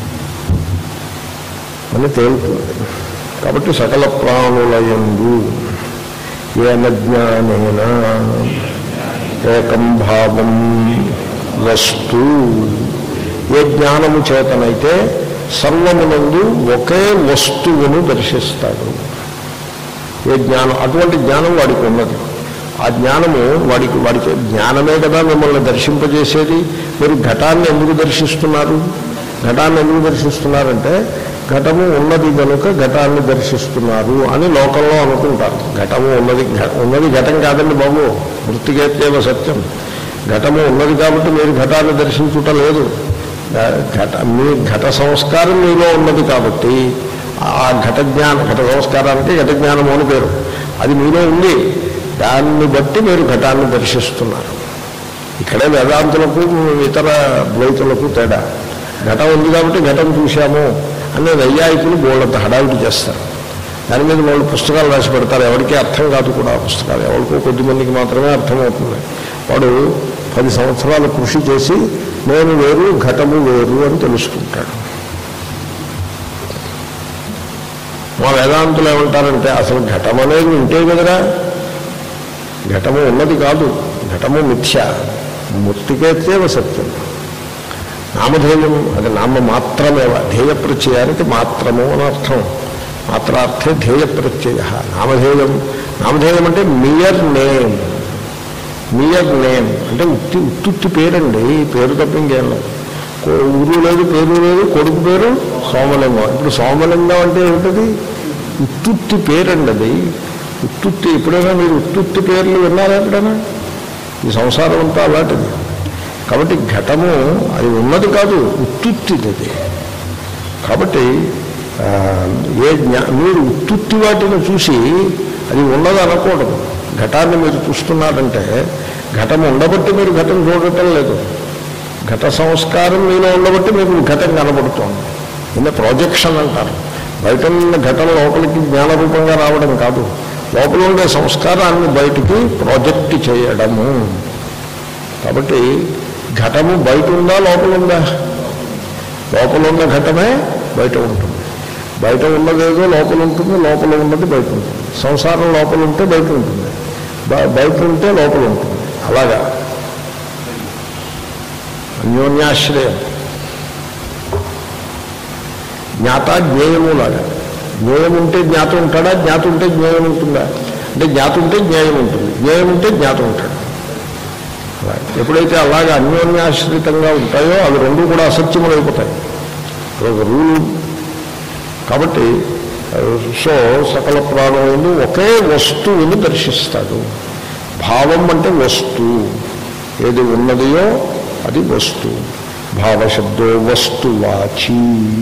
S1: అని తేలుతుంది కాబట్టి సకల ప్రాణులయందు ఏన జ్ఞానేన ఏకం భావం వస్తు ఏ జ్ఞానము చేతనైతే సర్వమునందు ఒకే వస్తువును దర్శిస్తాడు ఏ జ్ఞానం అటువంటి జ్ఞానం వాడికి ఉన్నది ఆ జ్ఞానము వాడికి వాడికి జ్ఞానమే కదా మిమ్మల్ని దర్శింపజేసేది మీరు ఘటాన్ని ఎందుకు దర్శిస్తున్నారు ఘటాన్ని ఎందుకు దర్శిస్తున్నారంటే ఘటము ఉన్నది కనుక ఘటాన్ని దర్శిస్తున్నారు అని లోకంలో అనుకుంటారు ఘటము ఉన్నది ఘ- ఉన్నది ఘటం కాదండి బాబు వృత్తికేత్యేవ సత్యం ఘటము ఉన్నది కాబట్టి మీరు ఘటాన్ని దర్శించుట లేదు ఘ- ఘట మీ ఘట సంస్కారం మీలో ఉన్నది కాబట్టి ఆ ఘట జ్ఞానం ఘట సంస్కారానికి ఘట జ్ఞానము అని పేరు అది మీలో ఉంది దాన్ని బట్టి మీరు ఘటాన్ని దర్శిస్తున్నారు ఇక్కడే వేదాంతులకు ఇతర ద్వైతులకు తేడా ఘటం ఉంది కాబట్టి ఘటం చూశాము అనే నైయాయికులు బోళ్ళంత హడావిడి చేస్తారు దాని మీద వాళ్ళు పుస్తకాలు రాసి పెడతారు ఎవరికీ అర్థం కాదు కూడా ఆ పుస్తకాలు ఎవరికో కొద్ది మందికి మాత్రమే అర్థమవుతుంది వాడు పది సంవత్సరాలు కృషి చేసి నేను వేరు ఘటము వేరు అని తెలుసుకుంటాడు మా వేదాంతులు ఏమంటారంటే అసలు ఘటం అనేది ఉంటే కదరా ఘటము ఉన్నది కాదు ఘటము మిథ్య మూర్తికేత్యేవ సత్యం నామధేయం అది నామ మాత్రమేవ ధ్యేయ ప్రత్యయానికి మాత్రము అని అర్థం మాత్రార్థే ధ్యేయ ప్రత్యయ నామధేయం నామధేయం అంటే మియర్ నేమ్ మియర్ నేమ్ అంటే ఉత్తి ఉత్తుత్తి పేరండి పేరు తప్ప ఇంకేం లేదు కో- ఊరు లేదు పేరు లేదు కొడుకు పేరు సోమలింగం ఇప్పుడు సోమలింగం అంటే ఏమిటది ఉత్తుత్తి పేరండి అది ఉత్తుత్తి ఎప్పుడైనా మీరు ఉత్తుత్తి పేర్లు విన్నారా ఎప్పుడైనా ఈ సంసారం అంతా అలాంటిది కాబట్టి ఘటము అది ఉన్నది కాదు ఉత్తుత్తిది అది కాబట్టి ఆ, ఏ జ్ఞా మీరు ఉత్తుత్తి వాటిని చూసి అది ఉన్నది అనకూడదు ఘటాన్ని మీరు చూస్తున్నారంటే ఘటం ఉండబట్టి మీరు ఘటం చూడటం లేదు ఘట సంస్కారం మీలో ఉండబట్టి మీకు ఘటం కనబడుతోంది ఇన్న ప్రాజెక్షన్ అంటారు బయట ఉన్న ఘటన లోపలికి జ్ఞానరూపంగా రావడం కాదు లోపల ఉండే సంస్కారాన్ని బయటికి ప్రాజెక్ట్ చేయడము కాబట్టి ఘటము బయట ఉందా లోపల ఉందా లోపల ఉన్న ఘటమే బయట ఉంటుంది బయట ఉన్నదేదో లోపల ఉంటుంది లోపల ఉన్నది బయట ఉంటుంది సంసారం లోపల ఉంటే బయట ఉంటుంది బ- బయట ఉంటే లోపల ఉంటుంది అలాగా అన్యోన్యాశ్రయం జ్ఞాత జ్ఞేయము లాగా జ్ఞేయం ఉంటే జ్ఞాత ఉంటాడా జ్ఞాత ఉంటే జ్ఞేయం ఉంటుందా అంటే జ్ఞాత ఉంటే జ్ఞేయం ఉంటుంది జ్ఞేయం ఉంటే జ్ఞాత ఉంటాడు అలా. ఎప్పుడైతే అలాగా అన్యోన్యాశ్రితంగా ఉంటాయో అవి రెండు కూడా అసత్యములైపోతాయి ఒక రూలు కాబట్టి సో సకల ప్రాణులను ఒకే వస్తువుని దర్శిస్తాడు భావం అంటే వస్తువు ఏది ఉన్నదియో అది వస్తువు భావశబ్దో వస్తువాచి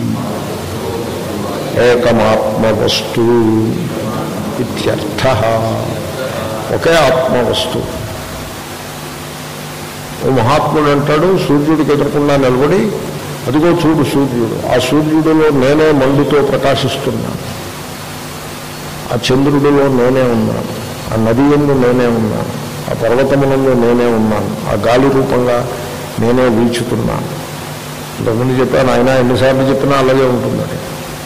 S1: ఏకమాత్మ వస్తు ఇత్యర్థ ఒకే ఆత్మ వస్తువు ఓ మహాత్ముడు అంటాడు సూర్యుడికి ఎదురకుండా నిలబడి అదిగో చూడు సూర్యుడు ఆ సూర్యుడిలో నేనే మండుతో ప్రకాశిస్తున్నాను ఆ చంద్రుడిలో నేనే ఉన్నాను ఆ నది ఎందు నేనే ఉన్నాను ఆ పర్వతమునందు నేనే ఉన్నాను ఆ గాలి రూపంగా నేనే వీచుతున్నాను ఇంతకుముందు చెప్పాను ఆయన ఎన్నిసార్లు చెప్పినా అలాగే ఉంటుందని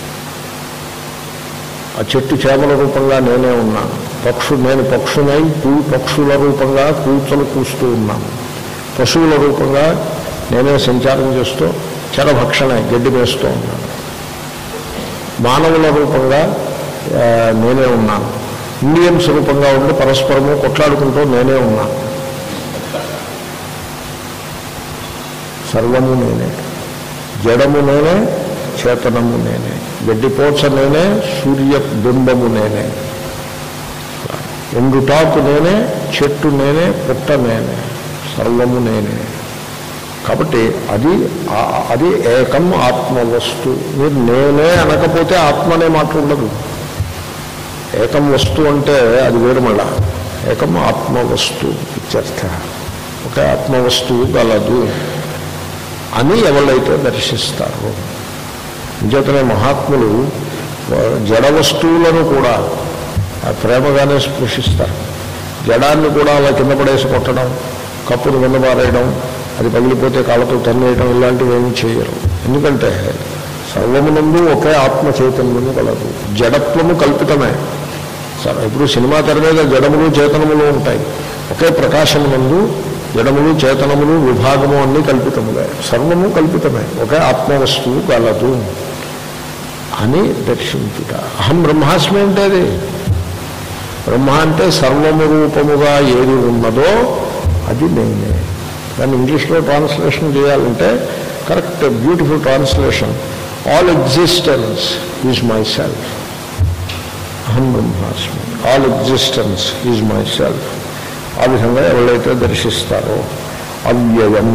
S1: ఆ చెట్టు చేపల రూపంగా నేనే ఉన్నాను పక్షు నేను పక్షునై పూ పక్షుల రూపంగా కూర్చొని కూస్తూ ఉన్నాను పశువుల రూపంగా నేనే సంచారం చేస్తూ చరభక్షణ గడ్డి వేస్తూ ఉన్నాను మానవుల రూపంగా ఆ, నేనే ఉన్నాను ఇండియన్స్ రూపంగా ఉండి పరస్పరము కొట్లాడుకుంటూ నేనే ఉన్నాను సర్వము నేనే జడము నేనే చేతనము నేనే గడ్డిపోచ నేనే సూర్య బింబము నేనే ఎండుటాకు నేనే చెట్టు నేనే పుట్ట నేనే సర్వము నేనే కాబట్టి అది ఆ- అది ఏకం ఆత్మ వస్తు మీరు నేనే అనకపోతే ఆత్మ అనే మాట ఉండదు ఏకం వస్తు అంటే అది వేరు మళ్ళా ఏకం ఆత్మ వస్తు ఇత్యర్థ ఒక ఆత్మ వస్తువు గలదు అని ఎవరైతే దర్శిస్తారో అంచేతనే మహాత్ములు ఆ, జడ వస్తువులను కూడా ఆ, ప్రేమగానే స్పృశిస్తారు జడాన్ని కూడా అలా కింద పడేసి కొట్టడం కప్పును కింద పారేయడం అది పగిలిపోతే కాళ్ళతో తన్నేయడం ఇలాంటివి ఏమీ చేయరు ఎందుకంటే సర్వమునందు ఒకే ఆత్మ చైతన్యము కలదు జడత్వము కల్పితమే సరే ఇప్పుడు సినిమా తెర మీద జడములు చేతనములు ఉంటాయి ఒకే ప్రకాశమునందు జడములు చేతనములు విభాగము అన్నీ కల్పితములే సర్వము కల్పితమే ఒకే ఆత్మ వస్తువు కలదు అని దర్శించుట అహం బ్రహ్మాస్మి అంటే అది బ్రహ్మ అంటే సర్వము రూపముగా ఏది ఉన్నదో అది నేనే దాన్ని ఇంగ్లీష్లో ట్రాన్స్లేషన్ చేయాలంటే correct beautiful translation all existence is my self అహం బ్రహ్మాస్మి all existence is my self ఆ విధంగా ఎవరైతే దర్శిస్తారో అవ్యయం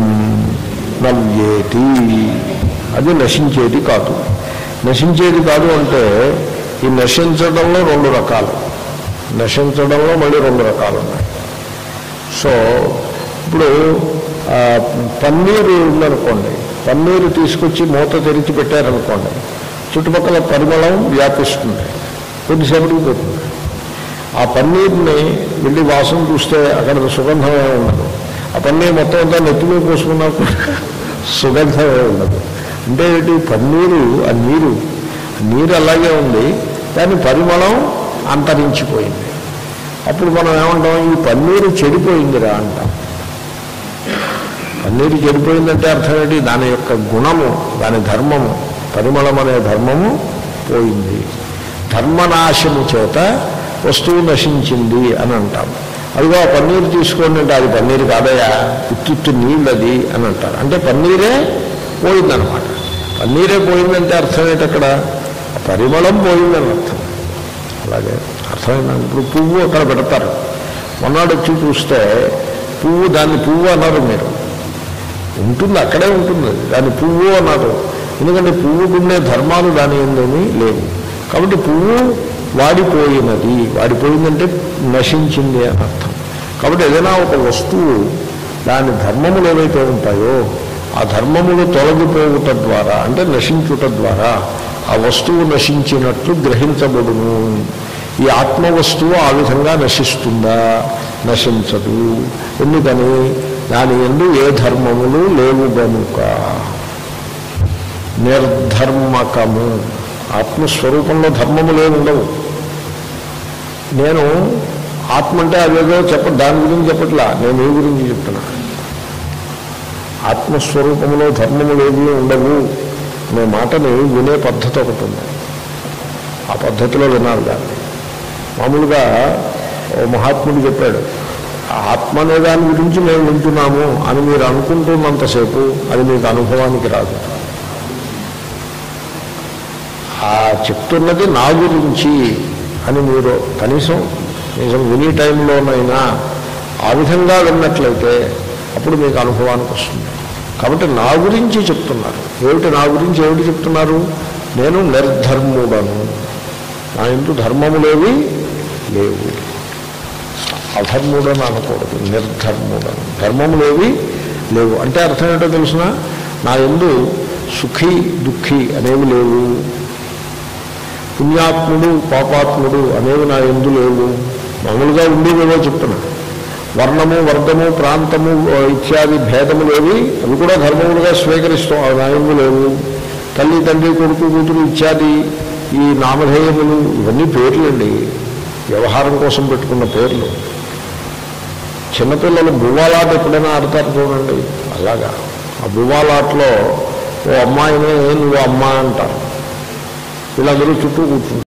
S1: నవ్యేతి అది నశించేది కాదు నశించేది కాదు అంటే ఈ నశించడంలో రెండు రకాలు నశించడంలో మళ్ళీ రెండు రకాలు ఉన్నాయి సో ఇప్పుడు ఆ, పన్నీరు ఉందనుకోండి పన్నీరు తీసుకొచ్చి మూత తెరిచి పెట్టారనుకోండి చుట్టుపక్కల పరిమళం వ్యాపిస్తుంది కొద్దిసేపటికి పోతుంది ఆ పన్నీర్ని వెళ్ళి వాసన చూస్తే అక్కడ సుగంధమే ఉండదు ఆ పన్నీర్ మొత్తం అంతా నెత్తిమీ పోసుకున్నా కూడా సుగంధమే ఉండదు అంటే ఏంటి పన్నీరు ఆ నీరు ఆ నీరు అలాగే ఉంది దాని పరిమళం అంతరించిపోయింది అప్పుడు మనం ఏమంటాం ఈ పన్నీరు చెడిపోయిందిరా అంటాం పన్నీరు చెడిపోయిందంటే అర్థం ఏంటి దాని యొక్క గుణము దాని ధర్మము పరిమళం అనే ధర్మము పోయింది ధర్మనాశము చేత వస్తువు నశించింది అని అంటాం అదిగో ఆ పన్నీరు తీసుకోండి అంటే అది పన్నీరు కాదయా ఉత్తుత్తు నీళ్ళది అని అంటారు అంటే పన్నీరే పోయిందనమాట పన్నీరే పోయిందంటే అర్థం ఏంటి అక్కడ ఆ పరిమళం పోయిందని అర్థం అలాగే అర్థమైందండి ఇప్పుడు పువ్వు అక్కడ పెడతారు మొన్నాడు వచ్చి చూస్తే పువ్వు దాన్ని పువ్వు అన్నారు మీరు ఉంటుంది అక్కడే ఉంటుంది దాన్ని పువ్వు అన్నారు ఎందుకంటే పువ్వుకుండే ధర్మాలు దాని ఏందని లేవు కాబట్టి పువ్వు వాడిపోయినది వాడిపోయిందంటే నశించింది అని అర్థం కాబట్టి ఏదైనా ఒక వస్తువు దాని ధర్మములు ఏవైతే ఉంటాయో ఆ ధర్మములు తొలగిపోవుట ద్వారా అంటే నశించుట ద్వారా ఆ వస్తువు నశించినట్లు గ్రహించబడును ఈ ఆత్మ వస్తువు ఆ విధంగా నశిస్తుందా నశించదు ఎందుకని దాని ఎందు ఏ ధర్మములు లేవు గనుక నిర్ధర్మకము ఆత్మస్వరూపంలో ధర్మములు ఏమి ఉండవు నేను ఆత్మ అంటే అదేదో చెప్ప దాని గురించి చెప్పట్లా నేను ఈ గురించి చెప్తున్నా ఆత్మస్వరూపంలో ధర్మములు ఏవి ఉండవు అనే మాటని వినే పద్ధతి ఒకటి ఉంది ఆ పద్ధతిలో వినాలి దాన్ని మామూలుగా ఓ మహాత్ముడు చెప్పాడు ఆ ఆత్మ అనే దాని గురించి మేము వింటున్నాము అని మీరు అనుకుంటున్నంతసేపు అది మీకు అనుభవానికి రాదు ఆ చెప్తున్నది నా గురించి అని మీరు కనీసం కనీసం విని టైంలోనైనా ఆ విధంగా విన్నట్లయితే అప్పుడు మీకు అనుభవానికి వస్తుంది కాబట్టి నా గురించి చెప్తున్నారు ఏమిటి నా గురించి ఏమిటి చెప్తున్నారు నేను నిర్ధర్ముడను నా ఇంటూ ధర్మములేవి లేవు అధర్ముడని అనకూడదు నిర్ధర్ముడను ధర్మములేవి లేవు అంటే అర్థం ఏంటో తెలిసిన నా ఎందు సుఖీ దుఃఖి అనేవి లేవు పుణ్యాత్ముడు పాపాత్ముడు అనేవి నా ఎందు లేవు మామూలుగా ఉండేవేవో చెప్తున్నా వర్ణము వర్గము ప్రాంతము ఆ, ఇత్యాది భేదములేవి అవి కూడా ధర్మములుగా స్వీకరిస్తాం అవి నా ఎందు లేవు తల్లి తండ్రి కొడుకు కూతురు ఇత్యాది ఈ నామధేయములు ఇవన్నీ పేర్లండి వ్యవహారం కోసం పెట్టుకున్న పేర్లు చిన్నపిల్లలు బువ్వాలాట ఎప్పుడైనా ఆడతారు చూడండి అలాగా ఆ బువ్వాలాటలో ఓ అమ్మాయిని నువ్వు అమ్మ అంటారు వీళ్ళందరూ చుట్టూ కూర్చుంటారు